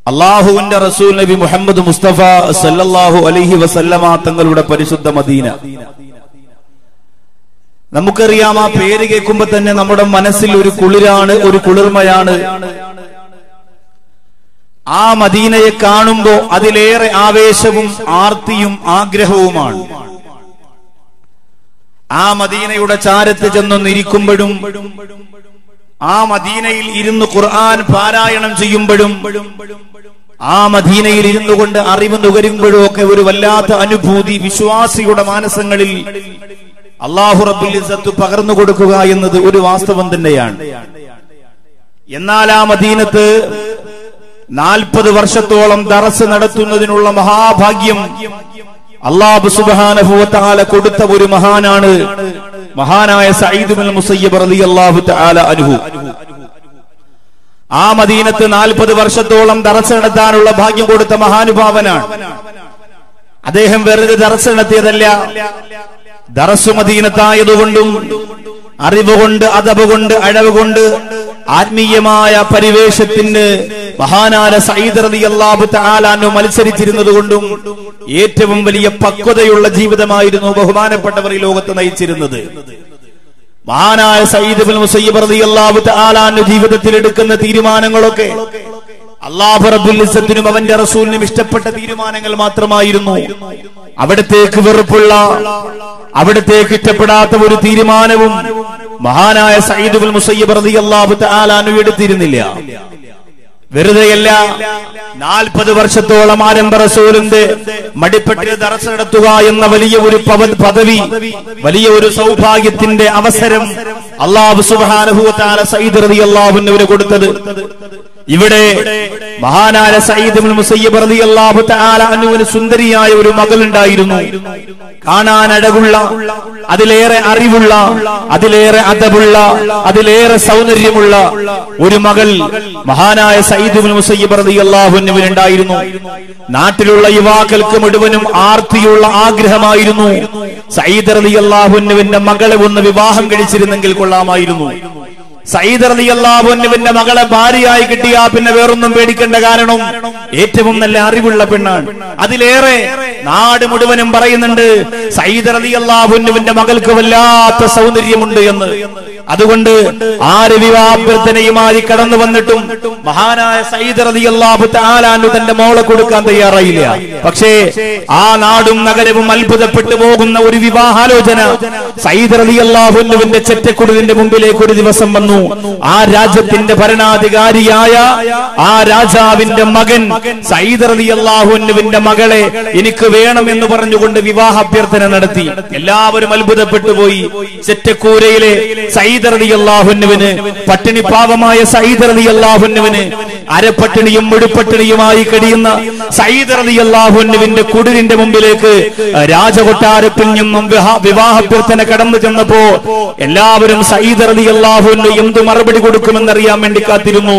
അള്ളാഹുവിന്റെ റസൂൽ നബി മുഹമ്മദ് മുസ്തഫ സല്ലല്ലാഹു അലൈഹി വസല്ലമ തങ്ങളുടെ പരിശുദ്ധ മദീന നമുക്കറിയാം ആ പേര് കേൾക്കുമ്പോ തന്നെ നമ്മുടെ മനസ്സിൽ ഒരു കുളിരാണ് ഒരു കുളിർമയാണ് ആ മദീനയെ കാണുമ്പോ അതിലേറെ ആവേശവും ആർത്തിയും ആഗ്രഹവുമാണ് ആ മദീനയുടെ ചാരത്ത് ചെന്നൊന്നിരിക്കുമ്പോഴും ആ മദീനയിൽ ഇരുന്ന് ഖുർആൻ പാരായണം ചെയ്യുമ്പോഴും ആ മദീനയിൽ ഇരുന്നു കൊണ്ട് അറിവ് നുകരുമ്പോഴും ഒക്കെ ഒരു വല്ലാത്ത അനുഭൂതി വിശ്വാസിയുടെ മാനസങ്ങളിൽ അള്ളാഹു റബ്ബുൽ ഇസ്സത്ത് പകർന്നു കൊടുക്കുക എന്നത് ഒരു വാസ്തവം തന്നെയാണ് എന്നാൽ ആ മദീനത്ത് നാൽപ്പത് വർഷത്തോളം ദറസ് നടത്തുന്നതിനുള്ള മഹാഭാഗ്യം അള്ളാഹു സുബാനഹുവത്താല കൊടുത്ത ഒരു മഹാനാണ് മഹാനായ സയ്യിദ് ബിൻ മുസയ്യബ് റളിയല്ലാഹു തആല അൻഹു ആ മദീനത്ത് നാൽപ്പത് വർഷത്തോളം ദറസ് നടത്താനുള്ള ഭാഗ്യം കൊടുത്ത മഹാനുഭാവനാണ് അദ്ദേഹം വെറുതെ ദറസ് നടത്തിയതല്ല ദറസ് മദീനത്തായതുകൊണ്ടും അറിവ് കൊണ്ട് അതവ് കൊണ്ട് അഴവ് കൊണ്ട് ആത്മീയമായ പരിവേഷത്തിന് മഹാനാര സയ്യിദ് റളിയല്ലാഹു തആലാനു മത്സരിച്ചിരുന്നത് കൊണ്ടും ഏറ്റവും വലിയ പക്വതയുള്ള ജീവിതമായിരുന്നു ബഹുമാനപ്പെട്ടവർ ഈ ലോകത്ത് നയിച്ചിരുന്നത് മഹാനായ സയ്യിദ് ബിൻ മുസയ്യിബ് റളിയല്ലാഹു തആലാനു ജീവിതത്തിൽ എടുക്കുന്ന തീരുമാനങ്ങളൊക്കെ അള്ളാഹു റബ്ബുൽ ഇസ്സത്തിനും അവന്റെ റസൂലിനും ഇഷ്ടപ്പെട്ട തീരുമാനങ്ങൾ മാത്രമായിരുന്നു അവിടത്തേക്ക് വെറുപ്പുള്ള അവിടത്തേക്ക് ഇഷ്ടപ്പെടാത്ത ഒരു തീരുമാനവും മഹാനായ സയ്യിദ് ബിൻ മുസയ്യിബ് റളിയല്ലാഹു തആലാനു എടുത്തിരുന്നില്ല വെറുതെയല്ല നാൽപ്പത് വർഷത്തോളം ആരംഭ റസൂലിന്റെ മടിപ്പെട്ടിൽ ദറസ് നടത്തുക എന്ന വലിയ ഒരു പവ- പദവി വലിയ ഒരു സൗഭാഗ്യത്തിന്റെ അവസരം അള്ളാഹു സുബാനുഭൂത്താല സയ്യിദ് റതി അള്ളാഹുവിന് കൊടുത്തത് ഇവിടെ മഹാനായ സയ്യിദ് ഇബ്നുൽ മുസയ്യിബ് റളിയല്ലാഹു തആല അൻഹുവിന് സുന്ദരിയായ ഒരു മകളുണ്ടായിരുന്നു കാണാൻ അഴകുള്ള അതിലേറെ അറിവുള്ള അതിലേറെ അതബുള്ള അതിലേറെ സൗന്ദര്യമുള്ള ഒരു മകൾ മഹാനായ സയ്യിദ് ഇബ്നുൽ മുസയ്യിബ് റളിയല്ലാഹു അൻഹുവിന് ഉണ്ടായിരുന്നു നാട്ടിലുള്ള യുവാക്കൾക്ക് മുഴുവനും ആർത്തിയുള്ള ആഗ്രഹമായിരുന്നു സയ്യിദ് റളിയല്ലാഹു അൻഹുവിന്റെ മകളെ ഒന്ന് വിവാഹം കഴിച്ചിരുന്നെങ്കിൽ കൊള്ളാമായിരുന്നു സയ്യിദ് റളിയല്ലാഹു അൻഹുവിന്റെ മകളെ ഭാര്യയായി കിട്ടിയാ പിന്നെ വേറൊന്നും പേടിക്കേണ്ട കാരണം ഏറ്റവും നല്ല അറിവുള്ള പെണ്ണാണ് അതിലേറെ നാട് മുഴുവനും പറയുന്നുണ്ട് സയ്യിദ് റളിയല്ലാഹു അൻഹുവിന്റെ മകൾക്ക് വല്ലാത്ത സൗന്ദര്യമുണ്ട് എന്ന് അതുകൊണ്ട് ആര് വിവാഹാഭ്യർത്ഥനയുമായി കടന്നു വന്നിട്ടും മഹാനായ സയ്യിദ് റളിയല്ലാഹു തആലാനു തന്റെ മോളെ കൊടുക്കാൻ തയ്യാറായില്ല പക്ഷേ ആ നാടും നഗരവും അത്ഭുതപ്പെട്ടു പോകുന്ന ഒരു വിവാഹാലോചന സയ്യിദ് റളിയല്ലാഹു അൻഹുവിന്റെ ചെറ്റക്കുടിലിന്റെ മുമ്പിലേക്ക് ഒരു ദിവസം വന്നു ആ രാജ്യത്തിന്റെ ഭരണാധികാരിയായ ആ രാജാവിന്റെ മകൻ സയ്യിദ് റളിയല്ലാഹു അൻഹുവിന്റെ മകളെ എനിക്ക് വേണം എന്ന് പറഞ്ഞുകൊണ്ട് വിവാഹ അഭ്യർത്ഥന നടത്തി എല്ലാവരും അത്ഭുതപ്പെട്ടു പോയി ചെറ്റക്കൂരയിലെ സയ്യിദ് റളിയല്ലാഹു അൻഹുവിന് പട്ടിണി പാവമായ സയ്യിദ് റളിയല്ലാഹു അൻഹുവിന് അരപ്പട്ടിണിയും മുഴുപ്പട്ടിണിയുമായി കഴിയുന്ന സയ്യിദ് റളിയല്ലാഹു അൻഹുവിന്റെ കുടിലിന്റെ മുമ്പിലേക്ക് രാജകൊട്ടാരത്തിൽ നിന്നും വിവാഹ- വിവാഹാഭ്യർത്ഥന കടന്നു ചെന്നപ്പോ എല്ലാവരും സയ്യിദ് റളിയല്ലാഹു അൻഹു എന്തു മറുപടി കൊടുക്കുമെന്നറിയാൻ വേണ്ടി കാത്തിരുന്നു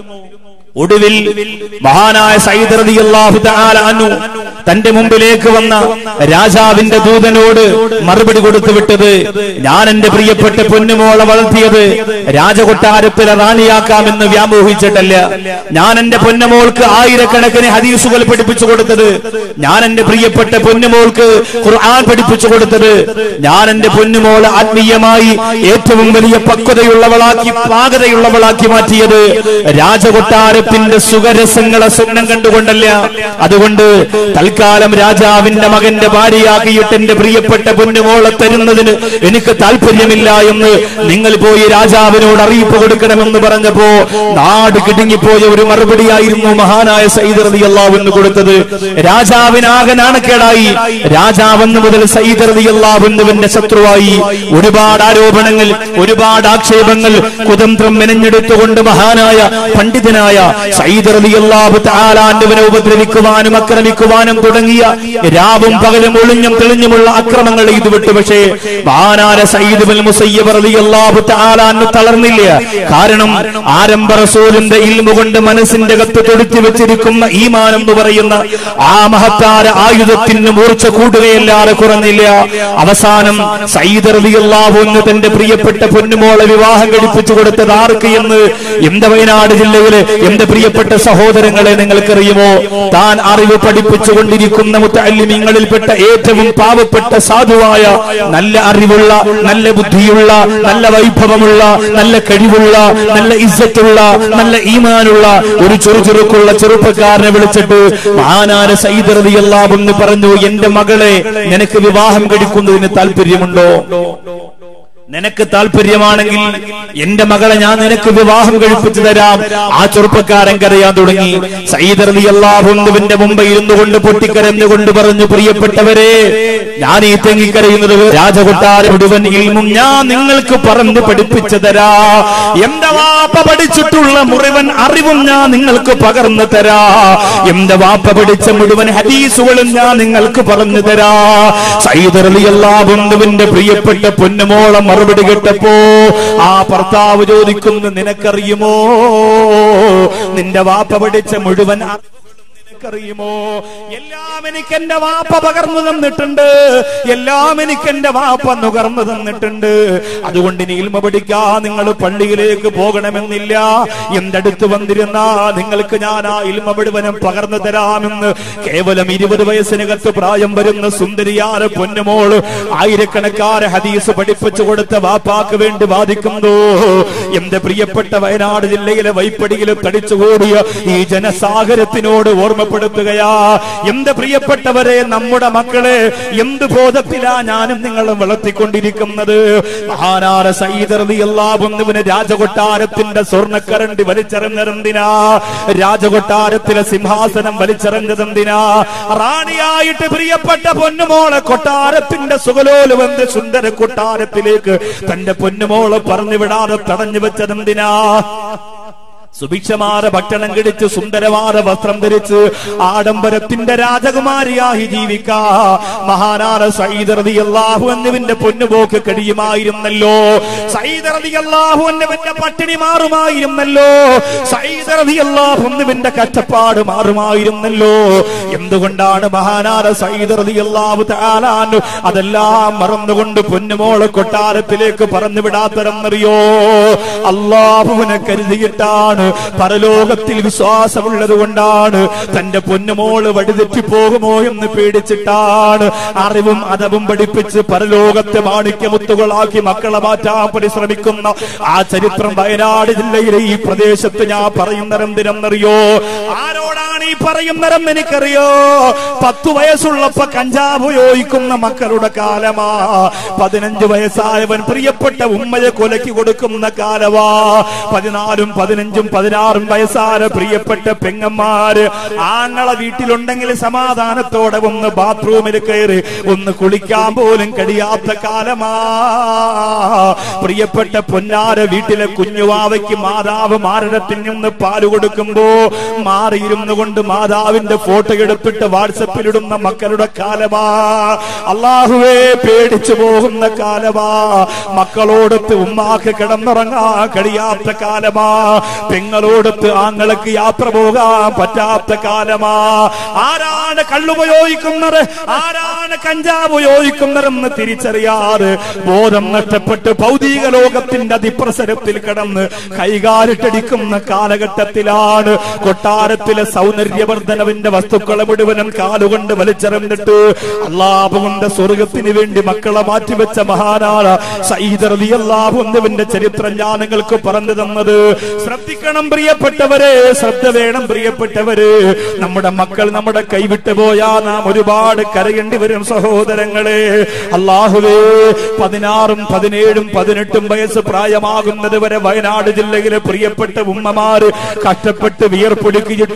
ഒടുവിൽ മഹാനായ സയ്യിദ് റളിയല്ലാഹു തആല അൻഹു തന്റെ മുമ്പിലേക്ക് വന്ന രാജാവിന്റെ ദൂതനോട് മറുപടി കൊടുത്തു വിട്ടത് ഞാൻ എന്റെ പ്രിയപ്പെട്ട പൊന്നുമോളെ വളർത്തിയത് രാജകൊട്ടാരത്തിലെ റാണിയാക്കാമെന്ന് വ്യാമോഹിച്ചിട്ടല്ല ഞാൻ എന്റെ പൊന്നുമോൾക്ക് ആയിരക്കണക്കിന് ഹദീസുകൾ പഠിപ്പിച്ചു കൊടുത്തത് ഞാൻ എന്റെ പ്രിയപ്പെട്ട പൊന്നുമോൾക്ക് ഖുർആൻ പഠിപ്പിച്ചു കൊടുത്തത് ഞാൻ എന്റെ പൊന്നുമോളെ ആത്മീയമായി ഏറ്റവും വലിയ പക്വതയുള്ളവളാക്കി പാകതയുള്ളവളാക്കി മാറ്റിയത് രാജകൊട്ടാരത്തിന്റെ സുഖരസങ്ങളെ സ്വപ്നം കണ്ടുകൊണ്ടല്ല അതുകൊണ്ട് തൽക്കാലം രാജാവിന്റെ മകന്റെ ഭാര്യയാക്കിയിട്ട് എന്റെ പ്രിയപ്പെട്ട പൊന്നുമോളെ തരുന്നതിന് എനിക്ക് താല്പര്യമില്ല എന്ന് നിങ്ങൾ പോയി രാജാവിനോട് അറിയിപ്പ് കൊടുക്കണമെന്ന് പറഞ്ഞപ്പോ നാട് കിടുങ്ങിപ്പോയ ഒരു മറുപടിയായിരുന്നു മഹാനായ സയ്യിദ് റളിയല്ലാഹുവിന് കൊടുത്തത് രാജാവിനാകെ നാണക്കേടായി രാജാവെന്ന് മുതൽ സയ്യിദ് റളിയല്ലാഹുവിന്റെ ശത്രുവായി ഒരുപാട് ആരോപണങ്ങൾ ഒരുപാട് ആക്ഷേപങ്ങൾ കുതന്ത്രം മെനഞ്ഞെടുത്തുകൊണ്ട് മഹാനായ പണ്ഡിതനായ സയ്യിദ് റളിയല്ലാഹു തആലാന്റെ ഉപദ്രവിക്കുവാനും ആക്രമിക്കുവാനും തുടങ്ങിയ രാവും പകലും ഒളിഞ്ഞും തെളിഞ്ഞുമുള്ള അക്രമങ്ങൾ ഇത് വിട്ടു പക്ഷേ മഹാനാര സയ്യിദ് ബിൻ മുസയ്യബ് റളിയല്ലാഹു തആല അന്ന് തളർന്നില്ല കാരണം ആരംഭ റസൂലിന്റെ ഇൽമു കൊണ്ട് മനസ്സിന്റെ കത്ത് തൊടുത്തി വെച്ചിരിക്കുന്ന ഈമാൻ എന്ന് പറയുന്ന ആ മഹത്താര ആയുധത്തിന് മൂർച്ച കൂടുകയല്ലാതെ കുറഞ്ഞില്ല അവസാനം സയ്യിദ് റളിയല്ലാഹു അൻഹു തന്റെ പ്രിയപ്പെട്ട പൊന്നുമോളെ വിവാഹം കഴിപ്പിച്ചു കൊടുത്തത് ആർക്ക് എന്ന് എന്റെ വയനാട് ജില്ലയിലെ എന്റെ പ്രിയപ്പെട്ട സഹോദരങ്ങളെ നിങ്ങൾക്കറിയുമോ താൻ അറിവ് പഠിപ്പിച്ചുകൊണ്ടിരിക്കുന്ന മുത്തല്ലിമിങ്ങളിൽപ്പെട്ട ഏറ്റവും പാവപ്പെട്ട സാധുവായ നല്ല അറിവുള്ള നല്ല ബുദ്ധിയുള്ള നല്ല വൈഭവമുള്ള നല്ല കഴിവുള്ള നല്ല ഇസ്സത്തുള്ള നല്ല ഈമാനുള്ള ഒരു ചെറുചെറുക്കുള്ള ചെറുപ്പക്കാരനെ വിളിച്ചിട്ട് മഹാനാര സൈദർവി എല്ലാം എന്ന് പറഞ്ഞു എന്റെ മകളെ നിനക്ക് വിവാഹം കഴിക്കുന്നതിന് താല്പര്യമുണ്ടോ നിനക്ക് താല്പര്യമാണെങ്കിൽ എന്റെ മകളെ ഞാൻ നിനക്ക് വിവാഹം കഴിപ്പിച്ചു തരാം ആ ചെറുപ്പക്കാരൻ കരയാൻ തുടങ്ങി സൈദർലി അള്ളാഹുവിന്റെ മുമ്പ് ഇരുന്നു കൊണ്ട് പൊട്ടിക്കരഞ്ഞുകൊണ്ട് പറഞ്ഞു പ്രിയപ്പെട്ടവരെ ഞാൻ ഈ തെങ്ങിക്കരയുന്നത് രാജകൊട്ടാരം മുഴുവൻ ഇൽമും ഞാൻ നിങ്ങൾക്ക് പറഞ്ഞു പഠിപ്പിച്ചു തരാ എന്റെ വാപ്പ പഠിച്ചിട്ടുള്ള മുഴുവൻ അറിവും ഞാൻ നിങ്ങൾക്ക് പകർന്നു തരാ എന്റെ വാപ്പ പഠിച്ച മുഴുവൻ ഹദീസുകളും ഞാൻ നിങ്ങൾക്ക് പറഞ്ഞു തരാ സൈദർലി അള്ളാഹുവിന്റെ പ്രിയപ്പെട്ട പൊന്നുമോളം മറുപടി കേട്ടപ്പോ ആ ഭർത്താവ് ചോദിക്കുന്നു നിനക്കറിയുമോ നിന്റെ വാപ്പ പഠിച്ച മുഴുവൻ അറിവുകളും നിനക്കറിയുമോ എല്ലാം എനിക്ക് എന്റെ വാപ്പ പകർന്നു തന്നിട്ടുണ്ട് എല്ലാം എനിക്ക് എന്റെ വാപ്പ നുകർന്നു തന്നിട്ടുണ്ട് അതുകൊണ്ട് ഇനി ഇൽമ പഠിക്കാൻ നിങ്ങൾ പള്ളിയിലേക്ക് പോകണമെന്നില്ല എന്റെ അടുത്ത് വന്നിരുന്ന നിങ്ങൾക്ക് ഞാൻ ആ ഇൽമ മുഴുവനും പകർന്നു തരാമെന്ന് കേവലം ഇരുപത് വയസ്സിനകത്ത് പ്രായം വരുന്ന സുന്ദരിയാര പൊന്നുമോള് ആയിരക്കണക്കാരെ ഹദീസ് പഠിപ്പിച്ചു കൊടുത്ത വാപ്പാക്ക് വേണ്ടി വാദിക്കുന്നു എന്റെ പ്രിയപ്പെട്ട വയനാട് ജില്ലയിലെ വൈപ്പടിയിൽ തടിച്ചുകൂടിയ ഈ ജനസാഗരത്തിനോട് ഓർമ്മപ്പെടുത്തുകയാ എന്റെ പ്രിയപ്പെട്ടവരെ നമ്മുടെ മക്കളെ എന്ത് ബോധത്തിലാ ഞാനും നിങ്ങളും വളർത്തിക്കൊണ്ടിരിക്കുന്നത് മഹാനാര സൈദർദിയല്ലാവുന്നവന് രാജകൊട്ടാരത്തിന്റെ സ്വർണ്ണക്കരണ്ടി വലിച്ചെറിഞ്ഞതെന്തിനാ രാജകൊട്ടാരത്തിലെ സിംഹാസനം വലിച്ചെറിഞ്ഞതെന്തിനാ റാണിയായിട്ട് പ്രിയപ്പെട്ട പൊന്നുമോളെ കൊട്ടാരത്തിന്റെ സുഖലോലുവന്റെ സുന്ദര കൊട്ടാരത്തിലേക്ക് തന്റെ പൊന്നുമോളെ പറഞ്ഞു വിടാതെ തടഞ്ഞു വെച്ചതെന്തിനാ സുഭിക്ഷമാര ഭക്ഷണം കഴിച്ച് സുന്ദരമാര വസ്ത്രം ധരിച്ച് ആഡംബരത്തിന്റെ രാജകുമാരിയായി ജീവിക്കാ മഹാനാര സൈദർദി അള്ളാഹു എന്നിവന്റെ പൊന്നുപോക്ക് കഴിയുമായിരുന്നല്ലോ സൈദർദി അള്ളാഹു എന്നിവന്റെ പട്ടിണി മാറുമായിരുന്നല്ലോ സൈദർദി അള്ളാഹു എന്നിവന്റെ കഷ്ടപ്പാട് മാറുമായിരുന്നല്ലോ എന്തുകൊണ്ടാണ് മഹാനാര സൈദർദി അള്ളാഹു താലാനു അതെല്ലാം മറന്നുകൊണ്ട് പൊന്നുമോളെ കൊട്ടാരത്തിലേക്ക് പറഞ്ഞു വിടാത്തരെന്നറിയോ അള്ളാഹുവിനെ കരുതിയിട്ടാണ് പരലോകത്തിൽ വിശ്വാസമുള്ളത് കൊണ്ടാണ് തന്റെ പൊന്നുമോള് വഴിതെറ്റി പോകുമോ എന്ന് പേടിച്ചിട്ടാണ് അറിവും അതവും പഠിപ്പിച്ച് പരലോകത്തെ മാണിക്യമുത്തുകളാക്കി മക്കളെ മാറ്റാൻ പരിശ്രമിക്കുന്ന ആ ചരിത്രം വയനാട് ജില്ലയിലെ ഈ പ്രദേശത്ത് ഞാൻ പറയുന്നതെന്തിനെന്നറിയോ ആരോടാണ് ഈ പറയുന്നതെന്ന് എനിക്കറിയോ പത്തു വയസ്സുള്ളപ്പോ കഞ്ചാവ് ഉപയോഗിക്കുന്ന മക്കളുടെ കാലമാ പതിനഞ്ച് വയസ്സായവൻ പ്രിയപ്പെട്ട ഉമ്മയെ കൊലക്കി കൊടുക്കുന്ന കാലമാ പതിനാലും പതിനഞ്ചും പതിനാറും വയസ്സായ പ്രിയപ്പെട്ട പെങ്ങന്മാര് ആങ്ങളെ വീട്ടിലുണ്ടെങ്കിൽ സമാധാനത്തോടെ ഒന്ന് ബാത്റൂമിൽ കയറി ഒന്ന് കുളിക്കാൻ പോലും കഴിയാത്ത കാലമാ പ്രിയപ്പെട്ട പൊന്നാര വീട്ടിലെ കുഞ്ഞുവാവയ്ക്ക് മാതാവ് മാരടത്തിൽ നിന്ന് പാല് കൊടുക്കുമ്പോ മാറിയിരുന്നു കൊണ്ട് മാതാവിന്റെ ഫോട്ടോ എടുത്തിട്ട് വാട്സപ്പിലിടുന്ന മക്കളുടെ കാലമാ അള്ളാഹുവേ പേടിച്ചു പോകുന്ന കാലമാ മക്കളോടൊത്ത് ഉമ്മാക്ക് കിടന്നുറങ്ങാൻ കഴിയാത്ത കാലമാ പെങ്ങളോടൊത്ത് ആങ്ങൾക്ക് യാത്ര പോകാൻ പറ്റാത്ത കാലമാ ആരാണ് കള്ളുപയോഗിക്കുന്നത് ആരാണ് കഞ്ചാവ് ഉപയോഗിക്കുന്നതെന്ന് തിരിച്ചറിയാറ് ബോധം നഷ്ടപ്പെട്ട് ഭൗതിക ലോകത്തിന്റെ അതിപ്രസരത്തിൽ കിടന്ന് കൈകാലിട്ടടിക്കുന്ന കാലഘട്ടത്തിലാണ് കൊട്ടാരത്തിലെ സൗന്ദര്യവർദ്ധനവിന്റെ വസ്തുക്കളെ മുഴുവനും കാലുകൊണ്ട് വലിച്ചെറിഞ്ഞിട്ട് അള്ളാഹുവിന്റെ സ്വർഗത്തിന് വേണ്ടി മക്കളെ മാറ്റിവെച്ച മഹാനാണ് സൈദർലി അള്ളാഹുവിന്റെ ചരിത്രം ഞാൻ നിങ്ങൾക്ക് പറഞ്ഞു തന്നത് ശ്രദ്ധിക്കണം പ്രിയപ്പെട്ടവരെ ശ്രദ്ധ വേണം പ്രിയപ്പെട്ടവര് നമ്മുടെ മക്കൾ നമ്മുടെ കൈവിട്ടു പോയാ നാം ഒരുപാട് കരയേണ്ടി വരും സഹോദരങ്ങളെ അള്ളാഹുവേ പതിനാറും പതിനേഴും പതിനെട്ടും വയസ്സ് പ്രായമാകുന്നത് വരെ വയനാട് ജില്ലയിലെ പ്രിയപ്പെട്ട ഉമ്മമാര് കഷ്ടപ്പെട്ട് വിയർപ്പൊടുക്കിയിട്ട് പ്രിയപ്പെട്ട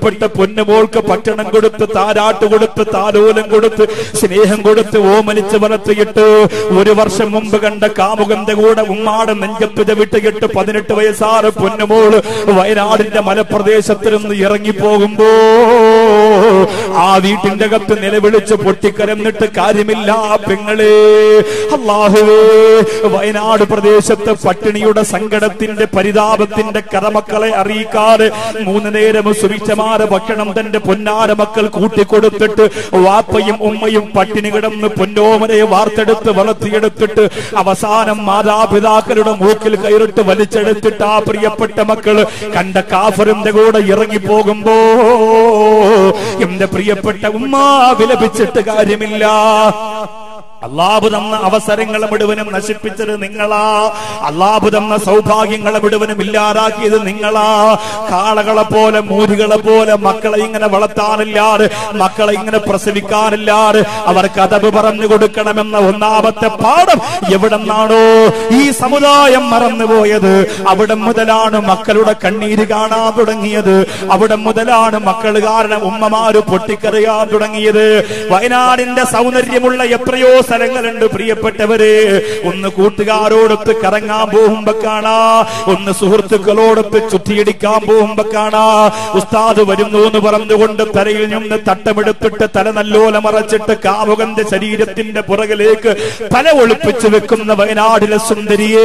പ്രിയപ്പെട്ട പൊന്നുമോൾക്ക് ഭക്ഷണം കൊടുത്ത് താരാട്ട് കൊടുത്ത് താലോലം കൊടുത്ത് സ്നേഹം കൊടുത്ത് ഓമനിച്ച് വളർത്തിയിട്ട് ഒരു വർഷം മുമ്പ് കണ്ട കാമുകന്റെ കൂടെ ഉമ്മാടെ നെഞ്ചത്ത് വിട്ടുകിട്ട് പതിനെട്ട് വയസ്സാറ് പൊന്നുമോള് വയനാടിന്റെ മലപ്രദേശത്തിൽ നിന്ന് ഇറങ്ങിപ്പോകുമ്പോ ആ വീട്ടിന്റെ അകത്ത് നിലവിളിച്ച് പൊട്ടിക്കരന്നിട്ട് കാര്യമില്ല പെങ്ങളെ അള്ളാഹുവേ വയനാട് പ്രദേശത്ത് പട്ടിണിയുടെ സങ്കടത്തിന്റെ പരിതാപത്തിന്റെ കഥമക്കളെ അറിയിക്കാതെ മൂന്ന് നേരം സുഭിക്ഷമാര ഭക്ഷണം തന്റെ പൊന്നാര മക്കൾ കൂട്ടിക്കൊടുത്തിട്ട് വാപ്പയും ഉമ്മയും പട്ടിണി കിടന്ന് പൊന്നോമനെ വാർത്തെടുത്ത് വളർത്തിയെടുത്തിട്ട് അവസാനം മാതാപിതാക്കളുടെ മൂക്കിൽ കയറിട്ട് വലിച്ചെടുത്തിട്ട് ആ പ്രിയപ്പെട്ട മക്കള് കണ്ട കാഫറിന്റെ കൂടെ ഇറങ്ങിപ്പോകുമ്പോ എന്റെ പ്രിയപ്പെട്ട ഉമ്മ വിലപിച്ചിട്ട് കാര്യമില്ല അള്ളാഹു തന്ന അവസരങ്ങളെ മുഴുവനും നശിപ്പിച്ചത് നിങ്ങളാ അള്ളാഹു തന്ന സൗഭാഗ്യങ്ങളെ മുഴുവനും ഇല്ലാതാക്കിയത് നിങ്ങളാ കാളകളെ പോലെ മൂരികളെ പോലെ മക്കളെ ഇങ്ങനെ വളർത്താനില്ലാതെ മക്കളെ ഇങ്ങനെ പ്രസവിക്കാനില്ലാതെ അവർക്ക് അതവ് പറഞ്ഞു കൊടുക്കണമെന്ന ഒന്നാമത്തെ പാഠം എവിടെന്നാണോ ഈ സമുദായം മറന്നുപോയത് അവിടെ മുതലാണ് മക്കളുടെ കണ്ണീര് കാണാൻ തുടങ്ങിയത് അവിടെ മുതലാണ് മക്കൾ കാരണം ഉമ്മമാര് പൊട്ടിക്കറിയാൻ തുടങ്ങിയത് വയനാടിന്റെ സൗന്ദര്യമുള്ള എത്രയോ സ്ഥലങ്ങളുണ്ട് പ്രിയപ്പെട്ടവര് ഒന്ന് കൂട്ടുകാരോടൊത്ത് കറങ്ങാൻ പോകുമ്പോ കാണാ ഒന്ന് സുഹൃത്തുക്കളോടൊത്ത് ചുറ്റിയടിക്കാൻ പോകുമ്പോ കാണാ ഉസ്താദ് വരുന്നു എന്ന് പറഞ്ഞുകൊണ്ട് തലയിൽ നിന്ന് തട്ടമെടുത്തിട്ട് തല നല്ലോല മറച്ചിട്ട് കാമുകന്റെ ശരീരത്തിന്റെ പുറകിലേക്ക് തല ഒളിപ്പിച്ചു വെക്കുന്ന വയനാടിലെ സുന്ദരിയേ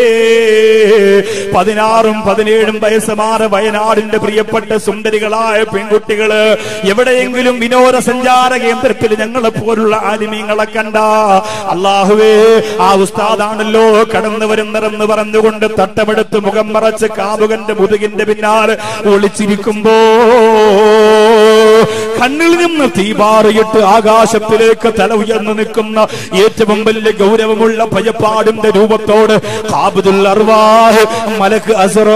പതിനാറും പതിനേഴും വയസ്സുമാറ് വയനാടിന്റെ പ്രിയപ്പെട്ട സുന്ദരികളായ പെൺകുട്ടികള് എവിടെയെങ്കിലും വിനോദസഞ്ചാര കേന്ദ്രത്തിൽ ഞങ്ങളെ പോലുള്ള ആലിമീങ്ങളെ കണ്ട അള്ളാഹുവേ ആ ഉസ്താദാണല്ലോ കടന്നു വരുന്നതെന്ന് പറഞ്ഞുകൊണ്ട് തട്ടമെടുത്ത് മുഖം മറച്ച് കാമുകന്റെ മുതുകിന്റെ പിന്നാലെ ഒളിച്ചിരിക്കുമ്പോ കണ്ണിൽ നിന്ന് തീപാറിയിട്ട് ആകാശത്തിലേക്ക് തല ഉയർന്നു നിൽക്കുന്ന ഏറ്റവും വലിയ ഗൗരവമുള്ള ഭയപ്പാടിന്റെ രൂപത്തോട് ഖാബിദുൽ അർവാഹ് മലക്ക്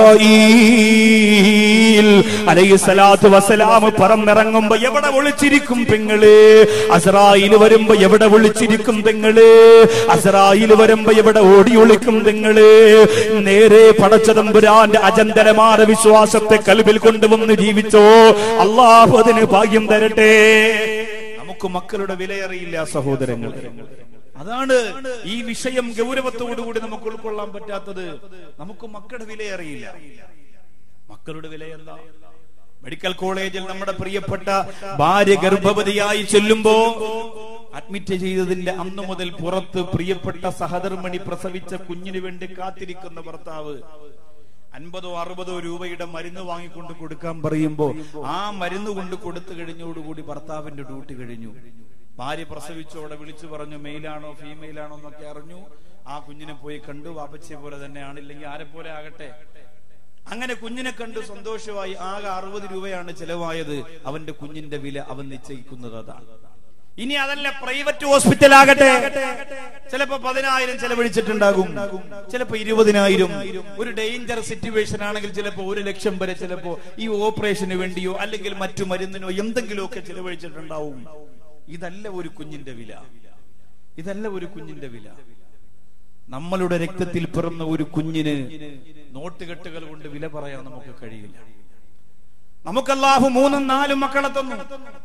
അസ്റായീൽ അലൈഹിസ്സലാത്തു വസ്സലാം പറന്നിറങ്ങുമ്പോ എവിടെ ഒളിച്ചിരിക്കും പെങ്ങള് അസ്രായിൽ വരുമ്പോ എവിടെ ഒളിച്ചിരിക്കും പെങ്ങള് അസ്രായിൽ വരുമ്പോ എവിടെ ഓടി ഒളിക്കും പെങ്ങള് നേരെ പടച്ചതമ്പുരാന്റെ അചന്തരമായ വിശ്വാസത്തെ കൽവിൽ കൊണ്ടുവന്ന് ജീവിച്ചോ അള്ളാഹു അതിന് ഭാഗ്യം തരട്ടെ നമുക്ക് മക്കളുടെ വിലയറിയില്ല സഹോദരങ്ങൾ അതാണ് ഈ വിഷയം ഗൗരവത്തോടുകൂടി നമുക്ക് ഉൾക്കൊള്ളാൻ പറ്റാത്തത് നമുക്ക് മക്കളുടെ വിലയറിയില്ല മക്കളുടെ വിലയല്ല മെഡിക്കൽ കോളേജിൽ നമ്മുടെ പ്രിയപ്പെട്ട ഭാര്യ ഗർഭവതിയായി ചെല്ലുമ്പോ അഡ്മിറ്റ് ചെയ്തതിന്റെ അന്നു മുതൽ പുറത്ത് പ്രിയപ്പെട്ട സഹധർമ്മിണി പ്രസവിച്ച കുഞ്ഞിന് വേണ്ടി കാത്തിരിക്കുന്ന ഭർത്താവ് അൻപതോ അറുപതോ രൂപയുടെ മരുന്ന് വാങ്ങിക്കൊണ്ട് കൊടുക്കാൻ പറയുമ്പോ ആ മരുന്ന് കൊണ്ട് കൊടുത്തു കഴിഞ്ഞോടുകൂടി ഭർത്താവിന്റെ ഡ്യൂട്ടി കഴിഞ്ഞു ഭാര്യ പ്രസവിച്ചോടെ വിളിച്ചു പറഞ്ഞു മെയിലാണോ ഫീമെയിലാണോ എന്നൊക്കെ അറിഞ്ഞു ആ കുഞ്ഞിനെ പോയി കണ്ടു വാപ്പച്ചയെ പോലെ തന്നെയാണ് ഇല്ലെങ്കിൽ ആരെ പോലെ ആകട്ടെ അങ്ങനെ കുഞ്ഞിനെ കണ്ടു സന്തോഷമായി ആകെ അറുപത് രൂപയാണ് ചെലവായത് അവന്റെ കുഞ്ഞിന്റെ വില അവൻ നിശ്ചയിക്കുന്നത് അതാണ് ഇനി അതല്ല പ്രൈവറ്റ് ഹോസ്പിറ്റൽ ആകട്ടെ ചിലപ്പോ പതിനായിരം ചെലവഴിച്ചിട്ടുണ്ടാകും ചിലപ്പോ ഇരുപതിനായിരം ഒരു ഡേഞ്ചർ സിറ്റുവേഷൻ ആണെങ്കിൽ ചിലപ്പോ ഒരു ലക്ഷം വരെ ചിലപ്പോ ഈ ഓപ്പറേഷന് വേണ്ടിയോ അല്ലെങ്കിൽ മറ്റു മരുന്നിനോ എന്തെങ്കിലുമൊക്കെ ചെലവഴിച്ചിട്ടുണ്ടാവും ഇതല്ല ഒരു കുഞ്ഞിന്റെ വില ഇതല്ല ഒരു കുഞ്ഞിന്റെ വില നമ്മളുടെ രക്തത്തിൽ പിറന്ന ഒരു കുഞ്ഞിന് നോട്ടുകെട്ടുകൾ കൊണ്ട് വില പറയാൻ നമുക്ക് കഴിയില്ല നമുക്കല്ലാഹു മൂന്നും നാലും മക്കളെ തന്നു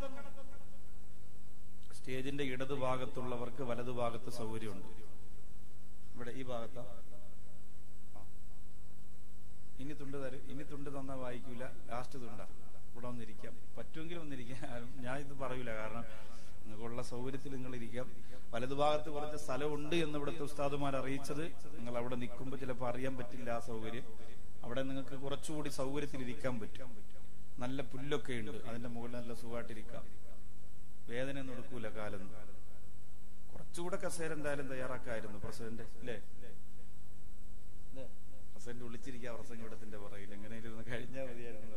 സ്റ്റേജിന്റെ ഇടതു ഭാഗത്തുള്ളവർക്ക് വലതു ഭാഗത്ത് സൗകര്യമുണ്ട് ഇവിടെ ഈ ഭാഗത്താ ആ. ഇനി തുണ്ട് തരും ഇനി തുണ്ട് തന്നാ വായിക്കൂല ലാസ്റ്റ് തുണ്ട ഇവിടെ വന്നിരിക്കാം പറ്റുമെങ്കിൽ വന്നിരിക്കാം ഞാൻ ഇത് പറയൂല കാരണം നിങ്ങൾക്കുള്ള സൗകര്യത്തിൽ നിങ്ങൾ ഇരിക്കാം വലതുഭാഗത്ത് കുറച്ച് സ്ഥലമുണ്ട് എന്ന് ഇവിടുത്തെ ഉസ്താദുമാർ അറിയിച്ചത് നിങ്ങൾ അവിടെ നിൽക്കുമ്പോൾ ചിലപ്പോൾ അറിയാൻ പറ്റില്ല ആ സൗകര്യം അവിടെ നിങ്ങൾക്ക് കുറച്ചുകൂടി സൗകര്യത്തിൽ ഇരിക്കാൻ പറ്റും നല്ല പുല്ലൊക്കെ ഉണ്ട് അതിന്റെ മുകളിൽ നല്ല സുഖമായിട്ടിരിക്കാം വേദന ഒന്നും എടുക്കൂല കാലം കുറച്ചുകൂടെ കസേര എന്തായാലും തയ്യാറാക്കായിരുന്നു പ്രസിഡന്റ് അല്ലേ അല്ലേ? പ്രസിഡന്റ് വിളിച്ചിരിക്കുക പ്രസംഗിടത്തിന്റെ പുറകിൽ എങ്ങനെയും കഴിഞ്ഞാൽ മതിയായിരുന്നു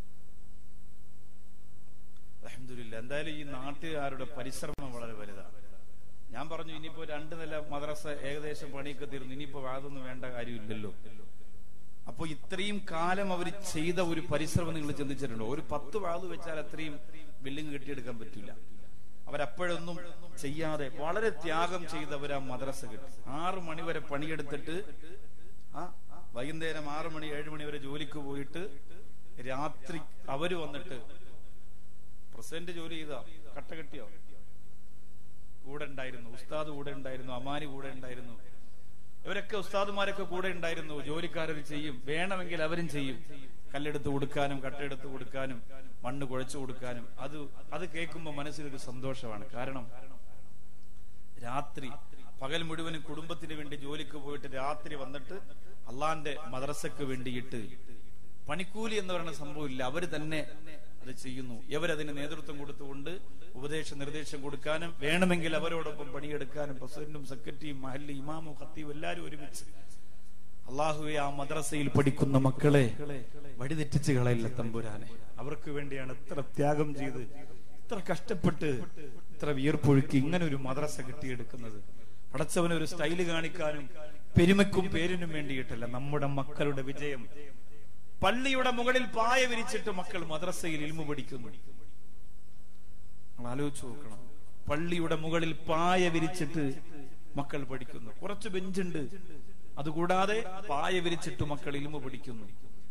അലഹമില്ല എന്തായാലും ഈ നാട്ടുകാരുടെ പരിശ്രമം വളരെ വലുതാണ് ഞാൻ പറഞ്ഞു ഇനിയിപ്പോ രണ്ട് നില മദ്രസ ഏകദേശം പണിയൊക്കെ തീർന്നു ഇനിയിപ്പോ അതൊന്നും വേണ്ട കാര്യമില്ലല്ലോ അപ്പൊ ഇത്രയും കാലം അവർ ചെയ്ത ഒരു പരിശ്രമം നിങ്ങൾ ചിന്തിച്ചിട്ടുണ്ടോ ഒരു പത്ത് വാത് വെച്ചാൽ അത്രയും ബിൽഡിംഗ് കെട്ടിയെടുക്കാൻ പറ്റില്ല അവരപ്പോഴൊന്നും ചെയ്യാതെ വളരെ ത്യാഗം ചെയ്തവർ ആ മദ്രസ കിട്ടി ആറു മണി വരെ പണിയെടുത്തിട്ട് ആ വൈകുന്നേരം ആറു മണി ഏഴ് മണി വരെ ജോലിക്ക് പോയിട്ട് രാത്രി അവര് വന്നിട്ട് പ്രസിഡന്റ് ജോലി ചെയ്താ കട്ട കെട്ടിയോ കൂടെ ഉണ്ടായിരുന്നു ഉസ്താദ് കൂടെ ഉണ്ടായിരുന്നു അമാനി കൂടെ ഉണ്ടായിരുന്നു ഇവരൊക്കെ ഉസ്താദുമാരൊക്കെ കൂടെ ഉണ്ടായിരുന്നു ജോലിക്കാരത് ചെയ്യും വേണമെങ്കിൽ അവരും ചെയ്യും കല്ലെടുത്ത് കൊടുക്കാനും കട്ടയെടുത്ത് കൊടുക്കാനും മണ്ണ് കുഴച്ചു കൊടുക്കാനും അത് അത് കേൾക്കുമ്പോൾ മനസ്സിലൊരു സന്തോഷമാണ് കാരണം രാത്രി പകൽ മുഴുവനും കുടുംബത്തിന് വേണ്ടി ജോലിക്ക് പോയിട്ട് രാത്രി വന്നിട്ട് അള്ളാന്റെ മദ്രസക്ക് വേണ്ടിയിട്ട് പണിക്കൂലി എന്ന് പറയുന്ന സംഭവമില്ല അവര് തന്നെ അത് ചെയ്യുന്നു ഇവരതിന് നേതൃത്വം കൊടുത്തുകൊണ്ട് ഉപദേശ നിർദ്ദേശം കൊടുക്കാനും വേണമെങ്കിൽ അവരോടൊപ്പം പണിയെടുക്കാനും പ്രസിഡന്റും സെക്രട്ടറിയും മഹല്ലി ഇമാമും ഖത്തീവും എല്ലാവരും ഒരുമിച്ച് അള്ളാഹുവെ ആ മദ്രസയിൽ പഠിക്കുന്ന മക്കളെ വഴിതെറ്റിച്ച് കളയില്ല തമ്പുരാനെ അവർക്ക് വേണ്ടിയാണ് ഇത്ര ത്യാഗം ചെയ്ത് ഇത്ര കഷ്ടപ്പെട്ട് ഇത്ര വിയർപ്പൊഴുക്കി ഇങ്ങനെ ഒരു മദ്രസ കെട്ടിയെടുക്കുന്നത് പടച്ചവന് ഒരു സ്റ്റൈല് കാണിക്കാനും പെരുമയ്ക്കും പേരിനും വേണ്ടിയിട്ടല്ല നമ്മുടെ മക്കളുടെ വിജയം പള്ളിയുടെ മുകളിൽ പായ വിരിച്ചിട്ട് മക്കൾ മദ്രസയിൽ ഇൽമു പഠിക്കുന്നു നിങ്ങൾ ആലോചിച്ച് നോക്കണം പള്ളിയുടെ മുകളിൽ പായ വിരിച്ചിട്ട് മക്കൾ പഠിക്കുന്നു കുറച്ച് ബെഞ്ചുണ്ട് അതുകൂടാതെ പായ വിരിച്ചിട്ട് മക്കൾ ഇൽമു പഠിക്കുന്നു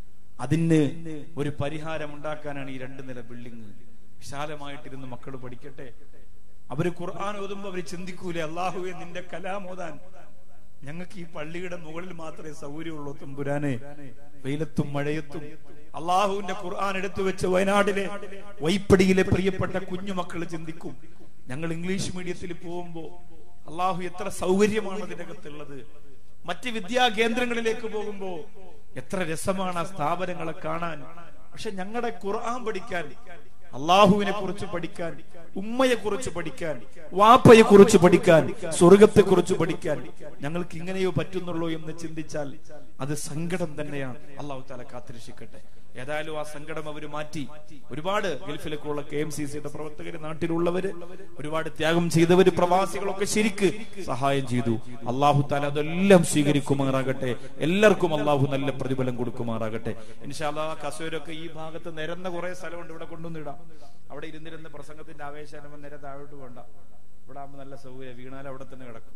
അതിന് ഒരു പരിഹാരം ഉണ്ടാക്കാനാണ് ഈ രണ്ട് നില ബിൽഡിംഗ് വിശാലമായിട്ടിരുന്ന് മക്കൾ പഠിക്കട്ടെ അവര് ഖുർആൻ ഓതുമ്പോ അവര് ചിന്തിക്കൂലേ അള്ളാഹുവെ നിന്റെ കലാം ഓതാൻ ഞങ്ങൾക്ക് ഈ പള്ളിയുടെ മുകളിൽ മാത്രമേ സൗകര്യമുള്ളൂ തുമ്പുരാനെ വെയിലത്തും മഴയത്തും അള്ളാഹുവിന്റെ ഖുർആൻ എടുത്തു വെച്ച് വയനാട്ടിലെ വൈപ്പടിയിലെ പ്രിയപ്പെട്ട കുഞ്ഞുമക്കൾ ചിന്തിക്കും ഞങ്ങൾ ഇംഗ്ലീഷ് മീഡിയത്തിൽ പോകുമ്പോ അള്ളാഹു എത്ര സൗകര്യമാണ് ഇതിനകത്തുള്ളത് മറ്റ് വിദ്യാ കേന്ദ്രങ്ങളിലേക്ക് പോകുമ്പോ എത്ര രസമാണ് ആ സ്ഥാപനങ്ങളെ കാണാൻ പക്ഷെ ഞങ്ങളുടെ ഖുർആൻ പഠിക്കാൻ അള്ളാഹുവിനെ കുറിച്ച് പഠിക്കാൻ ഉമ്മയെ കുറിച്ച് പഠിക്കാൻ വാപ്പയെ കുറിച്ച് പഠിക്കാൻ സ്വർഗത്തെ കുറിച്ച് പഠിക്കാൻ ഞങ്ങൾക്ക് ഇങ്ങനെയോ പറ്റുന്നുള്ളൂ എന്ന് ചിന്തിച്ചാൽ അത് സങ്കടം തന്നെയാണ് അള്ളാഹു താല കാത്തിരക്ഷിക്കട്ടെ ഏതായാലും ആ സങ്കടം അവർ മാറ്റി ഒരുപാട് ഗൾഫിലൊക്കെ ഉള്ള കെ എം സി സിയുടെ പ്രവർത്തകര് നാട്ടിലുള്ളവര് ഒരുപാട് ത്യാഗം ചെയ്തവര് പ്രവാസികളൊക്കെ ശരിക്ക് സഹായം ചെയ്തു അള്ളാഹു താല അതെല്ലാം സ്വീകരിക്കുമാറാകട്ടെ എല്ലാവർക്കും അള്ളാഹു നല്ല പ്രതിഫലം കൊടുക്കുമാറാകട്ടെ ഇൻഷാല്ലാ കസൂരൊക്കെ ഈ ഭാഗത്ത് നിരന്ന കുറെ സ്ഥലമുണ്ട് ഇവിടെ കൊണ്ടുവന്നിടാം അവിടെ ഇരുന്നിരുന്ന് പ്രസംഗത്തിന്റെ ആവേശം നേരെ താഴോട്ട് പോണ്ട ഇവിടെ ആകുമ്പോൾ നല്ല സൗകര്യം വീണാലും അവിടെ തന്നെ കിടക്കും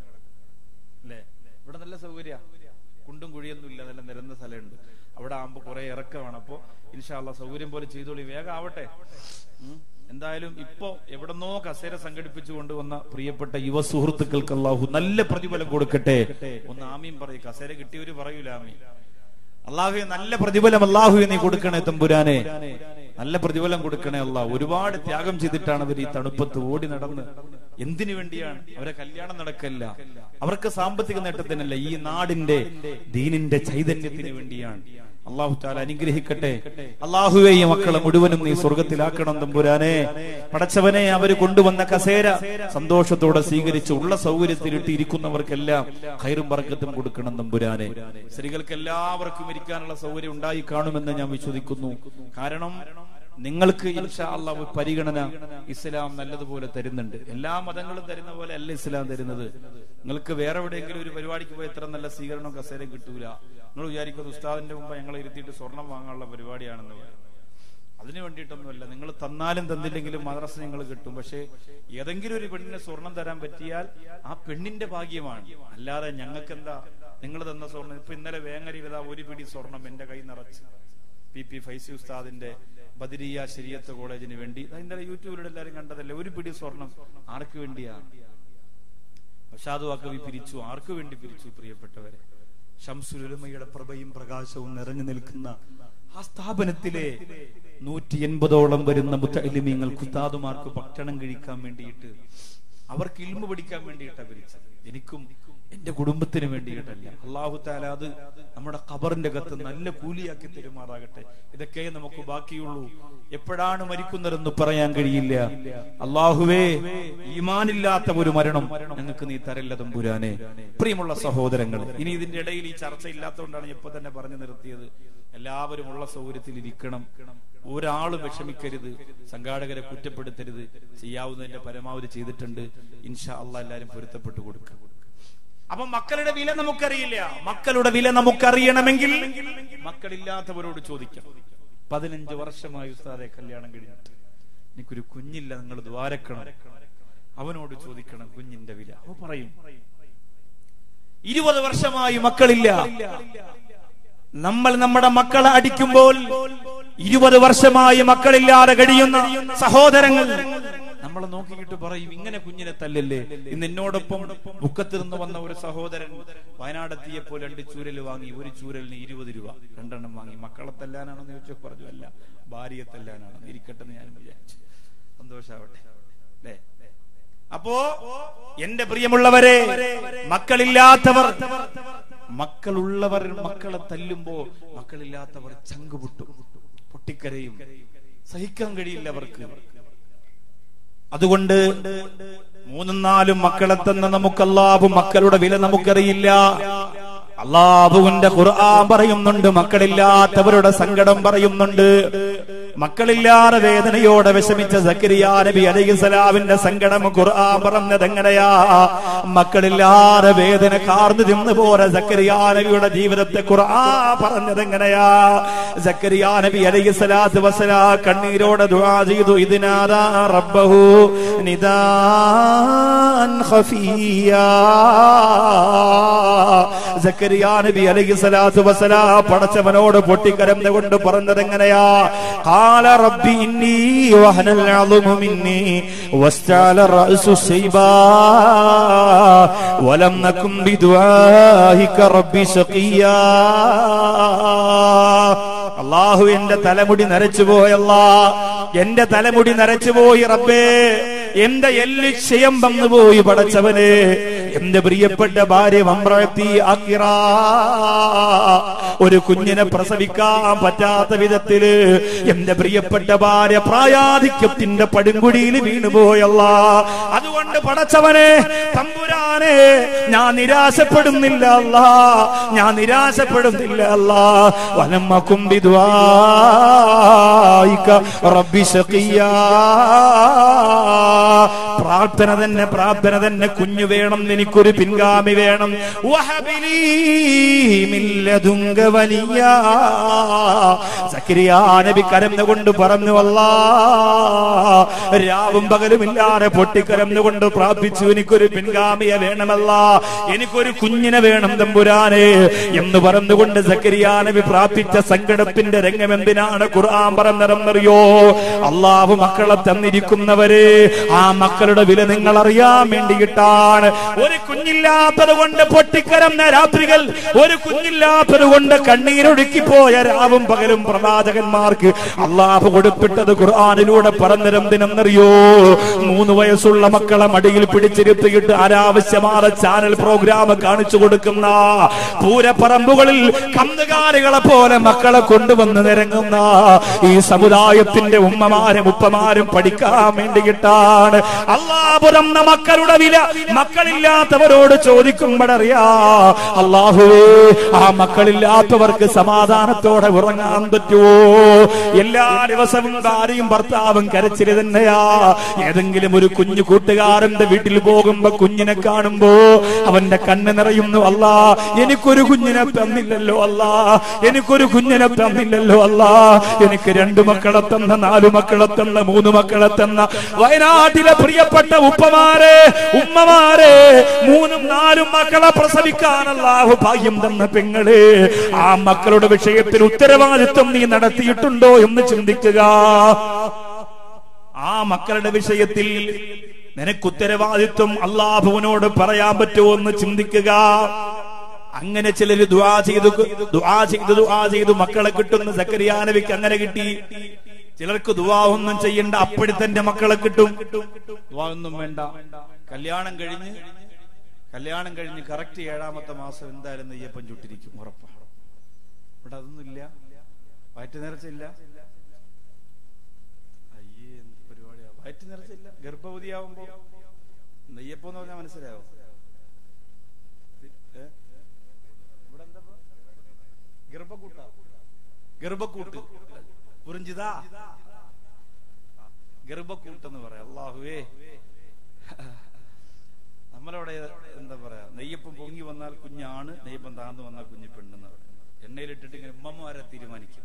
അല്ലേ ഇവിടെ നല്ല സൗകര്യ കുണ്ടും കുഴിയൊന്നും ഇല്ല നല്ല നിരന്ന സ്ഥലമുണ്ട് അവിടെ ആകുമ്പോ കുറെ ഇറക്കമാണ് അപ്പോ ഇൻഷാല്ല സൗകര്യം പോലെ ചെയ്തോളി വേഗം ആവട്ടെ ഉം. എന്തായാലും ഇപ്പോ എവിടെന്നോ കസേര സംഘടിപ്പിച്ചു കൊണ്ടുവന്ന പ്രിയപ്പെട്ട യുവ സുഹൃത്തുക്കൾക്ക് അള്ളാഹു നല്ല പ്രതിഫലം കൊടുക്കട്ടെ ഒന്ന് ആമീൻ പറയും കസേര കിട്ടിയവര് പറയൂല ആമീൻ അള്ളാഹുവെ നല്ല പ്രതിഫലം അള്ളാഹുവെ നീ കൊടുക്കണേ തമ്പുരാനെ നല്ല പ്രതിഫലം കൊടുക്കണേ അള്ളാഹ് ഒരുപാട് ത്യാഗം ചെയ്തിട്ടാണ് അവർ ഈ തണുപ്പത്ത് ഓടി നടന്ന് എന്തിനു വേണ്ടിയാണ് അവരെ കല്യാണം നടക്കല്ല അവർക്ക് സാമ്പത്തിക നേട്ടത്തിനല്ല ഈ നാടിന്റെ ദീനിന്റെ ചൈതന്യത്തിന് വേണ്ടിയാണ് അള്ളാഹു താല അനുഗ്രഹിക്കട്ടെ അള്ളാഹുവെ ഈ മക്കളെ മുഴുവനും നീ സ്വർഗത്തിലാക്കണം തമ്പുരാനെ പടച്ചവനെ അവര് കൊണ്ടുവന്ന കസേര സന്തോഷത്തോടെ സ്വീകരിച്ച് ഉള്ള സൗകര്യത്തിലിട്ട് ഇരിക്കുന്നവർക്കെല്ലാം കയറും പറക്കത്തും കൊടുക്കണം തമ്പുരാനെ സ്ത്രീകൾക്ക് എല്ലാവർക്കും ഇരിക്കാനുള്ള സൗകര്യം ഉണ്ടായി കാണുമെന്ന് ഞാൻ വിശ്വസിക്കുന്നു കാരണം നിങ്ങൾക്ക് ഇൻഷാ അള്ളാഹ് പരിഗണന ഇസ്ലാം നല്ലതുപോലെ തരുന്നുണ്ട് എല്ലാ മതങ്ങളും തരുന്ന പോലെ അല്ല ഇസ്ലാം തരുന്നത് നിങ്ങൾക്ക് വേറെ എവിടെയെങ്കിലും ഒരു പരിപാടിക്ക് പോയി എത്ര നല്ല സ്വീകരണം കസേര കിട്ടൂല നിങ്ങൾ വിചാരിക്കുന്നത് ഉസ്താദിന്റെ മുമ്പ് ഞങ്ങളെ ഇരുത്തിയിട്ട് സ്വർണം വാങ്ങാനുള്ള പരിപാടിയാണെന്ന് പറയും അതിനു വേണ്ടിയിട്ടൊന്നുമല്ല നിങ്ങൾ തന്നാലും തന്നില്ലെങ്കിലും മദ്രസ നിങ്ങൾ കിട്ടും പക്ഷേ ഏതെങ്കിലും ഒരു പെണ്ണിന് സ്വർണം തരാൻ പറ്റിയാൽ ആ പെണ്ണിന്റെ ഭാഗ്യമാണ് അല്ലാതെ ഞങ്ങൾക്ക് എന്താ നിങ്ങൾ തന്ന സ്വർണം ഇപ്പൊ ഇന്നലെ വേങ്ങരയിൽ ഇതാ ഒരു പിടി സ്വർണം എന്റെ കൈ നിറച്ച് പി പി ഫൈസി ഉസ്താദിന്റെ ബദിരിയ ശരിയത്ത് കോളേജിന് വേണ്ടി ദാ ഇന്നലെ യൂട്യൂബിലൂടെ എല്ലാവരും കണ്ടതല്ലേ ഒരു പിടി സ്വർണം ആർക്ക് വേണ്ടിയാണ് ഷാദു അക്കവി പിരിച്ചു ആർക്കു വേണ്ടി പിരിച്ചു പ്രിയപ്പെട്ടവരെ ഷംസുലുലമയുടെ പ്രഭയും പ്രകാശവും നിറഞ്ഞു നിൽക്കുന്ന ആ സ്ഥാപനത്തിലെ നൂറ്റി എൺപതോളം വരുന്ന മുത്തലിമീങ്ങൾ കുത്താതുമാർക്ക് ഭക്ഷണം കഴിക്കാൻ വേണ്ടിയിട്ട് അവർക്ക് ഇൽമ പഠിക്കാൻ വേണ്ടിയിട്ടാണ് പിരിച്ചത് എനിക്കും എന്റെ കുടുംബത്തിന് വേണ്ടിയിട്ടല്ല അള്ളാഹു താല അത് നമ്മുടെ ഖബറിന്റെ കത്ത് നല്ല കൂലിയാക്കി തെരുമാറാകട്ടെ ഇതൊക്കെ നമുക്ക് ബാക്കിയുള്ളൂ എപ്പോഴാണ് മരിക്കുന്നതെന്ന് പറയാൻ കഴിയില്ല അള്ളാഹുവേ ഈമാനില്ലാത്ത ഒരു മരണം ഞങ്ങൾക്ക് നീ തരല്ല തമ്പുരാനെ പ്രിയമുള്ള സഹോദരങ്ങൾ ഇനി ഇതിന്റെ ഇടയിൽ ഈ ചർച്ച ഇല്ലാത്തതുകൊണ്ടാണ് ഞാൻ ഇപ്പൊ തന്നെ പറഞ്ഞു നിർത്തിയത് എല്ലാവരും ഉള്ള സൗകര്യത്തിൽ ഇരിക്കണം ഒരാളും വിഷമിക്കരുത് സംഘാടകരെ കുറ്റപ്പെടുത്തരുത് ചെയ്യാവുന്നതിന്റെ പരമാവധി ചെയ്തിട്ടുണ്ട് ഇൻഷാ അള്ളാഹ് എല്ലാരും പൊരുത്തപ്പെട്ടു കൊടുക്കുക അപ്പൊ മക്കളുടെ വില നമുക്കറിയില്ല മക്കളുടെ വില നമുക്കറിയണമെങ്കിൽ മക്കളില്ലാത്തവരോട് ചോദിക്കാം പതിനഞ്ച് വർഷമായി ഉസ്താദെ കല്യാണം കഴിഞ്ഞിട്ട് എനിക്കൊരു കുഞ്ഞില്ല നിങ്ങൾ ദ്വാരക്കണം അവനോട് ചോദിക്കണം കുഞ്ഞിന്റെ വില അവ പറയും ഇരുപത് വർഷമായി മക്കളില്ല നമ്മൾ നമ്മുടെ മക്കളെ അടിക്കുമ്പോൾ ഇരുപത് വർഷമായി മക്കളില്ലാതെ കഴിയുന്ന സഹോദരങ്ങൾ നമ്മളെ നോക്കിയിട്ട് പറയും ഇങ്ങനെ കുഞ്ഞിനെ തല്ലല്ലേ ഇന്ന് എന്നോടൊപ്പം ബുക്കത്തിൽ നിന്ന് വന്ന ഒരു സഹോദരൻ വയനാടെത്തിയപ്പോൾ രണ്ട് ചൂരൽ വാങ്ങി ഒരു ചൂരലിന് ഇരുപത് രൂപ രണ്ടെണ്ണം വാങ്ങി മക്കളെ തല്ലാനാണെന്ന് ചോദിച്ചു പറഞ്ഞു അല്ല ഭാര്യയെ തല്ലാനാണ് ഇരിക്കട്ടെ എന്ന് ഞാൻ വിചാരിച്ചു സന്തോഷാവട്ടെ അല്ലേ അപ്പോ എന്റെ പ്രിയമുള്ളവരെ മക്കളില്ലാത്തവർ മക്കളുള്ളവർ മക്കളെ തല്ലുമ്പോ മക്കളില്ലാത്തവർ ചങ്ക് പൊട്ടും പൊട്ടിക്കരയും സഹിക്കാൻ കഴിയില്ല അവർക്ക് അതുകൊണ്ട് മൂന്നും നാലും മക്കളെ തന്ന നമുക്ക് അല്ലാഹു മക്കളുടെ വില നമുക്കറിയില്ല അള്ളാഹുവിന്റെ ഖുർആൻ പറയുന്നുണ്ട് മക്കളില്ലാത്തവരുടെ സങ്കടം പറയുന്നുണ്ട് മക്കളില്ലാതെ വേദനയോടെ വിഷമിച്ച സക്കരിയ നബി അലൈഹിസ്സലാമിന്റെ സങ്കടം ഖുർആൻ പറഞ്ഞത് എങ്ങനെയാ മക്കളില്ലാതെ വേദന കാർന്നു തിന്നു പോലെ സക്കരിയ നബിയുടെ ജീവിതത്തെ ഖുർആൻ പറഞ്ഞത് എങ്ങനെയാ സക്കരിയ നബി അലൈഹിസ്സലാത്തു വസ്സലാ കണ്ണീരോടെ ദുആ ചെയ്തു ഇതിനാദാ റബ്ബഹു നിദാൻ ഖഫിയാ സക്കരിയ നബി അലൈഹിസ്സലാത്തു വസ്സലാ പടച്ചവനോട് പൊട്ടിക്കരന്നുകൊണ്ട് പറഞ്ഞത് എങ്ങനെയാ قال رب إني وهن العظم مني واستعل الرأس شيبا ولم نكن بدعائك رب شقيا അള്ളാഹു എന്റെ തലമുടി നരച്ചുപോയല്ല എന്റെ തലമുടി നരച്ചുപോയി റബ്ബേ എന്റെ എല്ല് ക്ഷയം വന്നുപോയി പടച്ചവന് എന്റെ പ്രിയപ്പെട്ട ഭാര്യ വമ്രത്തി അക്കിറ ഒരു കുഞ്ഞിനെ പ്രസവിക്കാൻ പറ്റാത്ത വിധത്തില് എന്റെ പ്രിയപ്പെട്ട ഭാര്യ പ്രായാധിക്യത്തിന്റെ പടുങ്കുടിയിൽ വീണുപോയല്ല അതുകൊണ്ട് പടച്ചവനെ തമ്പുരാനെ ഞാൻ നിരാശപ്പെടുന്നില്ല അല്ല ഞാൻ നിരാശപ്പെടുന്നില്ല അല്ല വലമ്മ കുംബിദ്വായിക്ക റബ്ബി ശഖിയാ പ്രാർത്ഥന തന്നെ പ്രാർത്ഥന തന്നെ കുഞ്ഞു വേണം എനിക്കൊരു പിൻഗാമി വേണം വഹബിലീ മിൻ ലദുങ്ക വലിയ സക്കരിയ നബി കരന്നുകൊണ്ട് പറഞ്ഞു അല്ലാ രാവും പകലുമില്ലാതെ പൊട്ടിക്കരന്നുകൊണ്ട് പ്രാർത്ഥിച്ചു എനിക്കൊരു പിൻഗാമിയെ വേണമല്ല എനിക്കൊരു കുഞ്ഞിനെ വേണം തമ്പുരാനെ എന്ന് പറഞ്ഞുകൊണ്ട് സക്കരിയ നബി പ്രാർത്ഥിച്ച സങ്കടത്തിന്റെ രംഗം എന്തിനാണ് ഖുർആൻ പറഞ്ഞതെന്നറിയോ അള്ളാഹു മക്കളെ തന്നിരിക്കുന്നവരെ ആ മക്കളുടെ വില നിങ്ങൾ അറിയാൻ വേണ്ടിയിട്ടാണ് ഒരു കുഞ്ഞില്ലാത്തത് കൊണ്ട് പൊട്ടിക്കരന്ന രാത്രികൾ ഒരു കുഞ്ഞില്ലാത്തത് കൊണ്ട് കണ്ണീരൊഴുക്കിപ്പോയ രാവും പകലും പ്രവാചകന്മാർക്ക് അള്ളാഹു കൊടുപ്പിട്ടത് ഖുർആാനിലൂടെ പറഞ്ഞിരുന്നറിയോ മൂന്ന് വയസ്സുള്ള മക്കളെ മടിയിൽ പിടിച്ചിരുത്തിയിട്ട് അനാവശ്യമായ ചാനൽ പ്രോഗ്രാം കാണിച്ചു കൊടുക്കുന്ന പൂരപ്പറമ്പുകളിൽ കന്നുകാലികളെ പോലെ മക്കളെ കൊണ്ടുവന്ന് നിരങ്ങുന്ന ഈ സമുദായത്തിന്റെ ഉമ്മമാരും ഉപ്പമാരും പഠിക്കാൻ വേണ്ടിയിട്ടാണ് അള്ളാഹുരം മക്കളുടെ വില മക്കളില്ലാത്തവരോട് ചോദിക്കുമ്പോഴറിയാ അള്ളാഹുവേ ആ മക്കളില്ലാത്തവർക്ക് സമാധാനത്തോടെ ഉറങ്ങാൻ പറ്റുമോ എല്ലാ ദിവസവും ഭാര്യയും ഭർത്താവും കരച്ചില് തന്നെയാ ഏതെങ്കിലും ഒരു കുഞ്ഞു കൂട്ടുകാരന്റെ വീട്ടിൽ പോകുമ്പോ കുഞ്ഞിനെ കാണുമ്പോ അവന്റെ കണ്ണ് നിറയുന്നു അല്ലാ എനിക്കൊരു കുഞ്ഞിനെ തന്നില്ലല്ലോ അല്ലാ എനിക്കൊരു കുഞ്ഞിനെ തന്നില്ലല്ലോ അല്ലാ എനിക്ക് രണ്ടു മക്കളെ തന്ന നാലു മക്കളെ തന്ന മൂന്ന് മക്കളെ തന്ന വയനാട്ടിലെ പ്രിയപ്പെട്ട ഉപ്പമാരെ ഉമ്മമാരെ മൂന്നും നാലും മക്കളെ പ്രസവിക്കാൻ അല്ലാഹു ഭാഗ്യം തന്ന പെങ്ങളെ ആ മക്കളുടെ വിഷയത്തിൽ ഉത്തരവാദിത്വം നീ നടത്തിയിട്ടുണ്ടോ എന്ന് ചിന്തിക്കുക ആ മക്കളുടെ വിഷയത്തിൽ നിനക്ക് ഉത്തരവാദിത്വം അള്ളാഹുവിനോട് പറയാൻ പറ്റുമോ എന്ന് ചിന്തിക്കുക അങ്ങനെ ചിലര് ദുആ ചെയ്തു ദുആ ചെയ്തു ദുആ ചെയ്തു മക്കളെ കിട്ടുന്ന സക്കരിയാനവിക്ക് അങ്ങനെ കിട്ടി ചിലർക്ക് ദുആ ഒന്നും ചെയ്യണ്ട അപ്പടി തന്റെ മക്കളെ കിട്ടും ദുആ ഒന്നും വേണ്ട കല്യാണം കഴിഞ്ഞ് കല്യാണം കഴിഞ്ഞ് കറക്റ്റ് ഏഴാമത്തെ മാസം എന്തായാലും നെയ്യപ്പം ചുട്ടിരിക്കും ഉറപ്പാണ് ഇവിടെ അതൊന്നുമില്ല വയറ്റ് നിറച്ചില്ല അയ്യേ എന്ത് പരിപാടിയാ വയറ്റ് നിറച്ചില്ല ഗർഭവതിയാവുമ്പോ നെയ്യപ്പം എന്ന് പറഞ്ഞാൽ മനസ്സിലാവും ഏ? ഇവിടെ എന്താ ഇപ്പൊ? ഗർഭക്കൂട്ട ഗർഭക്കൂട്ട് പുറിഞ്ചിതാ ഗർഭക്കൂട്ട് എന്ന് പറയാം അള്ളാഹുവേ നമ്മളവിടെ എന്താ പറയാ നെയ്യപ്പം പൊങ്ങി വന്നാൽ കുഞ്ഞാണ് നെയ്യപ്പം താന്നു വന്നാൽ കുഞ്ഞു പെണ്ണെന്ന് പറയും എണ്ണയിലിട്ടിട്ട് ഇങ്ങനെ ഉമ്മമാരെ തീരുമാനിക്കും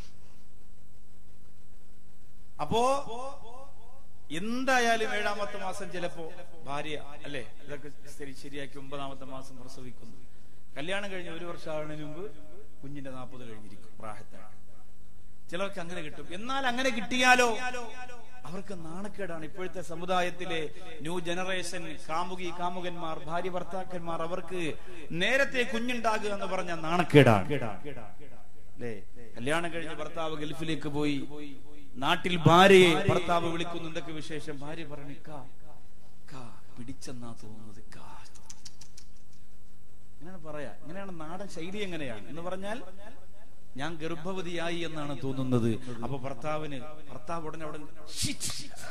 അപ്പോ എന്തായാലും ഏഴാമത്തെ മാസം ചിലപ്പോ ഭാര്യ അല്ലെ ഇതൊക്കെ ശരി ശരിയാക്കി ഒമ്പതാമത്തെ മാസം പ്രസവിക്കുന്നു കല്യാണം കഴിഞ്ഞ് ഒരു വർഷം ആകുന്നതിന് മുമ്പ് കുഞ്ഞിന്റെ നാൽപ്പത് കഴിഞ്ഞിരിക്കും പ്രായത്താണ് ചിലർക്ക് അങ്ങനെ കിട്ടും എന്നാൽ അങ്ങനെ കിട്ടിയാലോ അവർക്ക് നാണക്കേടാണ് ഇപ്പോഴത്തെ സമുദായത്തിലെ ന്യൂ ജനറേഷൻ കാമുകി കാമുകന്മാർ ഭാര്യ ഭർത്താക്കന്മാർ അവർക്ക് നേരത്തെ കുഞ്ഞുണ്ടാകുക എന്ന് പറഞ്ഞ നാണക്കേടാണ് അല്ലേ കല്യാണം കഴിഞ്ഞ് ഭർത്താവ് ഗൾഫിലേക്ക് പോയി നാട്ടിൽ ഭാര്യയെ ഭർത്താവ് വിളിക്കുന്നു എന്തൊക്കെ വിശേഷം ഭാര്യ പറഞ്ഞു കാ കാ പിടിച്ചെന്നാ തോന്നുന്നത് കാ ഇങ്ങനെയാണ് പറയാ ഇങ്ങനെയാണ് നാടൻ ശൈലി എങ്ങനെയാണ് എന്ന് പറഞ്ഞാൽ ഞാൻ ഗർഭവതിയായി എന്നാണ് തോന്നുന്നത് അപ്പൊ ഭർത്താവിന് ഭർത്താവ് ഉടനെ അവിടെ "ഷിറ്റ്."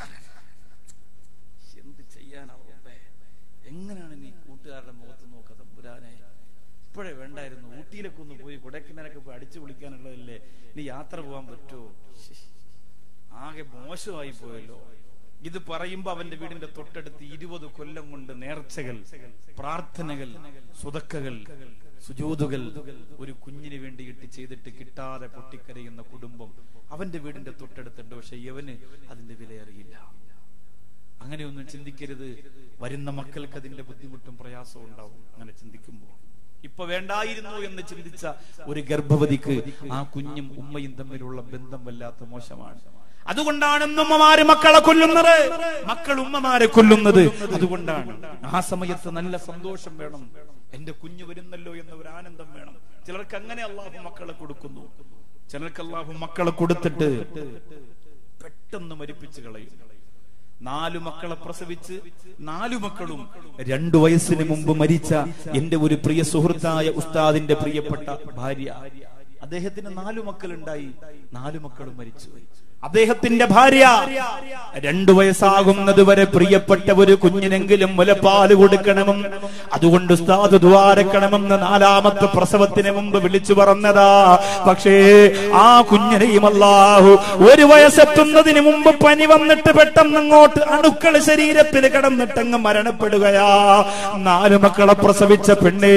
എന്ത് ചെയ്യാനാ റബ്ബേ? എങ്ങനെയാണ് നീ കൂട്ടുകാരുടെ മുഖത്ത് നോക്കുക തമ്പുരാനെ ഇപ്പോഴേ വേണ്ടായിരുന്നു ഊട്ടിയിലൊക്കെ ഒന്ന് പോയി കൊടൈക്കനാലൊക്കെ പോയി അടിച്ചു വിളിക്കാനുള്ളതല്ലേ നീ യാത്ര പോകാൻ പറ്റുമോ ശ്ശേ. ആകെ മോശമായി പോയല്ലോ ഇത് പറയുമ്പോ അവന്റെ വീടിന്റെ തൊട്ടടുത്ത് ഇരുപത് കൊല്ലം കൊണ്ട് നേർച്ചകൾ പ്രാർത്ഥനകൾ സുതക്കകൾ സുജൂതുകൾ ഒരു കുഞ്ഞിന് വേണ്ടിയിട്ട് ചെയ്തിട്ട് കിട്ടാതെ പൊട്ടിക്കരയുന്ന കുടുംബം അവന്റെ വീടിന്റെ തൊട്ടടുത്തുണ്ട് പക്ഷെ ഇവന് അതിന്റെ വില അറിയില്ല അങ്ങനെയൊന്നും ചിന്തിക്കരുത് വരുന്ന മക്കൾക്ക് അതിന്റെ ബുദ്ധിമുട്ടും പ്രയാസവും ഉണ്ടാവും അങ്ങനെ ചിന്തിക്കുമ്പോൾ ഇപ്പൊ വേണ്ടായിരുന്നു എന്ന് ചിന്തിച്ച ഒരു ഗർഭവതിക്ക് ആ കുഞ്ഞും ഉമ്മയും തമ്മിലുള്ള ബന്ധം വല്ലാത്ത മോശമാണ് അതുകൊണ്ടാണ് ഇന്ന് ഉമ്മമാര് മക്കളെ കൊല്ലുന്നത് മക്കൾ ഉമ്മമാരെ കൊല്ലുന്നത് അതുകൊണ്ടാണ് ആ സമയത്ത് നല്ല സന്തോഷം വേണം എന്റെ കുഞ്ഞ് വരുന്നല്ലോ എന്ന ഒരു ആനന്ദം വേണം ചിലർക്ക് അങ്ങനെ അള്ളാഹു മക്കളെ കൊടുക്കുന്നു ചിലർക്ക് അള്ളാഹു മക്കളെ കൊടുത്തിട്ട് പെട്ടെന്ന് മരിപ്പിച്ച് കളയും നാലു മക്കളെ പ്രസവിച്ച് നാലു മക്കളും രണ്ടു വയസ്സിന് മുമ്പ് മരിച്ച എന്റെ ഒരു പ്രിയ സുഹൃത്തായ ഉസ്താദിന്റെ പ്രിയപ്പെട്ട ഭാര്യ അദ്ദേഹത്തിന് നാലു മക്കളുണ്ടായി നാലു മക്കളും മരിച്ചുപോയി അദ്ദേഹത്തിന്റെ ഭാര്യ രണ്ടു വയസ്സാകുന്നത് വരെ പ്രിയപ്പെട്ട ഒരു കുഞ്ഞിനെങ്കിലും മുലപ്പാല് കൊടുക്കണമെന്നും അതുകൊണ്ട് ഉസ്താദ് ദ്വാരക്കണമെന്ന് നാലാമത്തെ പ്രസവത്തിന് മുമ്പ് വിളിച്ചു പറഞ്ഞതാ പക്ഷേ ആ കുഞ്ഞിനെയും അല്ലാഹു ഒരു വയസ്സെത്തുന്നതിന് മുമ്പ് പനി വന്നിട്ട് പെട്ടെന്ന് അങ്ങോട്ട് അണുക്കൾ ശരീരത്തിൽ കിടന്നിട്ടങ്ങ് മരണപ്പെടുകയാ നാലു മക്കളെ പ്രസവിച്ച പെണ്ണേ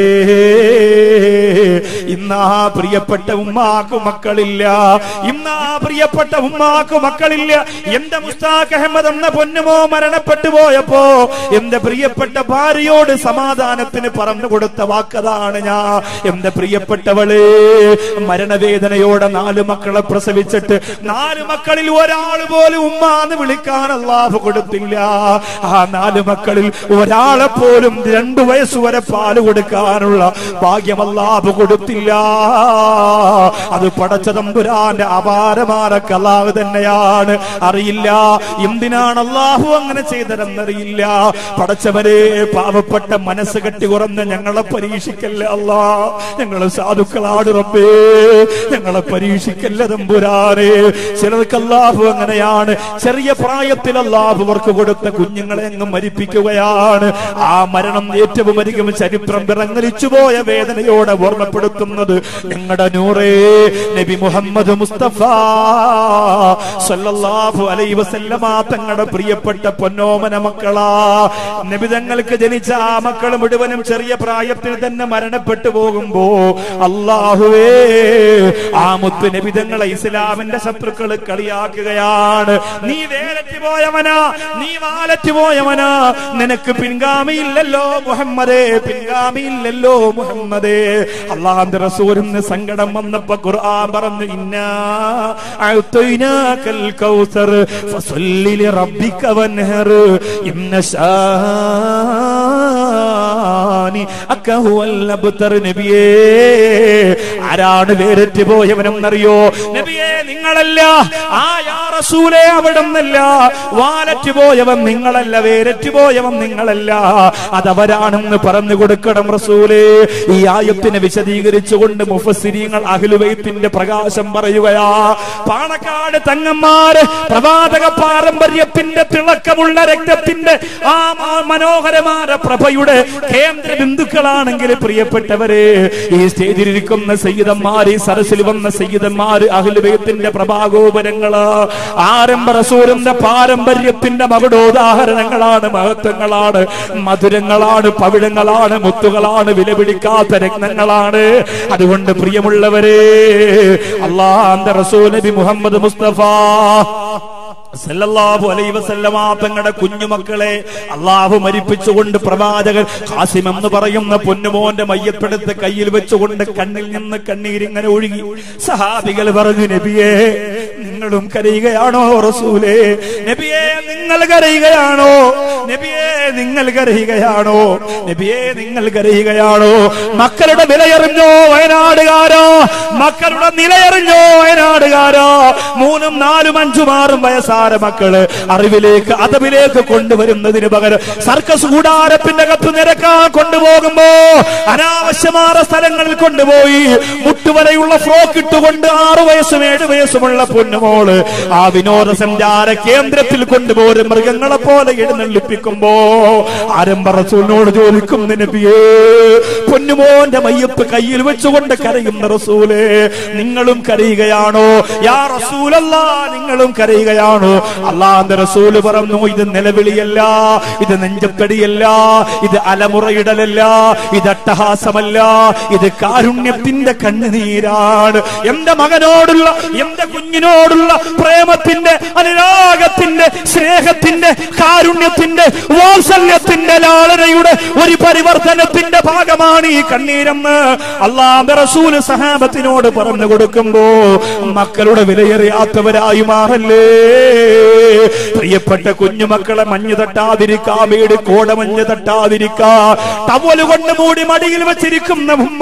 ഇന്നാ പ്രിയപ്പെട്ട ഉമ്മാക്ക് മക്കളില്ല ഇന്നാ പ്രിയപ്പെട്ട ഉമ്മാക്ക് മക്കളില്ല എന്റെ മുസ്താഖ് അഹമ്മദ് എന്ന പൊന്നുമോ മരണപ്പെട്ടു പോയപ്പോ എന്റെ പ്രിയപ്പെട്ട ഭാര്യയോട് സമാധാനത്തിന് പറഞ്ഞു കൊടുത്ത വാക്കതാണ് ഞാൻ എന്റെ പ്രിയപ്പെട്ടവള് മരണവേദനയോടെ നാല് മക്കളെ പ്രസവിച്ചിട്ട് നാല് മക്കളിൽ ഒരാൾ പോലും ഉമ്മാന്ന് വിളിക്കാൻ അള്ളാഹു കൊടുത്തില്ല ആ നാല് മക്കളിൽ ഒരാളെ പോലും രണ്ടു വയസ്സ് വരെ പാല് കൊടുക്കാനുള്ള ഭാഗ്യം അള്ളാഹു കൊടുത്തില്ല അത് പടച്ച തമ്പുരാന്റെ അപാരമായ കലാവ് തന്നെയാണ് അറിയില്ല എന്തിനാണ് അള്ളാഹു അങ്ങനെ ചെയ്തതെന്നറിയില്ല പടച്ചവരെ പാവപ്പെട്ട മനസ്സ് കെട്ടി കുറഞ്ഞ ഞങ്ങളെ പരീക്ഷിക്കല്ല അല്ലാ ഞങ്ങളെ സാധുക്കളാട് റബ്ബേ ഞങ്ങളെ പരീക്ഷിക്കല്ല തമ്പുരാനെ ചിലർക്ക് അള്ളാഹു അങ്ങനെയാണ് ചെറിയ പ്രായത്തിൽ അള്ളാഹു അവർക്ക് കൊടുത്ത കുഞ്ഞുങ്ങളെ അങ്ങ് മരിപ്പിക്കുകയാണ് ആ മരണം ഏറ്റവും അധികം ചരിത്രം വിറങ്ങലിച്ചു പോയ വേദനയോടെ ഓർമ്മപ്പെടുത്തുന്നത് ഞങ്ങളുടെ നൂറേ നബി മുഹമ്മദ് മുസ്തഫ സല്ലല്ലാഹു അലൈഹി വസല്ലമ തങ്ങളുടെ പ്രിയപ്പെട്ട പൊന്നോമന മക്കളാ നബി തങ്ങൾക്ക് ജനിച്ച ആ മക്കൾ മുഴുവനും ചെറിയ പ്രായത്തിൽ തന്നെ മരണപ്പെട്ടു പോകുമ്പോ അള്ളാഹുവേ ആ മുത്ത് നബി തങ്ങളെ ഇസ്ലാമിന്റെ ശത്രുക്കൾ കളിയാക്കുകയാണ് നീ വേലറ്റ് പോയവനാ നീ വാലറ്റ് പോയവനാ നിനക്ക് പിൻഗാമിയില്ലല്ലോ മുഹമ്മദേ പിൻഗാമിയില്ലല്ലോ മുഹമ്മദേ അള്ളാന്റെ റസൂലിന് സങ്കടം വന്നപ്പോ ഖുർആൻ പറഞ്ഞു ഇന്നാ അഅ്തൈനാകൽ കൗസർ ഫസല്ലി ലിറബ്ബിക വൻഹർ ഇന്ന ഷാനി അക ഹുവൽ അബ്തർ നബിയേ ആരാണ് വേറിട്ട് പോയവനെന്നറിയോ നബിയേ നിങ്ങളല്ല ആ യാ റസൂലേ അവിടുന്നല്ല വാലറ്റ് പോയവൻ നിങ്ങളല്ല വേരറ്റ് പോയവൻ നിങ്ങളല്ല അതവരാണെന്ന് പറഞ്ഞു കൊടുക്കണം റസൂലേ ഈ ആയത്തിനെ വിശദീകരിച്ചുകൊണ്ട് മുഫസ്സിരീങ്ങൾ അഖിലുബൈത്തിന്റെ പ്രകാശം പറയുകയാ പാണക്കാട് തങ്ങന്മാര് പ്രവാചക പാരമ്പര്യത്തിന്റെ തിളക്കമുള്ള രക്തത്തിന്റെ ആ മ- മനോഹരമായ പ്രഭയുടെ കേന്ദ്ര ബിന്ദുക്കളാണെങ്കിൽ പ്രിയപ്പെട്ടവരെ ഈ സ്റ്റേജിലിരിക്കുന്ന സയ്യിദന്മാര് ഈ സരസിൽ വന്ന സയ്യിദന്മാര് അഖിലുബൈത്തിന്റെ പ്രഭാഗോപരങ്ങള് ആരംഭ റസൂലിന്റെ പാരമ്പര്യത്തിന്റെ മകുടോദാഹരണങ്ങളാണ് മഹത്വങ്ങളാണ് മധുരങ്ങളാണ് പവിഴങ്ങളാണ് മുത്തുകളാണ് വിലപിടിക്കാത്ത രത്നങ്ങളാണ് അതുകൊണ്ട് പ്രിയമുള്ളവരെ അള്ളാന്റെ റസൂൽ നബി മുഹമ്മദ് മുസ്തഫ സല്ലല്ലാഹു അലൈഹി വസല്ലമ തങ്ങളുടെ കുഞ്ഞുമക്കളെ അള്ളാഹു മരിപ്പിച്ചുകൊണ്ട് പ്രവാചകൻ ഖാസിം എന്ന് പറയുന്ന പൊന്നുമോന്റെ മയ്യപ്പെടുത്ത് കയ്യിൽ വെച്ചുകൊണ്ട് കണ്ണിൽ നിന്ന് കണ്ണീരിങ്ങനെ ഒഴുകി സഹാബികൾ പറഞ്ഞു നബിയേ നിങ്ങളും കരയുകയാണോ റസൂലേ നബിയേ നിങ്ങൾ കരയുകയാണോ നബിയേ നിങ്ങൾ കരയുകയാണോ നബിയേ നിങ്ങൾ കരയുകയാണോ മക്കളുടെ വിലയറിഞ്ഞോ വയനാടുകാരോ മക്കളുടെ നിലയറിഞ്ഞോ വയനാടുകാരോ മൂന്നും നാലും അഞ്ചും ആറും വയസ്സാര മക്കള് അറിവിലേക്ക് അതവിലേക്ക് കൊണ്ടുവരുന്നതിന് പകരം സർക്കസ് കൂടാരത്തിന്റെ കത്ത് നിരക്കാൻ കൊണ്ടുപോകുമ്പോ അനാവശ്യമായ സ്ഥലങ്ങളിൽ കൊണ്ടുപോയി മുട്ടുവരെയുള്ള ഫ്രോക്ക് ഇട്ടുകൊണ്ട് ആറു വയസ്സും ഏഴു വയസ്സുമുള്ള പൊന്നുമോള് ആ വിനോദസഞ്ചാര കേന്ദ്രത്തിൽ കൊണ്ടുപോയി മൃഗങ്ങളെ പോലെ എഴുന്നള്ളിപ്പിക്കുമ്പോ ആരംഭ റസൂലിനോട് ചോദിക്കും നബിയേ പൊന്നുമോന്റെ മയ്യപ്പ് കയ്യിൽ വെച്ചുകൊണ്ട് കരയുന്ന റസൂലേ നിങ്ങളും കരയുകയാണോ യാ റസൂലല്ല നിങ്ങളും കരയുകയാണോ അള്ളാന്റെ റസൂല് പറഞ്ഞു ഇത് നിലവിളിയല്ല ഇത് നെഞ്ചത്തടിയല്ല ഇത് അലമുറയിടലല്ല ഇത് അട്ടഹാസമല്ല ഇത് കാരുണ്യത്തിന്റെ കണ്ണുനീരാണ് എന്റെ മകനോടുള്ള എന്റെ കുഞ്ഞിനോടുള്ള പ്രേമത്തിന്റെ അനുരാഗത്തിന്റെ സ്നേഹത്തിന്റെ കാരുണ്യത്തിന്റെ വാത്സല്യത്തിന്റെ ലാളനയുടെ ഒരു പരിവർത്തനത്തിന്റെ ഭാഗമാണ് ഈ കണ്ണീരെന്ന് അള്ളാഹ് റസൂല് സഹാബത്തിനോട് പറഞ്ഞു കൊടുക്കുമ്പോ മക്കളുടെ വിലയേറിയാത്തവരായി മാറല്ലേ പ്രിയപ്പെട്ട കുഞ്ഞുമക്കളെ മഞ്ഞ് തട്ടാതിരിക്കാ വീട് കോടമഞ്ഞ് തട്ടാതിരിക്കാ ടവല് കൊണ്ട് മൂടി മടിയിൽ വെച്ചിരിക്കുന്ന ഉമ്മ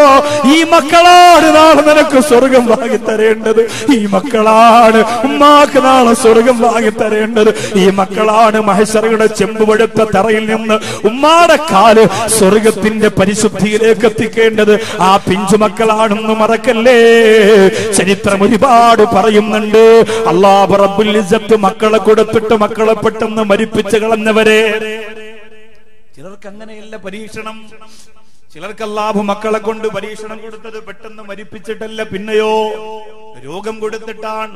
ഈ മക്കളാണ് നാളെ നിനക്ക് സ്വർഗം വാങ്ങി തരേണ്ടത് ഈ മക്കളാണ് ഉമ്മാക്ക് നാളെ സ്വർഗം വാങ്ങി തരേണ്ടത് ഈ മക്കളാണ് മഹേശ്വരയുടെ ചെമ്പുപഴുത്ത തറയിൽ നിന്ന് ഉമ്മാടെ കാല് സ്വർഗത്തിന്റെ പരിശുദ്ധിയിലേക്ക് എത്തിക്കേണ്ടത് ആ പിഞ്ചു മക്കളാണെന്ന് മറക്കല്ലേ ചരിത്രം ഒരുപാട് പറയുന്നുണ്ട് അള്ളാഹ് റബ്ബുൽ ഇസ്സത്ത് മക്കളെ കൊടുത്തിട്ട് മക്കളെ പെട്ടെന്ന് മരിപ്പിച്ച് കളഞ്ഞവരെ ചിലർക്ക് അങ്ങനെയല്ല പരീക്ഷണം ചിലർക്ക് അല്ലാഹു മക്കളെ കൊണ്ട് പരീക്ഷണം കൊടുത്തത് പെട്ടെന്ന് മരിപ്പിച്ചിട്ടല്ല പിന്നെയോ രോഗം കൊടുത്തിട്ടാണ്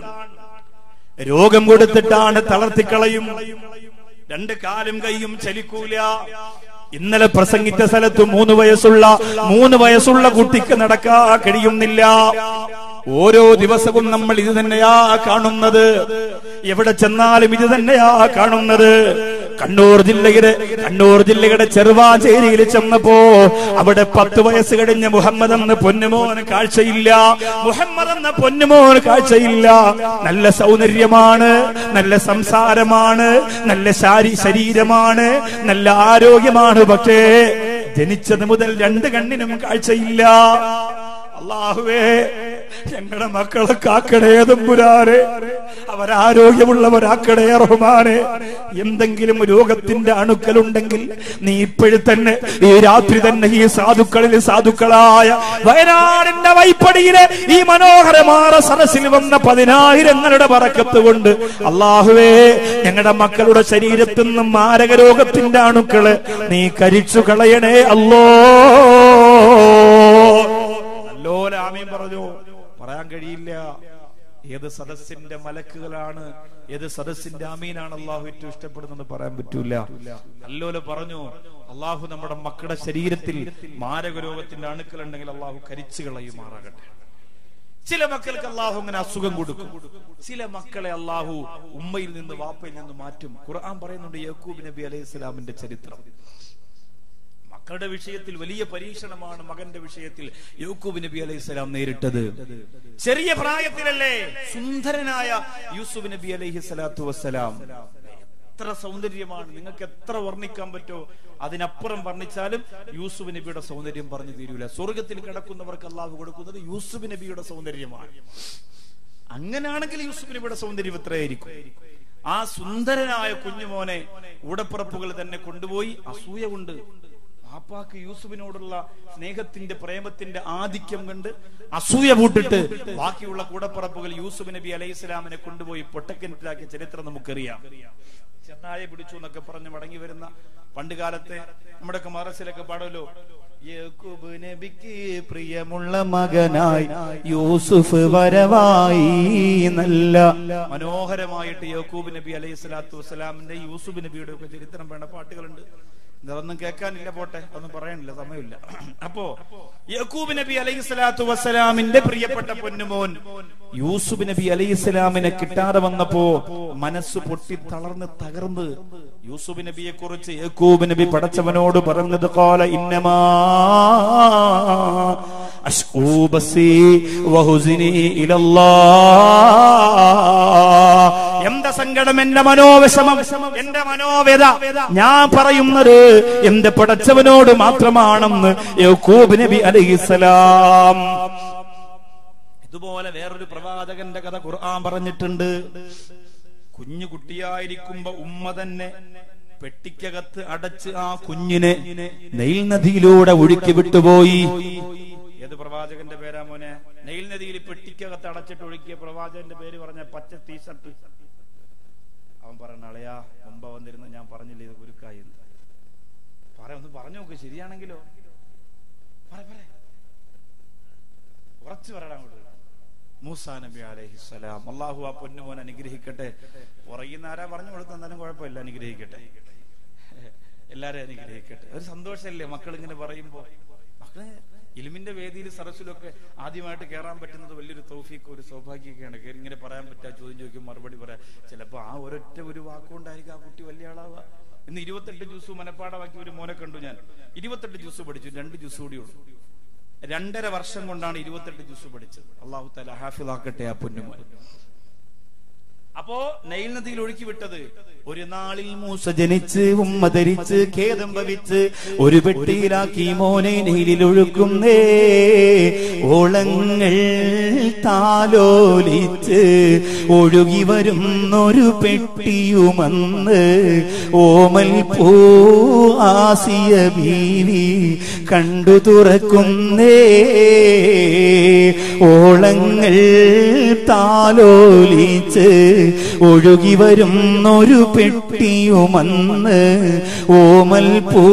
രോഗം കൊടുത്തിട്ടാണ് തളർത്തിക്കളയും രണ്ട് കാലും കൈയും ചലിക്കൂല ഇന്നലെ പ്രസംഗിച്ച സ്ഥലത്ത് മൂന്ന് വയസ്സുള്ള മൂന്ന് വയസ്സുള്ള കുട്ടിക്ക് നടക്കാ കഴിയുന്നില്ല ഓരോ ദിവസവും നമ്മൾ ഇത് തന്നെയാ കാണുന്നത് എവിടെ ചെന്നാലും ഇത് തന്നെയാ കാണുന്നത് കണ്ണൂർ ജില്ലയുടെ കണ്ണൂർ ജില്ലയുടെ ചെറുവാഞ്ചേരിയിൽ ചെന്നപ്പോ അവിടെ പത്ത് വയസ്സ് കഴിഞ്ഞ മുഹമ്മദ് എന്ന പൊന്നുമോന് കാഴ്ചയില്ല മുഹമ്മദ് എന്ന പൊന്നുമോന് കാഴ്ചയില്ല നല്ല സൗന്ദര്യമാണ് നല്ല സംസാരമാണ് നല്ല ശാരീ ശരീരമാണ് നല്ല ആരോഗ്യമാണ് പക്ഷേ ജനിച്ചത് മുതൽ രണ്ട് കണ്ണിനും കാഴ്ചയില്ല അള്ളാഹുവേ ഞങ്ങളുടെ മക്കളെ കാക്കടേ തമ്പുരാനെ അവരാരോഗ്യമുള്ളവരാക്കടേ റഹ്മാനെ എന്തെങ്കിലും രോഗത്തിന്റെ അണുക്കളുണ്ടെങ്കിൽ നീ ഇപ്പോഴും തന്നെ ഈ രാത്രി തന്നെ ഈ സാധുക്കളിൽ സാധുക്കളായ വയനാടിന്റെ വൈപ്പടിയിലെ ഈ മനോഹരമായ സരസിൽ വന്ന പതിനായിരങ്ങളുടെ പറക്കത്ത് കൊണ്ട് അള്ളാഹുവേ ഞങ്ങളുടെ മക്കളുടെ ശരീരത്തിൽ നിന്നും മാരക രോഗത്തിന്റെ അണുക്കള് നീ കരിച്ചു കളയണേ അല്ലോ നല്ലോല ആമീൻ പറഞ്ഞു പറയാൻ കഴിയില്ല ഏത് സദസ്സിന്റെ മലക്കുകളാണ് ഏത് സദസ്സിന്റെ ആമീനാണ് അള്ളാഹു ഏറ്റവും ഇഷ്ടപ്പെടുന്നത് പറയാൻ പറ്റൂല നല്ലോല പറഞ്ഞു അള്ളാഹു നമ്മുടെ മക്കളുടെ ശരീരത്തിൽ മാരക രോഗത്തിന്റെ അണുക്കൾ ഉണ്ടെങ്കിൽ അള്ളാഹു കരിച്ചു കളയുമാറാകട്ടെ ചില മക്കൾക്ക് അള്ളാഹു അങ്ങനെ അസുഖം കൊടുക്കും ചില മക്കളെ അള്ളാഹു ഉമ്മയിൽ നിന്ന് വാപ്പയിൽ നിന്ന് മാറ്റും ഖുർആൻ പറയുന്നുണ്ട് യക്കൂബ് നബി അലൈഹി സ്വലാമിന്റെ ചരിത്രം മക്കളുടെ വിഷയത്തിൽ വലിയ പരീക്ഷണമാണ് മകന്റെ വിഷയത്തിൽ യൂക്കൂബ് നബി അലൈഹി സ്വലാം നേരിട്ടത് ചെറിയ പ്രായത്തിലല്ലേ സുന്ദരനായ യൂസുഫ് നബി അലൈഹി സ്വലാത്തു വസ്സലാം എത്ര സൗന്ദര്യമാണ് നിങ്ങൾക്ക് എത്ര വർണ്ണിക്കാൻ പറ്റോ അതിനപ്പുറം വർണ്ണിച്ചാലും യൂസുഫ് നബിയുടെ സൗന്ദര്യം പറഞ്ഞു തീരൂല സ്വർഗത്തിൽ കിടക്കുന്നവർക്ക് അള്ളാഹു കൊടുക്കുന്നത് യൂസുഫ് നബിയുടെ സൗന്ദര്യമാണ് അങ്ങനെയാണെങ്കിൽ യൂസുഫ് നബിയുടെ സൗന്ദര്യം എത്രയായിരിക്കും ആ സുന്ദരനായ കുഞ്ഞുമോനെ കൂടപ്പിറപ്പുകൾ തന്നെ കൊണ്ടുപോയി അസൂയ കൊണ്ട് പാപ്പാക്ക് യൂസുഫിനോടുള്ള സ്നേഹത്തിന്റെ പ്രേമത്തിന്റെ ആധിക്യം കണ്ട് അസൂയ പൂട്ടിട്ട് ബാക്കിയുള്ള കൂടപ്പിറപ്പുകൾ യൂസുഫ് നബി അലൈഹി സ്വലാമിനെ കൊണ്ടുപോയി പൊട്ടക്കിണറ്റിലാക്കിയ ചരിത്രം നമുക്കറിയാം ചെന്നായെ പിടിച്ചു എന്നൊക്കെ പറഞ്ഞ് മടങ്ങി വരുന്ന പണ്ട് കാലത്തെ നമ്മുടെ മറസിലൊക്കെ പാടല്ലോ യാക്കൂബ് നബിക്ക് പ്രിയമുള്ള മകനായി യൂസുഫ് വരവായി നല്ല മനോഹരമായിട്ട് യാക്കൂബ് നബി അലൈഹി സ്വലാത്തു വസ്സലാമിന്റെ യൂസുഫ് നബിയുടെ ഒക്കെ ചരിത്രം വേണ്ട പാട്ടുകളുണ്ട് ഇതൊന്നും കേൾക്കാനില്ല പോട്ടെ ഒന്നും പറയാനില്ല സമയമില്ല അപ്പോ യക്കൂബ് നബി അലൈഹി സ്വലാത്തു വസ്സലാമിന്റെ പ്രിയപ്പെട്ട പൊന്നുമോൻ യൂസുഫ് നബി അലൈഹി സ്വലാമിനെ കിട്ടാതെ വന്നപ്പോ മനസ്സ് പൊട്ടി തളർന്ന് തകർന്ന് യൂസുഫ് നബിയെ കുറിച്ച് യക്കൂബ് നബി പടച്ചവനോട് പറഞ്ഞത് കോല ഇന്നമാ അശ്കൂ ബസി വഹുസിനി ഇലല്ലാഹ് എന്റെ സങ്കടം എന്റെ മനോവിഷമം എന്റെ മനോവേദ ഞാൻ പറയുന്നത് എന്റെ പടച്ചവനോട് മാത്രമാണെന്ന് യഹൂബ് നബി അലൈഹിസലാം ഇതുപോലെ വേറൊരു പ്രവാചകന്റെ കഥ ഖുർആൻ പറഞ്ഞിട്ടുണ്ട് കുഞ്ഞു കുട്ടിയായിരിക്കുമ്പോ ഉമ്മ തന്നെ പെട്ടിക്കകത്ത് അടച്ച് ആ കുഞ്ഞിനെ നെയിൽ നദിയിലൂടെ ഒഴുക്കി വിട്ടുപോയി ഏത് പ്രവാചകന്റെ പേരാ മോനെ നെയിൽ നദിയിൽ പെട്ടിക്കകത്ത് അടച്ചിട്ട് ഒഴുക്കിയ പ്രവാചകന്റെ പേര് പറഞ്ഞ പച്ച ടീഷർട്ട് അവൻ പറഞ്ഞ അളയാ മുമ്പ് വന്നിരുന്ന ഞാൻ പറഞ്ഞില്ല ഇത് കുരുക്കായി എന്ന് പറ ഒന്ന് പറഞ്ഞു നോക്ക് ശരിയാണെങ്കിലോ പറ പറ ഉറച്ചു പറയണം അങ്ങോട്ട് മൂസാ നബി അലൈഹിസ്സലാം അള്ളാഹു ആ പൊന്നുമോൻ അനുഗ്രഹിക്കട്ടെ പുറകിന്ന് ആരാ പറഞ്ഞു കൊടുത്തെന്നാലും കുഴപ്പമില്ല അനുഗ്രഹിക്കട്ടെ എല്ലാരെയും അനുഗ്രഹിക്കട്ടെ ഒരു സന്തോഷമല്ലേ മക്കൾ ഇങ്ങനെ പറയുമ്പോ മക്കള് ഇലിമിന്റെ വേദിയിൽ സരസിലൊക്കെ ആദ്യമായിട്ട് കയറാൻ പറ്റുന്നത് വലിയൊരു തൗഫീക്ക് ഒരു സൗഭാഗ്യമൊക്കെയാണ് കേറി ഇങ്ങനെ പറയാൻ പറ്റാ ചോദ്യം ചോദിക്കും മറുപടി പറയാം ചിലപ്പോ ആ ഒരൊറ്റ ഒരു വാക്കുകൊണ്ടായിരിക്കും ആ കുട്ടി വലിയ ആളാവുക ഇന്ന് ഇരുപത്തെട്ട് ജ്യൂസ് മനപ്പാടമാക്കി ഒരു മോനെ കണ്ടു ഞാൻ ഇരുപത്തെട്ട് ജ്യൂസ് പഠിച്ചു രണ്ട് ജ്യൂസ് കൂടിയുള്ളൂ രണ്ടര വർഷം കൊണ്ടാണ് ഇരുപത്തെട്ട് ജ്യൂസ് പഠിച്ചത് അള്ളാഹു തല ഹാഫിലാക്കട്ടെ ആ പൊന്നുമോൻ അപ്പോ നൈൽ നദിയിൽ ഒഴുക്കി വിട്ടത് ഒരു നാളിൽ മൂസ ജനിച്ച് ഉമ്മ ധരിച്ച് ഖേദം ഭവിച്ച് ഒരു പെട്ടിയിലാക്കി മോനെ നെയിലിൽ ഒഴുക്കുന്നേ ഓളങ്ങൾ താലോലിച്ച് ഒഴുകി വരുന്നൊരു പെട്ടിയുമന്ന് ഓമൽ പൂ ആസിയ ബീവി കണ്ടു തുറക്കുന്നേ ഓളങ്ങൾ താലോലിച്ച് ഒഴുകി വരുന്നൊരു പെട്ടിയുമന്ന് ഓമൽ പൂ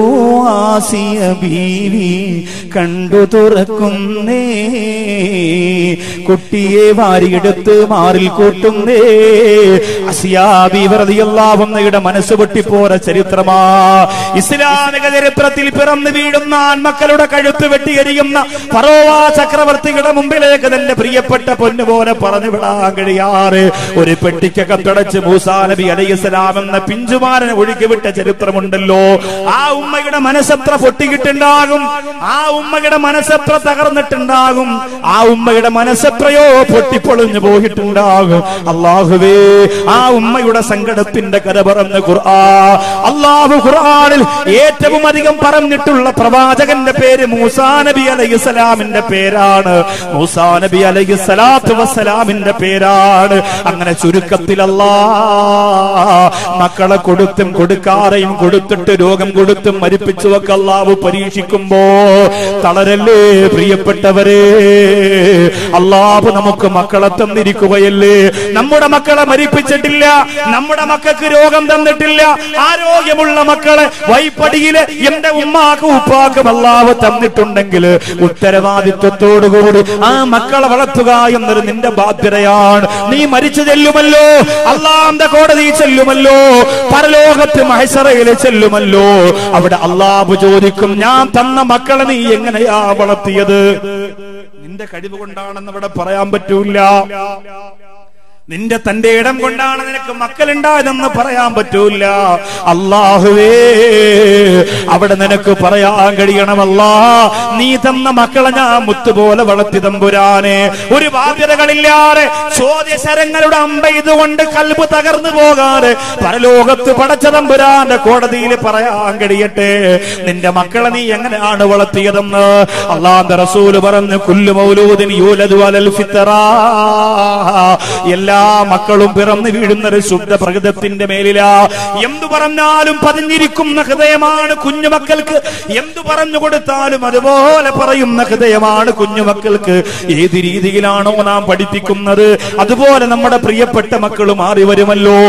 ആസിയ ബീവി കണ്ടു തുറക്കുന്നേ കുട്ടിയെ വാരിയെടുത്ത് മാറിൽ കൂട്ടുന്നേ അസിയാബി വെറുതെയല്ലാവുന്നയുടെ മനസ്സ് പൊട്ടിപ്പോര ചരിത്രമാ ഇസ്ലാമിക ചരിത്രത്തിൽ പിറന്നു വീഴുന്ന ആൺമക്കളുടെ കഴുത്ത് വെട്ടിയെരിയുന്ന ഫറോവ ചക്രവർത്തിയുടെ മുമ്പിലേക്ക് തന്റെ പ്രിയപ്പെട്ട പൊന്നുപോലെ പറഞ്ഞു വിടാൻ കഴിയാറ് ഒരു പെട്ടിക്കകത്തടച്ച് മൂസാ നബി അലൈഹിസ്സലാം എന്ന പിഞ്ചുമാരനെ ഒഴുകിവിട്ട ചരിത്രമുണ്ടല്ലോ ആ ഉമ്മയുടെ മനസ്സെത്ര പൊട്ടിക്കിട്ടുണ്ടാകും ആ ഉമ്മയുടെ മനസ്സെത്ര തകർന്നിട്ടുണ്ടാകും ആ ഉമ്മയുടെ മനസ്സെത്രയോ പൊട്ടിപ്പൊളിഞ്ഞു പോയിട്ടുണ്ടാകും അള്ളാഹുവേ ആ ഉമ്മയുടെ സങ്കടത്തിന്റെ കഥ പറഞ്ഞ ഖുർആ അള്ളാഹു ഖുർആനിൽ ഏറ്റവും അധികം പറഞ്ഞിട്ടുള്ള പ്രവാചകന്റെ പേര് മൂസാ നബി അലൈഹിസ്സലാമിന്റെ പേരാണ് മൂസാ നബി അലൈഹി സ്വലാത്തു വസ്സലാമിന്റെ പേരാണ് അങ്ങനെ ചുരുക്കത്തിലല്ലാ മക്കളെ കൊടുത്തും കൊടുക്കാതെയും കൊടുത്തിട്ട് രോഗം കൊടുത്തും മരിപ്പിച്ചു ഒക്കെ അള്ളാഹു പരീക്ഷിക്കുമ്പോ തളരല്ലേ പ്രിയപ്പെട്ടവരെ അള്ളാഹു നമുക്ക് മക്കളെ തന്നിരിക്കുകയല്ലേ നമ്മുടെ മക്കളെ മരിപ്പിച്ചിട്ടില്ല നമ്മുടെ മക്കൾക്ക് രോഗം തന്നിട്ടില്ല ആരോഗ്യമുള്ള മക്കളെ വൈപ്പടിയില് എന്റെ ഉമ്മാക്കും ഉപ്പാക്കും അള്ളാഹു തന്നിട്ടുണ്ടെങ്കിൽ ഉത്തരവാദിത്വത്തോടുകൂടി ആ മക്കളെ വളർത്തുക എന്നൊരു നിന്റെ ബാധ്യതയാണ് നീ മരിച്ചു ചെല്ലുമല്ലോ അള്ളാന്റെ കോടതി ചെല്ലുമല്ലോ പരലോകത്ത് മഹസറയിൽ ചെല്ലുമല്ലോ അവിടെ അള്ളാഹു ചോദിക്കും ഞാൻ തന്ന മക്കളെ നീ എങ്ങനെയാ വളർത്തിയത് നിന്റെ കഴിവ് കൊണ്ടാണെന്ന് അവിടെ പറയാൻ പറ്റൂല നിന്റെ തന്റെ ഇടം കൊണ്ടാണ് നിനക്ക് മക്കളുണ്ടായതെന്ന് പറയാൻ പറ്റൂല അള്ളാഹുവേ അവിടെ നിനക്ക് പറയാൻ കഴിയണമല്ല നീ തന്ന മക്കളെ ഞാൻ മുത്തുപോലെ വളർത്തി തമ്പുരാനെ ഒരു ബാധ്യതകളില്ലാതെ ചോദ്യശരങ്ങളുടെ അമ്പ ഇതുകൊണ്ട് കൽബ് തകർന്നു പോകാതെ പരലോകത്ത് പടച്ച തമ്പുരാന്റെ കോടതിയിൽ പറയാൻ കഴിയട്ടെ നിന്റെ മക്കളെ നീ എങ്ങനെയാണ് വളർത്തിയതെന്ന് അള്ളാന്റെ റസൂല് പറഞ്ഞു കുല്ലു മൗലൂദിൻ യൂലദു അലൽ ഫിത്തറാ എല്ലാ മക്കളും പിറന്നു വീഴുന്ന ഒരു ശുദ്ധ പ്രകൃതത്തിന്റെ മേലിലാ എന്തു പറഞ്ഞാലും പതിഞ്ഞിരിക്കുന്ന ഹൃദയമാണ് കുഞ്ഞുമക്കൾക്ക് എന്തു പറഞ്ഞു കൊടുത്താലും അതുപോലെ പറയുന്ന ഹൃദയമാണ് കുഞ്ഞുമക്കൾക്ക് ഏത് രീതിയിലാണോ നാം പഠിപ്പിക്കുന്നത് അതുപോലെ നമ്മുടെ പ്രിയപ്പെട്ട മക്കൾ മാറി വരുമല്ലോ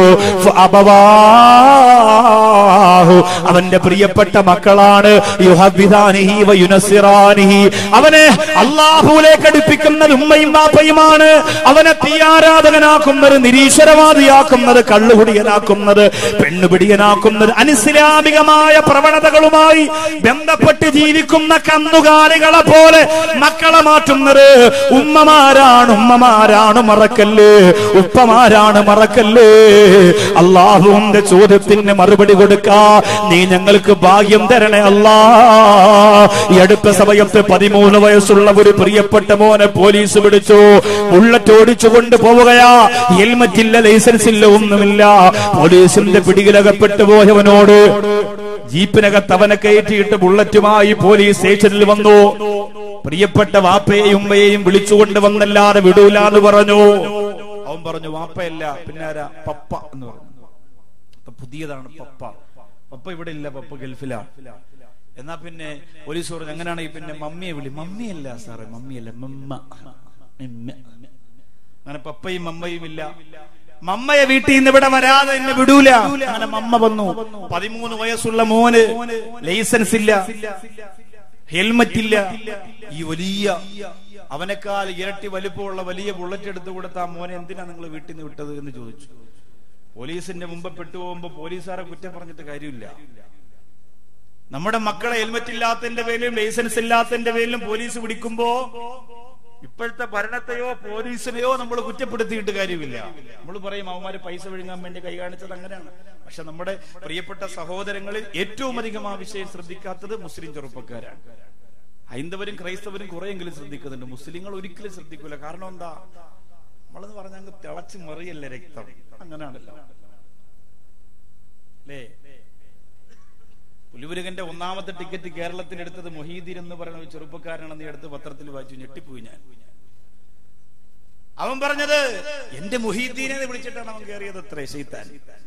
അബവാഹു അവന്റെ പ്രിയപ്പെട്ട മക്കളാണ് യുഹബിദാനിഹി വയുനസിറാനിഹി അവനെ അള്ളാഹുലേക്ക് അടുപ്പിക്കുന്നത് ഉമ്മയും വാപ്പയുമാണ് അവനെ തീയാരാധകനാ ദുർബലനാക്കുന്നത് നിരീശ്വരവാദിയാക്കുന്നത് കള്ളുകുടിയനാക്കുന്നത് പെണ്ണുപിടിയനാക്കുന്നത് അനിസ്ലാമികമായ പ്രവണതകളുമായി ബന്ധപ്പെട്ട് ജീവിക്കുന്ന കന്നുകാലികളെ പോലെ മക്കളെ മാറ്റുന്നത് ഉമ്മമാരാണ് ഉമ്മമാരാണ് മറക്കല്ലേ ഉപ്പമാരാണ് മറക്കല്ലേ അള്ളാഹുവിന്റെ ചോദ്യത്തിന് മറുപടി കൊടുക്കാ നീ ഞങ്ങൾക്ക് ഭാഗ്യം തരണേ അല്ലാ ഈ അടുത്ത സമയത്ത് പതിമൂന്ന് വയസ്സുള്ള ഒരു പ്രിയപ്പെട്ട മോനെ പോലീസ് പിടിച്ചു ബുള്ളറ്റ് ഓടിച്ചുകൊണ്ട് പോവുകയാ ഹെൽമറ്റ് ഇല്ല ലൈസൻസ് ഇല്ല ഒന്നുമില്ല പോലീസിന്റെ പിടിയിലകപ്പെട്ടു പോയവനോട് ജീപ്പിനകത്ത് അവനെ കയറ്റിയിട്ട് ബുള്ളറ്റുമായി പോലീസ് സ്റ്റേഷനിൽ വന്നു പ്രിയപ്പെട്ട വാപ്പയെയും ഉമ്മയെയും വിളിച്ചുകൊണ്ട് വന്നല്ലാതെ വിടൂല എന്ന് പറഞ്ഞു അവൻ പറഞ്ഞു വാപ്പയല്ല പിന്നെ ആരാ പപ്പ എന്ന് പറഞ്ഞു അപ്പൊ പുതിയതാണ് പപ്പ പപ്പ ഇവിടെ ഇല്ല പപ്പ ഗൾഫിലാ എന്നാ പിന്നെ പോലീസ് പറഞ്ഞു അങ്ങനെയാണെങ്കിൽ പിന്നെ മമ്മിയെ വിളി മമ്മിയല്ല സാറേ മമ്മിയല്ല മമ്മ മിമ്മ. അങ്ങനെ പപ്പയും മമ്മയും ഇല്ല മമ്മയെ വീട്ടിൽ നിന്ന് ഇവിടെ വരാതെ എന്നെ വിടൂല അങ്ങനെ മമ്മ വന്നു പതിമൂന്ന് വയസ്സുള്ള മോന് ലൈസൻസ് ഇല്ല ഹെൽമറ്റ് ഇല്ല ഈ വലിയ അവനേക്കാൾ ഇരട്ടി വലിപ്പമുള്ള വലിയ ബുള്ളറ്റ് എടുത്തു കൊടുത്ത ആ മോനെ എന്തിനാ നിങ്ങൾ വീട്ടിൽ നിന്ന് വിട്ടത് എന്ന് ചോദിച്ചു പോലീസിന്റെ മുമ്പ് പെട്ടുപോകുമ്പോ പോലീസുകാരെ കുറ്റം പറഞ്ഞിട്ട് കാര്യമില്ല നമ്മുടെ മക്കളെ ഹെൽമറ്റ് ഇല്ലാത്തതിന്റെ പേരിലും ലൈസൻസ് ഇല്ലാത്തതിന്റെ പേരിലും പോലീസ് പിടിക്കുമ്പോ ഇപ്പോഴത്തെ ഭരണത്തെയോ പോലീസിനെയോ നമ്മൾ കുറ്റപ്പെടുത്തിയിട്ട് കാര്യമില്ല നമ്മൾ പറയും അവന്മാര് പൈസ വിഴുങ്ങാൻ വേണ്ടി കൈ കാണിച്ചത് അങ്ങനെയാണ് പക്ഷെ നമ്മുടെ പ്രിയപ്പെട്ട സഹോദരങ്ങളിൽ ഏറ്റവും അധികം ആ വിഷയം ശ്രദ്ധിക്കാത്തത് മുസ്ലിം ചെറുപ്പക്കാരാണ് ഹൈന്ദവരും ക്രൈസ്തവരും കുറെയെങ്കിലും ശ്രദ്ധിക്കുന്നുണ്ട് മുസ്ലിങ്ങൾ ഒരിക്കലും ശ്രദ്ധിക്കൂല കാരണം എന്താ നമ്മളെന്ന് പറഞ്ഞാൽ അങ്ങ് തിളച്ച് മറിയല്ലേ രക്തം അങ്ങനെയാണല്ലോ അല്ലേ പുലിമുരുകന്റെ ഒന്നാമത്തെ ടിക്കറ്റ് കേരളത്തിന് എടുത്തത് മൊഹീദീൻ എന്ന് പറയുന്ന ഒരു ചെറുപ്പക്കാരനാണെന്ന് എടുത്ത് പത്രത്തിൽ വായിച്ചു ഞെട്ടിപ്പോയി ഞാൻ അവൻ പറഞ്ഞത് എന്റെ മൊഹീദ്ദീനെ വിളിച്ചിട്ടാണ് അവൻ കയറിയത് അത്രേ ശൈത്താൻ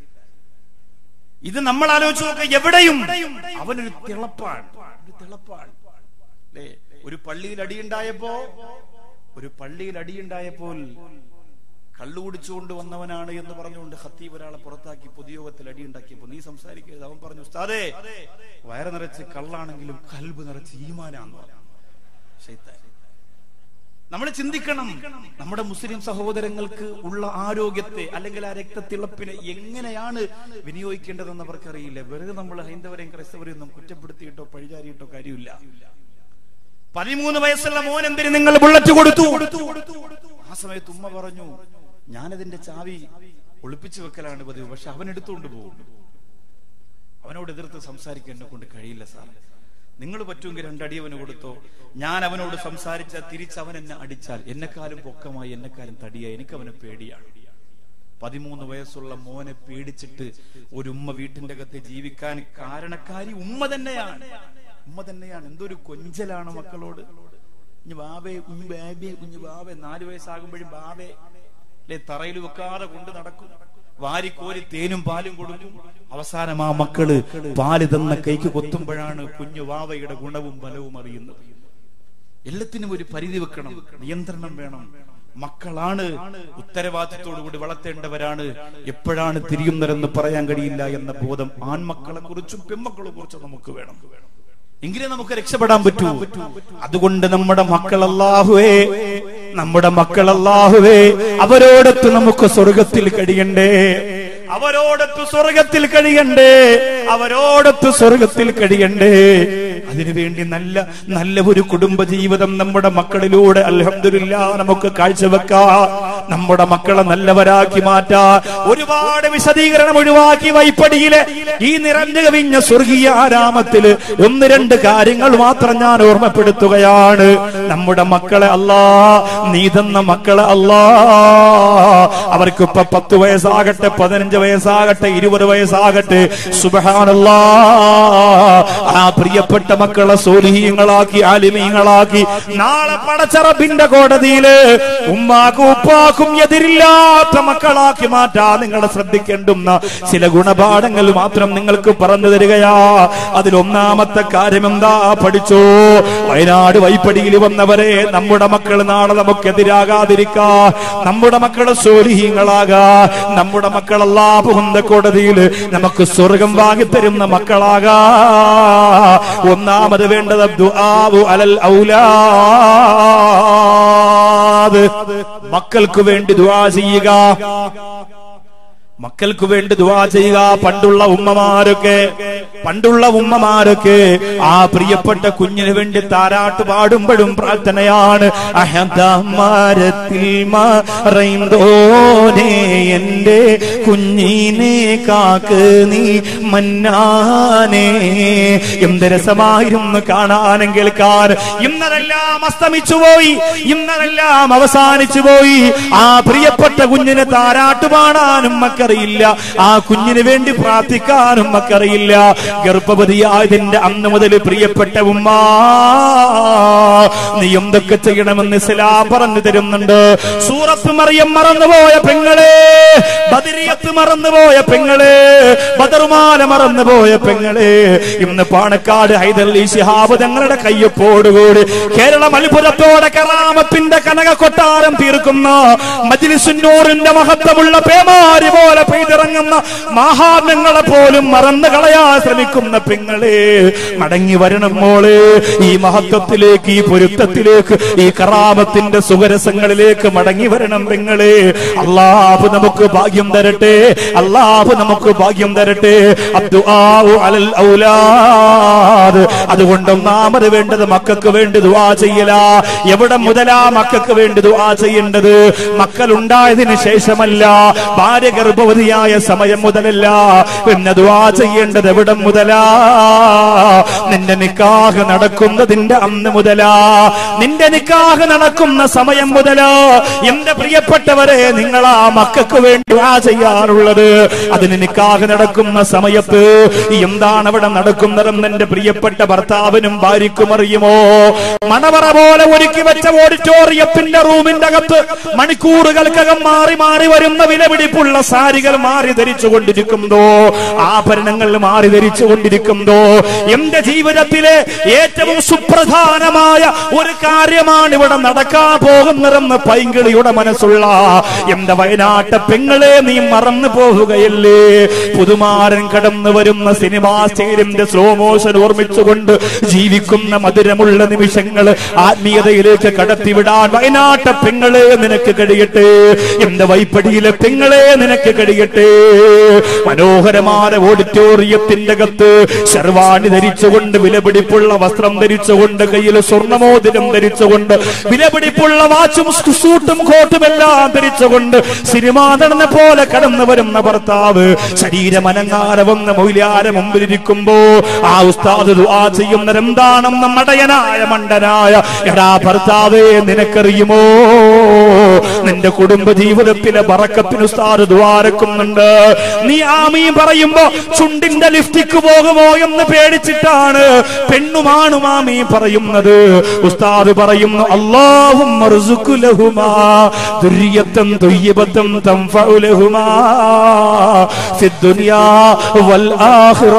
ഇത് നമ്മൾ ആലോചിച്ച് നോക്കുക എവിടെയും അവനൊരു തിളപ്പാണ് ഒരു തിളപ്പാണ് അല്ലേ ഒരു പള്ളിയിൽ അടിയുണ്ടായപ്പോ ഒരു പള്ളിയിൽ അടിയുണ്ടായപ്പോൾ കള്ളു കുടിച്ചുകൊണ്ട് വന്നവനാണ് എന്ന് പറഞ്ഞുകൊണ്ട് ഹത്തീബ് ഒരാളെ പുറത്താക്കി പൊതുയോഗത്തിൽ അടിയുണ്ടാക്കിയപ്പോ നീ സംസാരിക്കരുത് അവൻ പറഞ്ഞു ഉസ്താദേ വയറ് നിറച്ച് കള്ളാണെങ്കിലും കൽബ് നിറച്ച് ഈമാനാന്ന് പറഞ്ഞു ശൈത്താൻ നമ്മൾ ചിന്തിക്കണം നമ്മുടെ മുസ്ലിം സഹോദരങ്ങൾക്ക് ഉള്ള ആരോഗ്യത്തെ അല്ലെങ്കിൽ ആ രക്തത്തിളപ്പിനെ എങ്ങനെയാണ് വിനിയോഗിക്കേണ്ടതെന്ന് അവർക്കറിയില്ല വെറുതെ നമ്മൾ ഹൈന്ദവരെയും ക്രൈസ്തവരെയും ഒന്നും കുറ്റപ്പെടുത്തിയിട്ടോ പഴിചാരിയിട്ടോ കാര്യമില്ല പതിമൂന്ന് വയസ്സുള്ള മോൻ എന്തിന് നിങ്ങൾ ബുള്ളറ്റ് കൊടുത്തു ആ സമയത്ത് ഉമ്മ പറഞ്ഞു ഞാനതിന്റെ ചാവി ഒളിപ്പിച്ചു വെക്കലാണ് പതിവ് പക്ഷെ അവൻ എടുത്തുകൊണ്ട് പോകും അവനോട് എതിർത്ത് സംസാരിക്കാൻ എന്നെ കൊണ്ട് കഴിയില്ല സാർ നിങ്ങൾ പറ്റുമെങ്കിൽ രണ്ടടി അവന് കൊടുത്തോ ഞാൻ അവനോട് സംസാരിച്ച തിരിച്ച് അവൻ എന്നെ അടിച്ചാൽ എന്നെക്കാളും പൊക്കമായി എന്നെക്കാളും തടിയായി എനിക്ക് അവനെ പേടിയാണ് പതിമൂന്ന് വയസ്സുള്ള മോനെ പേടിച്ചിട്ട് ഒരു ഉമ്മ വീട്ടിന്റെ അകത്ത് ജീവിക്കാൻ കാരണക്കാരി ഉമ്മ തന്നെയാണ് ഉമ്മ തന്നെയാണ് എന്തൊരു കൊഞ്ചലാണ് മക്കളോട് കുഞ്ഞു ബാബേ കുഞ്ഞു ബാബേ കുഞ്ഞു ബാബേ നാല് വയസ്സാകുമ്പോഴും ബാബേ അല്ലെ തറയിൽ വെക്കാതെ കൊണ്ട് നടക്കും വാരിക്കോരി തേനും പാലും കൊടുക്കും അവസാനം ആ മക്കള് പാല് തന്ന കൈക്ക് കൊത്തുമ്പോഴാണ് കുഞ്ഞു വാവയുടെ ഗുണവും ബലവും അറിയുന്നത് എല്ലാത്തിനും ഒരു പരിധി വെക്കണം നിയന്ത്രണം വേണം മക്കളാണ് ഉത്തരവാദിത്തോടുകൂടി വളർത്തേണ്ടവരാണ് എപ്പോഴാണ് തിരിയുന്നതെന്ന് പറയാൻ കഴിയില്ല എന്ന ബോധം ആൺമക്കളെ കുറിച്ചും പെൺമക്കളെ കുറിച്ചും നമുക്ക് വേണം എങ്കിലേ നമുക്ക് രക്ഷപ്പെടാൻ പറ്റൂ അതുകൊണ്ട് നമ്മുടെ മക്കൾ അല്ലാഹുവേ നമ്മുടെ മക്കൾ അല്ലാഹുവേ അവരോടൊത്ത് നമുക്ക് സ്വർഗത്തിൽ കഴിയണ്ടേ അവരോടൊത്ത് സ്വർഗത്തിൽ കഴിയണ്ടേ അവരോടൊത്ത് സ്വർഗത്തിൽ കഴിയണ്ടേ അതിനുവേണ്ടി നല്ല നല്ല ഒരു കുടുംബ ജീവിതം നമ്മുടെ മക്കളിലൂടെ അൽഹംദുലില്ലാ നമുക്ക് കാഴ്ചവെക്കാ നമ്മുടെ മക്കളെ നല്ലവരാക്കി മാറ്റാ ഒരുപാട് വിശദീകരണം ഒഴിവാക്കി വൈപ്പടിയിലെ ഈ നിറഞ്ഞു കവിഞ്ഞ സ്വർഗീയ ആരാമത്തില് ഒന്ന് രണ്ട് കാര്യങ്ങൾ മാത്രം ഞാൻ ഓർമ്മപ്പെടുത്തുകയാണ് നമ്മുടെ മക്കളെ അല്ലാ നീ തന്ന മക്കളെ അല്ലാ അവർക്ക് ഇപ്പൊ പത്ത് വയസ്സാകട്ടെ പതിനഞ്ച് വയസ്സാകട്ടെ ഇരുപത് വയസ്സാകട്ടെ സുബഹാനല്ലാ ആ പ്രിയപ്പെട്ട മക്കളെ സോലിഹീങ്ങളാക്കി ആലിമീങ്ങളാക്കി നാളെ പടച്ചറബിന്റെ കോടതിയില് ഉമ്മാക്കും ഉപ്പാക്കും എതിരില്ലാത്ത മക്കളാക്കി മാറ്റാ നിങ്ങൾ ശ്രദ്ധിക്കേണ്ടുന്ന ചില ഗുണപാഠങ്ങൾ മാത്രം നിങ്ങൾക്ക് പറഞ്ഞു തരികയാ അതിലൊന്നാമത്തെ കാര്യം എന്താ പഠിച്ചോ വയനാട് വൈപ്പടിയിൽ വന്നവരെ നമ്മുടെ മക്കൾ നാളെ നമുക്കെതിരാകാതിരിക്കാ നമ്മുടെ മക്കള് സോലിഹീങ്ങളാകാ നമ്മുടെ മക്കളല്ലാ പോകുന്ന കോടതിയിൽ നമുക്ക് സ്വർഗം വാങ്ങിത്തരുന്ന മക്കളാകാ ഒന്നാമത് വേണ്ടത് ദുആഉ അലൽ ഔലാ ഔലാദ് മക്കൾക്ക് വേണ്ടി ദുആ ചെയ്യുക മക്കൾക്ക് വേണ്ടി ദുആ ചെയ്യുക പണ്ടുള്ള ഉമ്മമാരൊക്കെ പണ്ടുള്ള ഉമ്മമാരൊക്കെ ആ പ്രിയപ്പെട്ട കുഞ്ഞിന് വേണ്ടി താരാട്ട് പാടുമ്പോഴും പ്രാർത്ഥനയാണ് അഹദമരത്തിൽ മറൈന്തോനെ എന്റെ കുഞ്ഞിനെ കാക്ക് നീ മന്നാനെ എന്ത് രസമായിരുന്നു കാണാനും കേൾക്കാൻ ഇന്നതെല്ലാം അസ്തമിച്ചു പോയി ഇന്നതെല്ലാം അവസാനിച്ചു പോയി ആ പ്രിയപ്പെട്ട കുഞ്ഞിനെ താരാട്ട് പാടാനും മക്കറിയില്ല ആ കുഞ്ഞിന് വേണ്ടി പ്രാർത്ഥിക്കാനും മക്കറിയില്ല ഗർഭവതിയായതിന്റെ അന്ന് മുതൽ പ്രിയപ്പെട്ട ഉമ്മ നീ എന്തൊക്കെ ചെയ്യണമെന്ന് ഇസ്ലാം പറഞ്ഞു തരുന്നുണ്ട് സൂറത്ത് മറിയം മറന്നുപോയ പെങ്ങളെ ബദരിയത്ത് മറന്നുപോയ പെങ്ങളെ ബദറുമാല മറന്നുപോയ പെങ്ങളെ ഇന്ന് പാണക്കാട് ഹൈദർലി ശിഹാബ് തങ്ങളുടെ കയ്യൊപ്പോടുകൂടി കേരളം അത്ഭുതത്തോടെ കറാമത്തിന്റെ കനക കൊട്ടാരം തീർക്കുന്ന മജിലിസുന്നൂറിന്റെ മഹത്വമുള്ള പേമാരി പോലെ പെയ്തിറങ്ങുന്ന മഹാത്മ്യങ്ങളെ പോലും മറന്നു കളയാൻ ശ്രമിക്കുന്ന പെങ്ങളെ മടങ്ങി വരണം മോളെ ഈ മഹത്വത്തിലേക്ക് ഈ പൊരുത്തത്തിലേക്ക് ഈ കറാമത്തിന്റെ സുഖരസങ്ങളിലേക്ക് മടങ്ങി വരണം പെങ്ങളെ അള്ളാഹു നമുക്ക് ഭാഗ്യം തരട്ടെ അള്ളാഹു നമുക്ക് ഭാഗ്യം തരട്ടെ അബ്ദുആഉ അലൽ ഔലാദ് അതുകൊണ്ട് ഒന്നാമത് വേണ്ടത് മക്കൾക്ക് വേണ്ടി ദുആ ചെയ്യല എവിടെ മുതലാ മക്കൾക്ക് വേണ്ടി ദുആ ചെയ്യേണ്ടത് മക്കൾ ഉണ്ടായതിനു ശേഷമല്ല ഭാര്യ ഗർഭവതിയായ സമയം മുതലല്ല പിന്നെ ദുആ ചെയ്യേണ്ടത് എവിടെ മുതലാ നിന്റെ നിക്കാഹ് നടക്കുന്നതിന്റെ അന്ന് മുതലാ നിന്റെ നിക്കാഹ് നടക്കുന്ന സമയം മുതലാ എന്റെ പ്രിയപ്പെട്ടവരെ നിങ്ങൾ ആ മക്കൾക്ക് വേണ്ടി ദുആ ചെയ്യാറുള്ളത് അതിന് നിക്കാഹ് നടക്കുന്ന സമയത്ത് എന്താണ് അവിടെ നടക്കുന്നതെന്ന് എന്റെ പ്രിയപ്പെട്ട ഭർത്താവിനും ഭാര്യയ്ക്കും അറിയുമോ മണവറ പോലെ ഒരുക്കി വെച്ച ഓഡിറ്റോറിയത്തിന്റെ റൂമിന്റെ അകത്ത് മണിക്കൂറുകൾക്കകം മാറി മാറി വരുന്ന വിലപിടിപ്പുള്ള സാരികൾ മാറി ധരിച്ചു കൊണ്ടിരിക്കുന്നതോ ആഭരണങ്ങൾ മാറി ധരിച്ചു കൊണ്ടിരിക്കുന്നതോ എന്റെ ജീവിതത്തിലെ ഏറ്റവും സുപ്രധാനമായ ഒരു കാര്യമാണ് ഇവിടെ നടക്കാൻ പോകുന്നതെന്ന് പൈങ്കിളിയുടെ മനസ്സുള്ള എന്റെ വയനാട്ടെ പെങ്ങളെ നീ മറന്നു പോവുകയല്ലേ പുതുമാരൻ കടന്നു വരുന്ന സിനിമാ സ്റ്റൈലിന്റെ സ്ലോ മോഷൻ ഓർമ്മിച്ചുകൊണ്ട് ജീവിക്കുന്ന മധുരമുള്ള നിമിഷങ്ങൾ ആത്മീയതയിലേക്ക് കടത്തിവിടാൻ വയനാട്ടെ പെങ്ങളെ നിനക്ക് കഴിയട്ടെ എന്റെ വൈപ്പടിയിലെ പെങ്ങളെ നിനക്ക് കഴിയട്ടെ മനോഹരമായ ഓഡിറ്റോറിയത്തിന്റെ അകത്ത് ശർവാണി ധരിച്ചുകൊണ്ട് വിലപിടിപ്പുള്ള വസ്ത്രം ധരിച്ചുകൊണ്ട് കയ്യിൽ സ്വർണ്ണമോതിരം ധരിച്ചുകൊണ്ട് വിലപിടിപ്പുള്ള വാച്ചും സൂട്ടും കോട്ടും എല്ലാം ധരിച്ചുകൊണ്ട് സിനിമാ നടന്ന പോലെ കടന്നു വരുന്ന ഭർത്താവ് ശരീരമനങ്ങാതെ വന്ന് മൊയിലാര മുമ്പിലിരിക്കുമ്പോ ആ ഉസ്താദ് ദുആ ചെയ്യുന്ന എന്താണെന്ന് മടയനായ മണ്ടനായ എടാ ഭർത്താവേ നിനക്കറിയുമോ നിന്റെ കുടുംബ ജീവിതത്തിലെ ബറക്കത്തിന് ഉസ്താദ് ദ്വാരക്കുന്നുണ്ട് നീ ആമീ പറയുമ്പോ ചുണ്ടിന്റെ ലിഫ്റ്റിക്ക് പോകുമോ എന്ന് പേടിച്ചിട്ടാണ് പെണ്ണുമാണും ആമീ പറയുന്നത് ഉസ്താദ് പറയുന്നു അള്ളാഹും ദുര്യത്തം തൊയ്യബത്തം തംഫഉലഹുമാ ഫിദ്ദുനിയാ വൽ ആഖിറ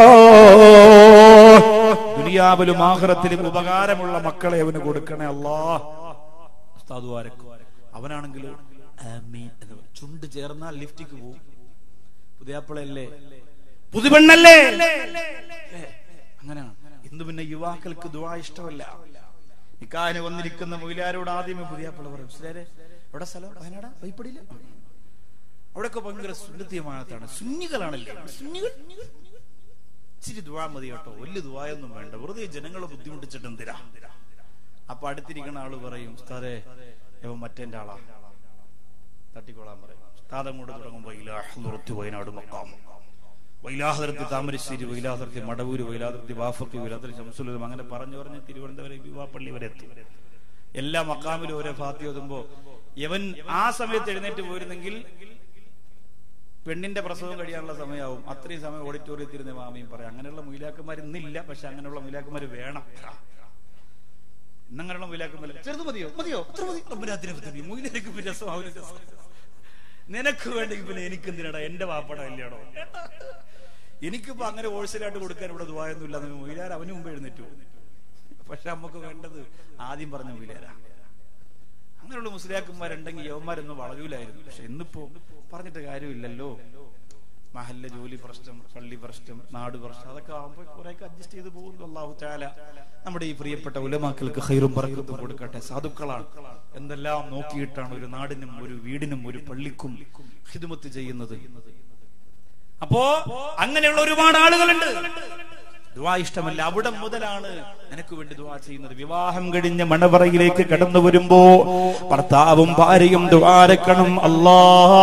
ദുനിയാവിലും ആഖിറത്തിലും ഉപകാരമുള്ള മക്കളെ അവന് കൊടുക്കണേ അല്ലാ ഉസ്താദ് ദ്വാരക്കും അവനാണെങ്കിൽ ആമീൻ എന്ന് പറയും. ചുണ്ട് ചേർന്നാൽ ലിഫ്റ്റിക്ക് പോകും പുതിയാപ്പിളല്ലേ പുതുപെണ്ണല്ലേ ഏ, അങ്ങനെയാണ് ഇന്ന് പിന്നെ യുവാക്കൾക്ക് ദുആ ഇഷ്ടമല്ല നിക്കാഹിന് വന്നിരിക്കുന്ന മൊയിലാരോട് ആദ്യമേ പുതിയാപ്പിള പറയും "ഉസ്താദേ, എവിടെ സ്ഥലം വയനാട് വൈപ്പടിയില് അവിടെയൊക്കെ ഭയങ്കര സുന്നത്തിയമാനത്താണ് സുന്നികളാണല്ലേ സുന്നികൾ ഇച്ചിരി ദുവാ മതി കേട്ടോ വലിയ ദുവായൊന്നും വേണ്ട വെറുതെ ജനങ്ങളെ ബുദ്ധിമുട്ടിച്ചിട്ട് എന്തിനാ അപ്പൊ അടുത്തിരിക്കുന്ന ആള് പറയും ഉസ്താദേ ഇവ മറ്റേന്റെ ആളാ തട്ടിക്കോളാൻ പറയും ഉസ്താദ് അങ്ങോട്ട് തുടങ്ങുമ്പോ ഇലാഹുറത്തി വയനാട് മക്കാം വൈലാഹതിർത്തി താമരശ്ശേരി വൈലാഹതിർത്തി മടവൂര് വൈലാഹതിർത്തി വാഫക്കി വൈലാഹത്തിരി ശംസുലും അങ്ങനെ പറഞ്ഞു പറഞ്ഞ് തിരുവനന്തപുരം വിവാഹപ്പള്ളി വരെ എത്തും എല്ലാ മക്കാമിലും ഓരോ ഫാത്തി ഓതുമ്പോ യവൻ ആ സമയത്ത് എഴുന്നേറ്റ് പോയിരുന്നെങ്കിൽ പെണ്ണിന്റെ പ്രസവം കഴിയാനുള്ള സമയമാവും അത്രയും സമയം ഓഡിറ്റോറിയത്തിൽ ഇരുന്ന് മാമിയും പറയാം അങ്ങനെയുള്ള മൊയിലാക്കന്മാർ ഇന്നില്ല പക്ഷെ അങ്ങനെയുള്ള മൊയിലാക്കന്മാർ വേണം ഇന്നങ്ങനെയുള്ള മൊയിലാക്കന്മാർ ചെറുത് മതിയോ മതിയോ അത്ര മതി റബ്ബിനാത്തിനെ പറ്റി മൊയിലേക്ക് പിന്നെ രസമാവില്ല രസം നിനക്ക് വേണ്ടെങ്കിൽ പിന്നെ എനിക്കെന്തിനടാ എന്റെ വാപ്പട അല്ലേടോ എനിക്കിപ്പോ അങ്ങനെ ഹോൾസെയിലായിട്ട് കൊടുക്കാൻ ഇവിടെ ദുബായൊന്നും ഇല്ല മൊയിലാർ അവന് മുമ്പ് എഴുന്നേറ്റു പക്ഷെ നമുക്ക് വേണ്ടത് ആദ്യം പറഞ്ഞ മൊയിലാരാ അങ്ങനെയുള്ള മുസ്ലിയാക്കന്മാരുണ്ടെങ്കിൽ യവന്മാരൊന്നും വളരൂലായിരുന്നു പക്ഷെ ഇന്നിപ്പോ പറഞ്ഞിട്ട് കാര്യമില്ലല്ലോ മഹല്ല ജോലി പ്രശ്നം പള്ളി പ്രശ്നം നാട് പ്രശ്നം അതൊക്കെ ആകുമ്പോൾ കുറെയൊക്കെ അഡ്ജസ്റ്റ് ചെയ്ത് പോകുന്നു അള്ളാഹു താല നമ്മുടെ ഈ പ്രിയപ്പെട്ട ഉലമാക്കൾക്ക് ഹൈറും പറക്കത്തും കൊടുക്കട്ടെ സാധുക്കളാണ് എന്തെല്ലാം നോക്കിയിട്ടാണ് ഒരു നാടിനും ഒരു വീടിനും ഒരു പള്ളിക്കും ഹിദുമത്ത് ചെയ്യുന്നത് അപ്പോ അങ്ങനെയുള്ള ഒരുപാട് ആളുകളുണ്ട് ദുവാ ഇഷ്ടമല്ല അവിടെ മുതലാണ് നിനക്ക് വേണ്ടി ദുവാ ചെയ്യുന്നത് വിവാഹം കഴിഞ്ഞ് മണവറയിലേക്ക് കടന്നു വരുമ്പോ ഭർത്താവും ഭാര്യയും ദുവാരക്കണം അല്ലാ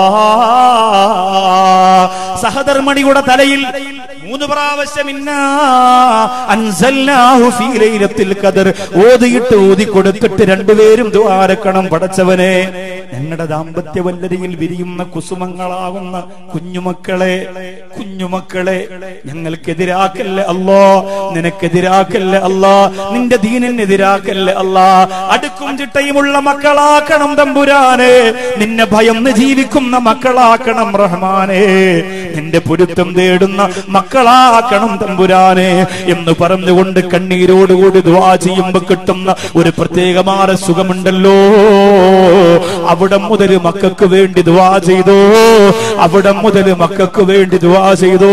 സഹധർമ്മണിയുടെ തലയിൽ മൂന്ന് പ്രാവശ്യം ഇന്നാ അൻസൽനാഹു ഫീ ലൈലത്തിൽ ഖദർ ഓതിയിട്ട് ഓതി കൊടുത്തിട്ട് രണ്ടുപേരും ദ്വാരക്കണം പടച്ചവനെ ഞങ്ങളുടെ ദാമ്പത്യ വല്ലരിയിൽ വിരിയുന്ന കുസുമങ്ങളാകുന്ന കുഞ്ഞുമക്കളെ കുഞ്ഞുമക്കളെ ഞങ്ങൾക്കെതിരാക്കല്ലേ അല്ലോ നിനക്കെതിരാക്കല്ലേ അല്ലാ നിന്റെ ദീനിനെതിരാക്കല്ലേ അല്ലാ അടുക്കും ചിട്ടയുമുള്ള മക്കളാക്കണം തമ്പുരാനെ നിന്നെ ഭയന്ന് ജീവിക്കുന്ന മക്കളാക്കണം റഹ്മാനെ നിന്റെ പൊരുത്തം തേടുന്ന മക്കളാക്കണം തമ്പുരാനെ എന്ന് പറഞ്ഞുകൊണ്ട് കണ്ണീരോടുകൂടി ദ്വാ ചെയ്യുമ്പോ കിട്ടുന്ന ഒരു പ്രത്യേകമായ സുഖമുണ്ടല്ലോ അവിടെ മുതൽ മക്കൾക്ക് വേണ്ടി ദ്വാ ചെയ്തോ അവിടെ മുതൽ മക്കൾക്ക് വേണ്ടി ദ്വാ ചെയ്തോ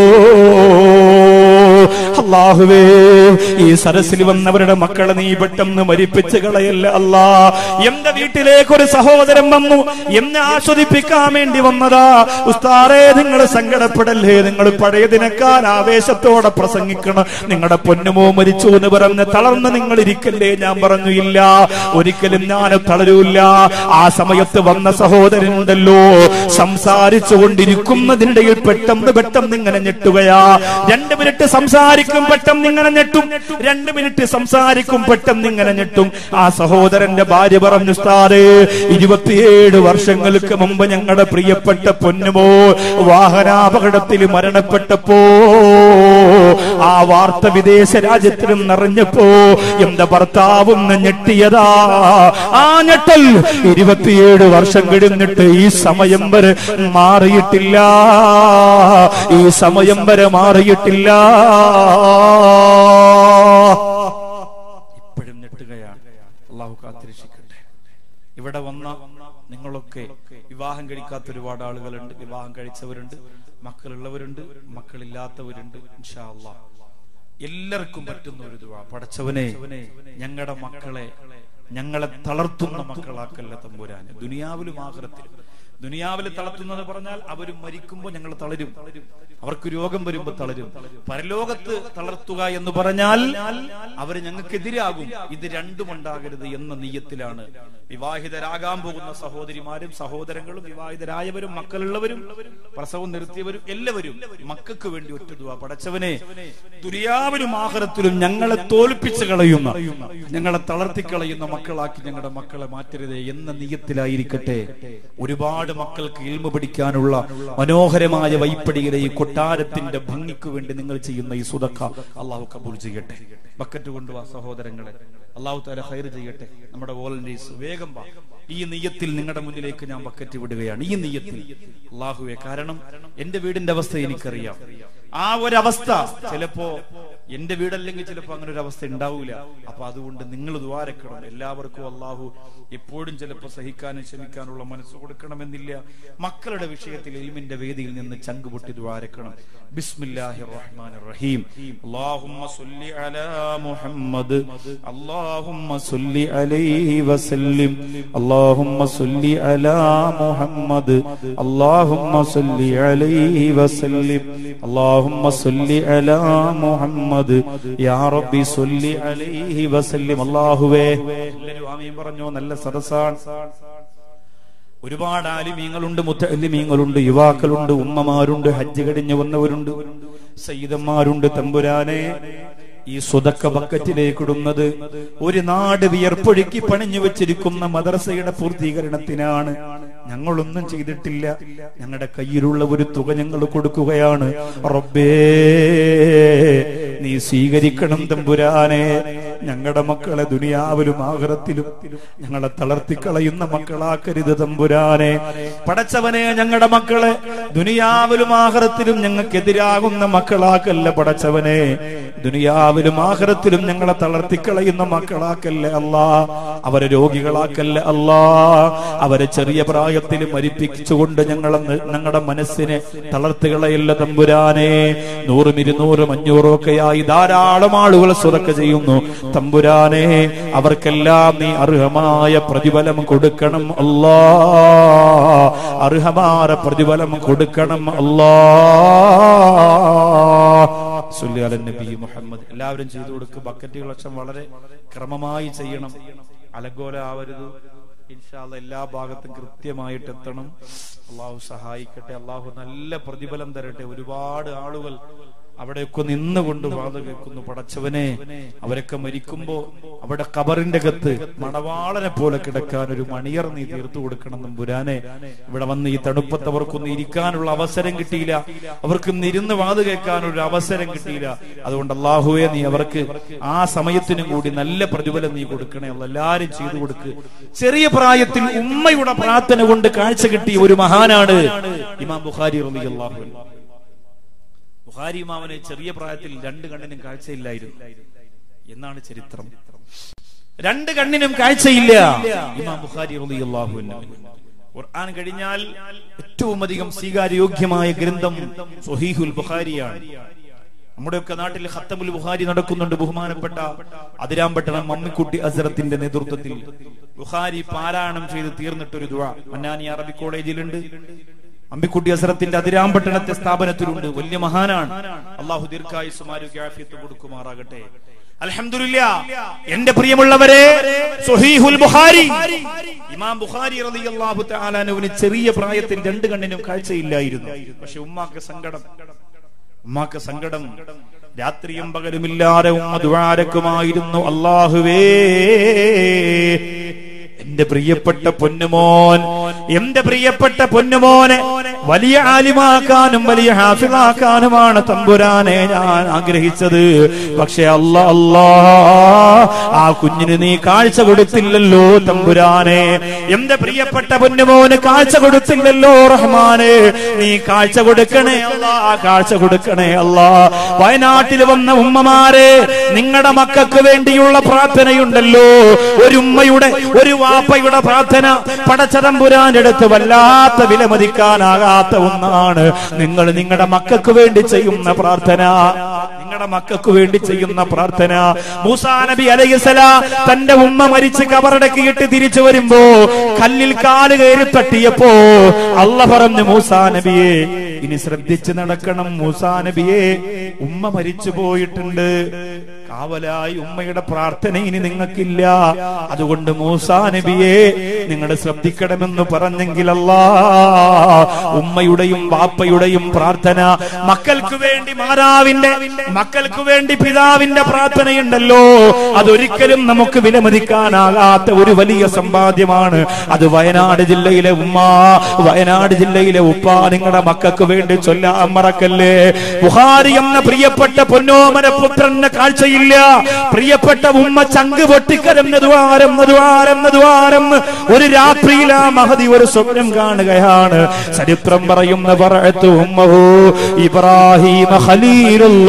അള്ളാഹുവേ ഈ സരസിൽ വന്നവരുടെ മക്കളെ നീ പെട്ടെന്ന് മരിപ്പിച്ച് കളയല്ല അല്ലാ എന്റെ വീട്ടിലേക്ക് ഒരു സഹോദരൻ വന്നു എന്നെ ആസ്വദിപ്പിക്കാൻ വേണ്ടി വന്നതാ ഉസ്താറേ നിങ്ങൾ സങ്കടപ്പെടല്ലേ നിങ്ങൾ പഴയതിനേക്കാൾ ആവേശത്തോടെ പ്രസംഗിക്കണം നിങ്ങളുടെ പൊന്നുമോ മരിച്ചു എന്ന് പറഞ്ഞ് തളർന്ന് നിങ്ങൾ ഇരിക്കല്ലേ ഞാൻ പറഞ്ഞു ഇല്ല ഒരിക്കലും ഞാൻ തളരൂല്ല ആ സമയത്ത് വന്ന സഹോദരനുണ്ടല്ലോ സംസാരിച്ചു കൊണ്ടിരിക്കുന്നതിനിടയിൽ പെട്ടെന്ന് പെട്ടെന്ന് ഇങ്ങനെ ഞെട്ടുകയാ രണ്ട് മിനിറ്റ് സംസാരിക്കും പെട്ടെന്ന് ഇങ്ങനെ ഞെട്ടും രണ്ട് മിനിറ്റ് സംസാരിക്കും പെട്ടെന്ന് ഇങ്ങനെ ഞെട്ടും ആ സഹോദരന്റെ ഭാര്യ പറഞ്ഞു സ്ഥാറ് ഇരുപത്തിയേഴ് വർഷങ്ങൾക്ക് മുമ്പ് ഞങ്ങളുടെ പ്രിയപ്പെട്ട പൊന്നുമോ വാഹനാപകടത്തിൽ മരണപ്പെട്ടപ്പോ ആ വാർത്ത വിദേശ രാജ്യത്തിലും നിറഞ്ഞപ്പോ എന്റെ ഭർത്താവും ഞെട്ടിയതാ ആ ഞെട്ടൽ ഇരുപത്തിയേഴ് വർഷം കഴിഞ്ഞിട്ട് ഈ സമയം വരെ മാറിയിട്ടില്ല ഈ സമയം വരെ മാറിയിട്ടില്ല ഇപ്പോഴും ഞെട്ടുകയാണ് അള്ളാഹു കാത്തിരക്ഷിക്കട്ടെ ഇവിടെ വന്ന നിങ്ങളൊക്കെ വിവാഹം കഴിക്കാത്ത ഒരുപാട് ആളുകളുണ്ട് വിവാഹം കഴിച്ചവരുണ്ട് മക്കളുള്ളവരുണ്ട് മക്കളില്ലാത്തവരുണ്ട് ഇൻഷാ അള്ളാഹ് എല്ലാവർക്കും പറ്റുന്ന ഒരു ദുവാ പടച്ചവനെ ഞങ്ങളുടെ മക്കളെ ഞങ്ങളെ തളർത്തുന്ന മക്കളാക്കല്ല തമ്പുരാന് ദുനിയാവിലും ആഹ്റത്തിലും ദുനിയാവിൽ തളർത്തുന്നത് പറഞ്ഞാൽ അവർ മരിക്കുമ്പോൾ ഞങ്ങൾ തളരും അവർക്ക് രോഗം വരുമ്പോൾ തളരും പരലോകത്ത് തളർത്തുക എന്ന് പറഞ്ഞാൽ അവർ ഞങ്ങൾക്കെതിരാകും ഇത് രണ്ടും ഉണ്ടാകരുത് എന്ന നീയത്തിലാണ് വിവാഹിതരാകാൻ പോകുന്ന സഹോദരിമാരും സഹോദരങ്ങളും വിവാഹിതരായവരും മക്കളുള്ളവരും പ്രസവം നിർത്തിയവരും എല്ലാവരും മക്കൾക്ക് വേണ്ടി ഒറ്റ ദുവാ പടച്ചവനെ ദുരിയാവിലും ആഹാരത്തിലും ഞങ്ങളെ തോൽപ്പിച്ച് കളയുന്ന ഞങ്ങളെ തളർത്തിക്കളയുന്ന മക്കളാക്കി ഞങ്ങളുടെ മക്കളെ മാറ്റരുതേ എന്ന നീയത്തിലായിരിക്കട്ടെ ഒരുപാട് മക്കൾക്ക് ഇൽമ പിടിക്കാനുള്ള മനോഹരമായ വൈപ്പടിയിലെ ഈ കൊട്ടാരത്തിന്റെ ഭംഗിക്ക് വേണ്ടി നിങ്ങൾ ചെയ്യുന്ന ഈ സുതക്ക അള്ളാഹു കബൂൽ ചെയ്യട്ടെ ബക്കറ്റ് കൊണ്ടുവാ സഹോദരങ്ങളെ അള്ളാഹു താല ഹൈർ ചെയ്യട്ടെ നമ്മുടെ വോളണ്ടീസ് വേഗം വാ ഈ നെയ്യത്തിൽ നിങ്ങളുടെ മുന്നിലേക്ക് ഞാൻ ബക്കറ്റ് വിടുകയാണ് ഈ നെയ്യത്തിൽ അള്ളാഹുവെ കാരണം എന്റെ വീടിന്റെ അവസ്ഥ എനിക്കറിയാം ആ ഒരവസ്ഥ ചിലപ്പോ എന്റെ വീടല്ലെങ്കിൽ ചിലപ്പോ അങ്ങനെ ഒരു അവസ്ഥ ഉണ്ടാവൂല അപ്പൊ അതുകൊണ്ട് നിങ്ങൾ ദ്വാരക്കണം എല്ലാവർക്കും അള്ളാഹു എപ്പോഴും ചിലപ്പോ സഹിക്കാനും ക്ഷമിക്കാനുള്ള മനസ്സ് കൊടുക്കണമെന്നില്ല മക്കളുടെ വിഷയത്തിൽ എൽമിന്റെ വേദിയിൽ നിന്ന് ചങ്കുപൊട്ടി ദ്വാരക്കണം ബിസ്മില്ലാഹിർ റഹ്മാനിർ റഹീം അല്ലാഹുമ്മ സല്ലി അലാ മുഹമ്മദ് അല്ലാഹുമ്മ സല്ലി അലൈഹി വസല്ലിം അല്ലാഹുമ്മ സല്ലി അലാ മുഹമ്മദ് അല്ലാഹുമ്മ സല്ലി അലൈഹി വസല്ലിം അല്ലാഹുമ്മ സല്ലി അലാ മുഹമ്മദ് യാ റബ്ബി സല്ലി അലൈഹി വസല്ലിം അല്ലാഹുവേ എല്ലാവരും ആമീൻ പറഞ്ഞോ നല്ല സദസ്സാണ് ഒരുപാട് ആലിമീങ്ങളുണ്ട് മുത്തലിമീങ്ങളുണ്ട് യുവാക്കളുണ്ട് ഉമ്മമാരുണ്ട് ഹജ്ജ് കഴിഞ്ഞു വന്നവരുണ്ട് സയ്യിദന്മാരുണ്ട് തമ്പുരാനെ ഈ സ്വതക്ക ബക്കറ്റിലേക്കിടുന്നത് ഒരു നാട് വിയർപ്പൊഴുക്കി പണിഞ്ഞു വെച്ചിരിക്കുന്ന മദർസയുടെ പൂർത്തീകരണത്തിനാണ് ഞങ്ങളൊന്നും ചെയ്തിട്ടില്ല ഞങ്ങളുടെ കയ്യിലുള്ള ഒരു തുക ഞങ്ങൾ കൊടുക്കുകയാണ് റബ്ബേ നീ സ്വീകരിക്കണം തമ്പുരാനെ ഞങ്ങളുടെ മക്കളെ ദുനിയാവിലും ആഹ്റത്തിലും ഞങ്ങളെ തളർത്തിക്കളയുന്ന മക്കളാക്കരുത് തമ്പുരാനെ പടച്ചവനെ ഞങ്ങളുടെ മക്കളെ ദുനിയാവിലും ആഹ്റത്തിലും ഞങ്ങൾക്കെതിരാകുന്ന മക്കളാക്കല്ല പടച്ചവനെ ദുനിയാവിലും ആഹ്റത്തിലും ഞങ്ങളെ തളർത്തിക്കളയുന്ന മക്കളാക്കല്ലേ അല്ലാ അവരെ രോഗികളാക്കല്ലേ അല്ലാ അവരെ ചെറിയ പ്രായത്തിൽ മരിപ്പിച്ചുകൊണ്ട് ഞങ്ങളെ ഞങ്ങളുടെ മനസ്സിനെ തളർത്തുകളയല്ല തമ്പുരാനെ നൂറും ഇരുന്നൂറും അഞ്ഞൂറും ഒക്കെയായി ധാരാളം ആളുകൾ സുറക്ക ചെയ്യുന്നു തമ്പുരാനെ അവർക്കെല്ലാം നീ അർഹമായ പ്രതിഫലം കൊടുക്കണം അല്ലാ അർഹമായ പ്രതിഫലം കൊടുക്കണം അല്ലാ സുല്ലി അല നബി മുഹമ്മദ് എല്ലാവരും ചെയ്തു കൊടുക്കുക ബക്കറ്റ് കളക്ഷൻ വളരെ ക്രമമായി ചെയ്യണം അലങ്കോല ആവരുത് ഇൻഷാല്ല എല്ലാ ഭാഗത്തും കൃത്യമായിട്ട് എത്തണം അള്ളാഹു സഹായിക്കട്ടെ അള്ളാഹു നല്ല പ്രതിഫലം തരട്ടെ ഒരുപാട് ആളുകൾ അവിടെയൊക്കെ നിന്നുകൊണ്ട് വാത് കേൾക്കുന്നു പടച്ചവനെ അവരൊക്കെ മരിക്കുമ്പോ അവിടെ കബറിന്റെ കത്ത് മണവാളനെ പോലെ കിടക്കാൻ ഒരു മണിയർ നീ തീർത്തു കൊടുക്കണം നമ്പുരാനെ ഇവിടെ വന്ന് ഈ തണുപ്പത്തവർക്കൊന്നും ഇരിക്കാനുള്ള അവസരം കിട്ടിയില്ല അവർക്ക് ഇരുന്ന് വാത് കേൾക്കാൻ ഒരു അവസരം കിട്ടിയില്ല അതുകൊണ്ട് അള്ളാഹുവെ നീ അവർക്ക് ആ സമയത്തിനും കൂടി നല്ല പ്രതിഫലം നീ കൊടുക്കണേ അല്ല എല്ലാരും ചെയ്തു കൊടുക്ക് ചെറിയ പ്രായത്തിൽ ഉമ്മയുടെ പ്രാർത്ഥന കൊണ്ട് കാഴ്ച കിട്ടിയ ഒരു മഹാനാണ് ഇമാം ബുഖാരി റളിയല്ലാഹു അൻഹു ബുഹാരി ഇമാമന് ചെറിയ പ്രായത്തിൽ രണ്ട് കണ്ണിനും കാഴ്ചയില്ലായിരുന്നു എന്നാണ് ചരിത്രം രണ്ട് കണ്ണിനും കാഴ്ചയില്ല ഇമാം ബുഖാരി റളിയല്ലാഹു അൻഹു ഖുർആൻ കഴിഞ്ഞാൽ ഏറ്റവും അധികം സ്വീകാര്യോഗ്യമായ ഗ്രന്ഥം സ്വഹീഹുൽ ബുഖാരിയാണ് നമ്മുടെയൊക്കെ നാട്ടിൽ ഖത്തമുൽ ബുഖാരി നടക്കുന്നുണ്ട് ബഹുമാനപ്പെട്ട അതിരാമ്പട്ടണം മമ്മിക്കുട്ടി അസറത്തിന്റെ നേതൃത്വത്തിൽ ബുഖാരി പാരായണം ചെയ്ത് തീർന്നിട്ടൊരു ദുഴ മന്നാനി അറബി കോളേജിലുണ്ട് അമ്പിക്കുട്ടി അസറത്തിന്റെ അതിരാമ്പട്ടണത്തെ സ്ഥാപനത്തിലുണ്ട് വലിയ മഹാനാണ് അള്ളാഹു ദീർഘായുസുമാരോഗ്യാഫ്യത്ത് കൊടുക്കുമാറാകട്ടെ അൽഹംദുലില്ല എന്റെ പ്രിയമുള്ളവരെ സുഹീഹുൽ ബുഖാരി ഇമാം ബുഖാരി റളിയല്ലാഹു തആല അനുവിന് ചെറിയ പ്രായത്തിൽ രണ്ട് കണ്ണിനും കാഴ്ചയില്ലായിരുന്നു പക്ഷെ ഉമ്മാക്ക് സങ്കടം ഉമ്മാക്ക് സങ്കടം രാത്രിയും പകലുമില്ലാതെ ഉമ്മ ദുആരക്കുമായിരുന്നു അല്ലാഹുവേ എന്റെ പ്രിയപ്പെട്ട പൊന്നുമോൻ എന്റെ പ്രിയപ്പെട്ട പൊന്നുമോനെ വലിയ ആലിമാക്കാനും വലിയ ഹാഫിളാക്കാനുമാണ് തമ്പുരാനെ ഞാൻ ആഗ്രഹിച്ചത് പക്ഷെ അല്ല അല്ലാ ആ കുഞ്ഞിന് നീ കാഴ്ച കൊടുത്തില്ലല്ലോ തമ്പുരാനെ എന്റെ പ്രിയപ്പെട്ട പൊന്നുമോന് കാഴ്ച കൊടുത്തില്ലല്ലോ റഹ്മാനെ നീ കാഴ്ച കൊടുക്കണേ അല്ലാ കാഴ്ച കൊടുക്കണേ അല്ലാ വയനാട്ടിൽ വന്ന ഉമ്മമാരെ നിങ്ങളുടെ മക്കൾക്ക് വേണ്ടിയുള്ള പ്രാർത്ഥനയുണ്ടല്ലോ ഒരു ഉമ്മയുടെ ഒരു വാപ്പയുടെ പ്രാർത്ഥന പടച്ചതമ്പുരാന്റെ അടുത്ത് വല്ലാത്ത വിലമതിക്കാനാകാത്ത ഒന്നാണ് നിങ്ങൾ നിങ്ങളുടെ മക്കൾക്ക് വേണ്ടി ചെയ്യുന്ന പ്രാർത്ഥന നിങ്ങളുടെ മക്കൾക്ക് വേണ്ടി ചെയ്യുന്ന പ്രാർത്ഥന മൂസാ നബി അലൈഹിസലാ തന്റെ ഉമ്മ മരിച്ച് കബറടക്കിയിട്ട് തിരിച്ചു വരുമ്പോ കല്ലിൽ കാല് കയറി തട്ടിയപ്പോ അല്ല പറഞ്ഞു മൂസാ നബിയെ ഇനി ശ്രദ്ധിച്ച് നടക്കണം മൂസാ നബിയെ ഉമ്മ മരിച്ചു പോയിട്ടുണ്ട് കാവലായി ഉമ്മയുടെ പ്രാർത്ഥന ഇനി നിങ്ങൾക്കില്ല അതുകൊണ്ട് മൂസാ നബിയെ നിങ്ങൾ ശ്രദ്ധിക്കണമെന്ന് പറഞ്ഞെങ്കിലല്ല ഉമ്മയുടെയും വാപ്പയുടെയും പ്രാർത്ഥന മക്കൾക്ക് വേണ്ടി മാതാവിന്റെ മക്കൾക്ക് വേണ്ടി പിതാവിന്റെ പ്രാർത്ഥനയുണ്ടല്ലോ അതൊരിക്കലും നമുക്ക് വിലമതിക്കാനാകാത്ത ഒരു വലിയ സമ്പാദ്യമാണ് അത് വയനാട് ജില്ലയിലെ ഉമ്മ വയനാട് ജില്ലയിലെ ഉപ്പ നിങ്ങളുടെ മക്കൾക്ക് വേണ്ടി ചൊല്ലാൻ മറക്കല്ലേ ബുഹാരി എന്ന പ്രിയപ്പെട്ട പൊന്നോമന പുത്രന് കാഴ്ചയില്ല പ്രിയപ്പെട്ട ഉമ്മ ചങ്ക് പൊട്ടിക്കരം ദ്വാരം ദ്വാരം ദ്വാരം ഒരു രാത്രിയിൽ ആ മഹതി ഒരു സ്വപ്നം കാണുകയാണ് ചരിത്രം പറയുന്ന പറയത്തു ഉമ്മഹു ഇബ്രാഹിം ഖലീലുള്ള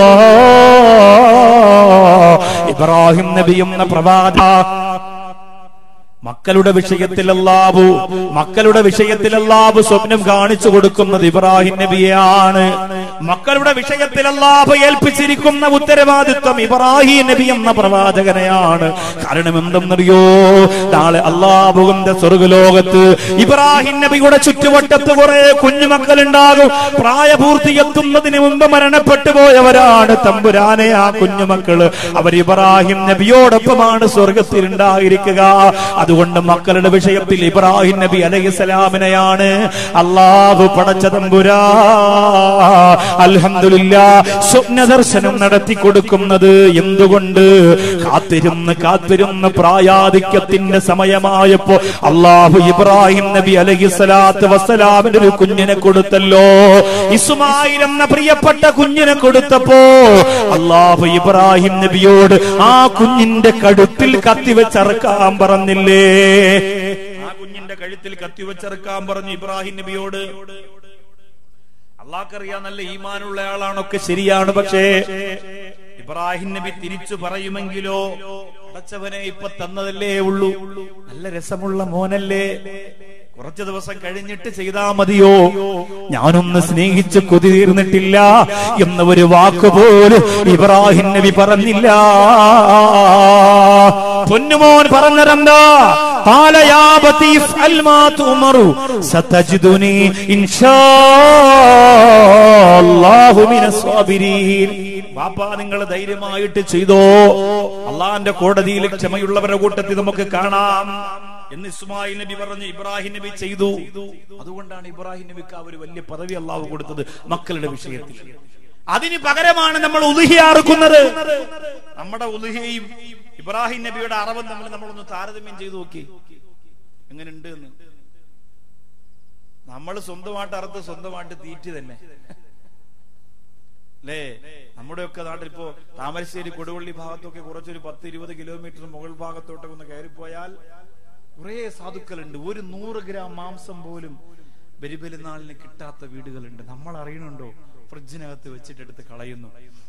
ഇബ്രാഹിം നബി എന്ന പ്രവാച മക്കളുടെ വിഷയത്തിൽ അല്ലാഹു മക്കളുടെ വിഷയത്തിൽ അല്ലാഹു സ്വപ്നം കാണിച്ചു കൊടുക്കുന്നത് ഇബ്രാഹിം നബിയാണ് മക്കളുടെ വിഷയത്തിൽ അല്ലാഹു ഏൽപ്പിച്ചിരിക്കുന്ന ഉത്തരവാദിത്വം ഇബ്രാഹിം നബി എന്ന പ്രവാചകനെയാണ് കാരണം എന്തെന്നറിയോ നാളെ അള്ളാഹുവിന്റെ സ്വർഗലോകത്ത് ഇബ്രാഹിം നബിയുടെ ചുറ്റുവട്ടത്ത് കുറെ കുഞ്ഞുമക്കൾ ഉണ്ടാകും പ്രായപൂർത്തിയെത്തുന്നതിന് മുമ്പ് മരണപ്പെട്ടു പോയവരാണ് തമ്പുരാനെ ആ കുഞ്ഞുമക്കള് അവർ ഇബ്രാഹിം നബിയോടൊപ്പമാണ് സ്വർഗത്തിൽ ഉണ്ടായിരിക്കുക അത് അതുകൊണ്ട് മക്കളുടെ വിഷയത്തിൽ ഇബ്രാഹിം നബി അലൈഹിസ്സലാമിനെയാണ് അള്ളാഹു പടച്ച തമ്പുരാ അൽഹംദുലില്ല സ്വപ്ന ദർശനം നടത്തി കൊടുക്കുന്നത് എന്തുകൊണ്ട് കാത്തിരുന്ന് കാത്തിരുന്ന് പ്രായാധിക്യത്തിന്റെ സമയമായപ്പോ അള്ളാഹു ഇബ്രാഹിം നബി അലഹി സ്വലാത്ത് വസ്സലാമിന് ഒരു കുഞ്ഞിനെ കൊടുത്തല്ലോ ഇസ്മായിൽ എന്ന പ്രിയപ്പെട്ട കുഞ്ഞിനെ കൊടുത്തപ്പോ അള്ളാഹു ഇബ്രാഹിം നബിയോട് ആ കുഞ്ഞിന്റെ കഴുത്തിൽ കത്തിവെച്ചറക്കാൻ പറഞ്ഞില്ലേ ആ കുഞ്ഞിന്റെ കഴുത്തിൽ കത്തിവെച്ചെറുക്കാൻ പറഞ്ഞു ഇബ്രാഹിം നബിയോട് അള്ളാഹ്ക്കറിയാൻ നല്ല ഈമാനുള്ള ആളാണൊക്കെ ശരിയാണ് പക്ഷേ ഇബ്രാഹിം നബി തിരിച്ചു പറയുമെങ്കിലോ അടച്ചവനെ ഇപ്പൊ തന്നതല്ലേ ഉള്ളൂ നല്ല രസമുള്ള മോനല്ലേ കുറച്ചു ദിവസം കഴിഞ്ഞിട്ട് ചെയ്താ മതിയോ ഞാനൊന്ന് സ്നേഹിച്ച് കൊതി തീർന്നിട്ടില്ല എന്ന ഒരു വാക്കുപോലും ഇബ്രാഹിം നബി പറഞ്ഞില്ല പൊന്നുമോൻ പറഞ്ഞതെന്താ قال يا بتي افعل ما تؤمر ستجدني ان شاء الله من الصابرين ബാപ്പാ നിങ്ങൾ ധൈര്യമായിട്ട് ചെയ്തോ അള്ളാന്റെ കോടതിയിൽ ക്ഷമയുള്ളവരുടെ കൂട്ടത്തിൽ നമുക്ക് കാണാം എന്ന് ഇസ്മായിൽ നബി പറഞ്ഞു ഇബ്രാഹിം നബി ചെയ്തു അതുകൊണ്ടാണ് ഇബ്രാഹിം നബിക്ക് ആ ഒരു വലിയ പദവി അള്ളാഹു കൊടുത്തത് മക്കളുടെ വിഷയത്തിൽ അതിന് പകരമാണ് നമ്മൾ ഉലുഹിയാർക്കുന്നത് നമ്മുടെ ഉലുഹയും ഇബ്രാഹിം നബിയുടെ അറവും തമ്മിൽ നമ്മളൊന്ന് താരതമ്യം ചെയ്തു നോക്കി എങ്ങനെയുണ്ട് എന്ന് നമ്മൾ സ്വന്തമായിട്ട് അറുത്ത് സ്വന്തമായിട്ട് തീറ്റി തന്നെ അല്ലേ നമ്മുടെയൊക്കെ നാട്ടിൽ ഇപ്പോ താമരശ്ശേരി കൊടുവള്ളി ഭാഗത്തൊക്കെ കുറച്ചൊരു പത്ത് ഇരുപത് കിലോമീറ്റർ മുകൾ ഭാഗത്തോട്ടൊക്കെ ഒന്ന് കയറിപ്പോയാൽ കുറേ സാധുക്കളുണ്ട് ഒരു നൂറ് ഗ്രാം മാംസം പോലും ബലിബലിനാളിന് കിട്ടാത്ത വീടുകളുണ്ട് നമ്മൾ അറിയണുണ്ടോ ഫ്രിഡ്ജിനകത്ത് വെച്ചിട്ടെടുത്ത് കളയുന്നു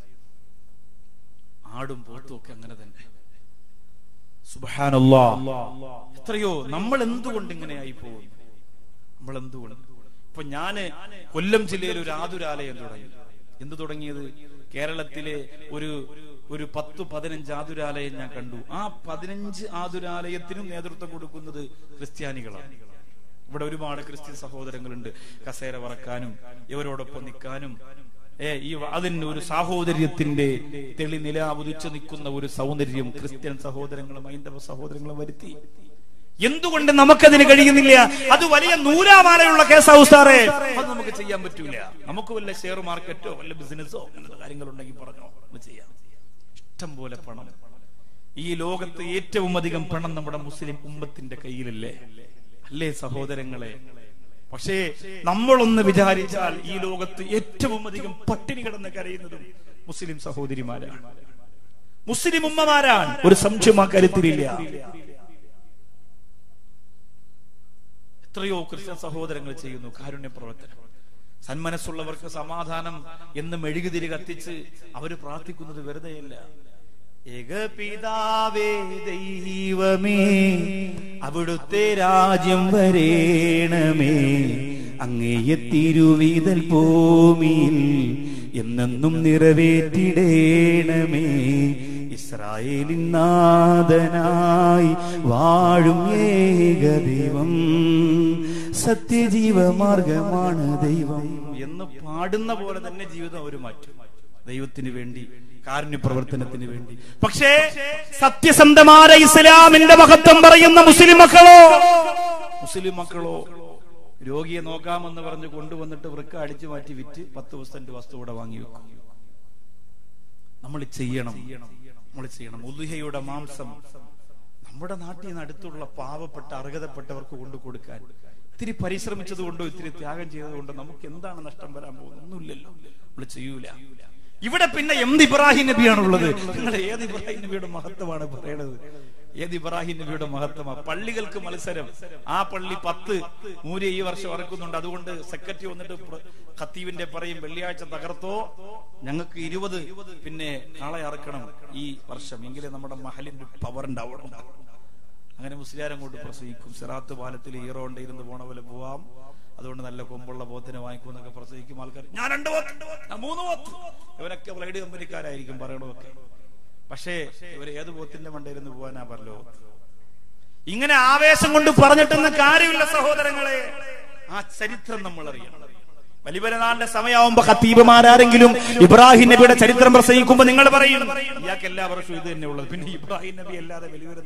ആടും പോത്തും ഒക്കെ അങ്ങനെ തന്നെ സുബ്ഹാനല്ലാ എത്രയോ നമ്മൾ എന്തുകൊണ്ട് ഇങ്ങനെയായി പോകുന്നു നമ്മൾ എന്തുകൊണ്ട് ഇപ്പൊ ഞാന് കൊല്ലം ജില്ലയിൽ ഒരു ആതുരാലയം തുടങ്ങി എന്ത് തുടങ്ങിയത് കേരളത്തിലെ ഒരു ഒരു പത്ത് പതിനഞ്ച് ആതുരാലയം ഞാൻ കണ്ടു ആ പതിനഞ്ച് ആതുരാലയത്തിനും നേതൃത്വം കൊടുക്കുന്നത് ക്രിസ്ത്യാനികളാണ് ഇവിടെ ഒരുപാട് ക്രിസ്ത്യൻ സഹോദരങ്ങളുണ്ട് കസേര വറക്കാനും ഇവരോടൊപ്പം നിൽക്കാനും ഏ ഈ വ- അതിന് ഒരു സാഹോദര്യത്തിന്റെ തെളി നിലാവുദിച്ചു നിൽക്കുന്ന ഒരു സൗന്ദര്യം ക്രിസ്ത്യൻ സഹോദരങ്ങളും ഹൈന്ദവ സഹോദരങ്ങളും വരുത്തി എന്തുകൊണ്ട് നമുക്കതിന് കഴിയുന്നില്ല അത് വലിയ നൂലാമാലയുള്ള കേസാവും സാറേ അത് നമുക്ക് ചെയ്യാൻ പറ്റൂല നമുക്ക് വല്ല ഷെയർ മാർക്കറ്റോ വല്ല ബിസിനസ്സോ അങ്ങനത്തെ കാര്യങ്ങളുണ്ടെങ്കിൽ പറഞ്ഞോ നമുക്ക് ചെയ്യാം ഇഷ്ടം പോലെ പണം ഈ ലോകത്ത് ഏറ്റവും അധികം പണം നമ്മുടെ മുസ്ലിം ഉമ്മത്തിന്റെ കയ്യിലല്ലേ അല്ലേ സഹോദരങ്ങളെ പക്ഷേ നമ്മളൊന്ന് വിചാരിച്ചാൽ ഈ ലോകത്ത് ഏറ്റവും അധികം പട്ടിണി കിടന്ന് കരയുന്നതും മുസ്ലിം സഹോദരിമാരാണ് മുസ്ലിം ഉമ്മമാരാണ് ഒരു സംശയം ആ കാര്യത്തിലില്ല എത്രയോ ക്രിസ്ത്യൻ സഹോദരങ്ങൾ ചെയ്യുന്നു കാരുണ്യ പ്രവർത്തനം സന്മനസ്സുള്ളവർക്ക് സമാധാനം എന്ന് മെഴുകുതിരി കത്തിച്ച് അവര് പ്രാർത്ഥിക്കുന്നത് വെറുതെയല്ല ഏകപിതാവേ ദൈവമേ അവിടുത്തെ രാജ്യം വരേണമേ അങ്ങേയ തിരുവീതൽ ഭൂമിയിൽ എന്നെന്നും നിറവേറ്റിടേണമേ ഇസ്രായേലിൻ നാഥനായി വാഴും ഏകദൈവം സത്യജീവമാർഗമാണ് ദൈവം എന്ന് പാടുന്ന പോലെ തന്നെ ജീവിതം അവർ മാറ്റും ദൈവത്തിന് വേണ്ടി കാരുണ്യ പ്രവർത്തനത്തിന് വേണ്ടി പക്ഷേ സത്യസന്ധമായ ഇസ്ലാമിന്റെ മഹത്വം പറയുന്ന മുസ്ലിം മക്കളോ മുസ്ലിം മക്കളോ രോഗിയെ നോക്കാമെന്ന് പറഞ്ഞ് കൊണ്ടുവന്നിട്ട് വൃക്ക അടിച്ചു മാറ്റി വിറ്റ് പത്ത് പെർസെന്റ് വസ്തു ഇവിടെ വാങ്ങി വെക്കും നമ്മൾ ചെയ്യണം നമ്മൾ ചെയ്യണം ഉലുഹയുടെ മാംസം നമ്മുടെ നാട്ടിൽ നിന്ന് അടുത്തുള്ള പാവപ്പെട്ട അർഹതപ്പെട്ടവർക്ക് കൊണ്ടു കൊടുക്കാൻ ഇത്തിരി പരിശ്രമിച്ചത് കൊണ്ടോ ഇത്തിരി ത്യാഗം ചെയ്തത് കൊണ്ടോ നമുക്ക് എന്താണ് നഷ്ടം വരാൻ പോകുന്നത് ഒന്നുമില്ലല്ലോ നമ്മൾ ചെയ്യൂല ഇവിടെ പിന്നെ എന്ത് ഇബ്രാഹിം നബിയാണുള്ളത് നിങ്ങൾ ഏത് ഇബ്രാഹിം നബിയുടെ മഹത്വമാണ് പറയണത് ഏത് ഇബ്രാഹിം നബിയുടെ മഹത്വമാണ് പള്ളികൾക്ക് മത്സരം ആ പള്ളി പത്ത് മൂര്യ ഈ വർഷം ഇറക്കുന്നുണ്ട് അതുകൊണ്ട് സെക്രട്ടറി വന്നിട്ട് പ്ര- ഖത്തീബിന്റെ പറയും വെള്ളിയാഴ്ച തകർത്തോ ഞങ്ങൾക്ക് ഇരുപത് പിന്നെ നാളെ ഇറക്കണം ഈ വർഷം എങ്കിലേ നമ്മുടെ മഹലിന്റെ പവർ ഉണ്ടാവണം അങ്ങനെ മുസ്ലിയാർ അങ്ങോട്ട് പ്രസംഗിക്കും സിറാത്ത് പാലത്തിൽ ഹീറോ ഉണ്ട് ഇരുന്ന് പോണ പോലെ പോവാം അതുകൊണ്ട് നല്ല കൊമ്പുള്ള പോത്തിനെ വാങ്ങിക്കും എന്നൊക്കെ പ്രസംഗിക്കും ആൾക്കാർ ഞാൻ രണ്ട് പോത്ത് ഞാൻ മൂന്ന് പോത്ത് ഇവരൊക്കെ ഫ്ലൈഡ് കമ്പനിക്കാരായിരിക്കും പറയണതൊക്കെ പക്ഷേ ഇവർ ഏത് പോത്തിന്റെ മണ്ടയിരുന്ന് പോവാനാ പറഞ്ഞോ ഇങ്ങനെ ആവേശം കൊണ്ട് പറഞ്ഞിട്ടൊന്നും കാര്യമില്ല സഹോദരങ്ങളെ ആ ചരിത്രം നമ്മൾ അറിയണം വലിപെരുന്നാളിന്റെ സമയമാകുമ്പോ ഖത്തീബുമാരാരെങ്കിലും ഇബ്രാഹിം നബിയുടെ ചരിത്രം പ്രസംഗിക്കുമ്പോ നിങ്ങൾ പറയും ഇയാൾക്ക് എല്ലാ വർഷവും ഇത് തന്നെ ഉള്ളത് പിന്നെ ഇബ്രാഹിം നബി അല്ലാതെ വലിയ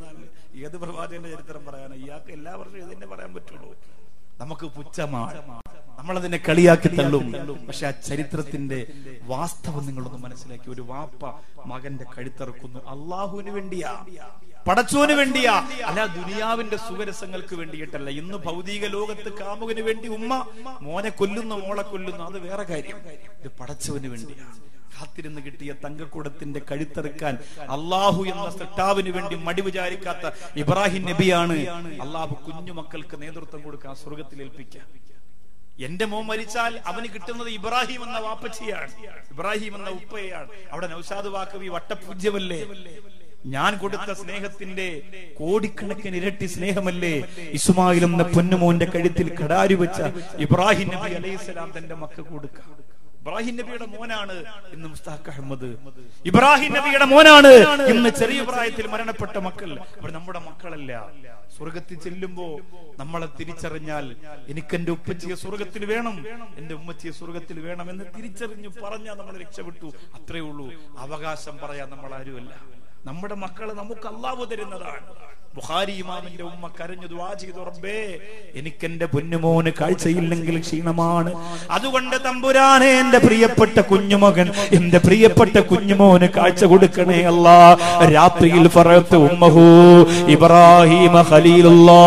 ഏത് പ്രവാചകന്റെ ചരിത്രം പറയാനോ ഇയാൾക്ക് എല്ലാ വർഷവും ഇത് തന്നെ പറയാൻ പറ്റുള്ളൂ നമുക്ക് പുച്ഛമാണ് നമ്മളതിനെ കളിയാക്കി തള്ളും പക്ഷെ ആ ചരിത്രത്തിന്റെ വാസ്തവം നിങ്ങളൊന്ന് മനസ്സിലാക്കി ഒരു വാപ്പ മകന്റെ കഴുത്തറക്കുന്നു അള്ളാഹുവിന് വേണ്ടിയാ പടച്ചോന് വേണ്ടിയാ അല്ല ദുനിയാവിന്റെ സുഖരസങ്ങൾക്ക് വേണ്ടിയിട്ടല്ല ഇന്ന് ഭൗതിക ലോകത്ത് കാമുകന് വേണ്ടി ഉമ്മ മോനെ കൊല്ലുന്നു മോളെ കൊല്ലുന്നു അത് വേറെ കാര്യം ഇത് പടച്ചവന് വേണ്ടിയാണ് കാത്തിരുന്ന് കിട്ടിയ തങ്കക്കുടത്തിന്റെ കഴുത്തെറുക്കാൻ അള്ളാഹു എന്ന സൃഷ്ടാവിന് വേണ്ടി മടി വിചാരിക്കാത്ത ഇബ്രാഹിം നബിയാണ് അള്ളാഹു കുഞ്ഞു മക്കൾക്ക് നേതൃത്വം കൊടുക്കാൻ സ്വർഗത്തിൽ ഏൽപ്പിക്കുക എന്റെ മോൻ മരിച്ചാൽ അവന് കിട്ടുന്നത് ഇബ്രാഹിം എന്ന വാപ്പച്ചിയാണ് ഇബ്രാഹിം എന്ന ഉപ്പയാണ് അവിടെ നൗഷാദ് വാക്കവി വട്ടപൂജ്യമല്ലേ ഞാൻ കൊടുത്ത സ്നേഹത്തിന്റെ കോടിക്കണക്കിന് ഇരട്ടി സ്നേഹമല്ലേ ഇസ്മായിൽ എന്ന പൊന്നുമോന്റെ കഴുത്തിൽ കടാരി വെച്ച ഇബ്രാഹിം നബി അലൈഹിസ്സലാം തന്റെ മക്ക കൊടുക്ക ഇബ്രാഹിം നബിയുടെ മോനാണ് ഇന്ന് മുസ്താഖ് അഹമ്മദ് ഇബ്രാഹിം നബിയുടെ മോനാണ് ഇന്ന് ചെറിയ പ്രായത്തിൽ മരണപ്പെട്ട മക്കൾ അവർ നമ്മുടെ മക്കളല്ല സ്വർഗത്തിൽ ചെല്ലുമ്പോ നമ്മളെ തിരിച്ചറിഞ്ഞാൽ എനിക്ക് എന്റെ ഉപ്പച്ചിയെ സ്വർഗത്തിൽ വേണം എന്റെ ഉമ്മച്ചിയെ സ്വർഗത്തിൽ വേണം എന്ന് തിരിച്ചറിഞ്ഞു പറഞ്ഞാൽ നമ്മൾ രക്ഷപ്പെട്ടു അത്രേ ഉള്ളൂ അവകാശം പറയാൻ നമ്മൾ ആരുമല്ല നമ്മുടെ മക്കളെ നമുക്ക് അള്ളാഹു തരുന്നതാണ് ബുഹാരി ഇമാമിന്റെ ഉമ്മ കരഞ്ഞു ദുആ ചെയ്തു റബ്ബേ എനിക്കെന്റെ പൊന്നുമോന് കാഴ്ചയില്ലെങ്കിൽ ക്ഷീണമാണ് അതുകൊണ്ട് തമ്പുരാനെ എന്റെ പ്രിയപ്പെട്ട കുഞ്ഞുമകൻ എന്റെ പ്രിയപ്പെട്ട കുഞ്ഞുമോന് കാഴ്ച കൊടുക്കണേ അല്ലാ രാത്രിയിൽ പറയത്ത് ഉമ്മഹു ഇബ്രാഹിം ഖലീലുല്ലാ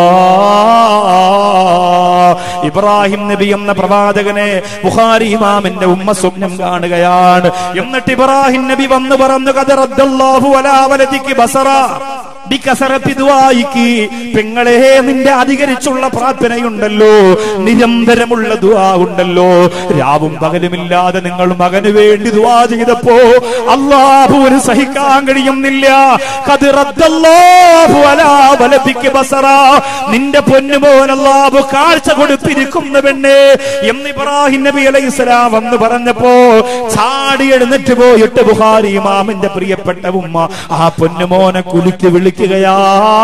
ഇബ്രാഹിം നബി എന്ന പ്രവാചകനെ ബുഖാരി ഇമാമിന്റെ ഉമ്മ സ്വപ്നം കാണുകയാണ് എന്നിട്ട് ഇബ്രാഹിം നബി വന്ന് പറഞ്ഞു കഥ റദ്ദല്ലാഹു അലാ വലതിക്ക് ബസറ ബികസറത്തി ദുആയിക്ക് പെങ്ങളെ നിന്റെ അധികരിച്ചുള്ള പ്രാർത്ഥനയുണ്ടല്ലോ നിരന്തരമുള്ള ദുആ ഉണ്ടല്ലോ രാവും പകലുമില്ലാതെ നിങ്ങൾ മകന് വേണ്ടി ദുആ ചെയ്തപ്പോ അള്ളാഹുവിന് സഹിക്കാൻ കഴിയുന്നില്ല ഖദ് റദ്ദല്ലാഹു അലാ വലതിക്ക് ബസറ നിന്റെ പൊന്നുമോൻ അല്ലാഹു കാഴ്ച കൊടുത്തിരിക്കുന്ന പെണ്ണെ എന്ന് ഇബ്രാഹിം നബി അലൈഹിസ്സലാം വന്ന് പറഞ്ഞപ്പോ ചാടി എഴുന്നേറ്റ് പോയിട്ട് ബുഹാരി ഇമാമിന്റെ പ്രിയപ്പെട്ട ഉമ്മ ആ പൊന്നുമോനെ കുലുക്കി വിളിക്കുകയാ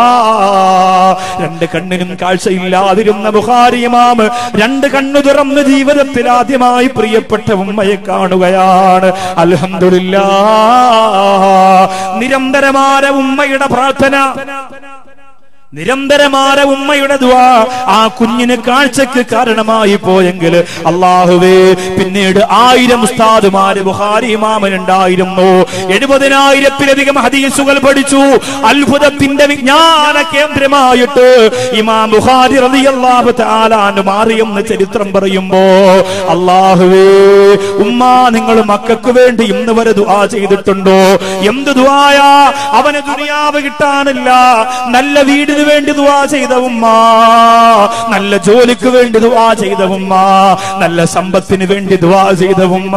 രണ്ട് കണ്ണിനും കാഴ്ചയില്ലാതിരുന്ന ബുഹാരി ഇമാം രണ്ട് കണ്ണു തുറന്ന് ജീവിതത്തിൽ ആദ്യമായി പ്രിയപ്പെട്ട ഉമ്മയെ കാണുകയാണ് അൽഹംദുലില്ലാ നിരന്തരമായ ഉമ്മയുടെ പ്രാർത്ഥന നിരന്തരമായ ഉമ്മയുടെ ദുആ ആ കുഞ്ഞിന് കാഴ്ചക്ക് കാരണമായി പോയെങ്കിൽ അള്ളാഹുവേ പിന്നീട് ആയിരം ഉസ്താദുമാര് ബുഹാരി ഇമാമനുണ്ടായിരുന്നു എഴുപതിനായിരത്തിലധികം ഹദീസുകൾ പഠിച്ചു അത്ഭുതത്തിന്റെ വിജ്ഞാന കേന്ദ്രമായിട്ട് ഇമാം ബുഹാരി റളിയല്ലാഹു തആലാന് മാറിയെന്ന് ചരിത്രം പറയുമ്പോ അള്ളാഹുവേ ഉമ്മ നിങ്ങൾ മക്കൾക്ക് വേണ്ടി ഇന്ന് വരെ ദുആ ചെയ്തിട്ടുണ്ടോ എന്ത് ദുആയാ അവന് ദുനിയാവ് കിട്ടാനില്ല നല്ല വീടിന് വേണ്ടി ദുആ ചെയ്ത ഉമ്മ നല്ല ജോലിക്ക് വേണ്ടി ദുആ ചെയ്ത ഉമ്മ നല്ല സമ്പത്തിന് വേണ്ടി ദുആ ചെയ്ത ഉമ്മ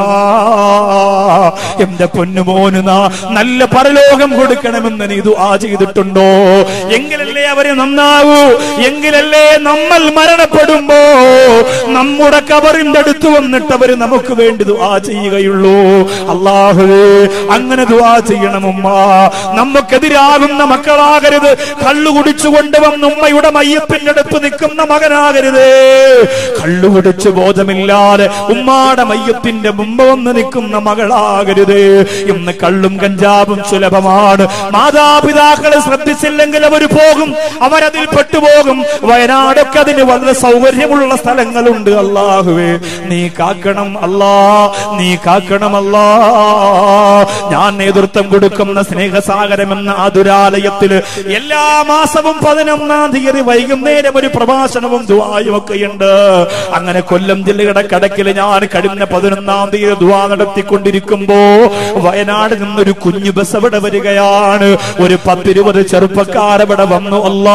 എന്റെ പൊന്നുമോന് നാ നല്ല പരലോകം കൊടുക്കണമെന്ന് നീ ദുആ ചെയ്തിട്ടുണ്ടോ എങ്കിലല്ലേ അവര് നന്നാവൂ എങ്കിലല്ലേ നമ്മൾ മരണപ്പെടുമ്പോ നമ്മുടെ കബറിന്റെ അടുത്ത് വന്നിട്ട് അവര് നമുക്ക് വേണ്ടി ദുആ ചെയ്യുകയുള്ളൂ അള്ളാഹുവേ അങ്ങനെ ദുആ ചെയ്യണം ഉമ്മ നമുക്കെതിരാകുന്ന മക്കളാകരുത് കള്ളു കുടിച്ചുകൊണ്ട് വന്ന് ഉമ്മയുടെ മയ്യപ്പിന്റെ അടുത്ത് നിൽക്കുന്ന മകനാകരുത് കള്ളു കുടിച്ച് ബോധമില്ലാതെ ഉമ്മാടെ മയ്യത്തിന്റെ മുമ്പ് വന്ന് നിൽക്കുന്ന മകളാകരുത് ഇന്ന് കള്ളും കഞ്ചാവും സുലഭമാണ് മാതാപിതാക്കളെ ശ്രദ്ധിച്ചില്ലെങ്കിൽ അവർ പോകും അവരതിൽ പെട്ടുപോകും വയനാടൊക്കെ അതിന് വളരെ സൗകര്യമുള്ള സ്ഥലങ്ങളുണ്ട് അള്ളാഹുവേ നീ കാക്കണം അല്ലാ നീ കാക്കണം അല്ലാ ഞാൻ നേതൃത്വം കൊടുക്കുന്ന സ്നേഹസാഗരം എന്ന ആതുരാലയത്തിൽ എല്ലാ മാസവും പതിനൊന്നാം തീയതി വൈകുന്നേരം ഒരു പ്രഭാഷണവും ദുവായും ഒക്കെയുണ്ട് അങ്ങനെ കൊല്ലം ജില്ലയുടെ കടക്കിൽ ഞാൻ കഴിഞ്ഞ പതിനൊന്നാം തീയതി ദുവാ നടത്തിക്കൊണ്ടിരിക്കുമ്പോ വയനാട് നിന്നൊരു കുഞ്ഞു ബസ് അവിടെ വരികയാണ് ഒരു പത്തിരുപത് ചെറുപ്പക്കാരവിടെ വന്നു അല്ലാ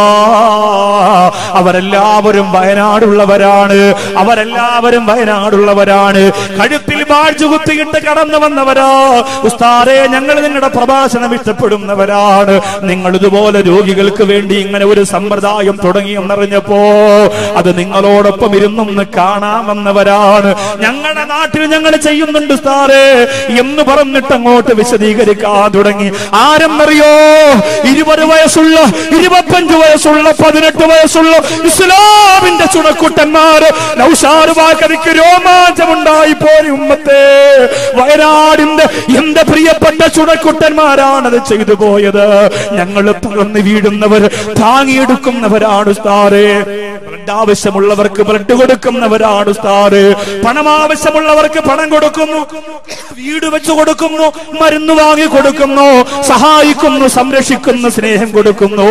അവരെല്ലാവരും വയനാടുള്ളവരാണ് അവരെല്ലാവരും വയനാടുള്ളവരാണ് കഴുത്തിൽ ബാഴ്ച കുത്തിയിട്ട് കടന്നു വന്നവരാ ഉസ്താറെ ഞങ്ങൾ നിങ്ങളുടെ പ്രഭാഷണം ഇഷ്ടപ്പെടുന്നവരാണ് നിങ്ങൾ ഇതുപോലെ രോഗികൾക്ക് വേണ്ടി ഇങ്ങനെ ഒരു സമ്പ്രദായം തുടങ്ങിയെന്നറിഞ്ഞപ്പോ അത് നിങ്ങളോടൊപ്പം ഇരുന്നൊന്ന് കാണാമെന്നവരാണ് ഞങ്ങളുടെ നാട്ടിൽ ഞങ്ങൾ ചെയ്യുന്നുണ്ട് ഉസ്താറെ എന്ന് പറഞ്ഞിട്ട് അങ്ങോട്ട് വിശദീകരിക്കാൻ തുടങ്ങി ആരെന്നറിയോ ഇരുപത് വയസ്സുള്ള ഇരുപത്തഞ്ച് വയസ്സുള്ള പതിനെട്ട് വയസ്സുള്ള ഇസ്ലാമിന്റെ ചുണക്കുട്ടന്മാര് നൗഷാറ് വാക്കറിക്ക് രോമാഞ്ചമുണ്ടായി പോയി ഉമ്മത്തെ വയനാടിന്റെ എന്റെ പ്രിയപ്പെട്ട ചുണക്കുട്ടന്മാരാണത് ചെയ്തു പോയത് ഞങ്ങൾ തളർന്നു വീഴുന്നവർ താങ്ങിയെടുക്കുന്നവരാണ് ഉസ്താറേ ബ്ലഡ് ആവശ്യമുള്ളവർക്ക് ബ്ലഡ് കൊടുക്കുന്നവരാണ് ഉസ്താറ് പണം ആവശ്യമുള്ളവർക്ക് പണം കൊടുക്കുന്നു വീട് വെച്ചു കൊടുക്കുന്നു മരുന്ന് വാങ്ങി കൊടുക്കുന്നു സഹായിക്കുന്നു സംരക്ഷിക്കുന്നു സ്നേഹം കൊടുക്കുന്നു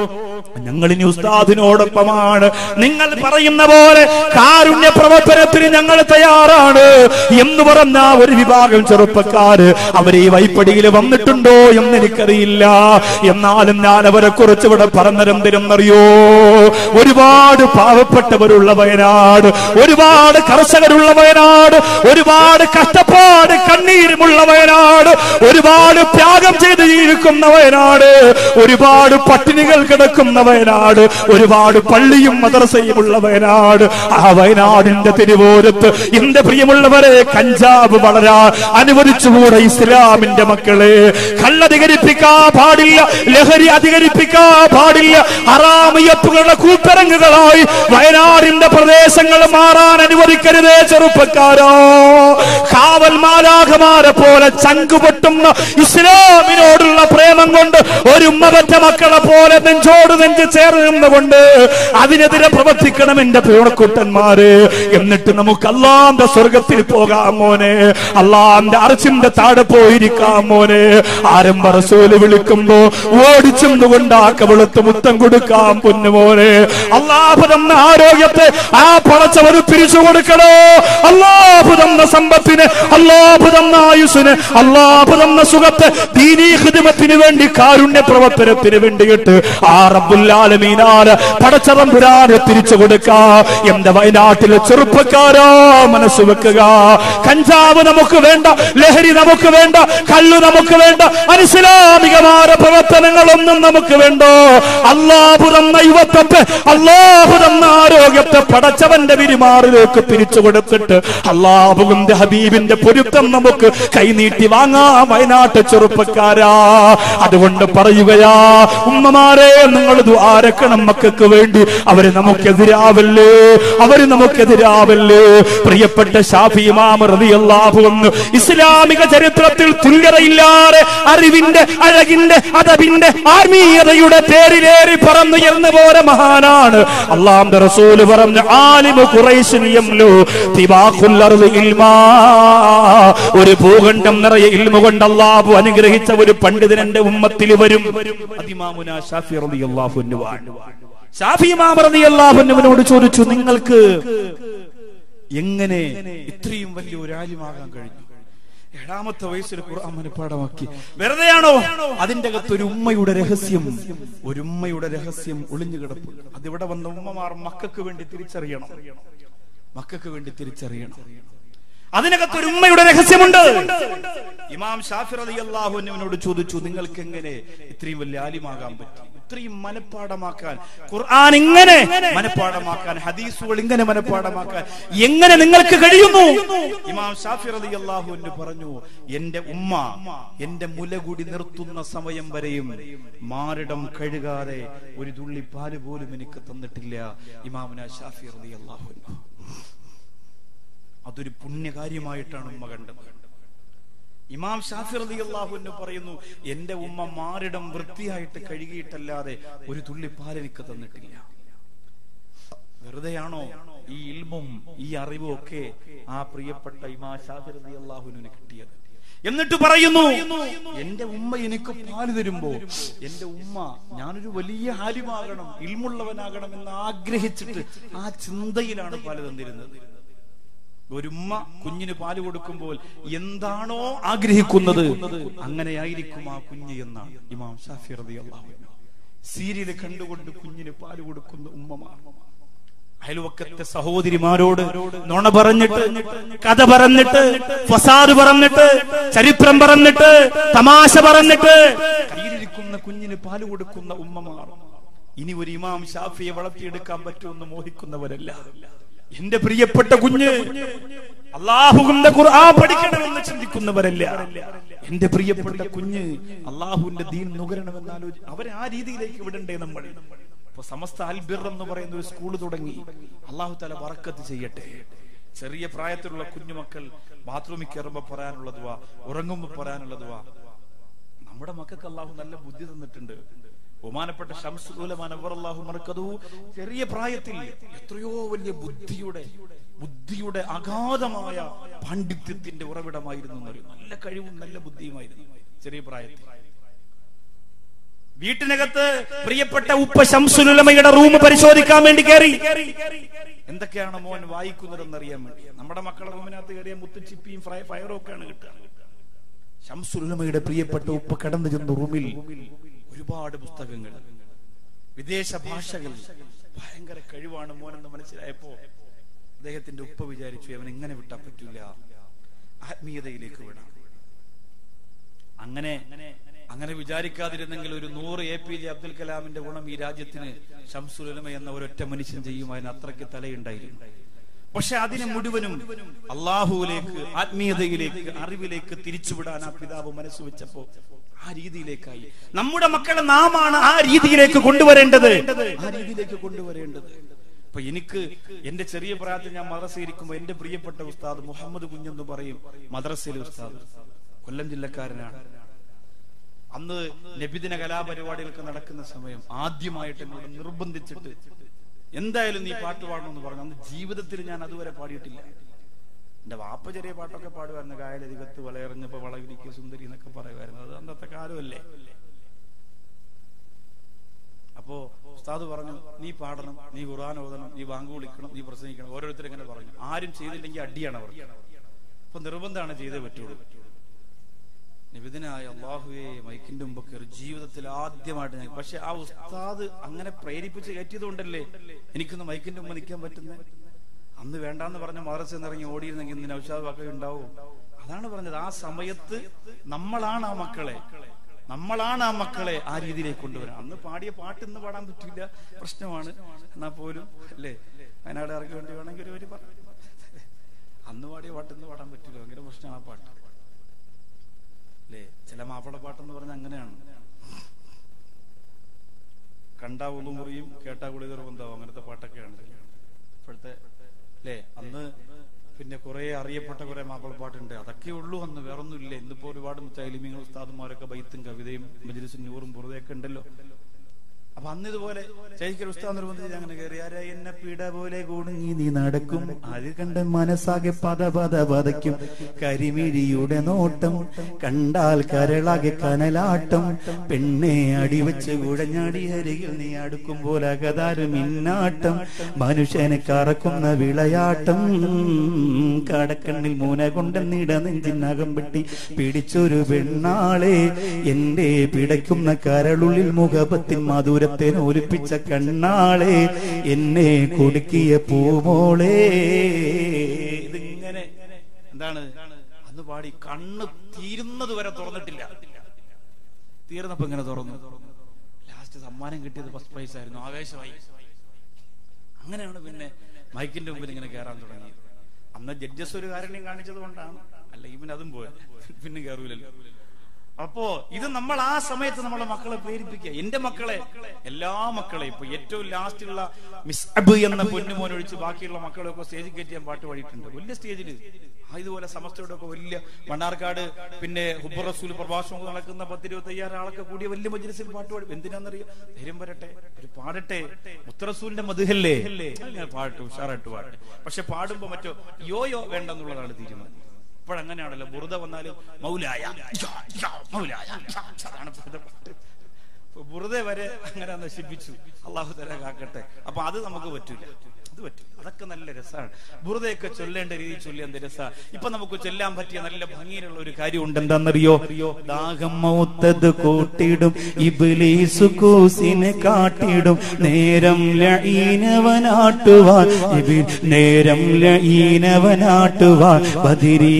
ഞങ്ങൾ ഇനി ഉസ്താദിനോടൊപ്പമാണ് നിങ്ങൾ പറയുന്ന പോലെ കാരുണ്യ പ്രവർത്തനത്തിന് ഞങ്ങൾ തയ്യാറാണ് എന്ന് പറഞ്ഞ ഒരു വിഭാഗം ചെറുപ്പക്കാര് അവർ ഈ വൈപ്പടിയിൽ വന്നിട്ടുണ്ടോ എന്ന് എനിക്കറിയില്ല എന്നാലും ഞാൻ അവരെ കുറിച്ച് ഇവിടെ പറഞ്ഞിരുന്നറിയോ ഒരുപാട് പാവപ്പെട്ടവരുള്ള വയനാട് ഒരുപാട് കർഷകരുള്ള വയനാട് ഒരുപാട് കഷ്ടപ്പാട് കണ്ണീരുമുള്ള വയനാട് ഒരുപാട് ത്യാഗം ചെയ്ത് ജീവിക്കുന്ന വയനാട് ഒരുപാട് പട്ടിണികൾ കിടക്കുന്ന വയനാട് ഒരുപാട് പള്ളിയും മദ്രസയും ഉള്ള വയനാട് ആ വയനാടിന്റെ തിരുവോരത്ത് എന്റെ പ്രിയമുള്ളവരെ കഞ്ചാവ് വളരാ അനുവദിച്ചുകൂടെ ഇസ്ലാമിന്റെ മക്കളെ കള്ളധികരിപ്പിക്കാ പാടില്ല ലഹരി അധികരിപ്പിക്കാ പാടില്ല അറാമിയപ്പുകളുടെ കൂത്തരങ്ങുകളായി വയനാടിന്റെ പ്രദേശങ്ങൾ മാറാൻ അനുവദിക്കരുതേ ചെറുപ്പക്കാരോ കാവൽ മാലാഖമാരെ പോലെ ചങ്കുപൊട്ടുന്ന ഇസ്ലാമിനോടുള്ള പ്രേമം കൊണ്ട് ഒരു ഉമ്മപറ്റ മക്കളെ പോലെ നെഞ്ചോട് നെഞ്ച് ചേർന്ന് നിന്നുകൊണ്ട് അതിനെതിരെ പ്രവർത്തിക്കണം എന്റെ പേണക്കുട്ടന്മാര് എന്നിട്ട് നമുക്ക് അള്ളാന്റെ സ്വർഗത്തിൽ പോകാം മോനെ അള്ളാന്റെ അറച്ചിന്റെ താഴെ പോയിരിക്കാം മോനെ ആരംഭ റസൂല് വിളിക്കുമ്പോ ഓടിച്ചെന്നുകൊണ്ട് ആ കവിളത്ത് മുത്തം കൊടുക്കാം പൊന്നുമോനെ അള്ളാഹു തന്ന ആരോഗ്യത്തെ ആ പടച്ചവര് പിരിച്ചു കൊടുക്കണോ അള്ളാഹു തന്ന സമ്പത്തിന് അള്ളാഹു തന്ന ആയുസിന് അള്ളാഹു തന്ന സുഖത്തെ ദീനീ ഹിദമത്തിന് വേണ്ടി കാരുണ്യ പ്രവർത്തനത്തിന് വേണ്ടിയിട്ട് ആ റബ്ബുല്ലാലമീനാല് പടച്ചതമ്പുരാനെ തിരിച്ചു കൊടുക്കാ എന്റെ വയനാട്ടിലെ ചെറുപ്പക്കാരോ മനസ്സ് വെക്കുക കഞ്ചാവ് നമുക്ക് വേണ്ട ലഹരി നമുക്ക് വേണ്ട കള്ളു നമുക്ക് വേണ്ട അനിസ്ലാമികമായ പ്രവർത്തനങ്ങളൊന്നും നമുക്ക് വേണ്ടോ അള്ളാഹു തന്ന യുവത്വത്തെ അള്ളാഹു തന്ന ആരോഗ്യത്തെ പടച്ചവന്റെ വിരിമാറിലേക്ക് തിരിച്ചു കൊടുത്തിട്ട് അള്ളാഹുവിന്റെ ഹബീബിന്റെ പൊരുത്തം നമുക്ക് കൈനീട്ടി വാങ്ങാം വയനാട്ട് ചെറുപ്പക്കാരാ അതുകൊണ്ട് പറയുകയാ ഉമ്മമാരെ നിങ്ങൾ ദ്വാരക്കണം മക്കൾക്ക് വേണ്ടി അവര് നമുക്കെതിരാവല്ലേ അവര് നമുക്കെതിരാവല്ലേ പ്രിയപ്പെട്ട ഷാഫി ഇമാം റളിയല്ലാഹു അൻഹു ഇസ്ലാമിക ചരിത്രത്തിൽ തുല്യതയില്ലാതെ അറിവിന്റെ അഴകിന്റെ അതവിന്റെ ആത്മീയതയുടെ പേരിലേറി പറന്നുയർന്നു പോലെ മഹാനാണ് അള്ളാന്റെ റസൂല് പറഞ്ഞു ആലിമു ഖുറൈശിൻ യംലു തിബാഖുൽ അർളി ഇൽമാ ഒരു ഭൂഖണ്ഡം നിറയെ ഇൽമ കൊണ്ട് അള്ളാഹു അനുഗ്രഹിച്ച ഒരു പണ്ഡിതൻ എന്റെ ഉമ്മത്തിൽ വരും അതിമാമുന ഷാഫി റളിയല്ലാഹു അൻഹു ആണ്. ഷാഫി ഇമാം റളിയല്ലാഹു അൻഹുവിനോട് ചോദിച്ചു നിങ്ങൾക്ക് എങ്ങനെ ഇത്രയും വലിയ ഒരു ആലിമാകാൻ കഴിഞ്ഞു ഏഴാമത്തെ വയസ്സിൽ ഖുർആൻ മനഃപ്പാടമാക്കി വെറുതെയാണോ അതിന്റെ അകത്ത് ഒരു ഉമ്മയുടെ രഹസ്യം ഒരു ഉമ്മയുടെ രഹസ്യം ഒളിഞ്ഞു കിടപ്പുണ്ട് അതിവിടെ വന്ന ഉമ്മമാർ മക്കൾക്ക് വേണ്ടി തിരിച്ചറിയണം മക്കൾക്ക് വേണ്ടി തിരിച്ചറിയണം അതിനകത്ത് ഒരു ഉമ്മയുടെ രഹസ്യമുണ്ട് ഇമാം ഷാഫി റളിയല്ലാഹു അൻഹുവിനോട് ചോദിച്ചു നിങ്ങൾക്ക് എങ്ങനെ ഇത്രയും വലിയ ആലിമാകാൻ പറ്റി ഇത്രയും മനഃപ്പാടമാക്കാൻ ഖുർആൻ ഇങ്ങനെ മനഃപ്പാടമാക്കാൻ ഹദീസുകൾ ഇങ്ങനെ മനഃപ്പാടമാക്കാൻ എങ്ങനെ നിങ്ങൾക്ക് കഴിയുന്നു ഇമാം ഷാഫി റളിയല്ലാഹു അൻഹു പറഞ്ഞു എന്റെ ഉമ്മ എന്റെ മുലകുടി നിർത്തുന്ന സമയം വരെയും മാറിടം കഴുകാതെ ഒരു തുള്ളി പാല് പോലും എനിക്ക് തന്നിട്ടില്ല ഇമാമുന ഷാഫി റളിയല്ലാഹു അൻഹു അതൊരു പുണ്യകാര്യമായിട്ടാണ് ഉമ്മ കണ്ടത് ഇമാം ഷാഫി റളിയല്ലാഹു അൻഹു പറയുന്നു എന്റെ ഉമ്മ മാറിടം വൃത്തിയായിട്ട് കഴുകിയിട്ടല്ലാതെ ഒരു തുള്ളി പാൽ എനിക്ക് തന്നിട്ടില്ല വെറുതെയാണോ ഈ ഇൽമും ഈ അറിവും ഒക്കെ ആ പ്രിയപ്പെട്ട ഇമാ ഷാഫി റളിയല്ലാഹുവിന് കിട്ടിയത് എന്നിട്ട് പറയുന്നു എന്റെ ഉമ്മ എനിക്ക് പാല് തരുമ്പോ എന്റെ ഉമ്മ ഞാനൊരു വലിയ ഹാലിമാകണം ഇൽമുള്ളവനാകണം എന്ന് ആഗ്രഹിച്ചിട്ട് ആ ചിന്തയിലാണ് പാല് തന്നിരുന്നത് ഒരുമ്മ കുഞ്ഞിന് പാല് കൊടുക്കുമ്പോൾ എന്താണോ ആഗ്രഹിക്കുന്നത് അങ്ങനെയായിരിക്കും ആ കുഞ്ഞ് എന്നാണ് ഇമാം ഷാഫി റളിയല്ലാഹു അൻഹു സീരിയൽ കണ്ടുകൊണ്ട് കുഞ്ഞിന് പാല് കൊടുക്കുന്ന ഉമ്മമാർ അയൽവക്കത്തെ സഹോദരിമാരോട് നുണ പറഞ്ഞിട്ട് കഥ പറഞ്ഞിട്ട് ഫസാദ് പറഞ്ഞിട്ട് ചരിത്രം പറഞ്ഞിട്ട് തമാശ പറഞ്ഞിട്ട് കയ്യിലിരിക്കുന്ന കുഞ്ഞിന് പാല് കൊടുക്കുന്ന ഉമ്മമാർ ഇനി ഒരു ഇമാം ഷാഫിയെ വളർത്തിയെടുക്കാൻ പറ്റുമെന്ന് മോഹിക്കുന്നവരല്ല എന്റെ പ്രിയപ്പെട്ട കുഞ്ഞ് അള്ളാഹുവിന്റെ ഖുർആൻ പഠിക്കണമെന്ന് ചിന്തിക്കുന്നവരല്ല എന്റെ പ്രിയപ്പെട്ട കുഞ്ഞ് അള്ളാഹുവിന്റെ ദീൻ നുകരണമെന്ന് ആലോചി അവരെ ആ രീതിയിലേക്ക് വിടണ്ടേ നമ്മൾ ഇപ്പൊ സമസ്ത അൽബിർ എന്ന് പറയുന്ന ഒരു സ്കൂൾ തുടങ്ങി അള്ളാഹു തല വറക്കത്ത് ചെയ്യട്ടെ ചെറിയ പ്രായത്തിലുള്ള കുഞ്ഞുമക്കൾ ബാത്റൂമിൽ കയറുമ്പോ പറയാനുള്ളതുവാ ഉറങ്ങുമ്പോ പറയാനുള്ളതുവാ നമ്മുടെ മക്കൾക്ക് അള്ളാഹു നല്ല ബുദ്ധി തന്നിട്ടുണ്ട് ബഹുമാനപ്പെട്ട ഷംസുലമാനവറല്ലാഹു മറക്കതു ചെറിയ പ്രായത്തിൽ എത്രയോ വലിയ ബുദ്ധിയുടെ ബുദ്ധിയുടെ അഗാധമായ പാണ്ഡിത്യത്തിന്റെ ഉറവിടമായിരുന്നു എന്നറിയും നല്ല കഴിവും നല്ല ബുദ്ധിയുമായിരുന്നു ചെറിയ പ്രായത്തിൽ വീട്ടിനകത്ത് പ്രിയപ്പെട്ട ഉപ്പ ശംസുലുലമയുടെ റൂം പരിശോധിക്കാൻ വേണ്ടി കയറി എന്തൊക്കെയാണ് മോൻ വായിക്കുന്നതെന്ന് അറിയാൻ വേണ്ടി നമ്മുടെ മക്കളുടെ റൂമിനകത്ത് കയറിയ മുത്തുച്ചിപ്പിയും ഫ്രൈ ഫയറും ഒക്കെയാണ് കിട്ടുക ഷംസുലുലമയുടെ പ്രിയപ്പെട്ട ഉപ്പ കടന്നു ചെന്ന റൂമിൽ ഒരുപാട് പുസ്തകങ്ങൾ വിദേശ ഭാഷകൾ ഭയങ്കര കഴിവാണ് മോനെന്ന് മനസ്സിലായപ്പോ അദ്ദേഹത്തിന്റെ ഉപ്പ വിചാരിച്ചു അവൻ ഇങ്ങനെ വിട്ടാൻ പറ്റൂല ആത്മീയതയിലേക്ക് വിടാം അങ്ങനെ അങ്ങനെ വിചാരിക്കാതിരുന്നെങ്കിൽ ഒരു നൂറ് എ പി ജെ അബ്ദുൽ കലാമിന്റെ ഗുണം ഈ രാജ്യത്തിന് ഷംസുലമ എന്ന ഒരൊറ്റ മനുഷ്യൻ ചെയ്യും അതിന് അത്രയ്ക്ക് തലയുണ്ടായിരുന്നു പക്ഷെ അതിനെ മുഴുവനും അള്ളാഹുവിലേക്ക് ആത്മീയതയിലേക്ക് അറിവിലേക്ക് തിരിച്ചുവിടാൻ ആ പിതാവ് മനസ്സ് വെച്ചപ്പോ ആ രീതിയിലേക്കായി നമ്മുടെ മക്കളെ നാമാണ് ആ രീതിയിലേക്ക് കൊണ്ടുവരേണ്ടത് ആ രീതിയിലേക്ക് കൊണ്ടുവരേണ്ടത് ഇപ്പൊ എനിക്ക് എന്റെ ചെറിയ പ്രായത്തിൽ ഞാൻ മദ്രസയിൽ ഇരിക്കുമ്പോ എന്റെ പ്രിയപ്പെട്ട ഉസ്താദ് മുഹമ്മദ് കുഞ്ഞെന്ന് പറയും മദ്രസയിലെ ഉസ്താദ് കൊല്ലം ജില്ലക്കാരനാണ് അന്ന് നബിദിന കലാപരിപാടികളൊക്കെ നടക്കുന്ന സമയം ആദ്യമായിട്ട് എന്നോട് നിർബന്ധിച്ചിട്ട് എന്തായാലും നീ പാട്ട് പാടണമെന്ന് പറഞ്ഞു അന്ന് ജീവിതത്തിൽ ഞാൻ അതുവരെ പാടിയിട്ടില്ല എന്റെ വാപ്പ ചെറിയ പാട്ടൊക്കെ പാടുമായിരുന്നു കായലരികത്ത് വളയെറിഞ്ഞപ്പോ വളവിരിക്കുക സുന്ദരി എന്നൊക്കെ പറയുമായിരുന്നു അത് അന്നത്തെ കാലമല്ലേ അപ്പോ ഉസ്താദ് പറഞ്ഞു നീ പാടണം നീ ഖുർആൻ ഓതണം നീ വാങ്ക് വിളിക്കണം നീ പ്രസംഗിക്കണം ഓരോരുത്തർ ഇങ്ങനെ പറഞ്ഞു ആരും ചെയ്തില്ലെങ്കിൽ അടിയാണ് അവർ അപ്പൊ നിർബന്ധമാണ് ചെയ്തേ പറ്റുള്ളൂ നിബിധനായ അള്ളാഹുവെ മൈക്കിന്റെ മുമ്പ് കയറി ജീവിതത്തിൽ ആദ്യമായിട്ട് ഞാൻ പക്ഷെ ആ ഉസ്താദ് അങ്ങനെ പ്രേരിപ്പിച്ച് കയറ്റിയത് കൊണ്ടല്ലേ എനിക്കൊന്ന് മൈക്കിന്റെ മുമ്പ് നിൽക്കാൻ പറ്റുന്നത് അന്ന് വേണ്ടാന്ന് പറഞ്ഞ മദ്രസ ഇറങ്ങി ഓടിയിരുന്നെങ്കിൽ ഇന്ന് നൗഷാദ് വാക്ക ഉണ്ടാവും അതാണ് പറഞ്ഞത് ആ സമയത്ത് നമ്മളാണ് ആ മക്കളെ നമ്മളാണ് ആ മക്കളെ ആ രീതിയിലേക്ക് കൊണ്ടുവരാൻ അന്ന് പാടിയ പാട്ട് ഇന്ന് പാടാൻ പറ്റില്ല പ്രശ്നമാണ് എന്നാ പോലും അല്ലേ വയനാട് ഇറങ്ങി വേണ്ടി വേണമെങ്കിൽ ഒരു വരി പറഞ്ഞു അന്ന് പാടിയ പാട്ട് ഇന്ന് പാടാൻ പറ്റില്ല ഭയങ്കര പ്രശ്നമാണ് ആ പാട്ട് അല്ലേ ചില മാപ്പിള പാട്ടെന്ന് പറഞ്ഞ അങ്ങനെയാണ് കണ്ടാ ഒന്നു മുറിയും കേട്ടാ കുളിതർ ബന്ധാവും അങ്ങനത്തെ പാട്ടൊക്കെയാണ് ഇപ്പോഴത്തെ അല്ലേ അന്ന് പിന്നെ കുറെ അറിയപ്പെട്ട കുറെ മാപ്പിള പാട്ടുണ്ട് അതൊക്കെ ഉള്ളൂ അന്ന് വേറൊന്നും ഇല്ല ഇന്നിപ്പോ ഒരുപാട് തൈലിമിങ്ങൾ ഉസ്താദുമാരൊക്കെ ബൈത്തും കവിതയും മജ്ലിസും നൂറും പുറതെയൊക്കെ ഉണ്ടല്ലോ അപ്പൊ അന്ന് ഇതുപോലെ ചേച്ചിക്കൊരു ഉസ്താദ് നിർബന്ധിച്ച് അങ്ങനെ കയറി ആരാ എന്നെ പീഡ പോലെ കുടുങ്ങി നീ നടക്കും അത് കണ്ട് മനസ്സാകെ പത പത പതയ്ക്കും കരിമിഴിയുടെ നോട്ടം കണ്ടാൽ കരളാകെ കനലാട്ടം പെണ്ണെ അടിവെച്ച് കുഴഞ്ഞാടി അരികിൽ നീ അടുക്കുമ്പോൾ അകതാര് മിന്നാട്ടം മനുഷ്യനെ കറക്കുന്ന വിളയാട്ടം കടക്കണ്ണിൽ മൂന കൊണ്ടെന്നിട നെഞ്ചിനകം വെട്ടി പിടിച്ചൊരു പെണ്ണാളെ എന്റെ പിടയ്ക്കുന്ന കരളുള്ളിൽ മുഖപത്തിൻ മധുരത്തെ ഒലിപ്പിച്ച കണ്ണാളെ എന്നെ കുടുക്കിയ പൂമോളെ ഇതിങ്ങനെ എന്താണ് അന്ന് പാടി കണ്ണ് തീരുന്നത് വരെ തുറന്നിട്ടില്ല തീർന്നപ്പോ ഇങ്ങനെ തുറന്നു ലാസ്റ്റ് സമ്മാനം കിട്ടിയത് ഫസ്റ്റ് പ്രൈസ് ആയിരുന്നു ആവേശമായി അങ്ങനെയാണ് പിന്നെ മൈക്കിന്റെ മുമ്പിൽ ഇങ്ങനെ കയറാൻ തുടങ്ങിയത് അന്ന് ജഡ്ജസ് ഒരു കാര്യം കാണിച്ചത് കൊണ്ടാണ് അല്ല ഇവൻ അതും പോയത് പിന്നെ കയറൂലല്ലോ അപ്പോ ഇത് നമ്മൾ ആ സമയത്ത് നമ്മളെ മക്കളെ പ്രേരിപ്പിക്കുക എന്റെ മക്കളെ എല്ലാ മക്കളെയും ഇപ്പൊ ഏറ്റവും ലാസ്റ്റുള്ള മിസ് അബ് എന്ന പൊന്നുമോൻ ഒഴിച്ച് ബാക്കിയുള്ള മക്കളെയൊക്കെ സ്റ്റേജിൽ കയറ്റി ഞാൻ പാട്ട് പാടിയിട്ടുണ്ട് വലിയ സ്റ്റേജിൽ ആ ഇതുപോലെ സമസ്തയുടെ ഒക്കെ വലിയ മണ്ണാർക്കാട് പിന്നെ ഹുബർ റസൂൽ പ്രഭാഷണം നടക്കുന്ന പത്തിരുപത്തി അയ്യായിരം ആളൊക്കെ കൂടിയ വലിയ മജ്ലിസിൽ പാട്ട് പാടും എന്തിനാന്നറിയോ ധൈര്യം വരട്ടെ ഒരു പാടട്ടെ മുത്തറസൂലിന്റെ മധുഹല്ലേ അങ്ങനെ പാടട്ടെ ഉഷാറായിട്ട് പാടട്ടെ പക്ഷെ പാടുമ്പോ മറ്റോ യോ യോ വേണ്ടെന്നുള്ളതാണ് തീരുമാനം ഇപ്പോഴങ്ങനെയാണല്ലോ ബുറുദ വന്നാലും മൗലായ യാ, യാ, മൗലായ യാ, അതാണ് ഇപ്പോഴത്തെ പാട്ട് ഇപ്പൊ ബുറുദ വരെ അങ്ങനെ നശിപ്പിച്ചു അള്ളാഹു തല കാക്കട്ടെ അപ്പൊ അത് നമുക്ക് പറ്റൂല അത് പറ്റും അതൊക്കെ നല്ല രസമാണ് ബുറുദയൊക്കെ ചൊല്ലേണ്ട രീതി ചൊല്ലി എന്ത് രസ ഇപ്പൊ നമുക്ക് ചൊല്ലാൻ പറ്റിയ നല്ല ഭംഗിയിലുള്ള ഒരു കാര്യമുണ്ട് എന്താണെന്നറിയോ ദാഹം മൗത്തത് കൂട്ടിടും ഇബ്ലീസു കൂസിനെ കാട്ടിടും നേരം ലഈനവനാട്ടുവാൻ ഇബിൽ നേരം ലഈനവനാട്ടുവാൻ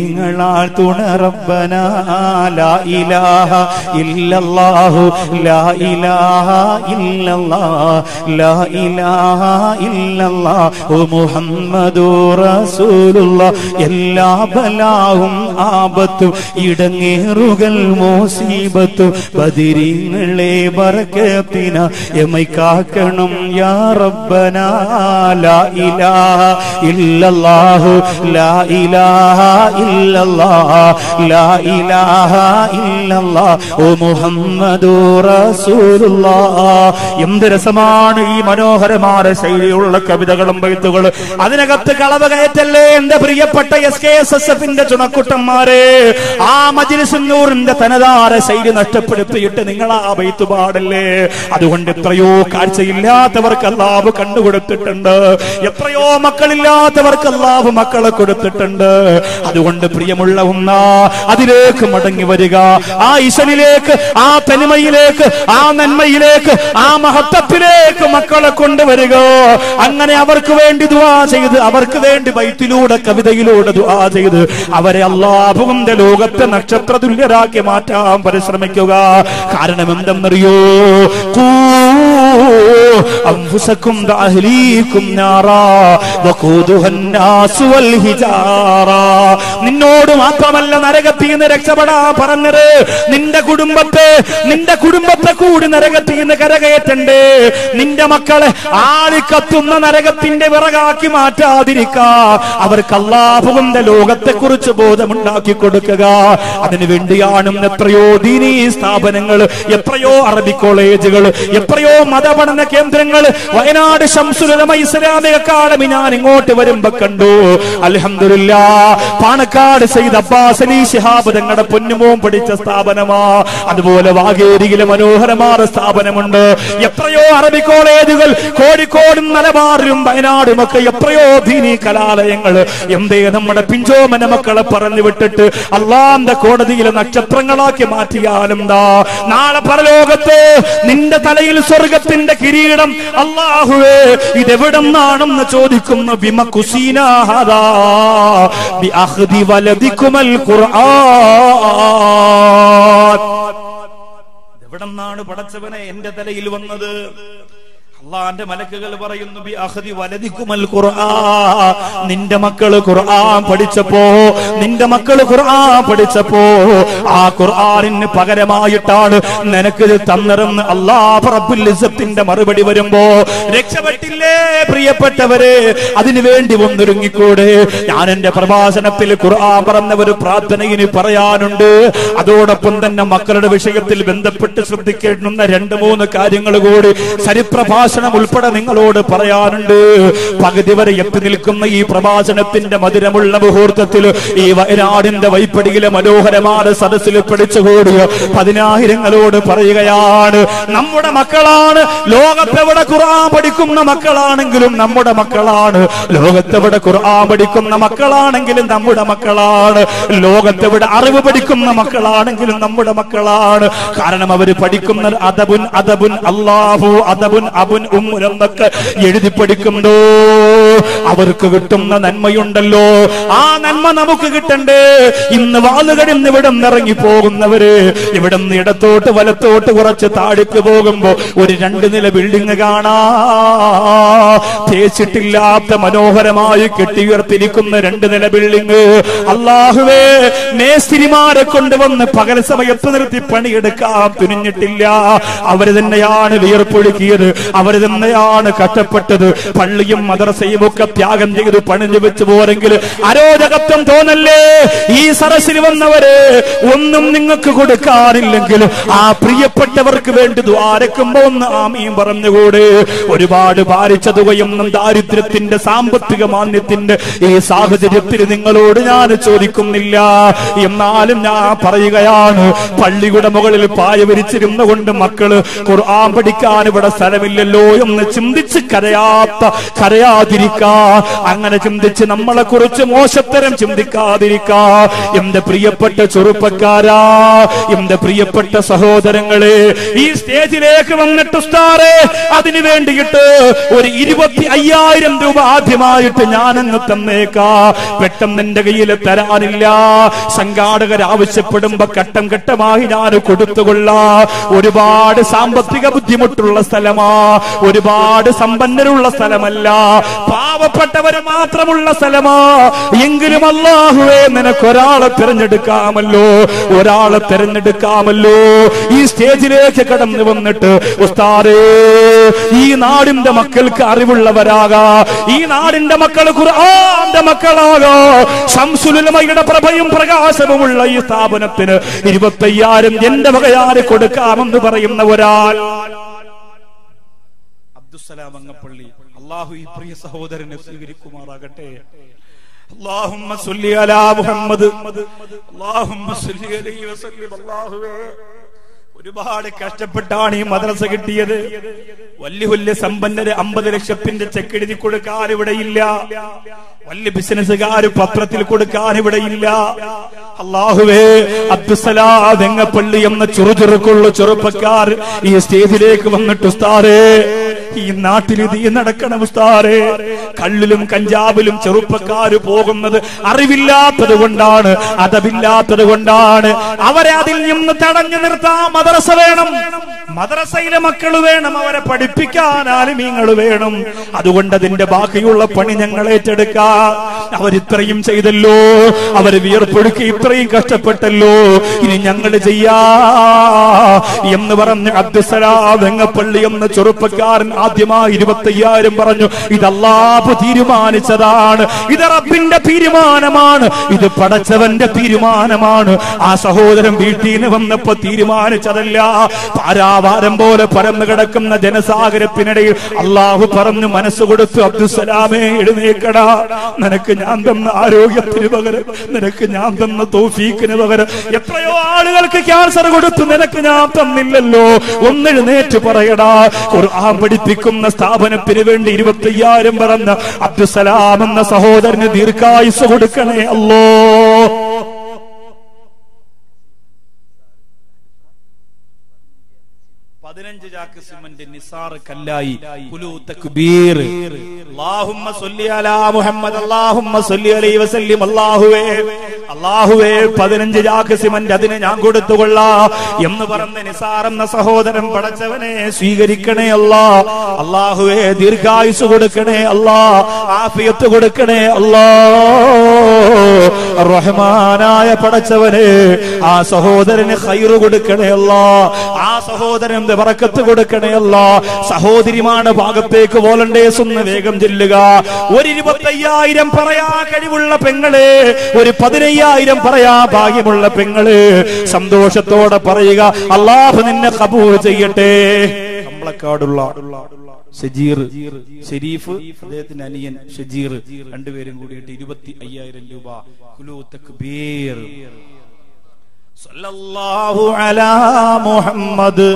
ബദിരീങ്ങളാൽ തുണറബ്ബന ലാ ഇലാഹ ഇല്ലല്ലാഹു ലാ ഇലാഹ ഇല്ലല്ലാ ലാ ഇലാഹ ഇല്ലല്ലാ ഓ മുഹമ്മദു റസൂലുള്ള എല്ലാ ബലാവും ആപത്തും ഇടങ്ങേറുകൾ മോസീബത്തും ബദിരിങ്ങളെ ബർക്കത്തിന എമൈ കാക്കണം യാ റബ്ബന ലാ ഇലാഹ ഇല്ലല്ലാഹു ലാ ഇലാഹ ഇല്ലല്ലാഹ് ലാ ഇലാഹ ഇല്ലല്ലാഹ് ഓ മുഹമ്മദു റസൂലുള്ളാഹ് എന്ത് രസമാണ് ഈ മനോഹരമായ ശൈലിയുള്ള കവിതകളും ബൈത്തുകളും അതിനകത്ത് കളവ് കയറ്റല്ലേ എന്റെ പ്രിയപ്പെട്ട എസ് കെ എസ് എസ് എഫിന്റെ ചുണക്കുട്ടന്മാരെ ആ മജിലിസുന്നൂറിന്റെ തനതാര ശൈലി നഷ്ടപ്പെടുത്തിയിട്ട് നിങ്ങൾ ആ ബൈത്ത് പാടല്ലേ അതുകൊണ്ട് എത്രയോ കാഴ്ചയില്ലാത്തവർക്ക് അല്ലാവ് കണ്ടുകൊടുത്തിട്ടുണ്ട് എത്രയോ മക്കളില്ലാത്തവർക്ക് അല്ലാവ് മക്കളെ കൊടുത്തിട്ടുണ്ട് അതുകൊണ്ട് പ്രിയമുള്ള ഒന്ന അതിലേക്ക് മടങ്ങി വരിക ആ ഇശലിലേക്ക് ആ തനിമയിലേക്ക് ആ നന്മയിലേക്ക് ആ മഹത്വത്തിലേക്ക് മക്കളെ കൊണ്ടുവരിക അങ്ങനെ അവർക്ക് വേണ്ടി ദുആ ചെയ്ത് അവർക്ക് വേണ്ടി ബൈത്തിലൂടെ കവിതയിലൂടെ ദുആ ചെയ്ത് അവരെ അള്ളാഹുവിന്റെ ലോകത്തെ നക്ഷത്ര തുല്യരാക്കി മാറ്റാൻ പരിശ്രമിക്കുക കാരണം എന്തെന്നറിയോ കൂ അൻഫുസക്കും അഹ്ലീക്കും നാറാ വഖൂദുഹൻ നാസു വൽ ഹിജാറ നിന്നോട് മാത്രമല്ല നരകത്തിൽ നിന്ന് രക്ഷപ്പെടാൻ പറഞ്ഞത് നിന്റെ കുടുംബത്തെ നിന്റെ കുടുംബത്തെ കൂടി നരകത്തിൽ നിന്ന് കരകയറ്റണ്ടേ നിന്റെ മക്കളെ ആളിക്കത്തുന്ന നരകത്തിന്റെ വിറകാക്കി മാറ്റാതിരിക്കാ അവർക്ക് അള്ളാഹുവിന്റെ ലോകത്തെ കുറിച്ച് ബോധമുണ്ടാക്കി കൊടുക്കുക അതിനു വേണ്ടിയാണ് എത്രയോ ദീനീ സ്ഥാപനങ്ങൾ എത്രയോ അറബി കോളേജുകൾ എത്രയോ മതപഠന കേന്ദ്രങ്ങൾ വയനാട് ശംസുലമ ഇസ്ലാമിക അക്കാദമി ഞാൻ ഇങ്ങോട്ട് വരുമ്പോ കണ്ടു അലഹമില്ല പാണക്കാട് സയ്യിദ് അബ്ബാസ് അലി ശിഹാബ് തങ്ങളുടെ പൊന്നുമോൻ പഠിച്ച സ്ഥാപനമാ അതുപോലെ വാഗേരിയിലെ മനോഹരമായ സ്ഥാപനമുണ്ട് എത്രയോ അറബി കോളേജുകൾ കോഴിക്കോടും മലബാറിലും വയനാടും ഒക്കെ എത്രയോ ദീനി കലാലയങ്ങൾ എന്തേ നമ്മുടെ പിഞ്ചോമന മക്കളെ പറഞ്ഞു വിട്ടിട്ട് അള്ളാന്റെ കോടതിയിലെ നക്ഷത്രങ്ങളാക്കി മാറ്റിയാലും ദാ നാളെ പരലോകത്ത് നിന്റെ തലയിൽ സ്വർഗത്തിന്റെ കിരീടം അള്ളാഹുവേ ഇതെവിടെന്നാണെന്ന് ചോദിക്കുന്നു ബിമ കുസീനാഹദാ ബി അഖ്ദി വലദിക്കുമൽ ഖുർആൻ എവിടെന്നാണ് പടച്ചവനെ എന്റെ തലയിൽ വന്നത് അള്ളാന്റെ മലക്കുകൾ പറയുന്നു ബി അഖ്ദി വലദിക്കുമൽ ഖുർആൻ നിന്റെ മക്കള് ഖുർആൻ പഠിച്ചപ്പോ നിന്റെ മക്കള് ഖുർആൻ പഠിച്ചപ്പോ ആ ഖുർആനിന് പകരമായിട്ടാണ് നിനക്ക് ഇത് തന്നിരുന്ന് അള്ളാഹ് റബ്ബുൽ ഇസ്സത്തിന്റെ മറുപടി വരുമ്പോ രക്ഷപ്പെട്ടില്ലേ പ്രിയപ്പെട്ടവരെ അതിനു വേണ്ടി ഒന്നൊരുങ്ങിക്കൂടെ ഞാൻ എന്റെ പ്രഭാഷണത്തിൽ ഖുർആൻ പറഞ്ഞ ഒരു പ്രാർത്ഥനയിന് പറയാനുണ്ട് അതോടൊപ്പം തന്നെ മക്കളുടെ വിഷയത്തിൽ ബന്ധപ്പെട്ട് ശ്രദ്ധിക്കേണ്ടുന്ന രണ്ട് മൂന്ന് കാര്യങ്ങൾ കൂടി ചരിത്രഭാഷണം ഉൾപ്പെടെ നിങ്ങളോട് പറയാനുണ്ട് പകുതി വരെ എത്തി നിൽക്കുന്ന ഈ പ്രഭാഷണത്തിന്റെ മധുരമുള്ള മുഹൂർത്തത്തിൽ ഈ വയനാടിന്റെ വൈപ്പടിയിലെ മനോഹരമായ സദസ്സിൽ പിടിച്ചുകൂടിയ പതിനായിരങ്ങളോട് പറയുകയാണ് നമ്മുടെ മക്കളാണ് ലോകത്തെവിടെ ഖുർആൻ പഠിക്കുന്ന മക്കളാണെങ്കിലും നമ്മുടെ മക്കളാണ് ലോകത്തെവിടെ ഖുർആൻ പഠിക്കുന്ന മക്കളാണെങ്കിലും നമ്മുടെ മക്കളാണ് ലോകത്തെവിടെ അറിവ് പഠിക്കുന്ന മക്കളാണെങ്കിലും നമ്മുടെ മക്കളാണ് കാരണം അവര് പഠിക്കുന്ന അദബുൻ അദബുൻ അല്ലാഹു അദബുൻ അബുൻ ഉമ്മുൻ എന്നൊക്കെ എഴുതി പഠിക്കുമ്പോ അവർക്ക് കിട്ടുന്ന നന്മയുണ്ടല്ലോ ആ നന്മ നമുക്ക് കിട്ടണ്ടേ ഇന്ന് വാളുകളിൽ ഇവിടെ ഇറങ്ങി പോകുന്നവര് ഇവിടെ നിന്ന് ഇടത്തോട്ട് വലത്തോട്ട് കുറച്ച് താഴേക്ക് പോകുമ്പോ ഒരു രണ്ട് നില ബിൽഡിംഗ് കാണാ തേച്ചിട്ടില്ലാത്ത മനോഹരമായി കെട്ടിയുയർത്തിരിക്കുന്ന രണ്ട് നില ബിൽഡിംഗ് അള്ളാഹുവേ മേസ്തിരിമാരെ കൊണ്ടുവന്ന് പകൽ സമയത്ത് നിർത്തി പണിയെടുക്കാൻ തുനിഞ്ഞിട്ടില്ല അവര് തന്നെയാണ് വിയർപ്പൊഴുക്കിയത് അവര് തന്നെയാണ് കഷ്ടപ്പെട്ടത് പള്ളിയും മദ്രസയും ഒക്കെ ത്യാഗം ചെയ്ത് പണിഞ്ഞു വെച്ച് പോരെങ്കിൽ അരോചകത്വം തോന്നല്ലേ ഈ സരസിൽ വന്നവര് ഒന്നും നിങ്ങൾക്ക് കൊടുക്കാനില്ലെങ്കിൽ ആ പ്രിയപ്പെട്ടവർക്ക് വേണ്ടി ദ്വാരക്കുമ്പോ ഒന്ന് ആമീം പറഞ്ഞുകൂടെ ഒരുപാട് ഭാരിച്ച തുകയൊന്നും ദാരിദ്ര്യത്തിന്റെ സാമ്പത്തിക മാന്യത്തിന്റെ ഈ സാഹചര്യത്തിൽ നിങ്ങളോട് ഞാൻ ചോദിക്കുന്നില്ല എന്നാലും ഞാൻ പറയുകയാണ് പള്ളിയുടെ മുകളിൽ പായ വിരിച്ചിരുന്ന കൊണ്ട് മക്കള് ഖുർആൻ പഠിക്കാൻ ഇവിടെ സ്ഥലമില്ലല്ലോ ഉണ്ടല്ലോ എന്ന് ചിന്തിച്ച് കരയാത്ത കരയാതിരിക്കാ അങ്ങനെ ചിന്തിച്ച് നമ്മളെ കുറിച്ച് മോശത്തരം ചിന്തിക്കാതിരിക്കാ എന്റെ പ്രിയപ്പെട്ട ചെറുപ്പക്കാരാ എന്റെ പ്രിയപ്പെട്ട സഹോദരങ്ങളെ ഈ സ്റ്റേജിലേക്ക് വന്നിട്ട് ഉസ്താറെ അതിനു വേണ്ടിയിട്ട് ഒരു ഇരുപത്തി അയ്യായിരം രൂപ ആദ്യമായിട്ട് ഞാനങ്ങ് തന്നേക്കാ പെട്ടെന്ന് എന്റെ കയ്യിൽ തരാനില്ല സംഘാടകർ ആവശ്യപ്പെടുമ്പോ ഘട്ടം ഘട്ടമായി ഞാൻ കൊടുത്തുകൊള്ളാ ഒരുപാട് സാമ്പത്തിക ബുദ്ധിമുട്ടുള്ള സ്ഥലമാ ഒരുപാട് സമ്പന്നരുള്ള സ്ഥലമല്ല പാവപ്പെട്ടവര് മാത്രമുള്ള സ്ഥലമാ എങ്കിലും അള്ളാഹുവേ നിനക്കൊരാളെ തിരഞ്ഞെടുക്കാമല്ലോ ഒരാളെ തിരഞ്ഞെടുക്കാമല്ലോ ഈ സ്റ്റേജിലേക്ക് കടന്നു വന്നിട്ട് ഉസ്താദേ ഈ നാടിന്റെ മക്കൾക്ക് അറിവുള്ളവരാകാ ഈ നാടിന്റെ മക്കൾ ഖുർആന്റെ മക്കളാകാ ശംസുലുലമയുടെ പ്രഭയും പ്രകാശവുമുള്ള ഈ സ്ഥാപനത്തിന് ഇരുപത്തയ്യായിരം എന്റെ വകയാറ് കൊടുക്കാമെന്ന് പറയുന്ന ഒരാൾ അബ്ദുസലാം അങ്ങപ്പള്ളി അള്ളാഹു ഈ പ്രിയ സഹോദരനെ സ്വീകരിക്കുമാറാകട്ടെ اللهم صل على محمد اللهم صل عليه وسلم അല്ലാഹുവേ ഒരുപാട് കഷ്ടപ്പെട്ടാണ് ഈ മദ്രസ കിട്ടിയത് വലിയ വലിയ സമ്പന്നര് അമ്പത് ലക്ഷത്തിന്റെ ചെക്ക് എഴുതി കൊടുക്കാൻ ഇവിടെ ഇല്ല വലിയ ബിസിനസ്സുകാര് പത്രത്തിൽ കൊടുക്കാൻ ഇവിടെ ഇല്ല അള്ളാഹുവേ അബ്ദുസലാ വെങ്ങപ്പള്ളി എന്ന ചുറുചുറുക്കുള്ള ചെറുപ്പക്കാർ ഈ സ്റ്റേജിലേക്ക് വന്നിട്ട് ഉസ്താറേ ഈ നാട്ടിൽ ഇത് ഈ നടക്കണം ഉസ്താറേ കള്ളിലും കഞ്ചാവിലും ചെറുപ്പക്കാര് പോകുന്നത് അറിവില്ലാത്തത് കൊണ്ടാണ് അതവില്ലാത്തത് കൊണ്ടാണ് അവരെ അതിൽ നിന്ന് തടഞ്ഞു നിർത്താൻ മദ്രസ വേണം മദ്രസയിലെ മക്കൾ വേണം അവരെ പഠിപ്പിക്കാൻ ആലിമീങ്ങൾ വേണം അതുകൊണ്ട് അതിന്റെ ബാക്കിയുള്ള പണി ഞങ്ങൾ ഏറ്റെടുക്കാം അവരിത്രയും ചെയ്തല്ലോ അവര് വിയർപ്പൊഴുക്കി ഇത്രയും കഷ്ടപ്പെട്ടല്ലോ ഇനി ഞങ്ങൾ ചെയ്യാ എന്ന് പറഞ്ഞ് അബ്ദുസലാ വെങ്ങപ്പള്ളി എന്ന ചെറുപ്പക്കാരൻ ആദ്യമായി ഇരുപത്തയ്യായിരം പറഞ്ഞു ഇത് അല്ലാഹു തീരുമാനിച്ചതാണ് ഇത് റബ്ബിന്റെ തീരുമാനമാണ് ഇത് പടച്ചവന്റെ തീരുമാനമാണ് ആ സഹോദരൻ വീട്ടിൽ നിന്ന് വന്നപ്പോ തീരുമാനിച്ചതല്ല പാരാവാരം പോലെ പരന്നു കിടക്കുന്ന ജനസാഗരത്തിനിടയിൽ അള്ളാഹു പറഞ്ഞു മനസ്സ് കൊടുത്തു അബ്ദുസലാമേ എഴുന്നേക്കടാ നിനക്ക് ഞാൻ തന്ന ആരോഗ്യത്തിന് പകരം നിനക്ക് ഞാൻ തന്ന തോഫീക്കിന് പകരം എത്രയോ ആളുകൾക്ക് ക്യാൻസർ കൊടുത്തു നിനക്ക് ഞാൻ തന്നില്ലല്ലോ ഒന്നെഴുന്നേറ്റ് പറയടാ ഖുർആൻ പഠിപ്പിക്കുന്ന സ്ഥാപനത്തിന് വേണ്ടി ഇരുപത്തയ്യായിരം പറഞ്ഞ അബ്ദുസലാം എന്ന സഹോദരന് ദീർഘായുസ് കൊടുക്കണേ അല്ലോ പതിനഞ്ച് ചാക്ക് സിമന്റ് നിസാർ കല്ലായി കുലു തക്ബീർ അല്ലാഹുമ്മ സ്വല്ലി അലാ മുഹമ്മദ് അല്ലാഹുമ്മ സ്വല്ലി അലൈഹി വസല്ലം അല്ലാഹുവേ അള്ളാഹുവേ പതിനഞ്ച് ചാക്ക് സിമന്റ് അതിന് ഞാൻ കൊടുത്തുകൊള്ളാ എന്ന് പറഞ്ഞ നിസാർ എന്ന സഹോദരൻ പടച്ചവനെ സ്വീകരിക്കണേ അല്ലാ അള്ളാഹുവേ ദീർഘായുസ് കൊടുക്കണേ അല്ലാ ആഫിയത്ത് കൊടുക്കണേ അല്ലാ റഹ്മാനായ പടച്ചവനെ ആ സഹോദരന് ഹൈറ് കൊടുക്കണേ അല്ലാ ആ സഹോദരൻ വറക്കത്ത് കൊടുക്കണേ അല്ലാ സഹോദരിമാണ് ഭാഗത്തേക്ക് വോളണ്ടേഴ്സ് ഒന്ന് വേഗം ചെല്ലുക ഒരു ഇരുപത്തയ്യായിരം പറയാ കഴിവുള്ള പെങ്ങളെ ഒരു പതിനയ്യായിരം പറയാ ഭാഗ്യമുള്ള പെങ്ങള് സന്തോഷത്തോടെ പറയുക അള്ളാഹു നിന്നെ കബൂർ ചെയ്യട്ടെ കമ്പളക്കാടുള്ള ഷജീർ ഷെരീഫ് അദ്ദേഹത്തിന്റെ അനിയൻ ഷജീർ രണ്ടുപേരും കൂടിയിട്ട് ഇരുപത്തി അയ്യായിരം രൂപ കുലു തക്ബീർ സല്ലല്ലാഹു അലാ മുഹമ്മദ്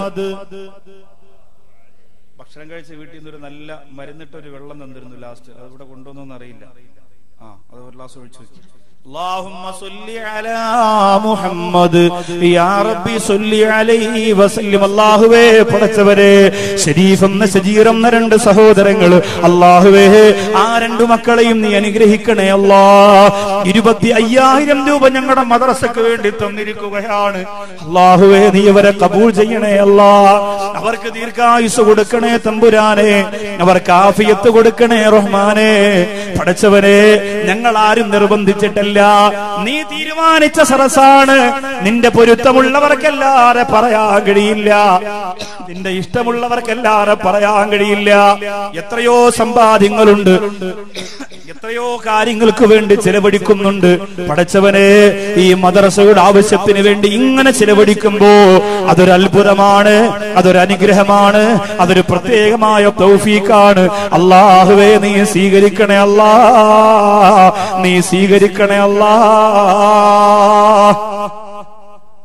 ഭക്ഷണം കഴിച്ച വീട്ടിൽ നിന്ന് ഒരു നല്ല മരുന്നിട്ട് ഒരു വെള്ളം തന്നിരുന്നു ലാസ്റ്റ് അത് ഇവിടെ കൊണ്ടുവന്നോന്ന് അറിയില്ല ആ അത് ഒരു ഗ്ലാസ് ഒഴിച്ചു വെക്കി اللهم صل على محمد يا ربي صل عليه وسلم അല്ലാഹുവേ പടച്ചവരെ ഷരീഫ് എന്ന ഷജീർ എന്ന രണ്ട് സഹോദരങ്ങൾ അല്ലാഹുവേ ആ രണ്ടു മക്കളെയും നീ അനുഗ്രഹിക്കണേ അല്ലാ ഇരുപത്തി അയ്യായിരം രൂപ ഞങ്ങളുടെ മദ്രസക്ക് വേണ്ടി തന്നിരിക്കുകയാണ് അല്ലാഹുവേ നീ ഇവരെ കബൂൾ ചെയ്യണേ അല്ലാ അവർക്ക് ദീർഘായുസ് കൊടുക്കണേ തമ്പുരാനെ അവർക്ക് ആഫിയത്ത് കൊടുക്കണേ റഹ്മാനെ പടച്ചവനെ ഞങ്ങൾ ആരും നിർബന്ധിച്ചിട്ടല്ല നീ തീരുമാനിച്ച സരസാണ് നിന്റെ പൊരുത്തമുള്ളവർക്കല്ലാതെ പറയാൻ കഴിയില്ല നിന്റെ ഇഷ്ടമുള്ളവർക്കല്ലാതെ പറയാൻ കഴിയില്ല എത്രയോ സമ്പാദ്യങ്ങളുണ്ട് എത്രയോ കാര്യങ്ങൾക്ക് വേണ്ടി ചെലവഴിക്കുന്നുണ്ട് പടച്ചവനെ ഈ മദ്രസയുടെ ആവശ്യത്തിന് വേണ്ടി ഇങ്ങനെ ചെലവഴിക്കുമ്പോ അതൊരു അത്ഭുതമാണ് അതൊരു അനുഗ്രഹമാണ് അതൊരു പ്രത്യേകമായ തൗഫീഖാണ് അള്ളാഹുവേ നീ സ്വീകരിക്കണേ അല്ലാ നീ സ്വീകരിക്കണേ അല്ലാ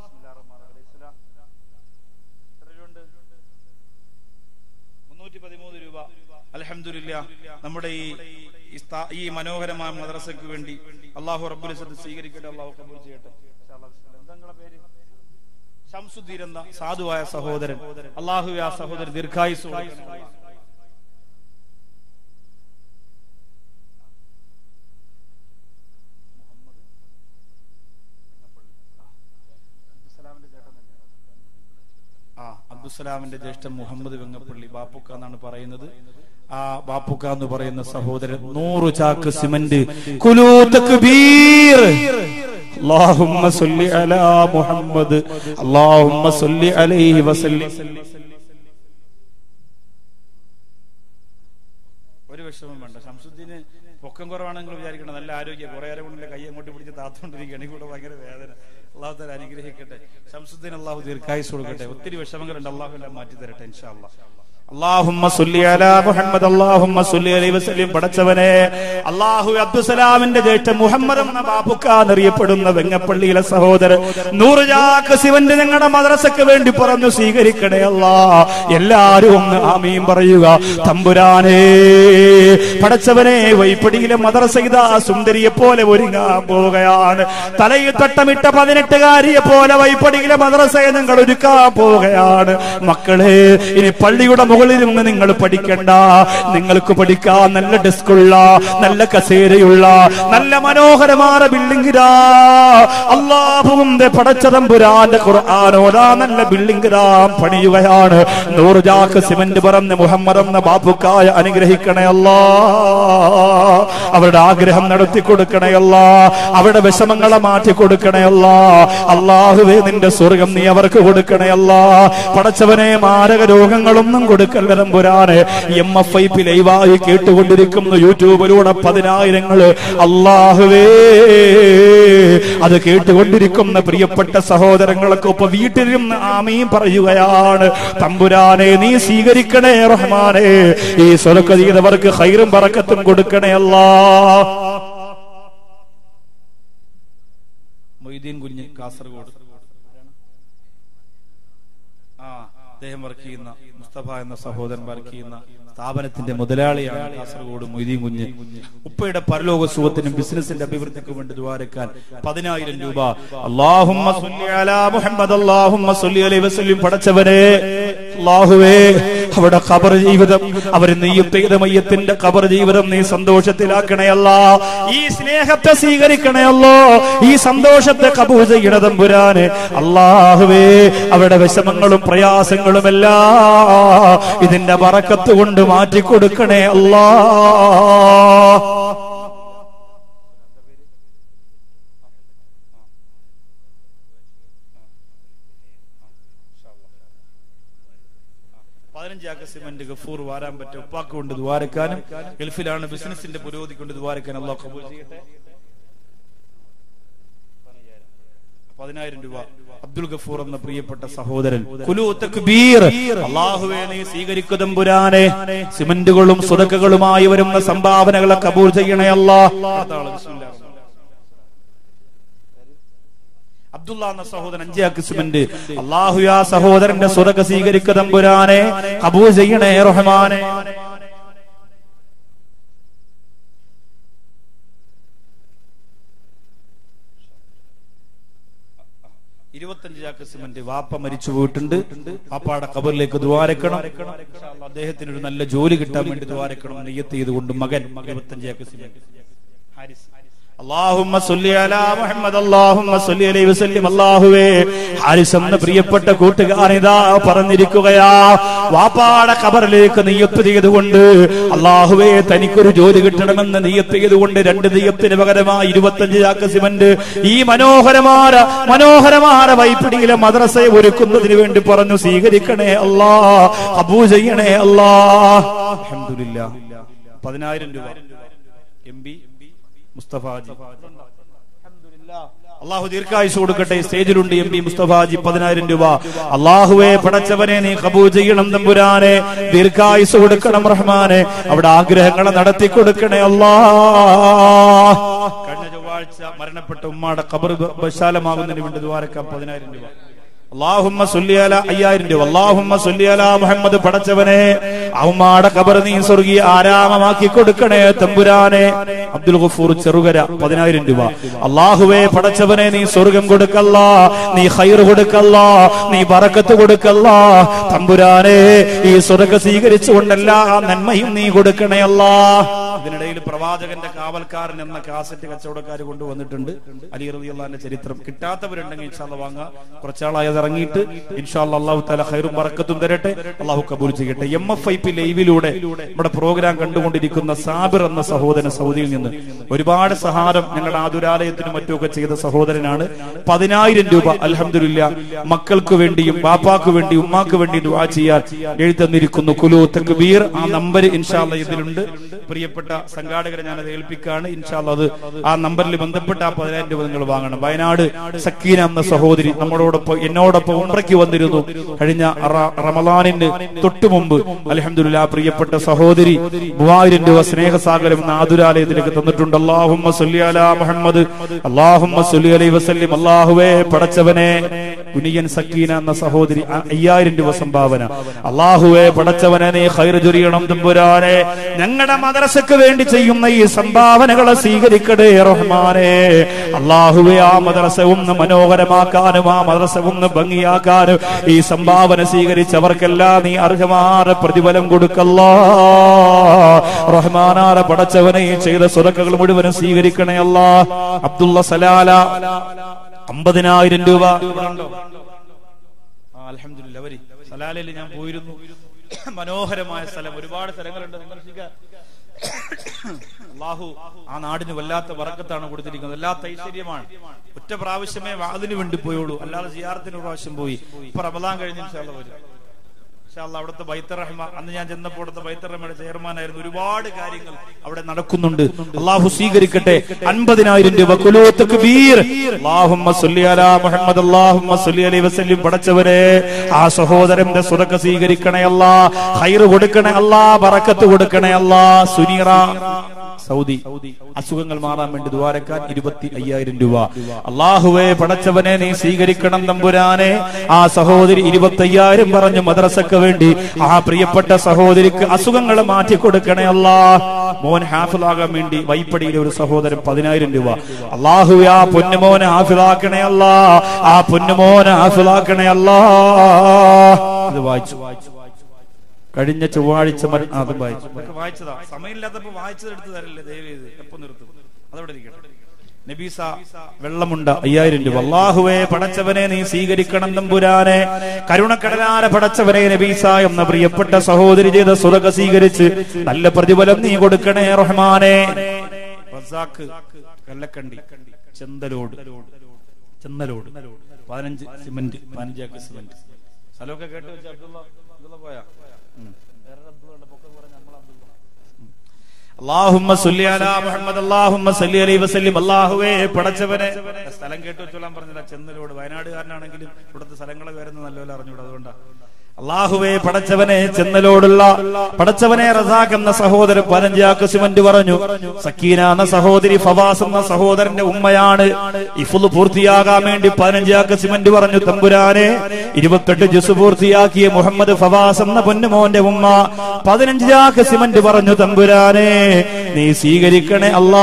മുന്നൂറ്റി പതിമൂന്ന് അലഹമില്ല നമ്മുടെ ഈ ഈ സ്ഥാ- ഈ മനോഹരമായ മദ്രസയ്ക്ക് വേണ്ടി അള്ളാഹു റബ്ബുൽ ഇസ്സത്ത് സ്വീകരിക്കട്ടെ അള്ളാഹു കബൂൽ ചെയ്യട്ടെ ഇൻഷാ അല്ലാഹ്. എന്താ നിങ്ങളെ പേര്? ശംസുദ്ദീൻ എന്ന സാധുവായ സഹോദരൻ അള്ളാഹു ആ സഹോദരൻ ദീർഘായുസ് കൊടുക്കണമേ. ആ അബ്ദുസലാമിന്റെ ജ്യേഷ്ഠൻ മുഹമ്മദ് വെങ്ങപ്പള്ളി ബാപ്പുക്ക എന്നാണ് പറയുന്നത് ആ ബാപ്പുക്ക എന്ന് പറയുന്ന സഹോദരൻ നൂറ് ചാക്ക് സിമന്റ് കുലൂ തക്ബീർ اللهم صل على محمد اللهم صل عليه وسلم ഒരു വിഷമം വേണ്ട ശംസുദ്ദീന് പൊക്കം കുറവാണെങ്കിൽ വിചാരിക്കണം നല്ല ആരോഗ്യം കുറെ നേരം കൊണ്ട് കൈ അങ്ങോട്ട് പിടിച്ച് താത്തോണ്ടിരിക്കുകയാണ് ഈ കൂടെ ഭയങ്കര വേദന അള്ളാഹു തല അനുഗ്രഹിക്കട്ടെ ശംസുദ്ദീൻ അള്ളാഹു ദീർഘായുസ് കൊടുക്കട്ടെ ഒത്തിരി വിഷമങ്ങളുണ്ട് അള്ളാഹു എല്ലാം മാറ്റി തരട്ടെ ഇൻഷാ അള്ളാഹ് اللهم صل على محمد اللهم صل عليه وسلم പടച്ചവനെ അള്ളാഹു അബ്ദുസലാമിന്റെ ജ്യേഷ്ഠ മുഹമ്മദ് എന്ന ബാബുക്ക എന്നറിയപ്പെടുന്ന വെങ്ങപ്പള്ളിയിലെ സഹോദരൻ നൂറ് ചാക്ക് ശിവന്റെ ഞങ്ങളുടെ മദ്രസക്ക് വേണ്ടി പറഞ്ഞു സ്വീകരിക്കണേ അല്ലാ എല്ലാരും ഒന്ന് ആമീൻ പറയുക തമ്പുരാനേ പടച്ചവനെ വൈപ്പടിയിലെ മദ്രസ ഇതാ സുന്ദരിയെ പോലെ ഒരുങ്ങാൻ പോവുകയാണ് തലയിൽ തട്ടമിട്ട പതിനെട്ടുകാരിയെ പോലെ വൈപ്പടിയിലെ മദ്രസയെ നിങ്ങൾ ഒരുക്കാൻ പോവുകയാണ് മക്കളെ ഇനി പള്ളിയുടെ മുകളിൽ നിന്ന് നിങ്ങൾ പഠിക്കണ്ട നിങ്ങൾക്ക് പഠിക്കാൻ നല്ല ഡെസ്കുള്ള നല്ല കസേരയുള്ള നല്ല മനോഹരമായ ബിൽഡിംഗിരാ അള്ളാഹുവിന്റെ പടച്ചതമ്പുരാന്റെ ഖുർആാനോടാ നല്ല ബിൽഡിംഗിരാം പണിയുകയാണ് നൂറ് ജാക്ക് സിമന്റ് പറഞ്ഞ് മുഹമ്മദ് എന്ന ബാപ്പുക്കായ അനുഗ്രഹിക്കണേ അല്ലാ അവരുടെ ആഗ്രഹം നടത്തി കൊടുക്കണയല്ല അവരുടെ വിഷമങ്ങളെ മാറ്റി കൊടുക്കണയല്ല അള്ളാഹുവേ നിന്റെ സ്വർഗം നീ അവർക്ക് കൊടുക്കണയല്ല പടച്ചവനെ മാരക രോഗങ്ങളൊന്നും കൊടുക്കല്ല തമ്പുരാനെ എം എഫ് ഐ പി ലൈവായി കേട്ടുകൊണ്ടിരിക്കുന്നു യൂട്യൂബിലൂടെ പതിനായിരങ്ങള് അള്ളാഹുവേ അത് കേട്ടുകൊണ്ടിരിക്കുന്ന പ്രിയപ്പെട്ട സഹോദരങ്ങളൊക്കെ ഇപ്പൊ വീട്ടിലിരുന്ന് ആമീൻ പറയുകയാണ് തമ്പുരാനെ നീ സ്വീകരിക്കണേ റഹ്മാനെ ഈ സ്വലക്ക ചെയ്തവർക്ക് ഹൈറും പറക്കത്തും കൊടുക്കണേ അല്ലാ മൊയ്തീൻ കുഞ്ഞ് കാസർഗോഡ് ആ അദ്ദേഹം വർക്ക് ചെയ്യുന്ന മുസ്തഫ എന്ന സഹോദരൻ വർക്ക് ചെയ്യുന്ന സ്ഥാപനത്തിന്റെ മുതലാളിയാണ് കാസർഗോഡ് മൊയ്തീൻ കുഞ്ഞ് ഉപ്പയുടെ പരലോക സുഖത്തിനും ബിസിനസിന്റെ അഭിവൃദ്ധിക്കും വേണ്ടി ദ്വാരക്കാൻ പതിനായിരം രൂപ അല്ലാഹുമ്മ സ്വല്ലി അലാ മുഹമ്മദ് അല്ലാഹുമ്മ സ്വല്ലി അലൈഹി വസല്ലം പടച്ചവനെ അല്ലാഹുവേ അവിടെ ഖബർ ജീവിതം അവർ നെയ്യത്ത് ചെയ്ത മയ്യത്തിന്റെ ഖബർ ജീവിതം നീ സന്തോഷത്തിലാക്കണയല്ല ഈ സ്നേഹത്തെ സ്വീകരിക്കണയല്ലോ ഈ സന്തോഷത്തെ കബൂൽ ചെയ്യണ തമ്പുരാന് അള്ളാഹുവേ അവരുടെ വിഷമങ്ങളും പ്രയാസങ്ങളും എല്ലാം ഇതിന്റെ വറക്കത്ത് കൊണ്ട് മാറ്റിക്കൊടുക്കണേ അല്ലാ പതിനഞ്ചാക്ക സിമന്റ് ഗഫൂർ വാരാൻ പറ്റും ഉപ്പാക്ക് കൊണ്ട് ദ്വാരക്കാനും ഗൾഫിലാണ് ബിസിനസിന്റെ പുരോഗതി കൊണ്ട് ദ്വാരക്കാൻ അള്ളാഹ് കബൂൽ ചെയ്യട്ടെ പതിനായിരം രൂപ അബ്ദുൽ ഗഫൂർ എന്ന പ്രിയപ്പെട്ട സഹോദരൻ കുലു തക്ബീർ അള്ളാഹുവേ നീ സ്വീകരിക്കും പുരാനെ സിമന്റുകളും സുതക്കുകളുമായി വരുന്ന സംഭാവനകളെ കബൂൽ ചെയ്യണേ അല്ലാ അബ്ദുള്ള എന്ന സഹോദരൻ അഞ്ചാക്ക് സിമന്റ് അള്ളാഹു ആ സഹോദരന്റെ സുതക സ്വീകരിക്കും പുരാനെ കബൂൽ ചെയ്യണേ റഹ്മാനെ ഇരുപത്തഞ്ച് ചാക്ക് സിമന്റ് വാപ്പ മരിച്ചു പോയിട്ടുണ്ട് വാപ്പാടെ കബറിലേക്ക് ദ്വാരക്കണം അദ്ദേഹത്തിന് ഒരു നല്ല ജോലി കിട്ടാൻ വേണ്ടി ദ്വാരക്കണം നെയ്യത്ത് ചെയ്തുകൊണ്ട് മകൻ ഇരുപത്തഞ്ച് ചാക്ക് സിമന്റ് ഹാരിസ് അള്ളാഹുമ്മ സല്ലി അലാ മുഹമ്മദ് അല്ലാഹുമ്മ സല്ലി അലൈഹി വസല്ലം അല്ലാഹുവേ ഹാരിസ് എന്ന പ്രിയപ്പെട്ട കൂട്ടുകാരിതാ പറഞ്ഞിരിക്കുകയാ വാപ്പാടെ ഖബറിലേക്ക് നിയ്യത്ത് ചെയ്തുകൊണ്ട് അള്ളാഹുവേ തനിക്കൊരു ജോലി കിട്ടണമെന്ന് നിയ്യത്ത് ചെയ്തുകൊണ്ട് രണ്ട് നിയ്യത്തിന് പകരമായി ഇരുപത്തഞ്ച് ചാക്ക് സിമന്റ് ഈ മനോഹരമായ മനോഹരമായ വൈപ്പിടിയിലെ മദ്രസയെ ഒരുക്കുന്നതിന് വേണ്ടി പറഞ്ഞു സ്വീകരിക്കണേ അല്ലാ അബൂ ചെയ്യണേ അല്ലാ അൽഹംദുലില്ലാ പതിനായിരം രൂപ എം ബി മുസ്തഫാജി അള്ളാഹു ദീർഘായുസ് കൊടുക്കട്ടെ സ്റ്റേജിലുണ്ട് എം പി മുസ്തഫാജി പതിനായിരം രൂപ അള്ളാഹുവെ പടച്ചവനെ നീ കബൂ ചെയ്യണം തമ്പുരാനെ ദീർഘായുസ് കൊടുക്കണം റഹ്മാനെ അവിടെ ആഗ്രഹങ്ങളെ നടത്തി കൊടുക്കണേ അല്ലാ കഴിഞ്ഞ ചൊവ്വാഴ്ച മരണപ്പെട്ട ഉമ്മാടെ ഖബർ വിശാലമാകുന്നതിന് വേണ്ടി ദ്വാരക്കാൻ പതിനായിരം രൂപ അള്ളാഹുമ്മ സുല്ലിയല അയ്യായിരം രൂപ അള്ളാഹുമ്മ സുല്ലിയല മുഹമ്മദ് പടച്ചവനെ അവമാടെ കബർ നീ സ്വർഗീയ ആരാമമാക്കി കൊടുക്കണേ തമ്പുരാനെ അബ്ദുൽ ഗഫൂർ ചെറുകര പതിനായിരം രൂപ അള്ളാഹുവേ പടച്ചവനെ നീ സ്വർഗം കൊടുക്കല്ല നീ ഹൈർ കൊടുക്കല്ല നീ ബറക്കത്ത് കൊടുക്കല്ല തമ്പുരാനെ ഈ സ്വർഗ സ്വീകരിച്ചുകൊണ്ടല്ല നന്മയും നീ കൊടുക്കണേ അല്ലാ ഇതിനിടയിൽ പ്രവാചകന്റെ കാവൽക്കാരൻ എന്ന കാസറ്റ് കച്ചവടക്കാർ കൊണ്ടുവന്നിട്ടുണ്ട് അലി റളിയല്ലാഹുവിന്റെ ചരിത്രം കിട്ടാത്തവരുണ്ടെങ്കിൽ ഇൻഷാല്ല വാങ്ങാം കുറച്ചാളായി അത് ഇറങ്ങിയിട്ട് ഇൻഷാല്ല അള്ളാഹു താല ഹൈറും ബറക്കത്തും തരട്ടെ അള്ളാഹു കബൂൽ ചെയ്യട്ടെ എം എഫ് ഐ പി ലൈവിലൂടെ നമ്മുടെ പ്രോഗ്രാം കണ്ടുകൊണ്ടിരിക്കുന്ന സാബിർ എന്ന സഹോദരൻ സൗദിയിൽ നിന്ന് ഒരുപാട് സഹാരം ഞങ്ങളുടെ ആതുരാലയത്തിനും മറ്റുമൊക്കെ ചെയ്ത സഹോദരനാണ് പതിനായിരം രൂപ അലഹമില്ല മക്കൾക്ക് വേണ്ടിയും ബാപ്പാക്ക് വേണ്ടി ഉമ്മാക്ക് വേണ്ടി ദുആ ചെയ്യാൻ എഴുതന്നിരിക്കുന്നു കുലു തക്ബീർ ആ നമ്പർ ഇൻഷാല്ല ഇതിലുണ്ട് പ്രിയപ്പെട്ട സംഘാടകരെ ഞാൻ അത് ഏൽപ്പിക്കാണ് ഇൻഷാല്ല അത് ആ നമ്പറിൽ ബന്ധപ്പെട്ട് ആ പതിനായിരം രൂപ നിങ്ങൾ വാങ്ങണം വയനാട് സക്കീന എന്ന സഹോദരി നമ്മളോടൊപ്പം എന്നോടൊപ്പം ഉംറയ്ക്ക് വന്നിരുന്നു കഴിഞ്ഞ റ- റമദാനിന് തൊട്ടു മുമ്പ് അലഹമില്ല പ്രിയപ്പെട്ട സഹോദരി മൂവായിരം രൂപ സ്നേഹസാഗരം എന്ന ആതുരാലയത്തിലേക്ക് തന്നിട്ടുണ്ട് അള്ളാഹുമ്മ സല്ലി അലാ മുഹമ്മദ് അള്ളാഹുമ്മ സല്ലി അലൈഹി വസല്ലം അള്ളാഹുവേ പടച്ചവനെ കുനിയൻ സക്കീന എന്ന സഹോദരി അ- അയ്യായിരം രൂപ സംഭാവന അള്ളാഹുവെ പടച്ചവനെ നീ ഹൈർ ചൊരിയണം തമ്പുരാനെ ഞങ്ങളുടെ മദ്രസക്ക് വേണ്ടി ചെയ്യുന്ന ഈ സംഭാവനകളെ സ്വീകരിക്കടേ റഹ്മാനെ അള്ളാഹുവെ ആ മദ്രസ ഒന്ന് മനോഹരമാക്കാനും ആ മദ്രസ ഒന്ന് ഭംഗിയാക്കാനും ഈ സംഭാവന സ്വീകരിച്ചവർക്കെല്ലാം നീ അർഹമായ പ്രതിഫലം കൊടുക്കല്ലോ റഹ്മാനാര പടച്ചവനെ ഈ ചെയ്ത സുരക്കകൾ മുഴുവനും സ്വീകരിക്കണേ അല്ലാ അബ്ദുള്ള സലാല അമ്പതിനായിരം രൂപ അലഹമില്ല വരി സലാലയിൽ ഞാൻ പോയിരുന്നു മനോഹരമായ സ്ഥലം ഒരുപാട് സ്ഥലങ്ങളുണ്ട് സന്ദർശിക്കാൻ അള്ളാഹു ആ നാടിന് വല്ലാത്ത വറക്കത്താണ് കൊടുത്തിരിക്കുന്നത് വല്ലാത്ത ഐശ്വര്യമാണ് ഒറ്റ പ്രാവശ്യമേ വാതിന് വേണ്ടി പോയുള്ളൂ അല്ലാതെ സിയാറത്തിന് ഒരു പ്രാവശ്യം പോയി ഇപ്പൊ റമദാൻ കഴിഞ്ഞ ഇൻഷാല്ല വരും ഇൻഷാല്ലാ അവിടുത്തെ ബൈത്തർ റഹ്മ അന്ന് ഞാൻ ചെന്നപ്പോൾ അവിടുത്തെ ബൈത്തർ റഹ്മയുടെ ചെയർമാനായിരുന്നു ഒരുപാട് കാര്യങ്ങൾ അവിടെ നടക്കുന്നുണ്ട് അള്ളാഹു സ്വീകരിക്കട്ടെ അൻപതിനായിരം രൂപ കുലൂത്തക്ക് വീർ അല്ലാഹുമ്മ സല്ലി അലാ മുഹമ്മദ് അല്ലാഹുമ്മ സല്ലി അലൈഹി വസല്ലം പടച്ചവരെ ആ സഹോദരന്റെ സുരക്ക സ്വീകരിക്കണേ അല്ലാ ഹൈർ കൊടുക്കണേ അല്ലാ ബറക്കത്ത് കൊടുക്കണേ അല്ലാ സുനീറ സൗദി അസുഖങ്ങൾ മാറാൻ വേണ്ടി ദ്വാരക്കാൻ ഇരുപത്തി അയ്യായിരം രൂപ അള്ളാഹുവെ പടച്ചവനെ നീ സ്വീകരിക്കണം തമ്പുരാനെ ആ സഹോദരി ഇരുപത്തി അയ്യായിരം പറഞ്ഞു മദ്രസക്ക് വേണ്ടി ആ പ്രിയപ്പെട്ട സഹോദരിക്ക് അസുഖങ്ങൾ മാറ്റി കൊടുക്കണേ അല്ലാ മോൻ ഹാഫിലാകാൻ വേണ്ടി വൈപ്പടിയിലെ ഒരു സഹോദരൻ പതിനായിരം രൂപ അള്ളാഹുവെ ആ പൊന്നുമോനെ ഹാഫിലാക്കണേ അല്ലാ ആ പൊന്നുമോനെ ഹാഫിലാക്കണേ അല്ലാ ഇത് വായിച്ചു കഴിഞ്ഞ ചൊവ്വാഴ്ച മര- ആ, അത് വായിച്ചു ഇതൊക്കെ വായിച്ചതാ സമയമില്ലാത്തപ്പോ വായിച്ചത് എടുത്ത് തരല്ലേ ദയവ് ചെയ്ത് എപ്പോ നിർത്തും അതവിടെ ഇരിക്കട്ടെ നബീസ വെള്ളമുണ്ട അയ്യായിരം രൂപ അള്ളാഹുവെ പടച്ചവനെ നീ സ്വീകരിക്കണം തമ്പുരാനെ കരുണക്കടലാര പടച്ചവനെ നബീസ എന്ന പ്രിയപ്പെട്ട സഹോദരി ചെയ്ത സുറക സ്വീകരിച്ച് നല്ല പ്രതിഫലം നീ കൊടുക്കണേ റഹ്മാനെ റസാക്ക് കല്ലക്കണ്ടി ചെന്തലോട് ചെന്നലോട് പതിനഞ്ച് സിമന്റ് പതിനഞ്ചാക്ക് സിമന്റ് സ്ഥലമൊക്കെ കേട്ട് വെച്ച അബ്ദുള്ള അബ്ദുള്ള പോയാ ഉം. വേറൊരു അബ്ദുള്ള ഉണ്ട്, പൊക്കം കുറഞ്ഞ നമ്മളെ അബ്ദുള്ള. ഉം. അല്ലാഹുമ്മ സല്ലി അലാ മുഹമ്മദ് അല്ലാഹുമ്മ സല്ലി അലൈഹി വസല്ലം അല്ലാഹുവേ പടച്ചവനെ സ്ഥലം കേട്ട് വെച്ചോളാൻ പറഞ്ഞില്ല ചെന്നലോട് വയനാടുകാരനാണെങ്കിലും ഇവിടുത്തെ സ്ഥലങ്ങളെ വരുന്ന നല്ലപോലെ അറിഞ്ഞൂടാ അതുകൊണ്ടാ അള്ളാഹുവെ പടച്ചവനെ ചെന്നലോടുള്ള പടച്ചവനെ റസാഖ് എന്ന സഹോദരൻ പതിനഞ്ചാക്ക് സിമന്റ് പറഞ്ഞു സക്കീന എന്ന സഹോദരി ഫവാസ് എന്ന സഹോദരന്റെ ഉമ്മയാണ് ഇഫുൽ പൂർത്തിയാകാൻ വേണ്ടി പതിനഞ്ചാക്ക് സിമന്റ് പറഞ്ഞു തമ്പുരാനെ ഇരുപത്തെട്ട് ജുസ് പൂർത്തിയാക്കിയ മുഹമ്മദ് ഫവാസ് എന്ന പൊന്നുമോന്റെ ഉമ്മ പതിനഞ്ച് ചാക്ക് സിമന്റ് പറഞ്ഞു തമ്പുരാനെ നീ സ്വീകരിക്കണേ അല്ലാ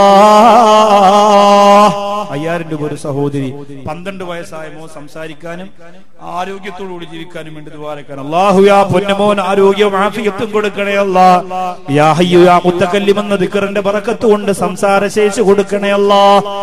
അയ്യായിരം രൂപ ഒരു സഹോദരി പന്ത്രണ്ട് വയസ്സായ മോ സംസാരിക്കാനും ആരോഗ്യത്തോടുകൂടി ജീവിക്കാനും വേണ്ടി ദ്വാരക്കാൻ അള്ളാഹു യാ പൊന്നമോൻ ആരോഗ്യവും ആഫിയത്തും കൊടുക്കണേ അല്ലാ യാ ഹയ്യു യാ മുത്തക്കല്ലിം എന്ന ദിക്കറിന്റെ ബറക്കത്ത് കൊണ്ട് സംസാരശേഷി കൊടുക്കണേ അല്ലാ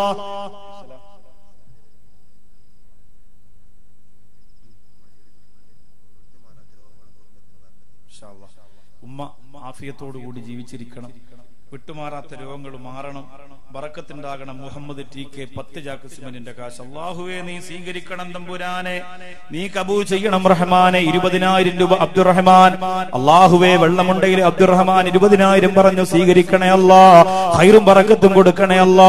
ഇൻഷാ അല്ലാ. ഉമ്മ ആഫിയത്തോടു കൂടി ജീവിച്ചിരിക്കണം വിട്ടുമാറാത്ത രോഗങ്ങൾ മാറണം ബറക്കത്തുണ്ടാകണം മുഹമ്മദ് ടി കെ പത്ത് ചാക്ക് സിമന്റിന്റെ കാശ് അള്ളാഹുവെ നീ സ്വീകരിക്കണം തമ്പുരാനെ നീ കബൂ ചെയ്യണം റഹ്മാനെ ഇരുപതിനായിരം രൂപ അബ്ദുറഹ്മാൻ അള്ളാഹുവെ വെള്ളമുണ്ടെങ്കിൽ അബ്ദുറഹ്മാൻ ഇരുപതിനായിരം പറഞ്ഞു സ്വീകരിക്കണേ അല്ലാ ഹൈറും ബറക്കത്തും കൊടുക്കണേ അല്ലാ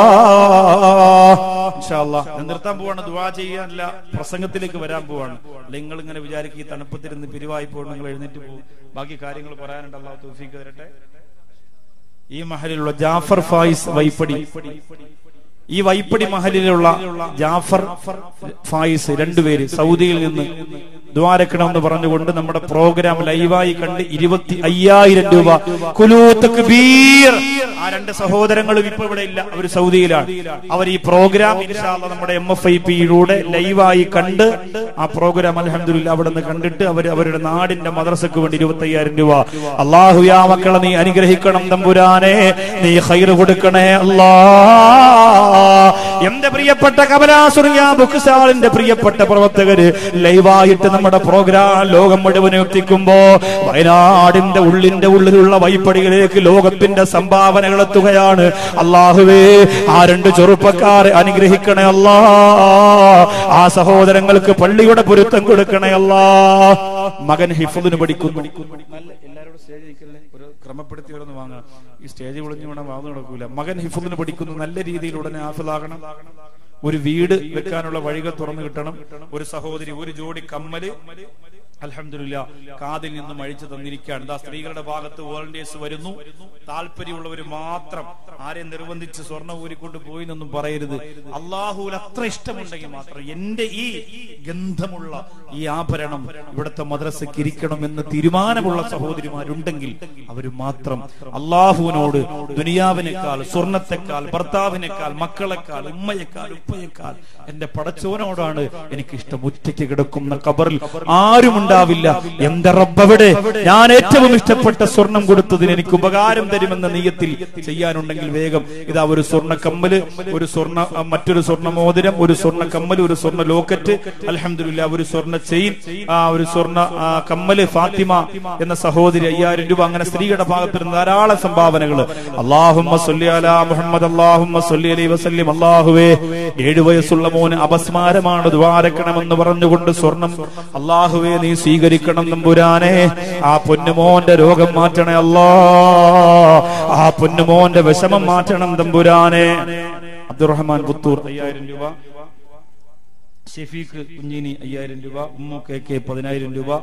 ഇൻഷാ അല്ലാ. ഞാൻ നിർത്താൻ പോവാണ് ദുവാ ചെയ്യാനല്ല പ്രസംഗത്തിലേക്ക് വരാൻ പോവാണ് നിങ്ങൾ ഇങ്ങനെ വിചാരിക്കും ഈ തണുപ്പത്തിരുന്ന് പിരിവായി പോകും നിങ്ങൾ എഴുന്നേറ്റ് പോകും ബാക്കി കാര്യങ്ങൾ പറയാനുണ്ട് അള്ളാഹു തൗഫീഖ് തരട്ടെ ഈ മഹലിലുള്ള ജാഫർ ഫായിസ് വൈപ്പടി ഈ വൈപ്പടി മഹലിലുള്ള ജാഫർ ഫായിസ് രണ്ടുപേര് സൗദിയിൽ നിന്ന് ദ്വാരക്കണം എന്ന് പറഞ്ഞുകൊണ്ട് നമ്മുടെ പ്രോഗ്രാം ലൈവായി കണ്ട് ഇരുപത്തി അയ്യായിരം രൂപ കുലൂത്തക്ക് ബീർ ആ രണ്ട് സഹോദരങ്ങളും ഇപ്പൊ ഇവിടെ ഇല്ല അവർ സൗദിയിലാണ് അവർ ഈ പ്രോഗ്രാം ഇൻഷാ അല്ലാ നമ്മുടെ എം എഫ് ഐ പിയിലൂടെ ലൈവായി കണ്ട് ആ പ്രോഗ്രാം അലഹമില്ല അവിടെ നിന്ന് കണ്ടിട്ട് അവർ അവരുടെ നാടിന്റെ മദ്രസക്ക് വേണ്ടി ഇരുപത്തി അയ്യായിരം രൂപ അള്ളാഹു യാ മക്കളെ നീ അനുഗ്രഹിക്കണം തമ്പുരാനെ നീ ഹൈർ കൊടുക്കണേ അല്ലാ എന്റെ പ്രിയപ്പെട്ട കമലാസുറിയ ബുക്ക് സ്റ്റാളിന്റെ പ്രിയപ്പെട്ട പ്രവർത്തകര് ലൈവായിട്ട് നമ്മുടെ പ്രോഗ്രാം ലോകം മുഴുവൻ എത്തിക്കുമ്പോ വയനാടിന്റെ ഉള്ളിന്റെ ഉള്ളിലുള്ള വൈപ്പടികളിലേക്ക് ലോകത്തിന്റെ സംഭാവനകൾ എത്തുകയാണ് അള്ളാഹുവേ ആ രണ്ട് ചെറുപ്പക്കാരെ അനുഗ്രഹിക്കണേ അല്ലാ ആ സഹോദരങ്ങൾക്ക് പള്ളിയുടെ പൊരുത്തം കൊടുക്കണേ അല്ലാ മകൻ ഹിഫുദിന് പഠിക്കുന്നു നല്ല എല്ലാവരോടും സ്റ്റേജ് നിൽക്കല്ലേ ഒരു ക്രമപ്പെടുത്തി ഓരോന്ന് വാങ്ങണം ഈ സ്റ്റേജ് വിളിഞ്ഞു വേണം വാങ്ങു നടക്കൂല മകൻ ഹിഫുദിന് പഠിക്കുന്നു നല്ല രീതിയിൽ ഉടനെ ആഫിലാകണം ഒരു വീട് വെക്കാനുള്ള വഴികൾ തുറന്നു കിട്ടണം ഒരു സഹോദരി ഒരു ജോഡി കമ്മല് അലഹമില്ല കാതിൽ നിന്നും അഴിച്ചു തന്നിരിക്കുകയാണ് ഇതാ സ്ത്രീകളുടെ ഭാഗത്ത് വോളണ്ടിയേഴ്സ് വരുന്നു താല്പര്യമുള്ളവർ മാത്രം ആരെ നിർബന്ധിച്ച് സ്വർണ്ണ ഊരിക്കൊണ്ട് പോയി എന്നൊന്നും പറയരുത് അള്ളാഹുവിൽ അത്ര ഇഷ്ടമുണ്ടെങ്കിൽ മാത്രം എന്റെ ഈ ഗന്ധമുള്ള ഈ ആഭരണം ഇവിടുത്തെ മദ്രസയ്ക്ക് ഇരിക്കണമെന്ന് തീരുമാനമുള്ള സഹോദരിമാരുണ്ടെങ്കിൽ അവർ മാത്രം അള്ളാഹുവിനോട് ദുനിയാവിനേക്കാൾ സ്വർണത്തെക്കാൾ ഭർത്താവിനേക്കാൾ മക്കളെക്കാൾ ഉമ്മയേക്കാൾ ഉപ്പയേക്കാൾ എന്റെ പടച്ചോനോടാണ് എനിക്ക് ഇഷ്ടം ഒറ്റയ്ക്ക് കിടക്കുന്ന കബറിൽ ആരും ഉണ്ടാവില്ല എന്റെ റബ്ബവിടെ ഞാൻ ഏറ്റവും ഇഷ്ടപ്പെട്ട സ്വർണം കൊടുത്തതിന് എനിക്ക് ഉപകാരം തരുമെന്ന നീയത്തിൽ ചെയ്യാനുണ്ടെങ്കിൽ വേഗം ഇതാ ഒരു സ്വർണ്ണ കമ്മല് ഒരു സ്വർണ്ണ ആ, മറ്റൊരു സ്വർണ്ണ മോതിരം ഒരു സ്വർണ്ണ കമ്മല് ഒരു സ്വർണ്ണ ലോക്കറ്റ് അലഹമില്ല ഒരു സ്വർണ്ണ ചെയിൻ ആ ഒരു സ്വർണ്ണ ആ, കമ്മല് ഫാത്തിമ എന്ന സഹോദരി അയ്യായിരം രൂപ അങ്ങനെ സ്ത്രീകളുടെ ഭാഗത്ത് നിന്ന് ധാരാളം സംഭാവനകൾ അള്ളാഹുമ്മ സൊല്ലി അലാ മുഹമ്മദ് അള്ളാഹുമ്മ സൊല്ലി അലൈ വസല്ലിം അള്ളാഹുവേ ഏഴു വയസ്സുള്ള മോന് അപസ്മാരമാണ് ദ്വാരക്കണമെന്ന് പറഞ്ഞുകൊണ്ട് സ്വർണം അള്ളാഹുവേ നീ സ്വീകരിക്കണം നമ്പുരാനെ ആ പൊന്നുമോന്റെ രോഗം മാറ്റണേ അല്ലാ ആ പൊന്നുമോന്റെ വിഷമം മാറ്റണം തമ്പുരാനെ അബ്ദുറഹ്മാൻ പുത്തൂർ അയ്യായിരം രൂപ ഷെഫീഖ് കുഞ്ഞിനി അയ്യായിരം രൂപ ഉമ്മു കെ കെ പതിനായിരം രൂപ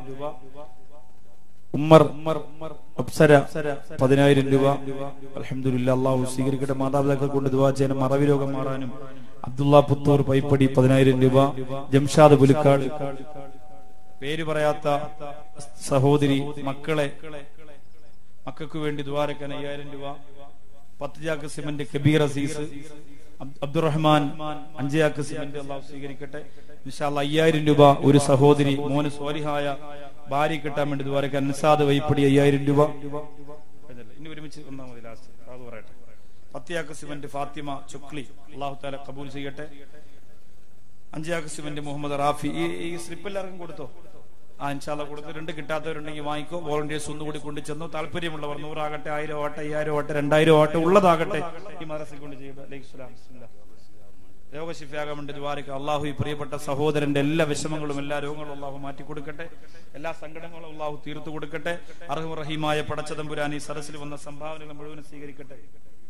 ഉമ്മർ അപ്സര പതിനായിരം രൂപ അലഹമില്ല അള്ളാഹു സ്വീകരിക്കട്ടെ മാതാപിതാക്കൾ കൊണ്ട് ദുവാ ചെയ്യാനും മറവി രോഗം മാറാനും അബ്ദുള്ള പുത്തൂർ പൈപ്പടി പതിനായിരം രൂപ ജംഷാദ് പുലിക്കാട് പേര് പറയാത്ത സഹോദരി മക്കളെ മക്കൾക്ക് വേണ്ടി ദ്വാരക്കാൻ അയ്യായിരം രൂപ പത്ത് ചാക്ക് സിമന്റ് കബീർ അസീസ് അബ്- അബ്ദുറഹ്മാൻ അഞ്ചയാക്ക് സിമന്റ് അള്ളാഹു സ്വീകരിക്കട്ടെ ഇൻഷാല്ല അയ്യായിരം രൂപ ഒരു സഹോദരി മോന് സ്വാലിഹായ ഭാര്യ കിട്ടാൻ വേണ്ടി ദ്വാരക്കാൻ നിസാദ് വൈപ്പടി അയ്യായിരം രൂപ ഇനി ഒരുമിച്ച് വന്നാൽ മതി ലാസ്റ്റ് അത് പറയട്ടെ പത്തിയാക്ക് സിമന്റ് ഫാത്തിമ ചുക്ലി അള്ളാഹു താല കബൂൽ ചെയ്യട്ടെ അഞ്ചാക്ക് സിമന്റ് മുഹമ്മദ് റാഫി ഈ ഈ സ്ലിപ്പ് എല്ലാവർക്കും കൊടുത്തോ ആ ഇൻഷാല്ല കൊടുത്ത് രണ്ട് കിട്ടാത്തവരുണ്ടെങ്കിൽ വാങ്ങിക്കോ വോളണ്ടിയേഴ്സ് ഒന്നുകൂടി കൊണ്ടു ചെന്നു താല്പര്യമുള്ളവർ നൂറാകട്ടെ ആയിരം ആവട്ടെ അയ്യായിരം ആവട്ടെ രണ്ടായിരം ആവട്ടെ ഉള്ളതാകട്ടെ ഈ മദ്രസയിൽ കൊണ്ട് ചെയ്യുക അലൈഹി സ്വലാം ബിസ്മില്ലാ. രോഗശിഫിയാകാൻ വേണ്ടി ദ്വാരക അള്ളാഹു ഈ പ്രിയപ്പെട്ട സഹോദരന്റെ എല്ലാ വിഷമങ്ങളും എല്ലാ രോഗങ്ങളും അള്ളാഹു മാറ്റി കൊടുക്കട്ടെ എല്ലാ സങ്കടങ്ങളും അള്ളാഹു തീർത്തു കൊടുക്കട്ടെ അർഹുറഹീമായ പടച്ചതമ്പുരാൻ ഈ സദസ്സിൽ വന്ന സംഭാവനകൾ മുഴുവൻ സ്വീകരിക്കട്ടെ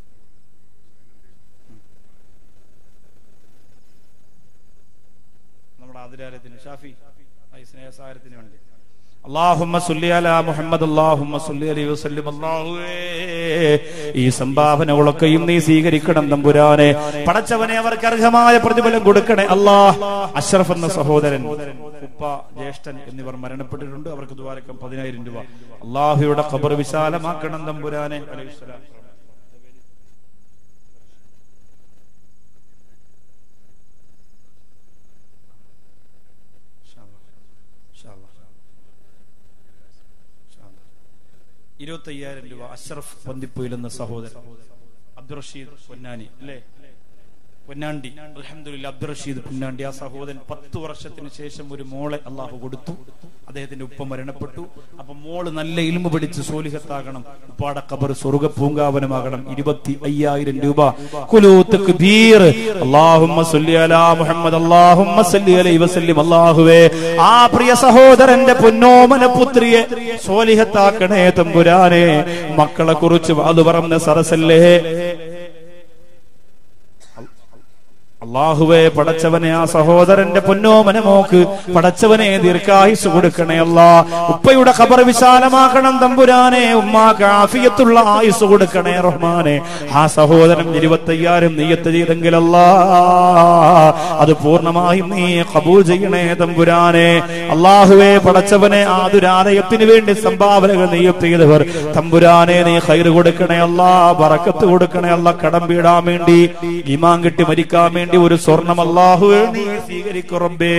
നമ്മുടെ ആതിരാലയത്തിന് ഷാഫി ഈ സ്നേഹസാരത്തിന് വേണ്ടി അള്ളാഹുമ്മ സുല്ലി അലാ മുഹമ്മദ് അള്ളാഹുമ്മ സുല്ലി അലൈഹി വസല്ലം അല്ലാഹുവേ ഈ സംഭാവനകളൊക്കെയും നീ സ്വീകരിക്കണം തമ്പുരാനെ പടച്ചവനെ അവർക്ക് അർഹമായ പ്രതിഫലം കൊടുക്കണേ അല്ലാഹ് അഷ്റഫ് എന്ന സഹോദരൻ ഉപ്പ ജ്യേഷ്ഠൻ എന്നിവർ മരണപ്പെട്ടിട്ടുണ്ട് അവർക്ക് ദ്വാരക്കം പതിനായിരം രൂപ അള്ളാഹുയുടെ ഖബർ വിശാലമാക്കണം തമ്പുരാനെ അലൈഹി സ്വലാം ഇരുപത്തി അയ്യായിരം രൂപ അഷ്റഫ് പന്തിപ്പൊയിൽ എന്ന സഹോദരൻ അബ്ദുറഷീദ് പൊന്നാനി അല്ലേ പൊന്നാണ്ടി അലഹമില്ല അബ്ദുറഷീദ് പൊന്നാണ്ടി ആ സഹോദരൻ പത്ത് വർഷത്തിന് ശേഷം ഒരു മോളെ അള്ളാഹു കൊടുത്തു അദ്ദേഹത്തിന്റെ ഉപ്പ മരണപ്പെട്ടു അപ്പൊ മോള് നല്ല ഇൽമ പിടിച്ച് സോലിഹത്താകണം ഉപ്പാടെ കബർ സ്വർഗ പൂങ്കാവനമാകണം ഇരുപത്തി അയ്യായിരം രൂപ കുലൂത്ത് ബീർ അള്ളാഹുമ്മ സല്ലി അലാ മുഹമ്മദ് അള്ളാഹുമ്മ സല്ലി അലൈഹി വസല്ലം അല്ലാഹുവേ ആ പ്രിയ സഹോദരന്റെ പൊന്നോമന പുത്രിയെ സോലിഹത്താക്കണേ തമ്പുരാനെ മക്കളെ കുറിച്ച് അത് പറഞ്ഞ സരസല്ലേ അള്ളാഹുവെ പടച്ചവനെ ആ സഹോദരന്റെ പൊന്നോമന മോക്ക് പടച്ചവനെ ദീർഘായുസ് കൊടുക്കണേ അല്ലാ ഉപ്പയുടെ ഖബർ വിശാലമാക്കണം തമ്പുരാനെ ഉമ്മാക്ക് ആഫിയത്തുള്ള ആയുസ് കൊടുക്കണേ റഹ്മാനെ ആ സഹോദരൻ ഇരുപത്തയ്യായിരം നെയ്യത്ത് ചെയ്തെങ്കിലല്ലാ അത് പൂർണ്ണമായും നീ കബൂൽ ചെയ്യണേ തമ്പുരാനെ അള്ളാഹുവെ പടച്ചവനെ ആ ദുരാലയത്തിന് വേണ്ടി സംഭാവനകൾ നെയ്യത്ത് ചെയ്തവർ തമ്പുരാനെ നീ ഹൈറ് കൊടുക്കണേ അല്ലാ ബറക്കത്ത് കൊടുക്കണേ അല്ല കടം വീടാൻ വേണ്ടി ഇമാൻ കിട്ടി മരിക്കാൻ വേണ്ടി ഒരു സ്വർണം അല്ലാഹുവേ നീ സ്വീകരിക്കും റബ്ബേ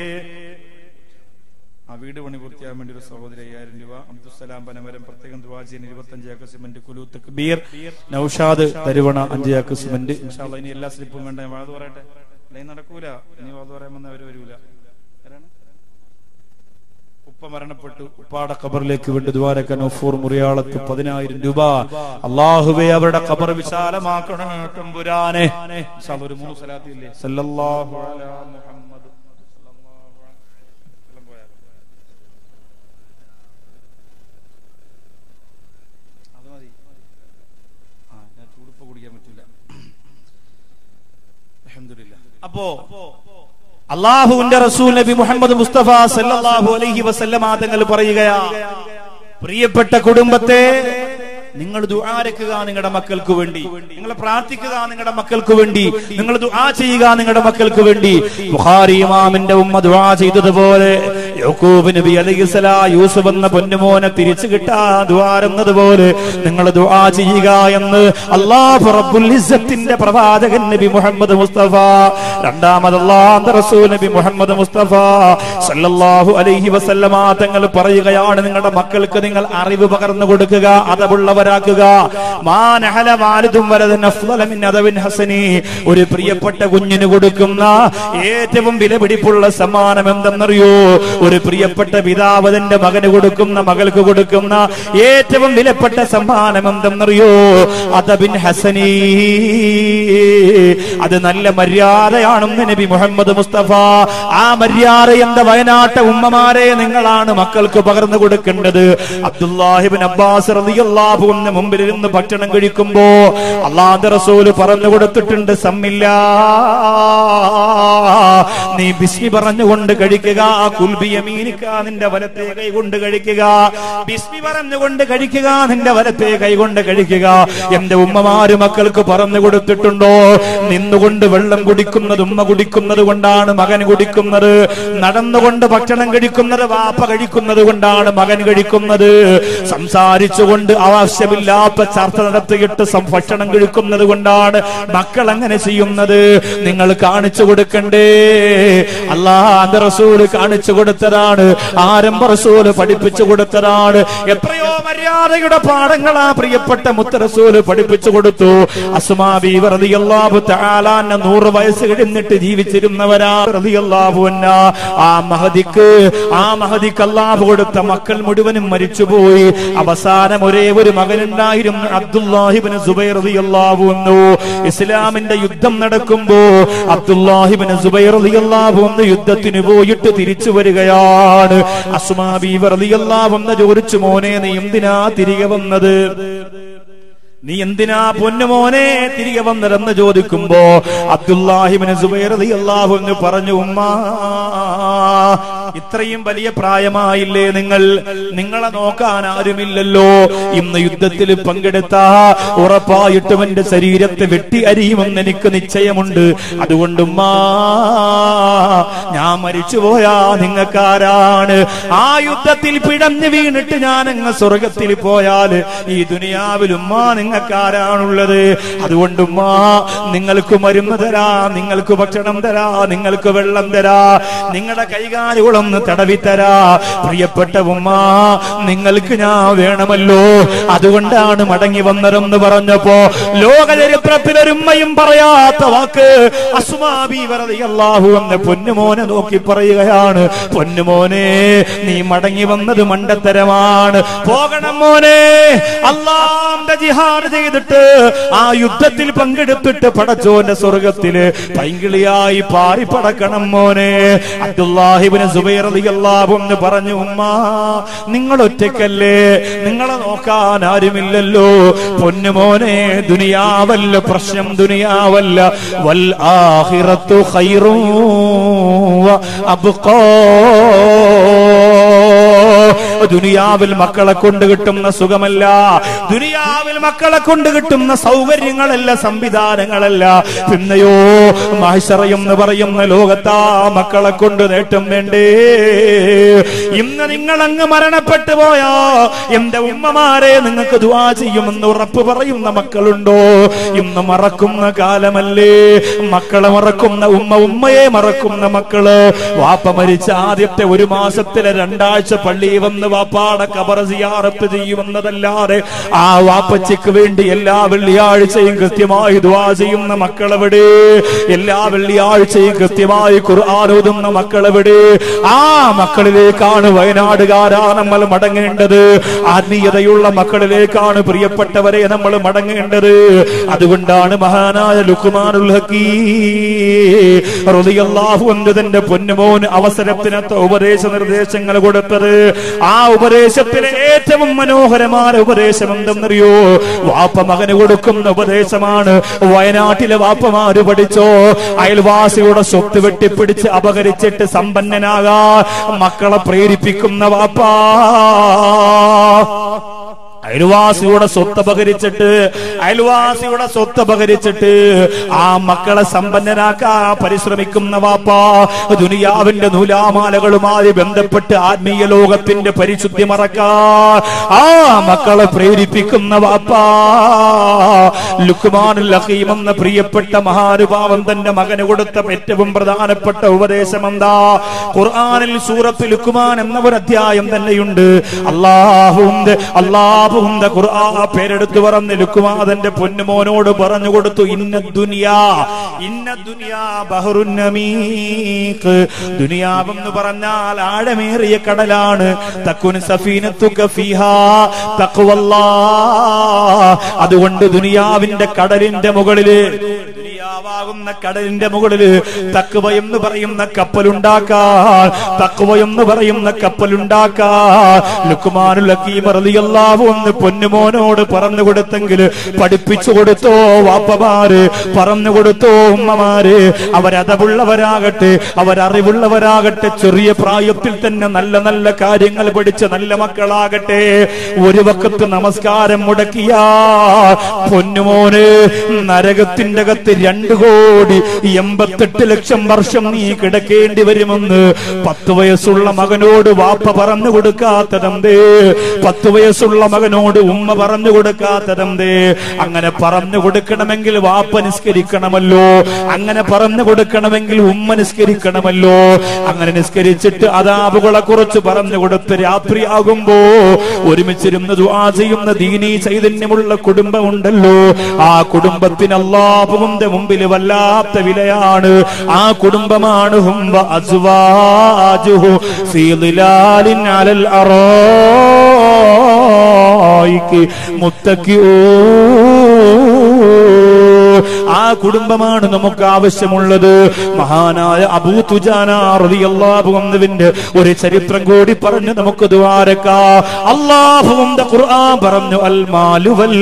ആ വീട് പണി പൂർത്തിയാകാൻ വേണ്ടി ഒരു സഹോദരി അയ്യായിരം രൂപ അബ്ദുസലാം പനമരം പ്രത്യേകം ദുവാജിയൻ ഇരുപത്തഞ്ച് ഏക്കർ സിമന്റ് കുലൂത്ത് ബീർ നൌഷാദ് തരുവണ അഞ്ച് ചാക്ക് സിമന്റ് ഇൻഷാല്ലാ ഇനി എല്ലാ സ്ലിപ്പും വേണ്ട ഞാൻ വാത് പറയട്ടെ അല്ലെങ്കിൽ നടക്കൂല ഇനി വാത് പറയാൻ വന്ന അവര് വരൂല ആരാണ്? ഉപ്പ മരണപ്പെട്ടു ഉപ്പാടെ ഖബറിലേക്ക് വേണ്ടി ദ്വാരക്ക നൗഫൂർ മുറിയാളത്ത് പതിനായിരം രൂപ അള്ളാഹുവെ അവരുടെ ഖബർ വിശാലമാക്കണം തമ്പുരാനെ ഇൻഷാ അല്ലാ ഒരു മൂന്ന് സലാത്തില്ലേ സല്ലല്ലാഹു അലാ മുഹമ്മദ് സല്ലല്ലാഹു അലൈഹി വസല്ലം പോയാ. അത് മതി ആ ഞാൻ ചൂടുപ്പ് കുടിക്കാൻ പറ്റൂല അൽഹംദുലില്ലാ അപ്പോ അള്ളാഹുവിന്റെ റസൂൽ നബി മുഹമ്മദ് മുസ്തഫ സല്ലല്ലാഹു അലൈഹി വസല്ലമ തങ്ങൾ പറയുകയാ പ്രിയപ്പെട്ട കുടുംബത്തെ നിങ്ങൾ ദുആരക്കുക നിങ്ങളുടെ മക്കൾക്ക് വേണ്ടി നിങ്ങൾ പ്രാർത്ഥിക്കുക നിങ്ങളുടെ മക്കൾക്ക് വേണ്ടി നിങ്ങൾ ദുആ ചെയ്യുക നിങ്ങളുടെ മക്കൾക്ക് വേണ്ടി ബുഖാരി ഇമാമിന്റെ ഉമ്മ ദുആ ചെയ്തതുപോലെ യഹൂബ് നബി അലൈഹിസ്സലാ യൂസുഫ് എന്ന പൊന്നുമോനെ തിരിച്ചു കിട്ടാ ദ്വാരുന്നതുപോലെ നിങ്ങൾ ദുആ ചെയ്യുക എന്ന് അല്ലാഹു റബ്ബുൽ ഇസ്സത്തിന്റെ പ്രവാചകൻ നബി മുഹമ്മദ് മുസ്തഫ രണ്ടാമത് അല്ലാഹുവിന്റെ റസൂൽ നബി മുഹമ്മദ് മുസ്തഫ സല്ലല്ലാഹു അലൈഹി വസല്ലമ തങ്ങൾ പറയുകയാണ് നിങ്ങളുടെ മക്കൾക്ക് നിങ്ങൾ അറിവ് പകർന്നു കൊടുക്കുക അതവുള്ളവരാക്കുക മാനഹല വാലിദും വലദൻ അഫ്ളല മിൻ അദവിൻ ഹസനി ഒരു പ്രിയപ്പെട്ട കുഞ്ഞിന് കൊടുക്കുന്ന ഏറ്റവും വിലപിടിപ്പുള്ള സമ്മാനം എന്തെന്നറിയോ ഒരു പ്രിയപ്പെട്ട പിതാവ് തന്റെ മകന് കൊടുക്കുന്ന മകൾക്ക് കൊടുക്കുന്ന ഏറ്റവും വിലപ്പെട്ട സമ്മാനം എന്തെന്നറിയോ അദബിൻ ഹസനി അത് നല്ല മര്യാദയാണെന്ന് നബി മുഹമ്മദ് മുസ്തഫ ആ മര്യാദ എന്ന വയനാട്ട ഉമ്മമാരെ നിങ്ങളാണ് മക്കൾക്ക് പകർന്നു കൊടുക്കേണ്ടത് അബ്ദുല്ലാഹിബിൻ അബ്ബാസ് റളിയല്ലാഹു അൻഹു മുമ്പിൽ ഇരുന്ന് ഭക്ഷണം കഴിക്കുമ്പോ അള്ളാഹുവിന്റെ റസൂല് പറഞ്ഞു കൊടുത്തിട്ടുണ്ട് സമ്മില്ല നീ ബിസ്മി പറഞ്ഞുകൊണ്ട് കഴിക്കുക കുൽബി യമീനിക്ക നിന്റെ വലത്തെ കൈ കൊണ്ട് കഴിക്കുക ബിസ്മി പറഞ്ഞുകൊണ്ട് കഴിക്കുക നിന്റെ വലത്തെ കൈ കൊണ്ട് കഴിക്കുക എന്റെ ഉമ്മമാര് മക്കൾക്ക് പറഞ്ഞു കൊടുത്തിട്ടുണ്ടോ നിന്നുകൊണ്ട് വെള്ളം കുടിക്കുന്നത് ഉമ്മ കുടിക്കുന്നത് കൊണ്ടാണ് മകൻ കുടിക്കുന്നത് നടന്നുകൊണ്ട് ഭക്ഷണം കഴിക്കുന്നത് വാപ്പ കഴിക്കുന്നത് കൊണ്ടാണ് മകൻ കഴിക്കുന്നത് സംസാരിച്ചുകൊണ്ട് ആവശ്യമില്ലാത്ത ചർച്ച നടത്തിയിട്ട് സം- ഭക്ഷണം കഴിക്കുന്നത് കൊണ്ടാണ് മക്കൾ അങ്ങനെ ചെയ്യുന്നത് നിങ്ങൾ കാണിച്ചു കൊടുക്കണ്ടേ അള്ളാന്റെ റസൂല് കാണിച്ചു കൊടുത്തതാണ് ആരംഭ റസൂല് പഠിപ്പിച്ചു കൊടുത്തതാണ് എത്രയോ മര്യാദയുടെ പാഠങ്ങളാ പ്രിയപ്പെട്ട മുത്ത റസൂല് പഠിപ്പിച്ചു കൊടുത്തു അസ്മാബി റളിയല്ലാഹു തആല അന്ന നൂറ് വയസ്സ് കഴിഞ്ഞിട്ട് ജീവിച്ചിരുന്നവരാ റളിയല്ലാഹു അന്ന ആ മഹദിക്ക് ആ മഹദിക്ക് അല്ലാഹു കൊടുത്ത മക്കൾ മുഴുവനും മരിച്ചുപോയി അവസാനം ഒരേ ഒരു മകനുണ്ടായിരുന്നു അബ്ദുല്ലാഹിബിന് സുബൈർ റളിയല്ലാഹു അൻഹു ഇസ്ലാമിന്റെ യുദ്ധം നടക്കുമ്പോ അബ്ദുല്ലാഹിബിന് സുബൈർ റളിയല്ലാഹു അൻഹു യുദ്ധത്തിന് പോയിട്ട് തിരിച്ചു വരികയാണ് അസ്മാബി റളിയല്ലാഹു അൻഹു ചോദിച്ചു മോനെ നീ എന്തിനാ തിരികെ വന്നത് നീ എന്തിനാ പൊന്നുമോനെ തിരികെ വന്നതെന്ന് ചോദിക്കുമ്പോ അബ്ദുല്ലാഹിബിന് സുബൈർ റളിയല്ലാഹു അൻഹു പറഞ്ഞു ഉമ്മ ഇത്രയും വലിയ പ്രായമായില്ലേ നിങ്ങൾ നിങ്ങളെ നോക്കാൻ ആരുമില്ലല്ലോ ഇന്ന് യുദ്ധത്തിൽ പങ്കെടുത്ത ഉറപ്പായിട്ടും എന്റെ ശരീരത്തെ വെട്ടി അരിയുമെന്ന് എനിക്ക് നിശ്ചയമുണ്ട് അതുകൊണ്ട് ഉമ്മാ ഞാൻ മരിച്ചുപോയാ നിങ്ങൾക്കാരാണ് ആ യുദ്ധത്തിൽ പിടഞ്ഞു വീണിട്ട് ഞാൻ അങ്ങ് സ്വർഗത്തിൽ പോയാല് ഈ ദുനിയാവിൽ ഉമ്മാ നിങ്ങൾക്കാരാണുള്ളത് അതുകൊണ്ട് ഉമ്മാ നിങ്ങൾക്ക് മരുന്ന് തരാ നിങ്ങൾക്ക് ഭക്ഷണം തരാ നിങ്ങൾക്ക് വെള്ളം തരാ നിങ്ങളുടെ കൈകാലുകളൊന്ന് തടവി തരാ പ്രിയപ്പെട്ട ഉമ്മ നിങ്ങൾക്ക് ഞാൻ വേണമല്ലോ അതുകൊണ്ടാണ് മടങ്ങി വന്നതെന്ന് പറഞ്ഞപ്പോ ലോക ചരിത്രത്തിലൊരുമ്മയും പറയാത്ത വാക്ക് അസുമാബി അള്ളാഹു എന്ന് പൊന്നുമോനെ നോക്കി പറയുകയാണ് പൊന്നുമോനെ നീ മടങ്ങി വന്നത് മണ്ടത്തരമാണ് പോകണം മോനെ അള്ളാന്റെ ജിഹാദ് ചെയ്തിട്ട് ആ യുദ്ധത്തിൽ പങ്കെടുത്തിട്ട് പടച്ചോന്റെ സ്വർഗത്തില് പൈങ്കിളിയായി പാറി പടക്കണം മോനെ അബ്ദുല്ലാഹിബിന് സുബൈർ സുബൈർ റളിയല്ലാഹു അൻഹു പറഞ്ഞു ഉമ്മ നിങ്ങൾ ഒറ്റയ്ക്കല്ലേ നിങ്ങളെ നോക്കാൻ ആരുമില്ലല്ലോ പൊന്നുമോനെ ദുനിയാവല്ല പ്രശ്നം ദുനിയാവല്ല വൽ ആഖിറത്തു ഖൈറും വ അബ്ഖാ ദുനിയാവിൽ മക്കളെ കൊണ്ട് കിട്ടുന്ന സുഖമല്ല ദുനിയാവിൽ മക്കളെ കൊണ്ട് കിട്ടുന്ന സൗകര്യങ്ങളല്ല സംവിധാനങ്ങളല്ല പിന്നെയോ മാഹിഷറയും എന്ന് പറയുന്ന ലോകത്താ മക്കളെ കൊണ്ട് നേട്ടം വേണ്ടേ ഇന്ന് നിങ്ങൾ അങ്ങ് മരണപ്പെട്ടു പോയാ എന്റെ ഉമ്മമാരെ നിങ്ങൾക്ക് ദുവാ ചെയ്യുമെന്ന് ഉറപ്പ് പറയുന്ന മക്കളുണ്ടോ ഇന്ന് മറക്കുന്ന കാലമല്ലേ മക്കളെ മറക്കുന്ന ഉമ്മ ഉമ്മയെ മറക്കുന്ന മക്കള് വാപ്പ മരിച്ച ആദ്യത്തെ ഒരു മാസത്തിലെ രണ്ടാഴ്ച പള്ളി വന്ന് വാപ്പാടെ കബറ സിയാറത്ത് ചെയ്യുമെന്നതല്ലാതെ ആ വാപ്പച്ചയ്ക്ക് വേണ്ടി എല്ലാ വെള്ളിയാഴ്ചയും കൃത്യമായി ദുവാ ചെയ്യുന്ന മക്കളെവിടെ എല്ലാ വെള്ളിയാഴ്ചയും കൃത്യമായി ഖുർആൻ ഓതുന്ന മക്കളെവിടെ ആ മക്കളിലേക്കാണ് വയനാടുകാരാ നമ്മൾ മടങ്ങേണ്ടത് ആത്മീയതയുള്ള മക്കളിലേക്കാണ് പ്രിയപ്പെട്ടവരെ നമ്മൾ മടങ്ങേണ്ടത് അതുകൊണ്ടാണ് മഹാനായ ലുക്കുമാനുൽ ഹക്കീറിയാഹുവിന്റെ പൊന്നുമോൻ അവസരത്തിനൊത്ത ഉപദേശ നിർദ്ദേശങ്ങൾ കൊടുത്തത് ആ ഉപദേശത്തിലെ ഏറ്റവും മനോഹരമായ ഉപദേശം എന്തെന്നറിയോ വാപ്പ മകന് കൊടുക്കുന്ന ഉപദേശമാണ് വയനാട്ടിലെ വാപ്പമാര് പഠിച്ചോ അയൽവാസിയുടെ സ്വത്ത് വെട്ടിപ്പിടിച്ച് അപകരിച്ചിട്ട് സമ്പന്നനാകാ മക്കളെ പ്രേരിപ്പിക്കുന്ന വാപ്പാ അയൽവാസിയുടെ സ്വത്ത് അപകരിച്ചിട്ട് അയൽവാസിയുടെ സ്വത്ത് അപകരിച്ചിട്ട് ആ മക്കളെ സമ്പന്നനാക്കാ പരിശ്രമിക്കുന്ന വാപ്പ ദുനിയാവിന്റെ നൂലാമാലകളുമായി ബന്ധപ്പെട്ട് ആത്മീയ ലോകത്തിന്റെ പരിശുദ്ധി മറക്കാ ആ മക്കളെ പ്രേരിപ്പിക്കുന്ന വാപ്പ ലുക്മാനുൽ ഹക്കീം എന്ന പ്രിയപ്പെട്ട മഹാനുഭാവം തന്റെ മകന് കൊടുത്ത ഏറ്റവും പ്രധാനപ്പെട്ട ഉപദേശം എന്താ ഖുർആനിൽ സൂറത്ത് ലുക്മാൻ എന്ന ഒരു അധ്യായം തന്നെയുണ്ട് അള്ളാഹുണ്ട് അള്ളാഹുന്റെ ഖുർആ പേരെടുത്ത് പറഞ്ഞ് ലുക്കുമാതന്റെ പൊന്നുമോനോട് പറഞ്ഞു കൊടുത്തു ഇന്ന ദുനിയാ ഇന്ന ദുനിയാ ബഹറുൻ നമീഖ് ദുനിയാവെന്ന് പറഞ്ഞാൽ ആഴമേറിയ കടലാണ് തക്കുൻ സഫീനത്തുക ഫീഹാ തഖ്വല്ലാ അതുകൊണ്ട് ദുനിയാവിന്റെ കടലിന്റെ മുകളില് ദുനിയാവാകുന്ന കടലിന്റെ മുകളില് തക്കുവ എന്ന് പറയുന്ന കപ്പലുണ്ടാക്കാൻ തക്കുവ എന്ന് പറയുന്ന കപ്പലുണ്ടാക്കാൻ ലുക്കുമാനുൽ ഹക്കീം റളിയല്ലാഹു അൻഹു പൊന്നുമോനോട് പറഞ്ഞു കൊടുത്തെങ്കിൽ പഠിപ്പിച്ചു കൊടുത്തോ വാപ്പമാര് പറഞ്ഞു കൊടുത്തോ ഉമ്മമാര് അവരതവുള്ളവരാകട്ടെ അവരറിവുള്ളവരാകട്ടെ ചെറിയ പ്രായത്തിൽ തന്നെ നല്ല നല്ല കാര്യങ്ങൾ പഠിച്ച നല്ല മക്കളാകട്ടെ ഒരു വക്കത്ത് നമസ്കാരം മുടക്കിയ പൊന്നുമോന് നരകത്തിന്റെ അകത്ത് രണ്ടു കോടി എൺപത്തെട്ട് ലക്ഷം വർഷം നീ കിടക്കേണ്ടി വരുമെന്ന് പത്ത് വയസ്സുള്ള മകനോട് വാപ്പ പറഞ്ഞു കൊടുക്കാത്തതെന്തേ പത്ത് വയസ്സുള്ള മകനോട് ഉമ്മ പറഞ്ഞു കൊടുക്കാത്തതെന്തേ അങ്ങനെ പറഞ്ഞു കൊടുക്കണമെങ്കിൽ വാപ്പ നിസ്കരിക്കണമല്ലോ അങ്ങനെ പറഞ്ഞു കൊടുക്കണമെങ്കിൽ ഉമ്മ നിസ്കരിക്കണമല്ലോ അങ്ങനെ നിസ്കരിച്ചിട്ട് അതാപുകളെ കുറിച്ച് പറഞ്ഞു കൊടുത്ത് രാത്രിയാകുമ്പോ ഒരുമിച്ചിരുന്ന് ദുആ ചെയ്യുന്ന ദീനീ ചൈതന്യമുള്ള കുടുംബമുണ്ടല്ലോ ആ കുടുംബത്തിന് അള്ളാഹുവിന്റെ മുമ്പിൽ വല്ലാത്ത വിലയാണ് ആ കുടുംബമാണ് ഹുംബ അസ്വാജുഹു ഫീ ളിലാലിൻ അലൽ അറായിക്ക് മുത്തക്കിഊ ആ കുടുംബമാണ് നമുക്ക് ആവശ്യമുള്ളത് മഹാനായ അബൂ തുജാന റളിയല്ലാഹു അൻഹുവിന്റെ ഒരു ചരിത്രം കൂടി പറഞ്ഞു നമുക്ക് ദ്വാരക്ക അല്ലാഹുവിന്റെ ഖുർആൻ പറഞ്ഞു അൽ മാലു വൽ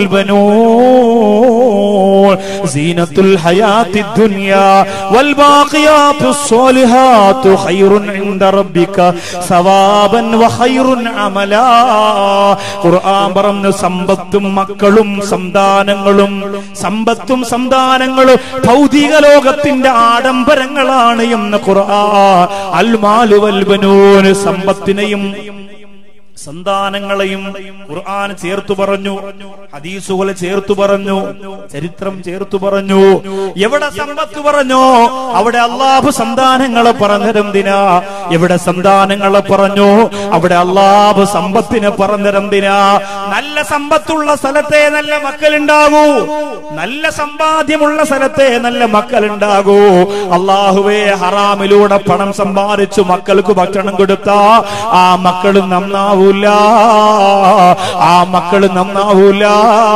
ബനൂൻ സീനത്തുൽ ഹയാത്തി ദുനിയാ വൽ ബാഖിയാത്തുസ് സ്വാലിഹാത്തു ഖൈറുൻ ഇൻദ റബ്ബിക സവാബൻ വ ഖൈറുൻ അമലാ ഖുർആൻ പറഞ്ഞു സമ്പത്തും മക്കളും സന്താനങ്ങളും സമ്പത്തും സന്താനങ്ങളും ഭൗതിക ലോകത്തിന്റെ ആഡംബരങ്ങളാണ് എന്ന് ഖുർആൻ അൽ മാലു വൽ ബനൂൻ സമ്പത്തിനെയും സന്താനങ്ങളെയും ഖുർആൻ ചേർത്തു പറഞ്ഞു ഹദീസുകൾ ചേർത്തു പറഞ്ഞു ചരിത്രം ചേർത്തു പറഞ്ഞു എവിടെ സമ്പത്ത് പറഞ്ഞു അവിടെ അള്ളാഹു സന്താനങ്ങളെ പറഞ്ഞതെന്തിനാ എവിടെ സന്താനങ്ങളെ പറഞ്ഞു അവിടെ അള്ളാഹു സമ്പത്തിനെ പറഞ്ഞതെന്തിനാ നല്ല സമ്പത്തുള്ള സ്ഥലത്തെ നല്ല മക്കളുണ്ടാകൂ നല്ല സമ്പാദ്യമുള്ള സ്ഥലത്തെ നല്ല മക്കളുണ്ടാകൂ അള്ളാഹുവേ ഹറാമിലൂടെ പണം സമ്പാദിച്ചു മക്കൾക്ക് ഭക്ഷണം കൊടുത്ത ആ മക്കൾ നന്നാവൂ നന്നാവൂല ആ മക്കള് നന്നാവൂല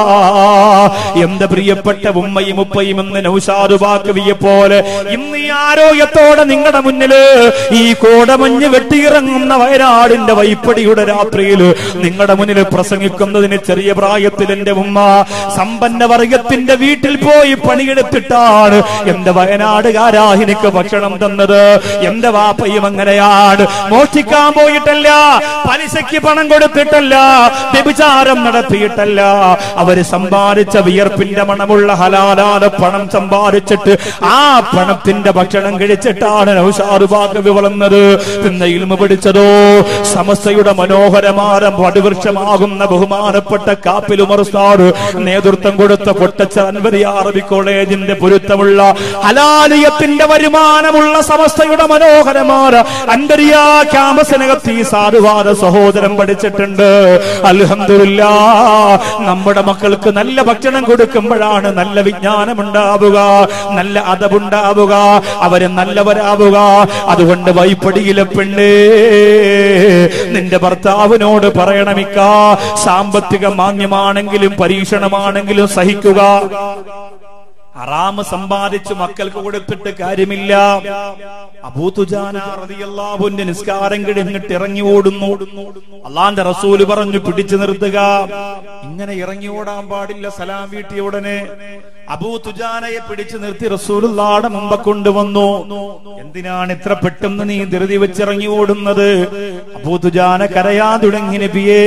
എന്റെ പ്രിയപ്പെട്ട ഉമ്മയും ഉപ്പയും എന്ന് നൗഷാദുബാക്കവിയെ പോലെ ഇന്ന് ഈ ആരോഗ്യത്തോടെ നിങ്ങളുടെ മുന്നില് ഈ കോടമഞ്ഞ് വെട്ടിയിറങ്ങുന്ന വയനാടിന്റെ വൈപ്പടിയുടെ രാത്രിയിൽ നിങ്ങളുടെ മുന്നിൽ പ്രസംഗിക്കുന്നതിന് ചെറിയ പ്രായത്തിൽ എന്റെ ഉമ്മ സമ്പന്ന വർഗത്തിന്റെ വീട്ടിൽ പോയി പണിയെടുത്തിട്ടാണ് എന്റെ വയനാടുകാരാ എനിക്ക് ഭക്ഷണം തന്നത് എന്റെ വാപ്പയും അങ്ങനെയാണ് മോഷ്ടിക്കാൻ പോയിട്ടല്ല പലിശയ്ക്ക് പണം കൊടുത്തിട്ടല്ല വ്യഭിചാരം നടത്തിയിട്ടല്ല അവര് സമ്പാദിച്ച വിയർപ്പിന്റെ മണമുള്ള ഹലാലാല പണം സമ്പാദിച്ചിട്ട് ആ പണത്തിന്റെ ഭക്ഷണം കഴിച്ചിട്ടാണ് നൗഷാറുബാക്കവി വളർന്നത് പിന്നെ ഇൽമ പിടിച്ചതോ സമസ്തയുടെ മനോഹരമായ പടുവൃക്ഷമാകുന്ന ബഹുമാനപ്പെട്ട കാപ്പിൽ ഉമർ സാർ നേതൃത്വം കൊടുത്ത പൊട്ടച്ച അൻവരി അറബി കോളേജിന്റെ പൊരുത്തമുള്ള ഹലാലിയത്തിന്റെ വരുമാനമുള്ള സമസ്തയുടെ മനോഹരമായ അൻവരിയ ക്യാമ്പസിനകത്ത് ഈ സാധുവാദ സഹോദരൻ പഠിച്ചിട്ടുണ്ട് അൽഹംദുലില്ല നമ്മുടെ മക്കൾക്ക് നല്ല ഭക്ഷണം കൊടുക്കുമ്പോഴാണ് നല്ല വിജ്ഞാനം ഉണ്ടാവുക നല്ല അതവുണ്ടാവുക അവര് നല്ലവരാവുക അതുകൊണ്ട് വൈപ്പടിയിലെ പെണ്ണേ നിന്റെ ഭർത്താവിനോട് പറയണമിക്ക സാമ്പത്തിക മാന്യമാണെങ്കിലും പരീക്ഷണമാണെങ്കിലും സഹിക്കുക ഹറാമ് സമ്പാദിച്ചു മക്കൾക്ക് കൊടുത്തിട്ട് കാര്യമില്ല അബൂതുജാനാറിയല്ലാബുന്റെ നിസ്കാരം കിടന്നിട്ട് ഇറങ്ങി ഓടുന്നു അള്ളാന്റെ റസൂല് പറഞ്ഞു പിടിച്ചു നിർത്തുക ഇങ്ങനെ ഇറങ്ങി ഓടാൻ പാടില്ല സലാം വീട്ടിയ ഉടനെ അബൂ തുജാനയെ പിടിച്ചു നിർത്തി റസൂലുള്ളാടെ മുമ്പ് കൊണ്ടുവന്നു എന്തിനാണ് ഇത്ര പെട്ടെന്ന് നീ ധൃതി വെച്ചിറങ്ങി ഓടുന്നത് അബൂ തുജാന കരയാൻ തുടങ്ങി നബിയേ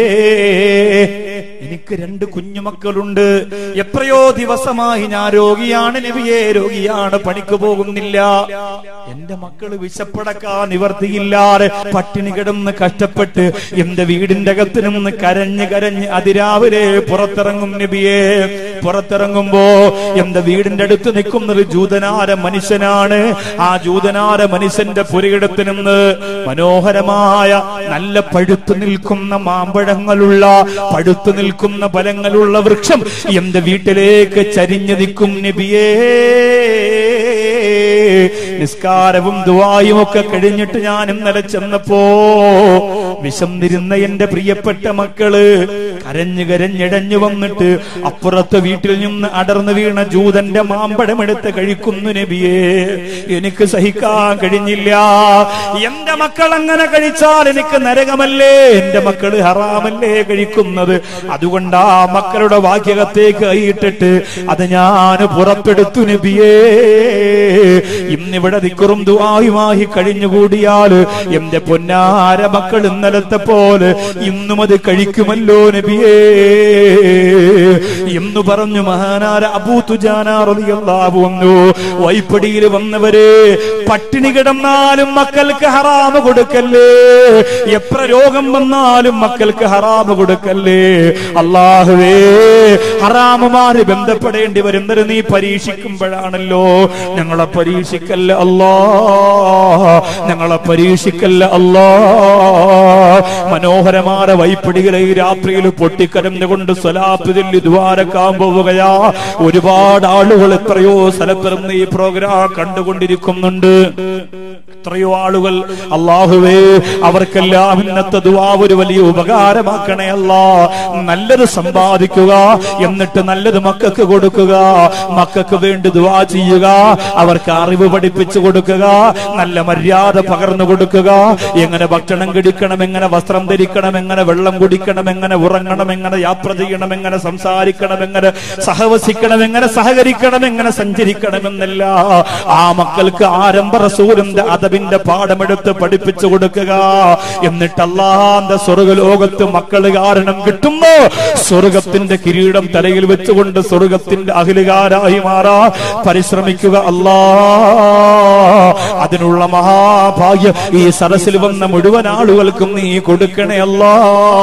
എനിക്ക് രണ്ട് കുഞ്ഞുമക്കളുണ്ട് എത്രയോ ദിവസമായി ഞാൻ രോഗിയാണ് നബിയെ രോഗിയാണ് പണിക്ക് പോകുന്നില്ല എന്റെ മക്കള് വിശപ്പടക്കാൻ നിവർത്തിയില്ലാതെ പട്ടിണി കിടന്ന് കഷ്ടപ്പെട്ട് എന്റെ വീടിന്റെ അകത്ത് നിന്ന് കരഞ്ഞ് കരഞ്ഞ് അതിരാവിലെ പുറത്തിറങ്ങും നബിയെ പുറത്തിറങ്ങുമ്പോ എന്റെ വീടിന്റെ അടുത്ത് നിൽക്കുന്ന ഒരു ജൂതനാര മനുഷ്യനാണ് ആ ജൂതനാര മനുഷ്യന്റെ പുരയിടത്ത് നിന്ന് മനോഹരമായ നല്ല പഴുത്തു നിൽക്കുന്ന മാമ്പഴങ്ങളുള്ള പഴുത്തു നിൽക്കുന്ന ഫലങ്ങളുള്ള വൃക്ഷം എന്റെ വീട്ടിലേക്ക് ചരിഞ്ഞു നിൽക്കും നബിയേ നിസ്കാരവും ദുവായും ഒക്കെ കഴിഞ്ഞിട്ട് ഞാൻ ഇന്നലെ ചെന്നപ്പോ വിശന്നിരുന്ന എന്റെ പ്രിയപ്പെട്ട മക്കള് കരഞ്ഞു കരഞ്ഞിടഞ്ഞു വന്നിട്ട് അപ്പുറത്തെ വീട്ടിൽ നിന്ന് അടർന്നു വീണ ജൂതന്റെ മാമ്പഴമെടുത്ത് കഴിക്കുന്നു നബിയേ എനിക്ക് സഹിക്കാൻ കഴിഞ്ഞില്ല എന്റെ മക്കൾ അങ്ങനെ കഴിച്ചാൽ എനിക്ക് നരകമല്ലേ എന്റെ മക്കള് ഹറാമല്ലേ കഴിക്കുന്നത് അതുകൊണ്ട് ആ മക്കളുടെ വാക്യകത്തേക്ക് കൈയിട്ടിട്ട് അത് ഞാൻ പുറത്തെടുത്തു നബിയേ ഇന്നിവിടെ ദിക്കുറും ദുആയുമായി കഴിഞ്ഞുകൂടിയാൽ എന്റെ പൊന്നാര മക്കൾ ഇന്നലത്തെ പോലെ ഇന്നും അത് കഴിക്കുമല്ലോ നബിയേ എന്ന് പറഞ്ഞു മഹാനാര അബൂത്തുജാനാറിയാവുന്നു വൈപ്പടിയിൽ വന്നവര് പട്ടിണി കിടന്നാലും മക്കൾക്ക് ഹറാമ് കൊടുക്കല്ലേ എത്ര രോഗം വന്നാലും മക്കൾക്ക് ഹറാമ് കൊടുക്കല്ലേ അള്ളാഹുവേ ഹറാമുമാര് ബന്ധപ്പെടേണ്ടി വരുന്നത് നീ പരീക്ഷിക്കുമ്പോഴാണല്ലോ ഞങ്ങളെ പരീക്ഷിക്കല്ല അല്ലാ ഞങ്ങളെ പരീക്ഷിക്കല്ല അല്ലാ മനോഹരമായ വൈപ്പിടികളെ ഈ രാത്രിയിൽ പൊട്ടിക്കരഞ്ഞുകൊണ്ട് സ്വലാപ്പിതിൽ ദ്വാരക്കാൻ പോവുകയാ ഒരുപാട് ആളുകൾ എത്രയോ സ്ഥലത്തിരുന്ന് ഈ പ്രോഗ്രാം കണ്ടുകൊണ്ടിരിക്കുന്നുണ്ട് എത്രയോ ആളുകൾ അള്ളാഹുവേ അവർക്കെല്ലാം ഇന്നത്തെ ദുവാ ഒരു വലിയ ഉപകാരമാക്കണേ അല്ല നല്ലത് സമ്പാദിക്കുക എന്നിട്ട് നല്ലത് മക്കൾക്ക് കൊടുക്കുക മക്കൾക്ക് വേണ്ടി ദുവാ ചെയ്യുക അവർക്ക് അറിവ് പഠിപ്പിച്ചു കൊടുക്കുക നല്ല മര്യാദ പകർന്നു കൊടുക്കുക എങ്ങനെ ഭക്ഷണം കഴിക്കണം എങ്ങനെ വസ്ത്രം ധരിക്കണം എങ്ങനെ വെള്ളം കുടിക്കണം എങ്ങനെ ഉറങ്ങണം എങ്ങനെ യാത്ര ചെയ്യണം എങ്ങനെ സംസാരിക്കണം എങ്ങനെ സഹവസിക്കണം എങ്ങനെ സഹകരിക്കണം എങ്ങനെ സഞ്ചരിക്കണമെന്നല്ല ആ മക്കൾക്ക് ആരംഭ റസൂലിന്റെ അതബിന്റെ പാഠമെടുത്ത് പഠിപ്പിച്ചു കൊടുക്കുക എന്നിട്ട് അള്ളാന്റെ സ്വർഗലോകത്ത് മക്കള് കാരണം കിട്ടുമ്പോ സ്വർഗത്തിന്റെ കിരീടം തലയിൽ വെച്ചുകൊണ്ട് സ്വർഗത്തിന്റെ അഖിലുകാരായി മാറാ പരിശ്രമിക്കുക അല്ലാ അതിനുള്ള മഹാഭാഗ്യം ഈ സദസ്സിൽ വന്ന മുഴുവൻ ആളുകൾക്കും നീ കൊടുക്കണേ അല്ലാ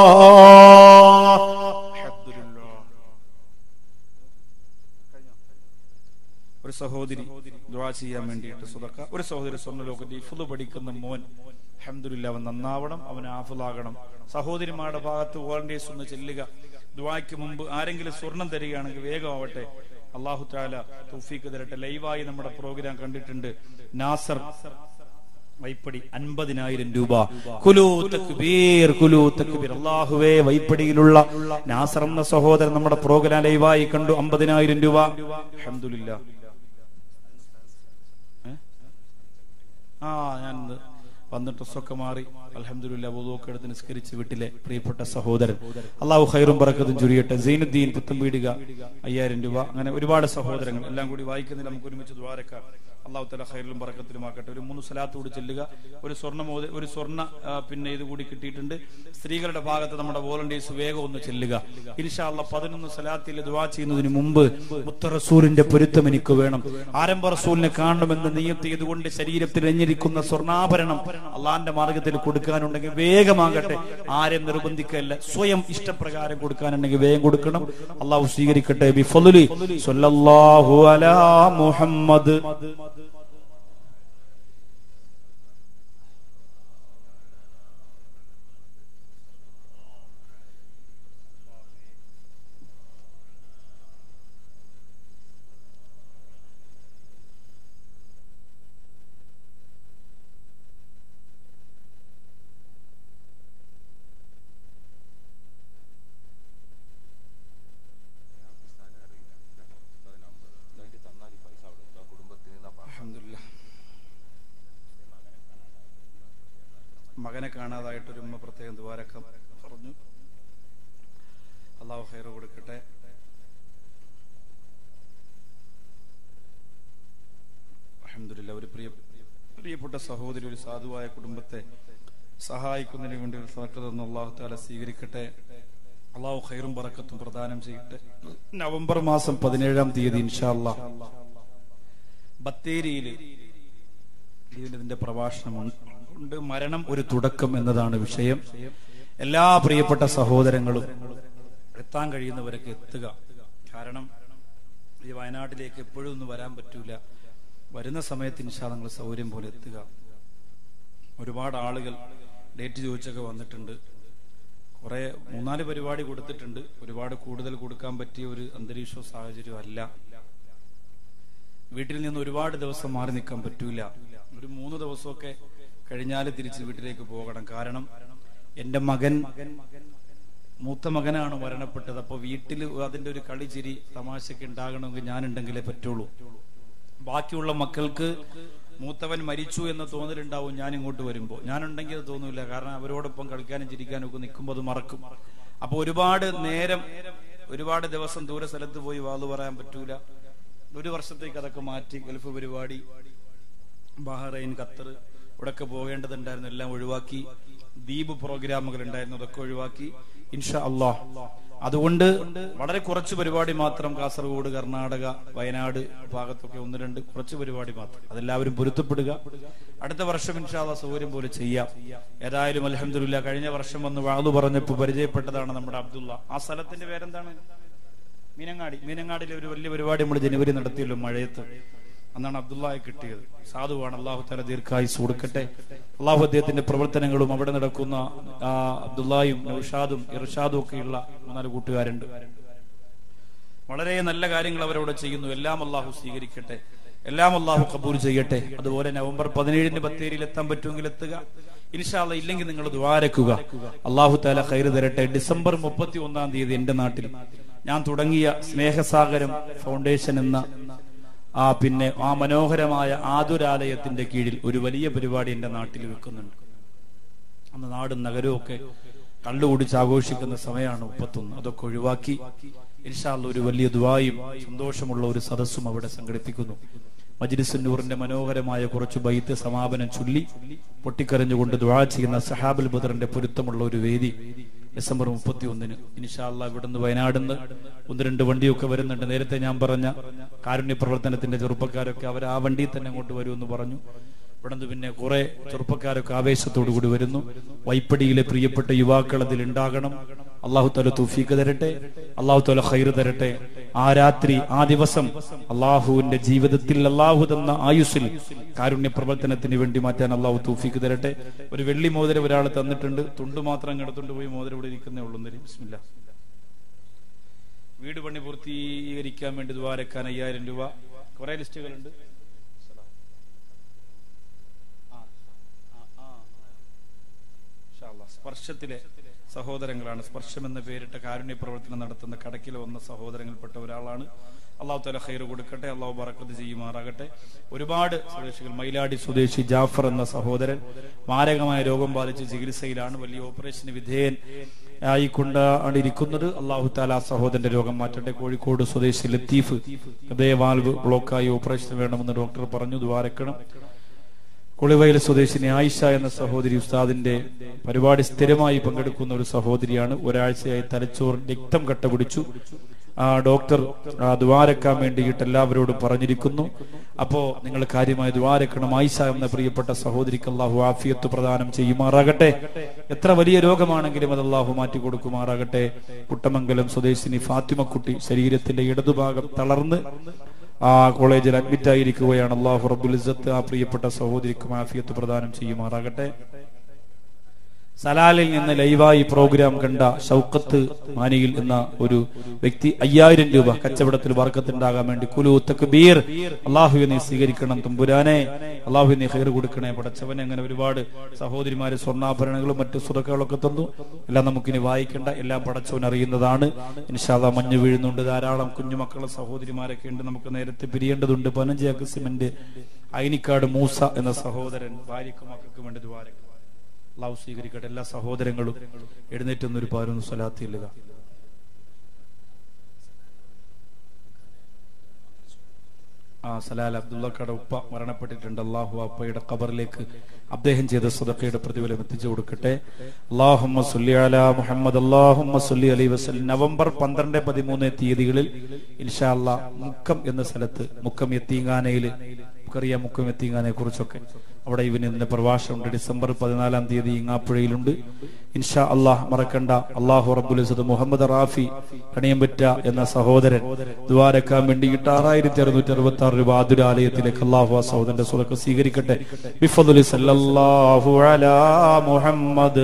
ഒരു സഹോദരി ദുആ ചെയ്യാൻ വേണ്ടിയിട്ട് സുതക്ക ഒരു സഹോദരി സ്വർണ്ണലോകത്ത് ഇഫുദ് പഠിക്കുന്ന മോൻ അഹമ്മദില്ല അവൻ നന്നാവണം അവൻ ആഫിലാകണം സഹോദരിമാരുടെ ഭാഗത്ത് വോളണ്ടിയേഴ്സ് ഒന്ന് ചെല്ലുക ദുആയ്ക്ക് മുമ്പ് ആരെങ്കിലും സ്വർണം തരികയാണെങ്കിൽ വേഗം ആവട്ടെ അള്ളാഹു താല തൗഫീക്ക് തരട്ടെ ലൈവായി നമ്മുടെ പ്രോഗ്രാം കണ്ടിട്ടുണ്ട് നാസർ വൈപ്പടി അൻപതിനായിരം രൂപ കുലു തക്ബീർ കുലു തക്ബീർ അള്ളാഹുവേ വൈപ്പടിയിലുള്ള നാസർ എന്ന സഹോദരൻ നമ്മുടെ പ്രോഗ്രാം ലൈവായി കണ്ടു അമ്പതിനായിരം രൂപ അൽഹംദുലില്ലാ ഏ? ആ ഞാൻ ഇന്ന് വന്ന് ഡ്രസ്സൊക്കെ മാറി അലഹമില്ല ബോധമൊക്കെ എടുത്ത് നിസ്കരിച്ച് വീട്ടിലെ പ്രിയപ്പെട്ട സഹോദരൻ അള്ളാഹു ഖൈറും പറക്കതും ചുരിയട്ടെ സൈനുദ്ദീൻ പുത്തമ്പീടിക അയ്യായിരം രൂപ അങ്ങനെ ഒരുപാട് സഹോദരങ്ങൾ എല്ലാം കൂടി വായിക്കുന്നതിൽ നമുക്ക് ഒരുമിച്ച് ദ്വാരക്കാം അള്ളാഹു തല ഖൈറിലും പറക്കത്തിലുമാക്കട്ടെ ഒരു മൂന്ന് സ്ഥലത്ത് കൂടി ചെല്ലുക ഒരു സ്വർണ്ണ മോദ ഒരു സ്വർണ്ണ ആ, പിന്നെ ഇത് കൂടി കിട്ടിയിട്ടുണ്ട് സ്ത്രീകളുടെ ഭാഗത്ത് നമ്മുടെ വോളണ്ടിയേഴ്സ് വേഗം ഒന്ന് ചെല്ലുക ഇൻഷാല്ല പതിനൊന്ന് സലാത്തിൽ ദുവാ ചെയ്യുന്നതിന് മുമ്പ് മുത്ത റസൂലിന്റെ പൊരുത്തം എനിക്ക് വേണം ആരംഭ റസൂലിനെ കാണണമെന്ന് നീയത്ത് ചെയ്തുകൊണ്ട് ശരീരത്തിൽ എഞ്ഞിരിക്കുന്ന സ്വർണ്ണാഭരണം അള്ളാന്റെ മാർഗത്തിൽ കൊടുക്കാനുണ്ടെങ്കിൽ വേഗമാകട്ടെ ആരെയും നിർബന്ധിക്കല്ല സ്വയം ഇഷ്ടപ്രകാരം കൊടുക്കാനുണ്ടെങ്കിൽ വേഗം കൊടുക്കണം അള്ളാഹു സ്വീകരിക്കട്ടെ ബിഫലുലി സ്വല്ലല്ലാഹു അലാ മുഹമ്മദ് അൽഹംദുലില്ലാ. മകനെ കാണാതായിട്ടൊരു ഉമ്മ പ്രത്യേകം ദ്വാരക്കം പറഞ്ഞു അള്ളാഹു ഹൈർ കൊടുക്കട്ടെ അൽഹംദുലില്ലാ ഒരു പ്രിയ പ്രിയപ്പെട്ട സഹോദരി ഒരു സാധുവായ കുടുംബത്തെ സഹായിക്കുന്നതിന് വേണ്ടി ഒരു സദക്ക തന്നു അള്ളാഹു താല സ്വീകരിക്കട്ടെ അള്ളാഹു ഖൈറും പറക്കത്തും പ്രദാനം ചെയ്യട്ടെ നവംബർ മാസം പതിനേഴാം തീയതി ഇൻഷാ അള്ളാഹ് ബത്തേരിയില് ഇതിന്റെ പ്രഭാഷണം ഉണ്ട് മരണം ഒരു തുടക്കം എന്നതാണ് വിഷയം എല്ലാ പ്രിയപ്പെട്ട സഹോദരങ്ങളും എത്താൻ കഴിയുന്നവരൊക്കെ എത്തുക കാരണം ഈ വയനാട്ടിലേക്ക് എപ്പോഴും ഒന്നും വരാൻ പറ്റൂല വരുന്ന സമയത്ത് ഇൻഷാ നിങ്ങൾ സൗകര്യം പോലെ എത്തുക ഒരുപാട് ആളുകൾ ഡേറ്റ് ചോദിച്ചൊക്കെ വന്നിട്ടുണ്ട് കുറെ മൂന്നാല് പരിപാടി കൊടുത്തിട്ടുണ്ട് ഒരുപാട് കൂടുതൽ കൊടുക്കാൻ പറ്റിയ ഒരു അന്തരീക്ഷവും സാഹചര്യവും അല്ല വീട്ടിൽ നിന്ന് ഒരുപാട് ദിവസം മാറി നിൽക്കാൻ പറ്റൂല ഒരു മൂന്ന് ദിവസമൊക്കെ കഴിഞ്ഞാൽ തിരിച്ച് വീട്ടിലേക്ക് പോകണം കാരണം എന്റെ മകൻ മൂത്ത മകനാണ് മരണപ്പെട്ടത് അപ്പൊ വീട്ടിൽ അതിന്റെ ഒരു കളി ചിരി തമാശയൊക്കെ ഉണ്ടാകണമെങ്കിൽ ഞാൻ ഉണ്ടെങ്കിലേ പറ്റുള്ളൂ ബാക്കിയുള്ള മക്കൾക്ക് മൂത്തവൻ മരിച്ചു എന്ന തോന്നലുണ്ടാവും ഞാൻ ഇങ്ങോട്ട് വരുമ്പോ ഞാനുണ്ടെങ്കിൽ അത് തോന്നൂല കാരണം അവരോടൊപ്പം കളിക്കാനും ചിരിക്കാനും ഒക്കെ നിൽക്കുമ്പോൾ അത് മറക്കും അപ്പൊ ഒരുപാട് നേരം ഒരുപാട് ദിവസം ദൂര സ്ഥലത്ത് പോയി വാതു പറയാൻ പറ്റൂല ഒരു വർഷത്തേക്ക് അതൊക്കെ മാറ്റി ഗൾഫ് പരിപാടി ബഹ്റൈൻ ഖത്തർ ഇവിടൊക്കെ പോകേണ്ടതുണ്ടായിരുന്നു എല്ലാം ഒഴിവാക്കി ദ്വീപ് പ്രോഗ്രാമുകൾ ഉണ്ടായിരുന്നു അതൊക്കെ ഒഴിവാക്കി ഇൻഷാ അള്ളാഹ് അതുകൊണ്ട് വളരെ കുറച്ച് പരിപാടി മാത്രം കാസർഗോഡ് കർണാടക വയനാട് ഭാഗത്തൊക്കെ ഒന്ന് രണ്ട് കുറച്ച് പരിപാടി മാത്രം അതെല്ലാവരും പൊരുത്തപ്പെടുക അടുത്ത വർഷം ഇൻഷാല്ല സൗകര്യം പോലെ ചെയ്യാം ഏതായാലും അലഹമില്ല കഴിഞ്ഞ വർഷം വന്ന് വാതു പറഞ്ഞപ്പോൾ പരിചയപ്പെട്ടതാണ് നമ്മുടെ അബ്ദുള്ള ആ സ്ഥലത്തിന്റെ പേരെന്താണ് മീനങ്ങാടി മീനങ്ങാടിലെ ഒരു വലിയ പരിപാടി നമ്മൾ ജനുവരി നടത്തിയല്ലോ മഴയത്ത് അന്നാണ് അബ്ദുള്ളയെ കിട്ടിയത് സാധുവാണ് അള്ളാഹു തല ദീർഘായുസ് കൊടുക്കട്ടെ അള്ളാഹു അദ്ദേഹത്തിന്റെ പ്രവർത്തനങ്ങളും അവിടെ നടക്കുന്ന ആ അബ്ദുള്ളയും നൌഷാദും ഇർഷാദും ഒക്കെയുള്ള മൂന്നാല് കൂട്ടുകാരുണ്ട് വളരെ നല്ല കാര്യങ്ങൾ അവരവിടെ ചെയ്യുന്നു എല്ലാം അള്ളാഹു സ്വീകരിക്കട്ടെ എല്ലാം അള്ളാഹു കബൂർ ചെയ്യട്ടെ അതുപോലെ നവംബർ പതിനേഴിന് ബത്തേരിയിൽ എത്താൻ പറ്റുമെങ്കിൽ എത്തുക ഇൻഷാല്ല ഇല്ലെങ്കിൽ നിങ്ങൾ ദ്വാരക്കുക അള്ളാഹു താല ഖൈറ് തരട്ടെ ഡിസംബർ മുപ്പത്തി ഒന്നാം തീയതി എന്റെ നാട്ടിൽ ഞാൻ തുടങ്ങിയ സ്നേഹസാഗരം ഫൗണ്ടേഷൻ എന്ന ആ പിന്നെ ആ മനോഹരമായ ആതുരാലയത്തിന്റെ കീഴിൽ ഒരു വലിയ പരിപാടി എന്റെ നാട്ടിൽ വെക്കുന്നുണ്ട് അന്ന് നാടും നഗരവും ഒക്കെ കള്ളുകുടിച്ച് ആഘോഷിക്കുന്ന സമയമാണ് മുപ്പത്തൊന്ന് അതൊക്കെ ഒഴിവാക്കി ഇൻഷാല്ല ഒരു വലിയ ദുവായും സന്തോഷമുള്ള ഒരു സദസ്സും അവിടെ സംഘടിപ്പിക്കുന്നു മജ്ലിസുന്നൂറിന്റെ മനോഹരമായ കുറച്ച് ബൈത്ത് സമാപനം ചൊല്ലി പൊട്ടിക്കരഞ്ഞുകൊണ്ട് ദുവാ ചെയ്യുന്ന സഹാബുൽ ബദറിന്റെ പൊരുത്തമുള്ള ഒരു വേദി ഡിസംബർ മുപ്പത്തി ഒന്നിന് ഇൻഷാല്ല ഇവിടുന്ന് വയനാടിന്ന് ഒന്ന് രണ്ട് വണ്ടിയൊക്കെ വരുന്നുണ്ട് നേരത്തെ ഞാൻ പറഞ്ഞ കാരുണ്യ പ്രവർത്തനത്തിന്റെ ചെറുപ്പക്കാരൊക്കെ അവർ ആ വണ്ടിയിൽ തന്നെ അങ്ങോട്ട് വരുമെന്ന് പറഞ്ഞു ഇവിടുന്ന് പിന്നെ കുറെ ചെറുപ്പക്കാരൊക്കെ ആവേശത്തോടു കൂടി വരുന്നു വൈപ്പടിയിലെ പ്രിയപ്പെട്ട യുവാക്കൾ അതിൽ ഉണ്ടാകണം അള്ളാഹു താല തൂഫീക്ക് തരട്ടെ അള്ളാഹു താല ഖൈർ തരട്ടെ ആ രാത്രി ആ ദിവസം അള്ളാഹുവിന്റെ ജീവിതത്തിൽ അള്ളാഹു തന്ന ആയുസ്സിൽ കാരുണ്യ പ്രവർത്തനത്തിന് വേണ്ടി മാറ്റാൻ അള്ളാഹു തൂഫീക്ക് തരട്ടെ ഒരു വെള്ളി മോതിരം ഒരാൾ തന്നിട്ടുണ്ട് തുണ്ട് മാത്രം കിടത്തുകൊണ്ട് പോയി മോതിരം ഇവിടെ ഇരിക്കുന്നേ ഉള്ളൂ എന്നൊരു ബിസ്മില്ല വീട് പണി പൂർത്തീകരിക്കാൻ വേണ്ടി ദ്വാരക്കാൻ അയ്യായിരം രൂപ കുറെ ലിസ്റ്റുകളുണ്ട് സ്പർശത്തിലെ സഹോദരങ്ങളാണ് സ്പർശം എന്ന പേരിട്ട കാരുണ്യ പ്രവർത്തനം നടത്തുന്ന കടക്കിൽ വന്ന സഹോദരങ്ങൾപ്പെട്ട ഒരാളാണ് അള്ളാഹു തല ഹൈർ കൊടുക്കട്ടെ അള്ളാഹു ബറക്കത്ത് ചെയ്യുമാറാകട്ടെ ഒരുപാട് സ്വദേശികൾ മൈലാടി സ്വദേശി ജാഫർ എന്ന സഹോദരൻ മാരകമായ രോഗം ബാധിച്ച് ചികിത്സയിലാണ് വലിയ ഓപ്പറേഷന് വിധേയൻ ആയിക്കൊണ്ടാണ് ഇരിക്കുന്നത് അള്ളാഹു താല ആ സഹോദരന്റെ രോഗം മാറ്റട്ടെ കോഴിക്കോട് സ്വദേശി ലത്തീഫ് ഹൃദയവാൽവ് ബ്ലോക്കായി ഓപ്പറേഷൻ വേണമെന്ന് ഡോക്ടർ പറഞ്ഞു ദ്വാരക്കണം കുളിവയൽ സ്വദേശിനി ആയിഷ എന്ന സഹോദരി ഉസ്താദിന്റെ പരിപാടി സ്ഥിരമായി പങ്കെടുക്കുന്ന ഒരു സഹോദരിയാണ് ഒരാഴ്ചയായി തലച്ചോർ രക്തം കട്ട പിടിച്ചു ആ ഡോക്ടർ ആ ദ്വാരക്കാൻ വേണ്ടിയിട്ട് എല്ലാവരോടും പറഞ്ഞിരിക്കുന്നു അപ്പോ നിങ്ങൾ കാര്യമായി ദ്വാരക്കണം ആയിഷ എന്ന പ്രിയപ്പെട്ട സഹോദരിക്ക് അള്ളാഹു ആഫിയത്ത് പ്രദാനം ചെയ്യുമാറാകട്ടെ എത്ര വലിയ രോഗമാണെങ്കിലും അത് അള്ളാഹു മാറ്റി കൊടുക്കുമാറാകട്ടെ കുട്ടമംഗലം സ്വദേശിനി ഫാത്തിമക്കുട്ടി ശരീരത്തിന്റെ ഇടതുഭാഗം തളർന്ന് ആ കോളേജിൽ അഡ്മിറ്റ് ആയിരിക്കുകയാണ് അള്ളാഹു റബ്ബുൽ ഇസ്സത്ത് ആ പ്രിയപ്പെട്ട സഹോദരിക്കും ആഫിയത്ത് പ്രദാനം ചെയ്യുമാറാകട്ടെ സലാലിൽ നിന്ന് ലൈവായി പ്രോഗ്രാം കണ്ട ഷൗക്കത്ത് മാനിയിൽ എന്ന ഒരു വ്യക്തി അയ്യായിരം രൂപ കച്ചവടത്തിൽ വർക്കത്തുണ്ടാകാൻ വേണ്ടി കുലു തക്ബീർ അള്ളാഹുവെ നീ സ്വീകരിക്കണം തുമ്പുരാനെ അള്ളാഹു നീ ഹെയർ കൊടുക്കണേ പടച്ചവനെ അങ്ങനെ ഒരുപാട് സഹോദരിമാര് സ്വർണ്ണാഭരണങ്ങളും മറ്റു സുറക്കുകളൊക്കെ തന്നു എല്ലാം നമുക്കിനി വായിക്കേണ്ട എല്ലാം പടച്ചവൻ അറിയുന്നതാണ് ഇൻഷാല്ല മഞ്ഞ് വീഴുന്നുണ്ട് ധാരാളം കുഞ്ഞുമക്കളെ സഹോദരിമാരൊക്കെ ഉണ്ട് നമുക്ക് നേരത്തെ പിരിയേണ്ടതുണ്ട് പനഞ്ചാക്ക് സിമന്റ് അയിനിക്കാട് മൂസ എന്ന സഹോദരൻ ഭാര്യക്കും മക്കൾക്കും വേണ്ടി ദ്വാരക്കും അള്ളാഹു സ്വീകരിക്കട്ടെ എല്ലാ സഹോദരങ്ങളും എഴുന്നേറ്റൊന്നൊരു പാരൊന്ന് സ്വലാത്തി ഇല്ലുക ആ സലാൽ അബ്ദുള്ളക്കട ഉപ്പ മരണപ്പെട്ടിട്ടുണ്ട് അള്ളാഹു അപ്പയുടെ ഖബറിലേക്ക് അദ്ദേഹം ചെയ്ത സ്വതക്കയുടെ പ്രതിഫലം എത്തിച്ചു കൊടുക്കട്ടെ അള്ളാഹുമ്മ സുല്ലി അല മുഹമ്മദ് അള്ളാഹുമ്മ സുല്ലി അലൈ വസല്ലം നവംബർ പന്ത്രണ്ട് പതിമൂന്ന് തീയതികളിൽ ഇൻഷാ അല്ലാ മുക്കം എന്ന സ്ഥലത്ത് മുക്കം എത്തീങ്ങാനയില് നമുക്കറിയാം മുക്കം എത്തീങ്ങാനെ കുറിച്ചൊക്കെ അവിടെ ഇവന് ഇന്ന് പ്രഭാഷണമുണ്ട് ഡിസംബർ പതിനാലാം തീയതി ഇങ്ങാപ്പുഴയിലുണ്ട് ഇൻഷാ അള്ളാഹ് മറക്കണ്ട അള്ളാഹു റബ്ബുൽ ഇസ്സത്ത് മുഹമ്മദ് റാഫി കണിയമ്പറ്റ എന്ന സഹോദരൻ ദ്വാരക്കാൻ വേണ്ടിയിട്ട് ആറായിരത്തി അറുന്നൂറ്റി അറുപത്തി ആറ് രൂപ ആതുരാലയത്തിലേക്ക് അള്ളാഹു ആ സഹോദരന്റെ സ്വലക്ക് സ്വീകരിക്കട്ടെ ബിഫദുലി സല്ലല്ലാഹു അലാ മുഹമ്മദ്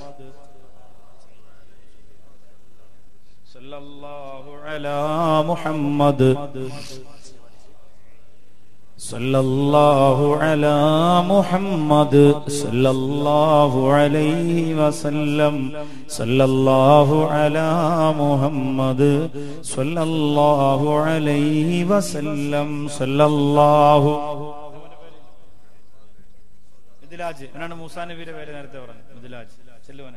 സല്ലല്ലാഹു അലാ മുഹമ്മദ് صلى الله على محمد صلى الله عليه وسلم صلى الله على محمد صلى الله عليه وسلم صلى الله മിഥിലാജ് എന്നാണ് മൂസാ നബിയുടെ പേര് നേരത്തെ പറഞ്ഞു മിഥിലാജ് ചെല്ലുവനെ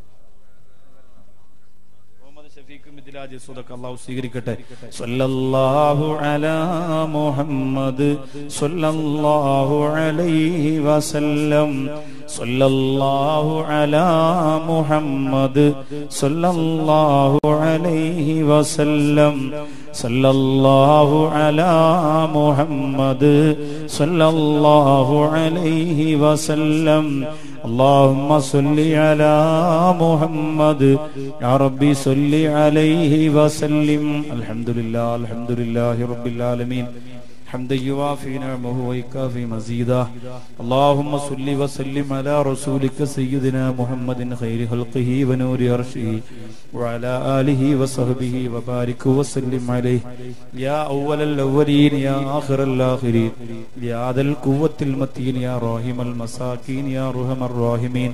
മുഹമ്മദ് ഷഫീഖ് മിഥിലാജ് സുദക്ക് അള്ളാഹു സ്വീകരിക്കട്ടെ സല്ലല്ലാഹു അലാ മുഹമ്മദ് സല്ലല്ലാഹു അലൈഹി വസല്ലം സല്ലല്ലാഹു അലാ മുഹമ്മദ് സല്ലല്ലാഹു അലൈഹി വസല്ലം സല്ലല്ലാഹു അലാ മുഹമ്മദ് സല്ലല്ലാഹു അലൈഹി വസല്ലം اللهم صل على محمد يا ربي صل عليه وسلم الحمد لله الحمد لله رب العالمين حمدا يوافي نعمه ويكافي مزيدا اللهم صل وسلم على رسولك سيدنا محمد خير خلقه ونور عرشه وعلى آله وصحبه وبارك وسلم عليه يا أول الأولين يا آخر الآخرين يا ذا القوة المتين يا راحم المساكين يا رحم الراحمين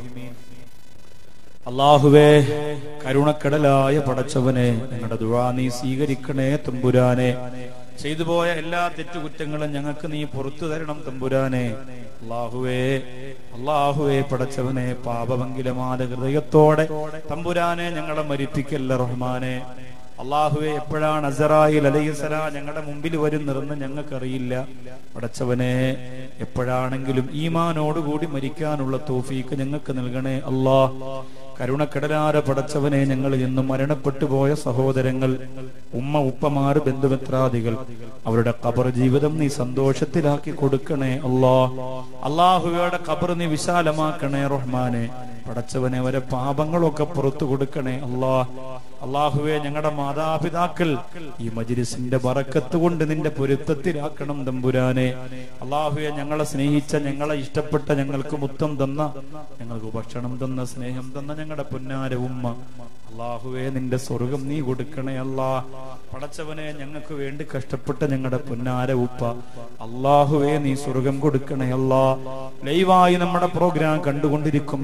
അള്ളാഹുവേ കരുണക്കടലായ പടച്ചവനെ ഞങ്ങളുടെ ദുഴ നീ സ്വീകരിക്കണേ തമ്പുരാനെ ചെയ്തു പോയ എല്ലാ തെറ്റുകുറ്റങ്ങളും ഞങ്ങൾക്ക് നീ പുറത്തു തരണം തമ്പുരാനെ അള്ളാഹുവേ അള്ളാഹുവേ പടച്ചവനെ പാപമംഗിലമായ ഹൃദയത്തോടെ തമ്പുരാനെ ഞങ്ങളെ മരിപ്പിക്കല്ല റഹ്മാനെ അള്ളാഹുവെ എപ്പോഴാണ് അസറായിൽ അലൈഹിസലാ ഞങ്ങളുടെ മുമ്പിൽ വരുന്നതെന്ന് ഞങ്ങൾക്കറിയില്ല പടച്ചവനെ എപ്പോഴാണെങ്കിലും ഈമാനോടുകൂടി മരിക്കാനുള്ള തോഫീക്ക് ഞങ്ങൾക്ക് നൽകണേ അല്ലാ കരുണക്കടലാര പടച്ചവനെ ഞങ്ങളിൽ നിന്നും മരണപ്പെട്ടു പോയ സഹോദരങ്ങൾ ഉമ്മ ഉപ്പമാര് ബന്ധുമിത്രാദികൾ അവരുടെ ഖബർ ജീവിതം നീ സന്തോഷത്തിലാക്കി കൊടുക്കണേ അല്ലാ അള്ളാഹുവയുടെ ഖബർ നീ വിശാലമാക്കണേ റഹ്മാനെ പടച്ചവനെ അവരെ പാപങ്ങളൊക്കെ പുറത്തു കൊടുക്കണേ അല്ലാ അള്ളാഹുവെ ഞങ്ങളുടെ മാതാപിതാക്കൾ ഈ മജിലിസിന്റെ ബറക്കത്ത് കൊണ്ട് നിന്റെ പൊരുത്തത്തിലാക്കണം തമ്പുരാനെ അള്ളാഹുവെ ഞങ്ങളെ സ്നേഹിച്ച ഞങ്ങളെ ഇഷ്ടപ്പെട്ട ഞങ്ങൾക്ക് മുത്തം തന്ന ഞങ്ങൾക്ക് ഭക്ഷണം തന്ന സ്നേഹം തന്ന ഞങ്ങളുടെ പൊന്നാര ഉമ്മ അള്ളാഹുവെ നിന്റെ സ്വർഗം നീ കൊടുക്കണേ അല്ലാ പടച്ചവനെ ഞങ്ങൾക്ക് വേണ്ടി കഷ്ടപ്പെട്ട ഞങ്ങളുടെ പൊന്നാര ഉപ്പ അള്ളാഹുവെ നീ സ്വർഗം കൊടുക്കണേ അല്ലാ ലൈവായി നമ്മുടെ പ്രോഗ്രാം കണ്ടുകൊണ്ടിരിക്കുന്ന കണ്ണൂർ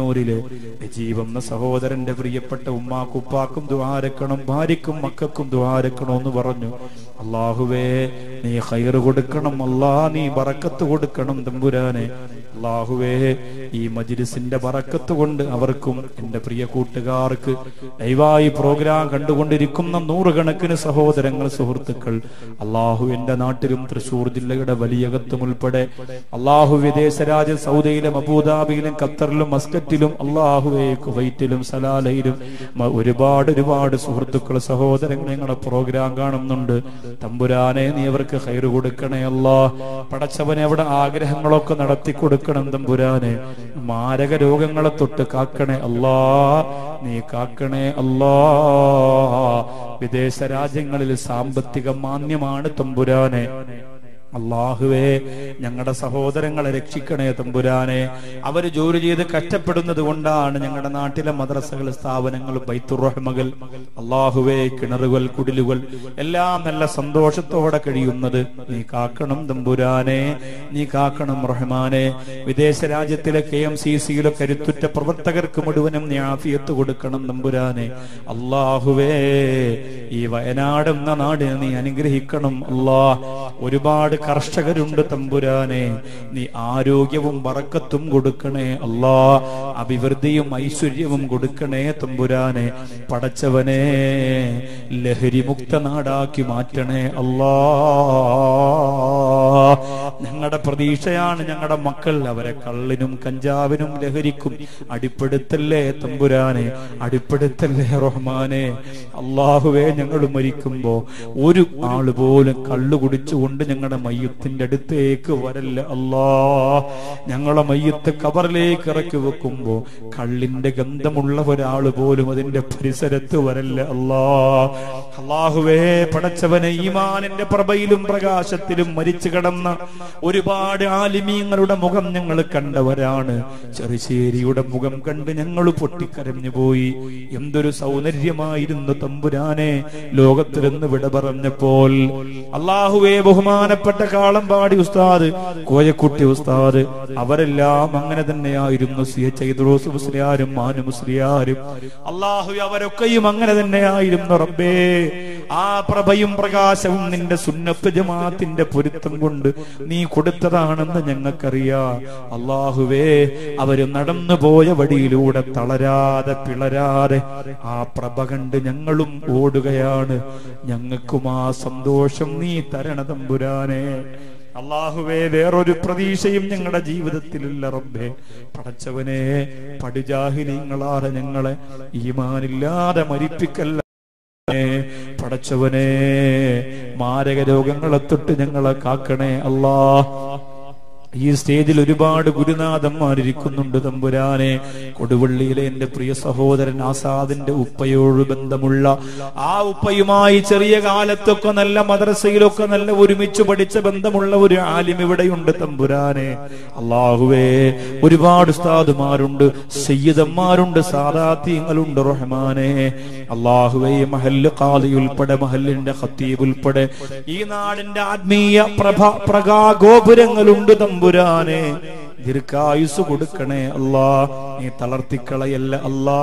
മട്ടന്നൂരിലെ നജീബ് സഹോദരന്റെ പ്രിയപ്പെട്ട ഉമ്മാക്കും ഉപ്പാക്കും ദ്വാരക്കണം ഭാര്യക്കും മക്കൾക്കും ദ്വാരക്കണം എന്ന് പറഞ്ഞു അള്ളാഹുവേ നീ ഹൈറ് കൊടുക്കണം അല്ലാ നീ ബറക്കത്ത് കൊടുക്കണം തമ്പുരാനെ അള്ളാഹുവേ ഈ മജിലിസിന്റെ ബറക്കത്ത് കൊണ്ട് അവർക്കും എന്റെ പ്രിയ കൂട്ടുകാർക്ക് ദയവായി പ്രോഗ്രാം കണ്ടുകൊണ്ടിരിക്കുന്ന നൂറുകണക്കിന് സഹോദരങ്ങൾ സുഹൃത്തുക്കൾ അള്ളാഹു എന്റെ നാട്ടിലും തൃശൂർ ജില്ലയുടെ വലിയകത്തും ഉൾപ്പെടെ അള്ളാഹു വിദേശ രാജ്യം സൗദിയിലും അബൂദാബിയിലും ഖത്തറിലും മസ്കറ്റിലും അള്ളാഹുവെ കുവൈറ്റിലും സലാലയിലും മ- ഒരുപാട് ഒരുപാട് സുഹൃത്തുക്കൾ സഹോദരങ്ങൾ ഞങ്ങളുടെ പ്രോഗ്രാം കാണുന്നുണ്ട് തമ്പുരാനെ നീ അവർക്ക് ഹൈറ് കൊടുക്കണേ അല്ലാ പടച്ചവനെ അവിടെ ആഗ്രഹങ്ങളൊക്കെ നടത്തി കൊടുക്കണം തമ്പുരാനെ മാരക രോഗങ്ങളെ തൊട്ട് കാക്കണേ അല്ലാ നീ കാക്കണേ അല്ലാ വിദേശ രാജ്യങ്ങളിൽ സാമ്പത്തിക മാന്യമാണ് തമ്പുരാനെ അള്ളാഹുവേ ഞങ്ങളുടെ സഹോദരങ്ങളെ രക്ഷിക്കണേ തമ്പുരാനെ അവര് ജോലി ചെയ്ത് കഷ്ടപ്പെടുന്നത് കൊണ്ടാണ് ഞങ്ങളുടെ നാട്ടിലെ മദ്രസകൾ സ്ഥാപനങ്ങൾ ബൈത്തുറഹ്മകൾ അള്ളാഹുവേ കിണറുകൾ കുടിലുകൾ എല്ലാം നല്ല സന്തോഷത്തോടെ കഴിയുന്നത് നീ കാക്കണം തമ്പുരാനെ നീ കാക്കണം റഹ്മാനെ വിദേശ രാജ്യത്തിലെ കെ എം സി സിയിലെ കരുത്തുറ്റ പ്രവർത്തകർക്ക് മുഴുവനും നീ ആഫിയത്ത് കൊടുക്കണം തമ്പുരാനെ അള്ളാഹുവേ ഈ വയനാട് എന്ന നാടിനെ നീ അനുഗ്രഹിക്കണം അല്ലാ ഒരുപാട് കർഷകരുണ്ട് തമ്പുരാനെ നീ ആരോഗ്യവും വറക്കത്തും കൊടുക്കണേ അല്ലാ അഭിവൃദ്ധിയും ഐശ്വര്യവും കൊടുക്കണേ തമ്പുരാനെ പടച്ചവനെ ലഹരിമുക്ത നാടാക്കി മാറ്റണേ അല്ലാ ഞങ്ങളുടെ പ്രതീക്ഷയാണ് ഞങ്ങളുടെ മക്കൾ അവരെ കള്ളിനും കഞ്ചാവിനും ലഹരിക്കും അടിപ്പെടുത്തല്ലേ തമ്പുരാനെ അടിപ്പെടുത്തല്ലേ റഹ്മാനെ അള്ളാഹുവേ ഞങ്ങൾ മരിക്കുമ്പോ ഒരു ആള് പോലും കള്ളു കുടിച്ചുകൊണ്ട് ഞങ്ങളുടെ മയ്യത്തിന്റെ അടുത്തേക്ക് വരല്ല അല്ലാ ഞങ്ങളെ മയ്യത്ത് കബറിലേക്ക് ഇറക്കി വെക്കുമ്പോ കള്ളിന്റെ ഗന്ധമുള്ള ഒരാള് പോലും അതിന്റെ പരിസരത്ത് വരല്ല അല്ലാ അള്ളാഹുവേ പടച്ചവനെ ഈമാനിന്റെ പ്രഭയിലും പ്രകാശത്തിലും മരിച്ചു കിടന്ന ഒരുപാട് ആലിമീങ്ങളുടെ മുഖം ഞങ്ങൾ കണ്ടവരാണ് ചെറുശ്ശേരിയുടെ മുഖം കണ്ട് ഞങ്ങൾ പൊട്ടിക്കരഞ്ഞു പോയി എന്തൊരു സൗന്ദര്യമായിരുന്നു തമ്പുരാനെ ലോകത്തിൽ നിന്ന് വിട പറഞ്ഞപ്പോൾ അള്ളാഹുവേ ബഹുമാനപ്പെട്ട കാളമ്പാടി ഉസ്താദ് കോയക്കുട്ടി ഉസ്താദ് അവരെല്ലാം അങ്ങനെ തന്നെയായിരുന്നു സി എച്ച് ഐദ്രോസ് മുസ്ലിയാരും മാനു മുസ്ലിയാരും അള്ളാഹു അവരൊക്കെയും അങ്ങനെ തന്നെയായിരുന്നു റബ്ബേ ആ പ്രഭയും പ്രകാശവും നിന്റെ സുന്നത്ത് ജമാത്തിന്റെ പൊരുത്തം കൊണ്ട് നീ കൊടുത്തതാണെന്ന് ഞങ്ങൾക്കറിയാം അള്ളാഹുവേ അവര് നടന്നു പോയ വഴിയിലൂടെ തളരാതെ പിളരാതെ ആ പ്രഭ കണ്ട് ഞങ്ങളും ഓടുകയാണ് ഞങ്ങൾക്കും ആ സന്തോഷം നീ തരണ തമ്പുരാനെ അള്ളാഹുവേ വേറൊരു പ്രതീക്ഷയും ഞങ്ങളുടെ ജീവിതത്തിലില്ല റബ്ബേ പടച്ചവനെ പടുജാഹിലിങ്ങളാറെ ഞങ്ങളെ ഈമാനില്ലാതെ മരിപ്പിക്കല്ല പടച്ചവനെ മാരക രോഗങ്ങളെ തൊട്ട് ഞങ്ങളെ കാക്കണേ അല്ലാ ഈ സ്റ്റേജിൽ ഒരുപാട് ഗുരുനാഥന്മാരിയ്ക്കുന്നുണ്ട് തമ്പുരാനെ കൊടുവള്ളിയിലെ എന്റെ പ്രിയ സഹോദരൻ ആസാദിന്റെ ഉപ്പയോട് ബന്ധമുള്ള ആ ഉപ്പയുമായി ചെറിയ കാലത്തൊക്കെ നല്ല മദ്രസയിലൊക്കെ നല്ല ഒരുമിച്ച് പഠിച്ച ബന്ധമുള്ള ഒരു ആലിം ഇവിടെയുണ്ട് തമ്പുരാനെ അള്ളാഹുവേ ഒരുപാട് ഉസ്താദുമാരുണ്ട് സയ്യിദന്മാരുണ്ട് സാദാത്യങ്ങളുണ്ട് റഹ്മാനെ അള്ളാഹുവേ മഹല്ല് കാലി ഉൾപ്പെടെ മഹല്ലിന്റെ ഖത്തീബ് ഉൾപ്പെടെ ഈ നാടിന്റെ ആത്മീയ പ്രഭ പ്രകാഗോപുരങ്ങളുണ്ട് തമ്പുരാനെ ദീർഘായുസ് കൊടുക്കണേ അല്ലാ നീ തളർത്തിക്കളയല്ല അല്ലാ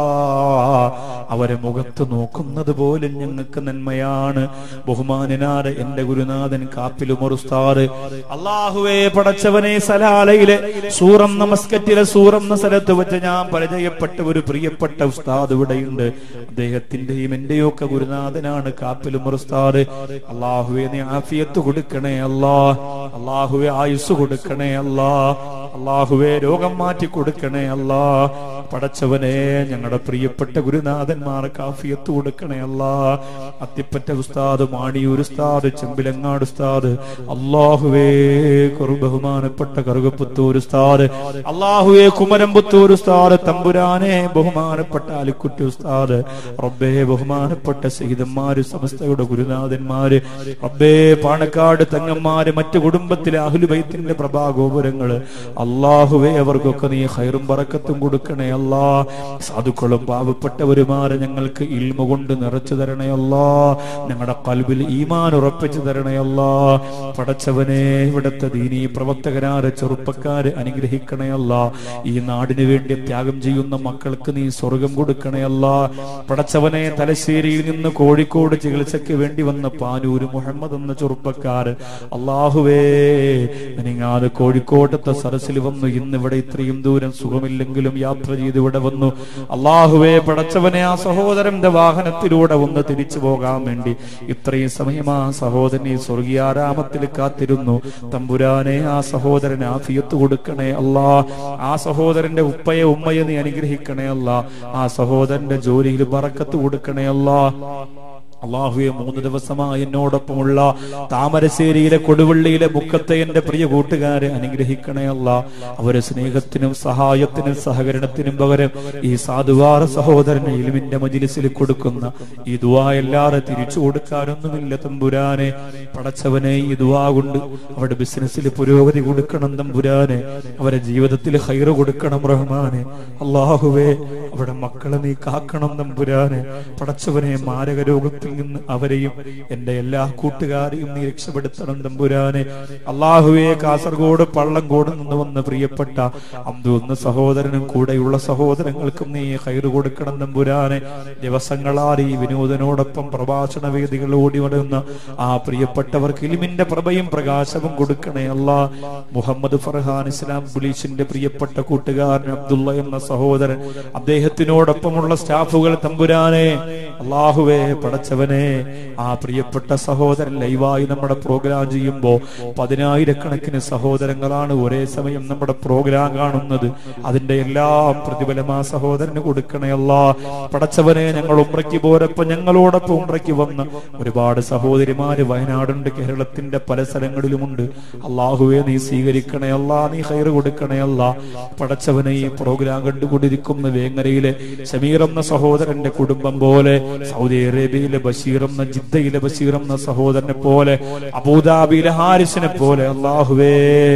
അവരെ മുഖത്ത് നോക്കുന്നത് പോലും ഞങ്ങൾക്ക് നന്മയാണ് ബഹുമാനനാട് എന്റെ ഗുരുനാഥൻ കാപ്പിലുമറുസ്താറ് അള്ളാഹുവേ പടച്ചവനെ സലാലയിലെ സൂറം നമസ്കറ്റിലെ സൂറം എന്ന സ്ഥലത്ത് വെച്ച് ഞാൻ പരിചയപ്പെട്ട ഒരു പ്രിയപ്പെട്ട ഉസ്താദ് ഇവിടെയുണ്ട് അദ്ദേഹത്തിന്റെയും എന്റെയും ഒക്കെ ഗുരുനാഥനാണ് കാപ്പിലുമറുസ്താറ് അള്ളാഹുവേ നീ ആഫിയത്ത് കൊടുക്കണേ അല്ലാ അള്ളാഹുവെ ആയുസ് കൊടുക്കണേ അല്ലാ അള്ളാഹുവെ രോഗം മാറ്റി കൊടുക്കണേ അല്ലാ പടച്ചവനെ ഞങ്ങളുടെ പ്രിയപ്പെട്ട ഗുരുനാഥന്മാർക്ക് ആഫിയത്ത് കൊടുക്കണേ അല്ലാ അത്തിപ്പറ്റ ഉസ്താദ് മാണിയൂർ ഉസ്താദ് ചെമ്പിലങ്ങാട് ഉസ്താദ് അള്ളാഹുവേ കുറു ബഹുമാനപ്പെട്ട കറുകപ്പുത്തൂർ ഉസ്താദ് അള്ളാഹുവേ കുമരമ്പുത്തൂർ ഉസ്താദ് തമ്പുരാനെ ബഹുമാനപ്പെട്ട അലിക്കുട്ടി ഉസ്താദ് റബ്ബേ ബഹുമാനപ്പെട്ട സഹിതന്മാര് സമസ്തയുടെ ഗുരുനാഥന്മാര് റബ്ബേ പാണക്കാട് തങ്ങന്മാര് മറ്റു കുടുംബത്തിലെ അഹുലുബൈത്തിന്റെ പ്രഭാഗോപുരങ്ങള് അള്ളാഹുവേ അവർക്കൊക്കെ നീ ഹൈറും പറക്കത്തും കൊടുക്കണേ അല്ലാ സാധുക്കളും പാവപ്പെട്ടവരുമാരെ ഞങ്ങൾക്ക് ഇൽമ കൊണ്ട് നിറച്ചു തരണേ അല്ലാ ഞങ്ങളുടെ കൽബിൽ ഈമാൻ ഉറപ്പിച്ചു തരണേ അല്ലാ പടച്ചവനെ ഇവിടുത്തെ ദീനീ പ്രവർത്തകരാര് ചെറുപ്പക്കാര് അനുഗ്രഹിക്കണേ അല്ല ഈ നാടിനു വേണ്ടി ത്യാഗം ചെയ്യുന്ന മക്കൾക്ക് നീ സ്വർഗം കൊടുക്കണേ അല്ല പടച്ചവനെ തലശ്ശേരിയിൽ നിന്ന് കോഴിക്കോട് ചികിത്സയ്ക്ക് വേണ്ടി വന്ന പാനൂര് മുഹമ്മദ് എന്ന ചെറുപ്പക്കാര് അള്ളാഹുവേ നിങ്ങാത് കോഴിക്കോട്ടത്തെ സരസിൽ വന്നു ഇന്ന് ഇവിടെ ഇത്രയും ദൂരം സുഖമില്ലെങ്കിലും യാത്ര ചെയ്ത് ഇവിടെ വന്നു അള്ളാഹുവേ പടച്ചവനെ ആ സഹോദരന്റെ വാഹനത്തിലൂടെ ഒന്ന് തിരിച്ചു പോകാൻ വേണ്ടി ഇത്രയും സമയം ആ സഹോദരനെ സ്വർഗീയാരാമത്തിൽ കാത്തിരുന്നു തമ്പുരാനെ ആ സഹോദരന് ആഫിയത്ത് കൊടുക്കണേ അല്ലാ ആ സഹോദരന്റെ ഉപ്പയെ ഉമ്മയെ നീ അനുഗ്രഹിക്കണേ അല്ല ആ സഹോദരന്റെ ജോലിയിൽ പറക്കത്ത് കൊടുക്കണേ അല്ലാ അള്ളാഹുയെ മൂന്ന് ദിവസമായി എന്നോടൊപ്പമുള്ള താമരശ്ശേരിയിലെ കൊടുവള്ളിയിലെ മുക്കത്തെ എന്റെ പ്രിയ കൂട്ടുകാരെ അനുഗ്രഹിക്കണേ അല്ല അവരെ സ്നേഹത്തിനും സഹായത്തിനും സഹകരണത്തിനും പകരം ഈ സാധുവാറ സഹോദരന് ഇലിമിന്റെ മജിലിസിൽ കൊടുക്കുന്ന ഈ ദുവാ എല്ലാരെ തിരിച്ചു കൊടുക്കാനൊന്നുമില്ല തമ്പുരാനെ പടച്ചവനെ ഈ ദുവാ കൊണ്ട് അവരുടെ ബിസിനസ്സിൽ പുരോഗതി കൊടുക്കണം തമ്പുരാനെ അവരെ ജീവിതത്തിൽ ഹൈറ് കൊടുക്കണം റഹ്മാനെ അള്ളാഹുവേ അവിടെ മക്കളെ നീ കാക്കണം തമ്പുരാനെ പടച്ചവനെ മാരക രോഗത്തിൽ നിന്ന് അവരെയും എന്റെ എല്ലാ കൂട്ടുകാരെയും നീ രക്ഷപ്പെടുത്തണം തമ്പുരാനെ അള്ളാഹുവെ കാസർഗോഡ് പള്ളംകോട് നിന്ന് വന്ന പ്രിയപ്പെട്ട അന്തു എന്ന സഹോദരനും കൂടെയുള്ള സഹോദരങ്ങൾക്കും നീ ഹൈറ് കൊടുക്കണം തമ്പുരാനെ ദിവസങ്ങളാൽ ഈ വിനോദനോടൊപ്പം പ്രഭാഷണ വേദികൾ ഓടി വരുന്ന ആ പ്രിയപ്പെട്ടവർക്ക് ഇലിമിന്റെ പ്രഭയും പ്രകാശവും കൊടുക്കണേ അല്ലാ മുഹമ്മദ് ഫർഹാൻ ഇസ്ലാം പോലീസിന്റെ പ്രിയപ്പെട്ട കൂട്ടുകാരൻ അബ്ദുള്ള എന്ന സഹോദരൻ അദ്ദേഹത്തിനോടൊപ്പമുള്ള സ്റ്റാഫുകൾ തമ്പുരാനെ അള്ളാഹുവേ പടച്ചവനെ ആ പ്രിയപ്പെട്ട സഹോദരൻ ലൈവായി നമ്മുടെ പ്രോഗ്രാം ചെയ്യുമ്പോ പതിനായിരക്കണക്കിന് സഹോദരങ്ങളാണ് ഒരേ സമയം നമ്മുടെ പ്രോഗ്രാം കാണുന്നത് അതിന്റെ എല്ലാ പ്രതിഫലം ആ സഹോദരന് കൊടുക്കണേ അല്ലാ പടച്ചവനെ ഞങ്ങൾ ഉമ്രയ്ക്ക് പോരപ്പോ ഞങ്ങളോടൊപ്പം ഉമ്രയ്ക്ക് വന്ന ഒരുപാട് സഹോദരിമാര് വയനാടുണ്ട് കേരളത്തിന്റെ പല സ്ഥലങ്ങളിലുമുണ്ട് അള്ളാഹുവെ നീ സ്വീകരിക്കണേ അല്ലാ നീ ഹൈറ് കൊടുക്കണേ അല്ലാ പടച്ചവനെ ഈ പ്രോഗ്രാം കണ്ടുകൊണ്ടിരിക്കുന്ന വേങ്ങരയിലെ ഷമീർ എന്ന സഹോദരന്റെ കുടുംബം പോലെ സൗദി അറേബ്യയിലെ ബഷീർ എന്ന ജിദ്ദയിലെ ബഷീർ എന്ന സഹോദരനെ പോലെ അബൂദാബിയിലെ ഹാരിസിനെ പോലെ അള്ളാഹുവേ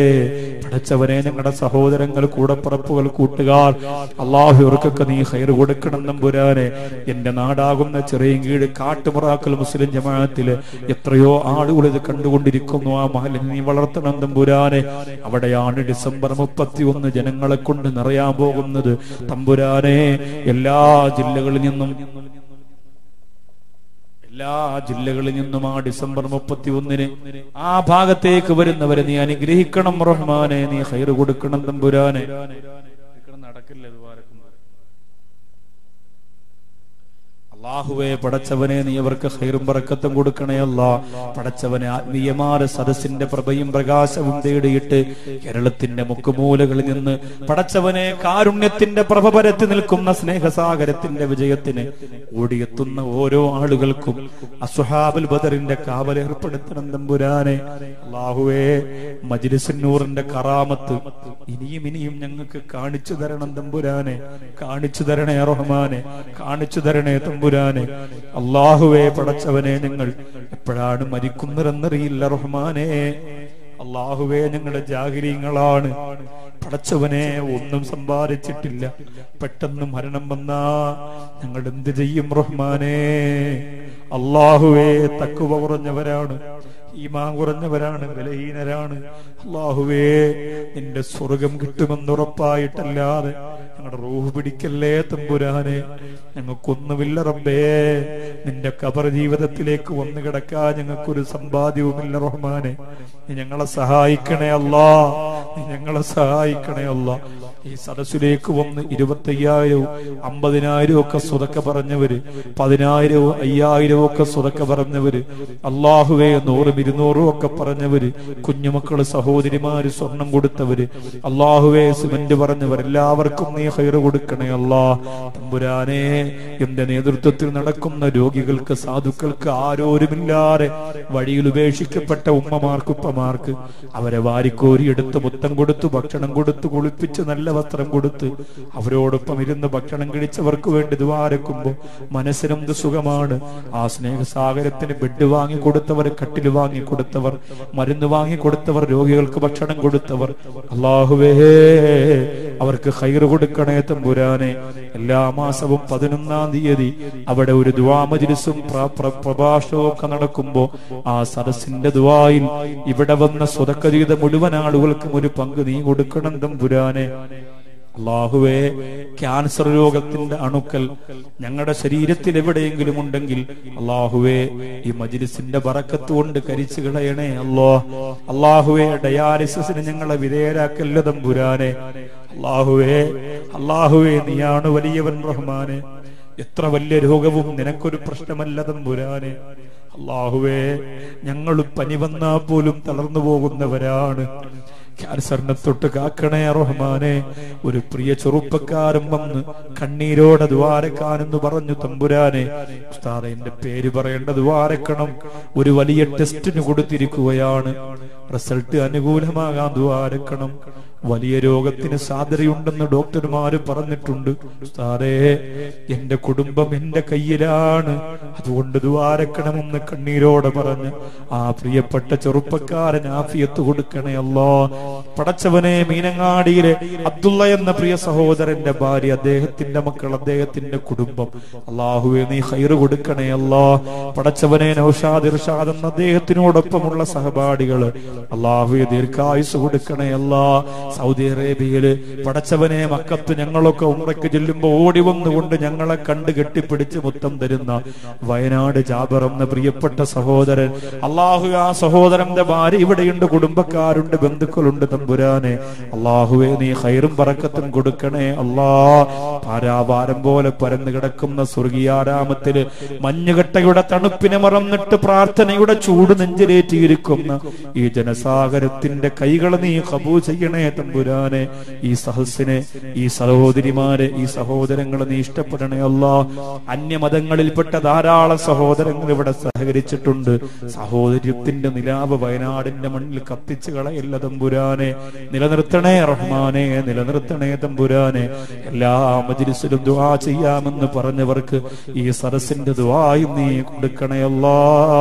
പടച്ചവനെ ഞങ്ങളുടെ സഹോദരങ്ങൾ കൂടപ്പറപ്പുകൾ കൂട്ടുകാർ അള്ളാഹു ഇവർക്കൊക്കെ നീ ഹൈർ കൊടുക്കണം നമ്പുരാനെ എന്റെ നാടാകുന്ന ചെറിയ കീഴ് കാട്ടുമുറാക്കൽ മുസ്ലിം ജമാഅത്തില് എത്രയോ ആളുകൾ ഇത് കണ്ടുകൊണ്ടിരിക്കുന്നു ആ മഹലിൽ നീ വളർത്തണം തമ്പുരാനെ അവിടെയാണ് ഡിസംബർ മുപ്പത്തി ഒന്ന് ജനങ്ങളെ കൊണ്ട് നിറയാൻ പോകുന്നത് തമ്പുരാനെ എല്ലാ ജില്ലകളിൽ നിന്നും എല്ലാ ജില്ലകളിൽ നിന്നും ആ ഡിസംബർ മുപ്പത്തി ഒന്നിന് ആ ഭാഗത്തേക്ക് വരുന്നവരെ നീ അനുഗ്രഹിക്കണം റഹ്മാനെ നീ ഹൈറ് കൊടുക്കണം തമ്പുരാനെ നടക്കില്ല അള്ളാഹുവെ പടച്ചവനെ നീ അവർക്ക് ഹൈറും പറക്കത്തും കൊടുക്കണേ അല്ല പടച്ചവനെ ആത്മീയമാര സദസ്സിന്റെ പ്രഭയും പ്രകാശവും തേടിയിട്ട് കേരളത്തിന്റെ മുക്കുമൂലകളിൽ നിന്ന് പടച്ചവനെ കാരുണ്യത്തിന്റെ പ്രഭ പരത്തി നിൽക്കുന്ന സ്നേഹസാഗരത്തിന്റെ വിജയത്തിന് ഓടിയെത്തുന്ന ഓരോ ആളുകൾക്കും അസുഹാബുൽ ബദറിന്റെ കാവലേർപ്പെടുത്തണം തമ്പുരാനെ അള്ളാഹുവേ മജിലിസുന്നൂറിന്റെ കറാമത്ത് ഇനിയും ഇനിയും ഞങ്ങൾക്ക് കാണിച്ചു തരണം തമ്പുരാനെ കാണിച്ചു തരണേ റഹ്മാനെ കാണിച്ചു തരണേ തമ്പുരാനെ അള്ളാഹുവേ പടച്ചവനെ ഞങ്ങൾ എപ്പോഴാണ് മരിക്കുന്നതെന്നറിയില്ല റഹ്മാനെ അള്ളാഹുവേ ഞങ്ങളുടെ ജാഗരീങ്ങളാണ് പടച്ചവനെ ഒന്നും സമ്പാദിച്ചിട്ടില്ല പെട്ടെന്ന് മരണം വന്നാ ഞങ്ങൾ എന്ത് ചെയ്യും റഹ്മാനെ അള്ളാഹുവേ തക്കുവ കുറഞ്ഞവരാണ് ഈമാൻ കുറഞ്ഞവരാണ് ബലഹീനരാണ് അള്ളാഹുവേ നിന്റെ സ്വർഗം കിട്ടുമെന്നുറപ്പായിട്ടല്ലാതെ ഞങ്ങളുടെ റൂഹ് പിടിക്കല്ലേ തമ്പുരാനെ ഞങ്ങൾക്കൊന്നുമില്ല റബ്ബേ നിന്റെ കബർ ജീവിതത്തിലേക്ക് വന്നു കിടക്കാൻ ഞങ്ങൾക്കൊരു സമ്പാദ്യവുമില്ല റഹ്മാനെ നീ ഞങ്ങളെ സഹായിക്കണേ അല്ലാ നീ ഞങ്ങളെ സഹായിക്കണേ അല്ലാ ഈ സദസ്സിലേക്ക് വന്ന് ഇരുപത്തയ്യായിരവും അമ്പതിനായിരവും ഒക്കെ സ്വതക്ക പറഞ്ഞവര് പതിനായിരവും അയ്യായിരവും ഒക്കെ സ്വതക്ക പറഞ്ഞവര് അള്ളാഹുവേ നൂറും ഇരുന്നൂറും ഒക്കെ പറഞ്ഞവര് കുഞ്ഞുമക്കള് സഹോദരിമാര് സ്വർണം കൊടുത്തവര് അള്ളാഹുവേ സിമന്റ് പറഞ്ഞവർ എല്ലാവർക്കും നീ ഹൈറ് കൊടുക്കണേ അല്ലാ തമ്പുരാനെ എന്റെ നേതൃത്വത്തിൽ നടക്കുന്ന രോഗികൾക്ക് സാധുക്കൾക്ക് ആരോരുമില്ലാതെ വഴിയിൽ ഉപേക്ഷിക്കപ്പെട്ട ഉമ്മമാർക്ക് ഉപ്പമാർക്ക് അവരെ വാരിക്കോരി എടുത്ത് മുത്തം കൊടുത്തു ഭക്ഷണം കൊടുത്തു കുളിപ്പിച്ച് നല്ല വസ്ത്രം കൊടുത്ത് അവരോടൊപ്പം ഇരുന്ന് ഭക്ഷണം കഴിച്ചവർക്ക് വേണ്ടി ദ്വാരക്കുമ്പോ മനസ്സിനെന്ത് സുഖമാണ് ആ സ്നേഹസാഗരത്തിന് ബെഡ് വാങ്ങി കൊടുത്തവർ കട്ടിൽ വാങ്ങി കൊടുത്തവർ മരുന്ന് വാങ്ങി കൊടുത്തവർ രോഗികൾക്ക് ഭക്ഷണം കൊടുത്തവർ അള്ളാഹുവേ അവർക്ക് ഹൈറ് കൊടുക്കണേ തമ്പുരാനെ എല്ലാ മാസവും പതിനൊന്നാം തീയതി അവിടെ ഒരു ദുവാമജിലിസും പ്രഭാഷണവും ഒക്കെ നടക്കുമ്പോ ആ സദസ്സിന്റെ ദുവായിൽ ഇവിടെ വന്ന സ്വതക്ക ചെയ്ത മുഴുവൻ ആളുകൾക്കും ഒരു പങ്ക് നീ കൊടുക്കണം തമ്പുരാനെ അള്ളാഹുവേ ക്യാൻസർ രോഗത്തിന്റെ അണുക്കൾ ഞങ്ങളുടെ ശരീരത്തിൽ എവിടെയെങ്കിലും ഉണ്ടെങ്കിൽ അള്ളാഹുവേ ഈ മജിലിസിന്റെ ബറക്കത്ത് കൊണ്ട് കരിച്ചു കളയണേ അല്ലോ അള്ളാഹുവേ ഡയാലിസിസിന് ഞങ്ങളെ വിധേയരാക്കല്ല തമ്പുരാനെ അള്ളാഹുവേ അള്ളാഹുവേ നീയാണ് വലിയവൻ റഹ്മാനെ എത്ര വലിയ രോഗവും നിനക്കൊരു പ്രശ്നമല്ല തമ്പുരാനെ അള്ളാഹുവേ ഞങ്ങൾ പനി വന്നാ പോലും തളർന്നു പോകുന്നവരാണ് ക്യാൻസറിനെ തൊട്ട് കാക്കണേ റഹ്മാനെ ഒരു പ്രിയ ചെറുപ്പക്കാരൻ വന്ന് കണ്ണീരോടെ ദ്വാരക്കാനെന്ന് പറഞ്ഞു തമ്പുരാനെ ഉസ്താദെ എന്റെ പേര് പറയേണ്ട ദ്വാരക്കണം ഒരു വലിയ ടെസ്റ്റിന് കൊടുത്തിരിക്കുകയാണ് റിസൾട്ട് അനുകൂലമാകാൻ ദ്വാരക്കണം വലിയ രോഗത്തിന് സാധ്യതയുണ്ടെന്ന് ഡോക്ടർമാര് പറഞ്ഞിട്ടുണ്ട് ഉസ്താദേ എന്റെ കുടുംബം എന്റെ കയ്യിലാണ് അതുകൊണ്ട് ദ്വാരക്കണമെന്ന് കണ്ണീരോടെ പറഞ്ഞ് ആ പ്രിയപ്പെട്ട ചെറുപ്പക്കാരൻ ആഫിയത്ത് കൊടുക്കണേ അല്ലോ പടച്ചവനെ മീനങ്ങാടിയിലെ അബ്ദുള്ള എന്ന പ്രിയ സഹോദരന്റെ ഭാര്യ അദ്ദേഹത്തിന്റെ മക്കൾ അദ്ദേഹത്തിന്റെ കുടുംബം അള്ളാഹുവെ നീ ഹൈറ് കൊടുക്കണേ അല്ലോ പടച്ചവനെ നൌഷാദ് ഇർഷാദ് എന്ന അദ്ദേഹത്തിനോടൊപ്പമുള്ള സഹപാഠികള് അള്ളാഹുവെ ദീർഘായുസ് കൊടുക്കണേ അല്ലാ സൗദി അറേബ്യയില് പടച്ചവനെ മക്കത്ത് ഞങ്ങളൊക്കെ ഉമ്രയ്ക്ക് ചെല്ലുമ്പോ ഓടി വന്നുകൊണ്ട് ഞങ്ങളെ കണ്ട് കെട്ടിപ്പിടിച്ച് മുത്തം തരുന്ന വയനാട് ജാബർ എന്ന പ്രിയപ്പെട്ട സഹോദരൻ അള്ളാഹു ആ സഹോദരന്റെ ഭാര്യ ഇവിടെയുണ്ട് കുടുംബക്കാരുണ്ട് ബന്ധുക്കളുണ്ട് തമ്പുരാനെ അള്ളാഹുവെ നീ ഹൈറും പറക്കത്തും കൊടുക്കണേ അല്ലാ പാരാവാരം പോലെ പരന്നു കിടക്കുന്ന സ്വർഗീയാരാമത്തില് മഞ്ഞുകട്ടയുടെ തണുപ്പിനെ മറന്നിട്ട് പ്രാർത്ഥനയുടെ ചൂട് നെഞ്ചിലേറ്റിയിരിക്കുന്ന ഈ ജനസാഗരത്തിന്റെ കൈകൾ നീ കബൂ ചെയ്യണേ തമ്പുരാനെ ഈ സഹസിനെ ഈ സഹോദരിമാരെ ഈ സഹോദരങ്ങളെ നീ ഇഷ്ടപ്പെടണേ അല്ല അന്യമതങ്ങളിൽപ്പെട്ട ധാരാളം സഹോദരങ്ങൾ ഇവിടെ സഹകരിച്ചിട്ടുണ്ട് സഹോദര്യത്തിന്റെ നിലാവ് വയനാടിന്റെ മണ്ണിൽ കത്തിച്ചു കളയല്ല തമ്പുരാനെ നിലനിർത്തണേ റഹ്മാനെ നിലനിർത്തണേ തമ്പുരാനെ എല്ലാ മജിലിസിലും ദുആ ചെയ്യാമെന്ന് പറഞ്ഞവർക്ക് ഈ സരസിന്റെ ദുആയും നീ കൊടുക്കണേ അല്ലാ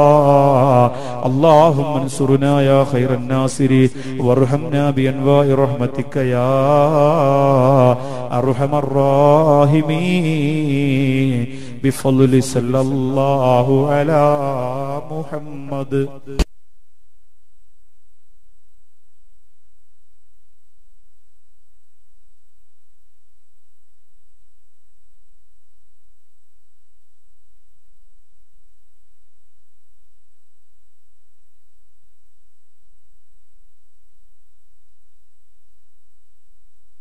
اللهم انصرنا يا خير الناصرين وارحمنا بانواع رحمتك يا ارحم الراحمين بفضل صلى الله على محمد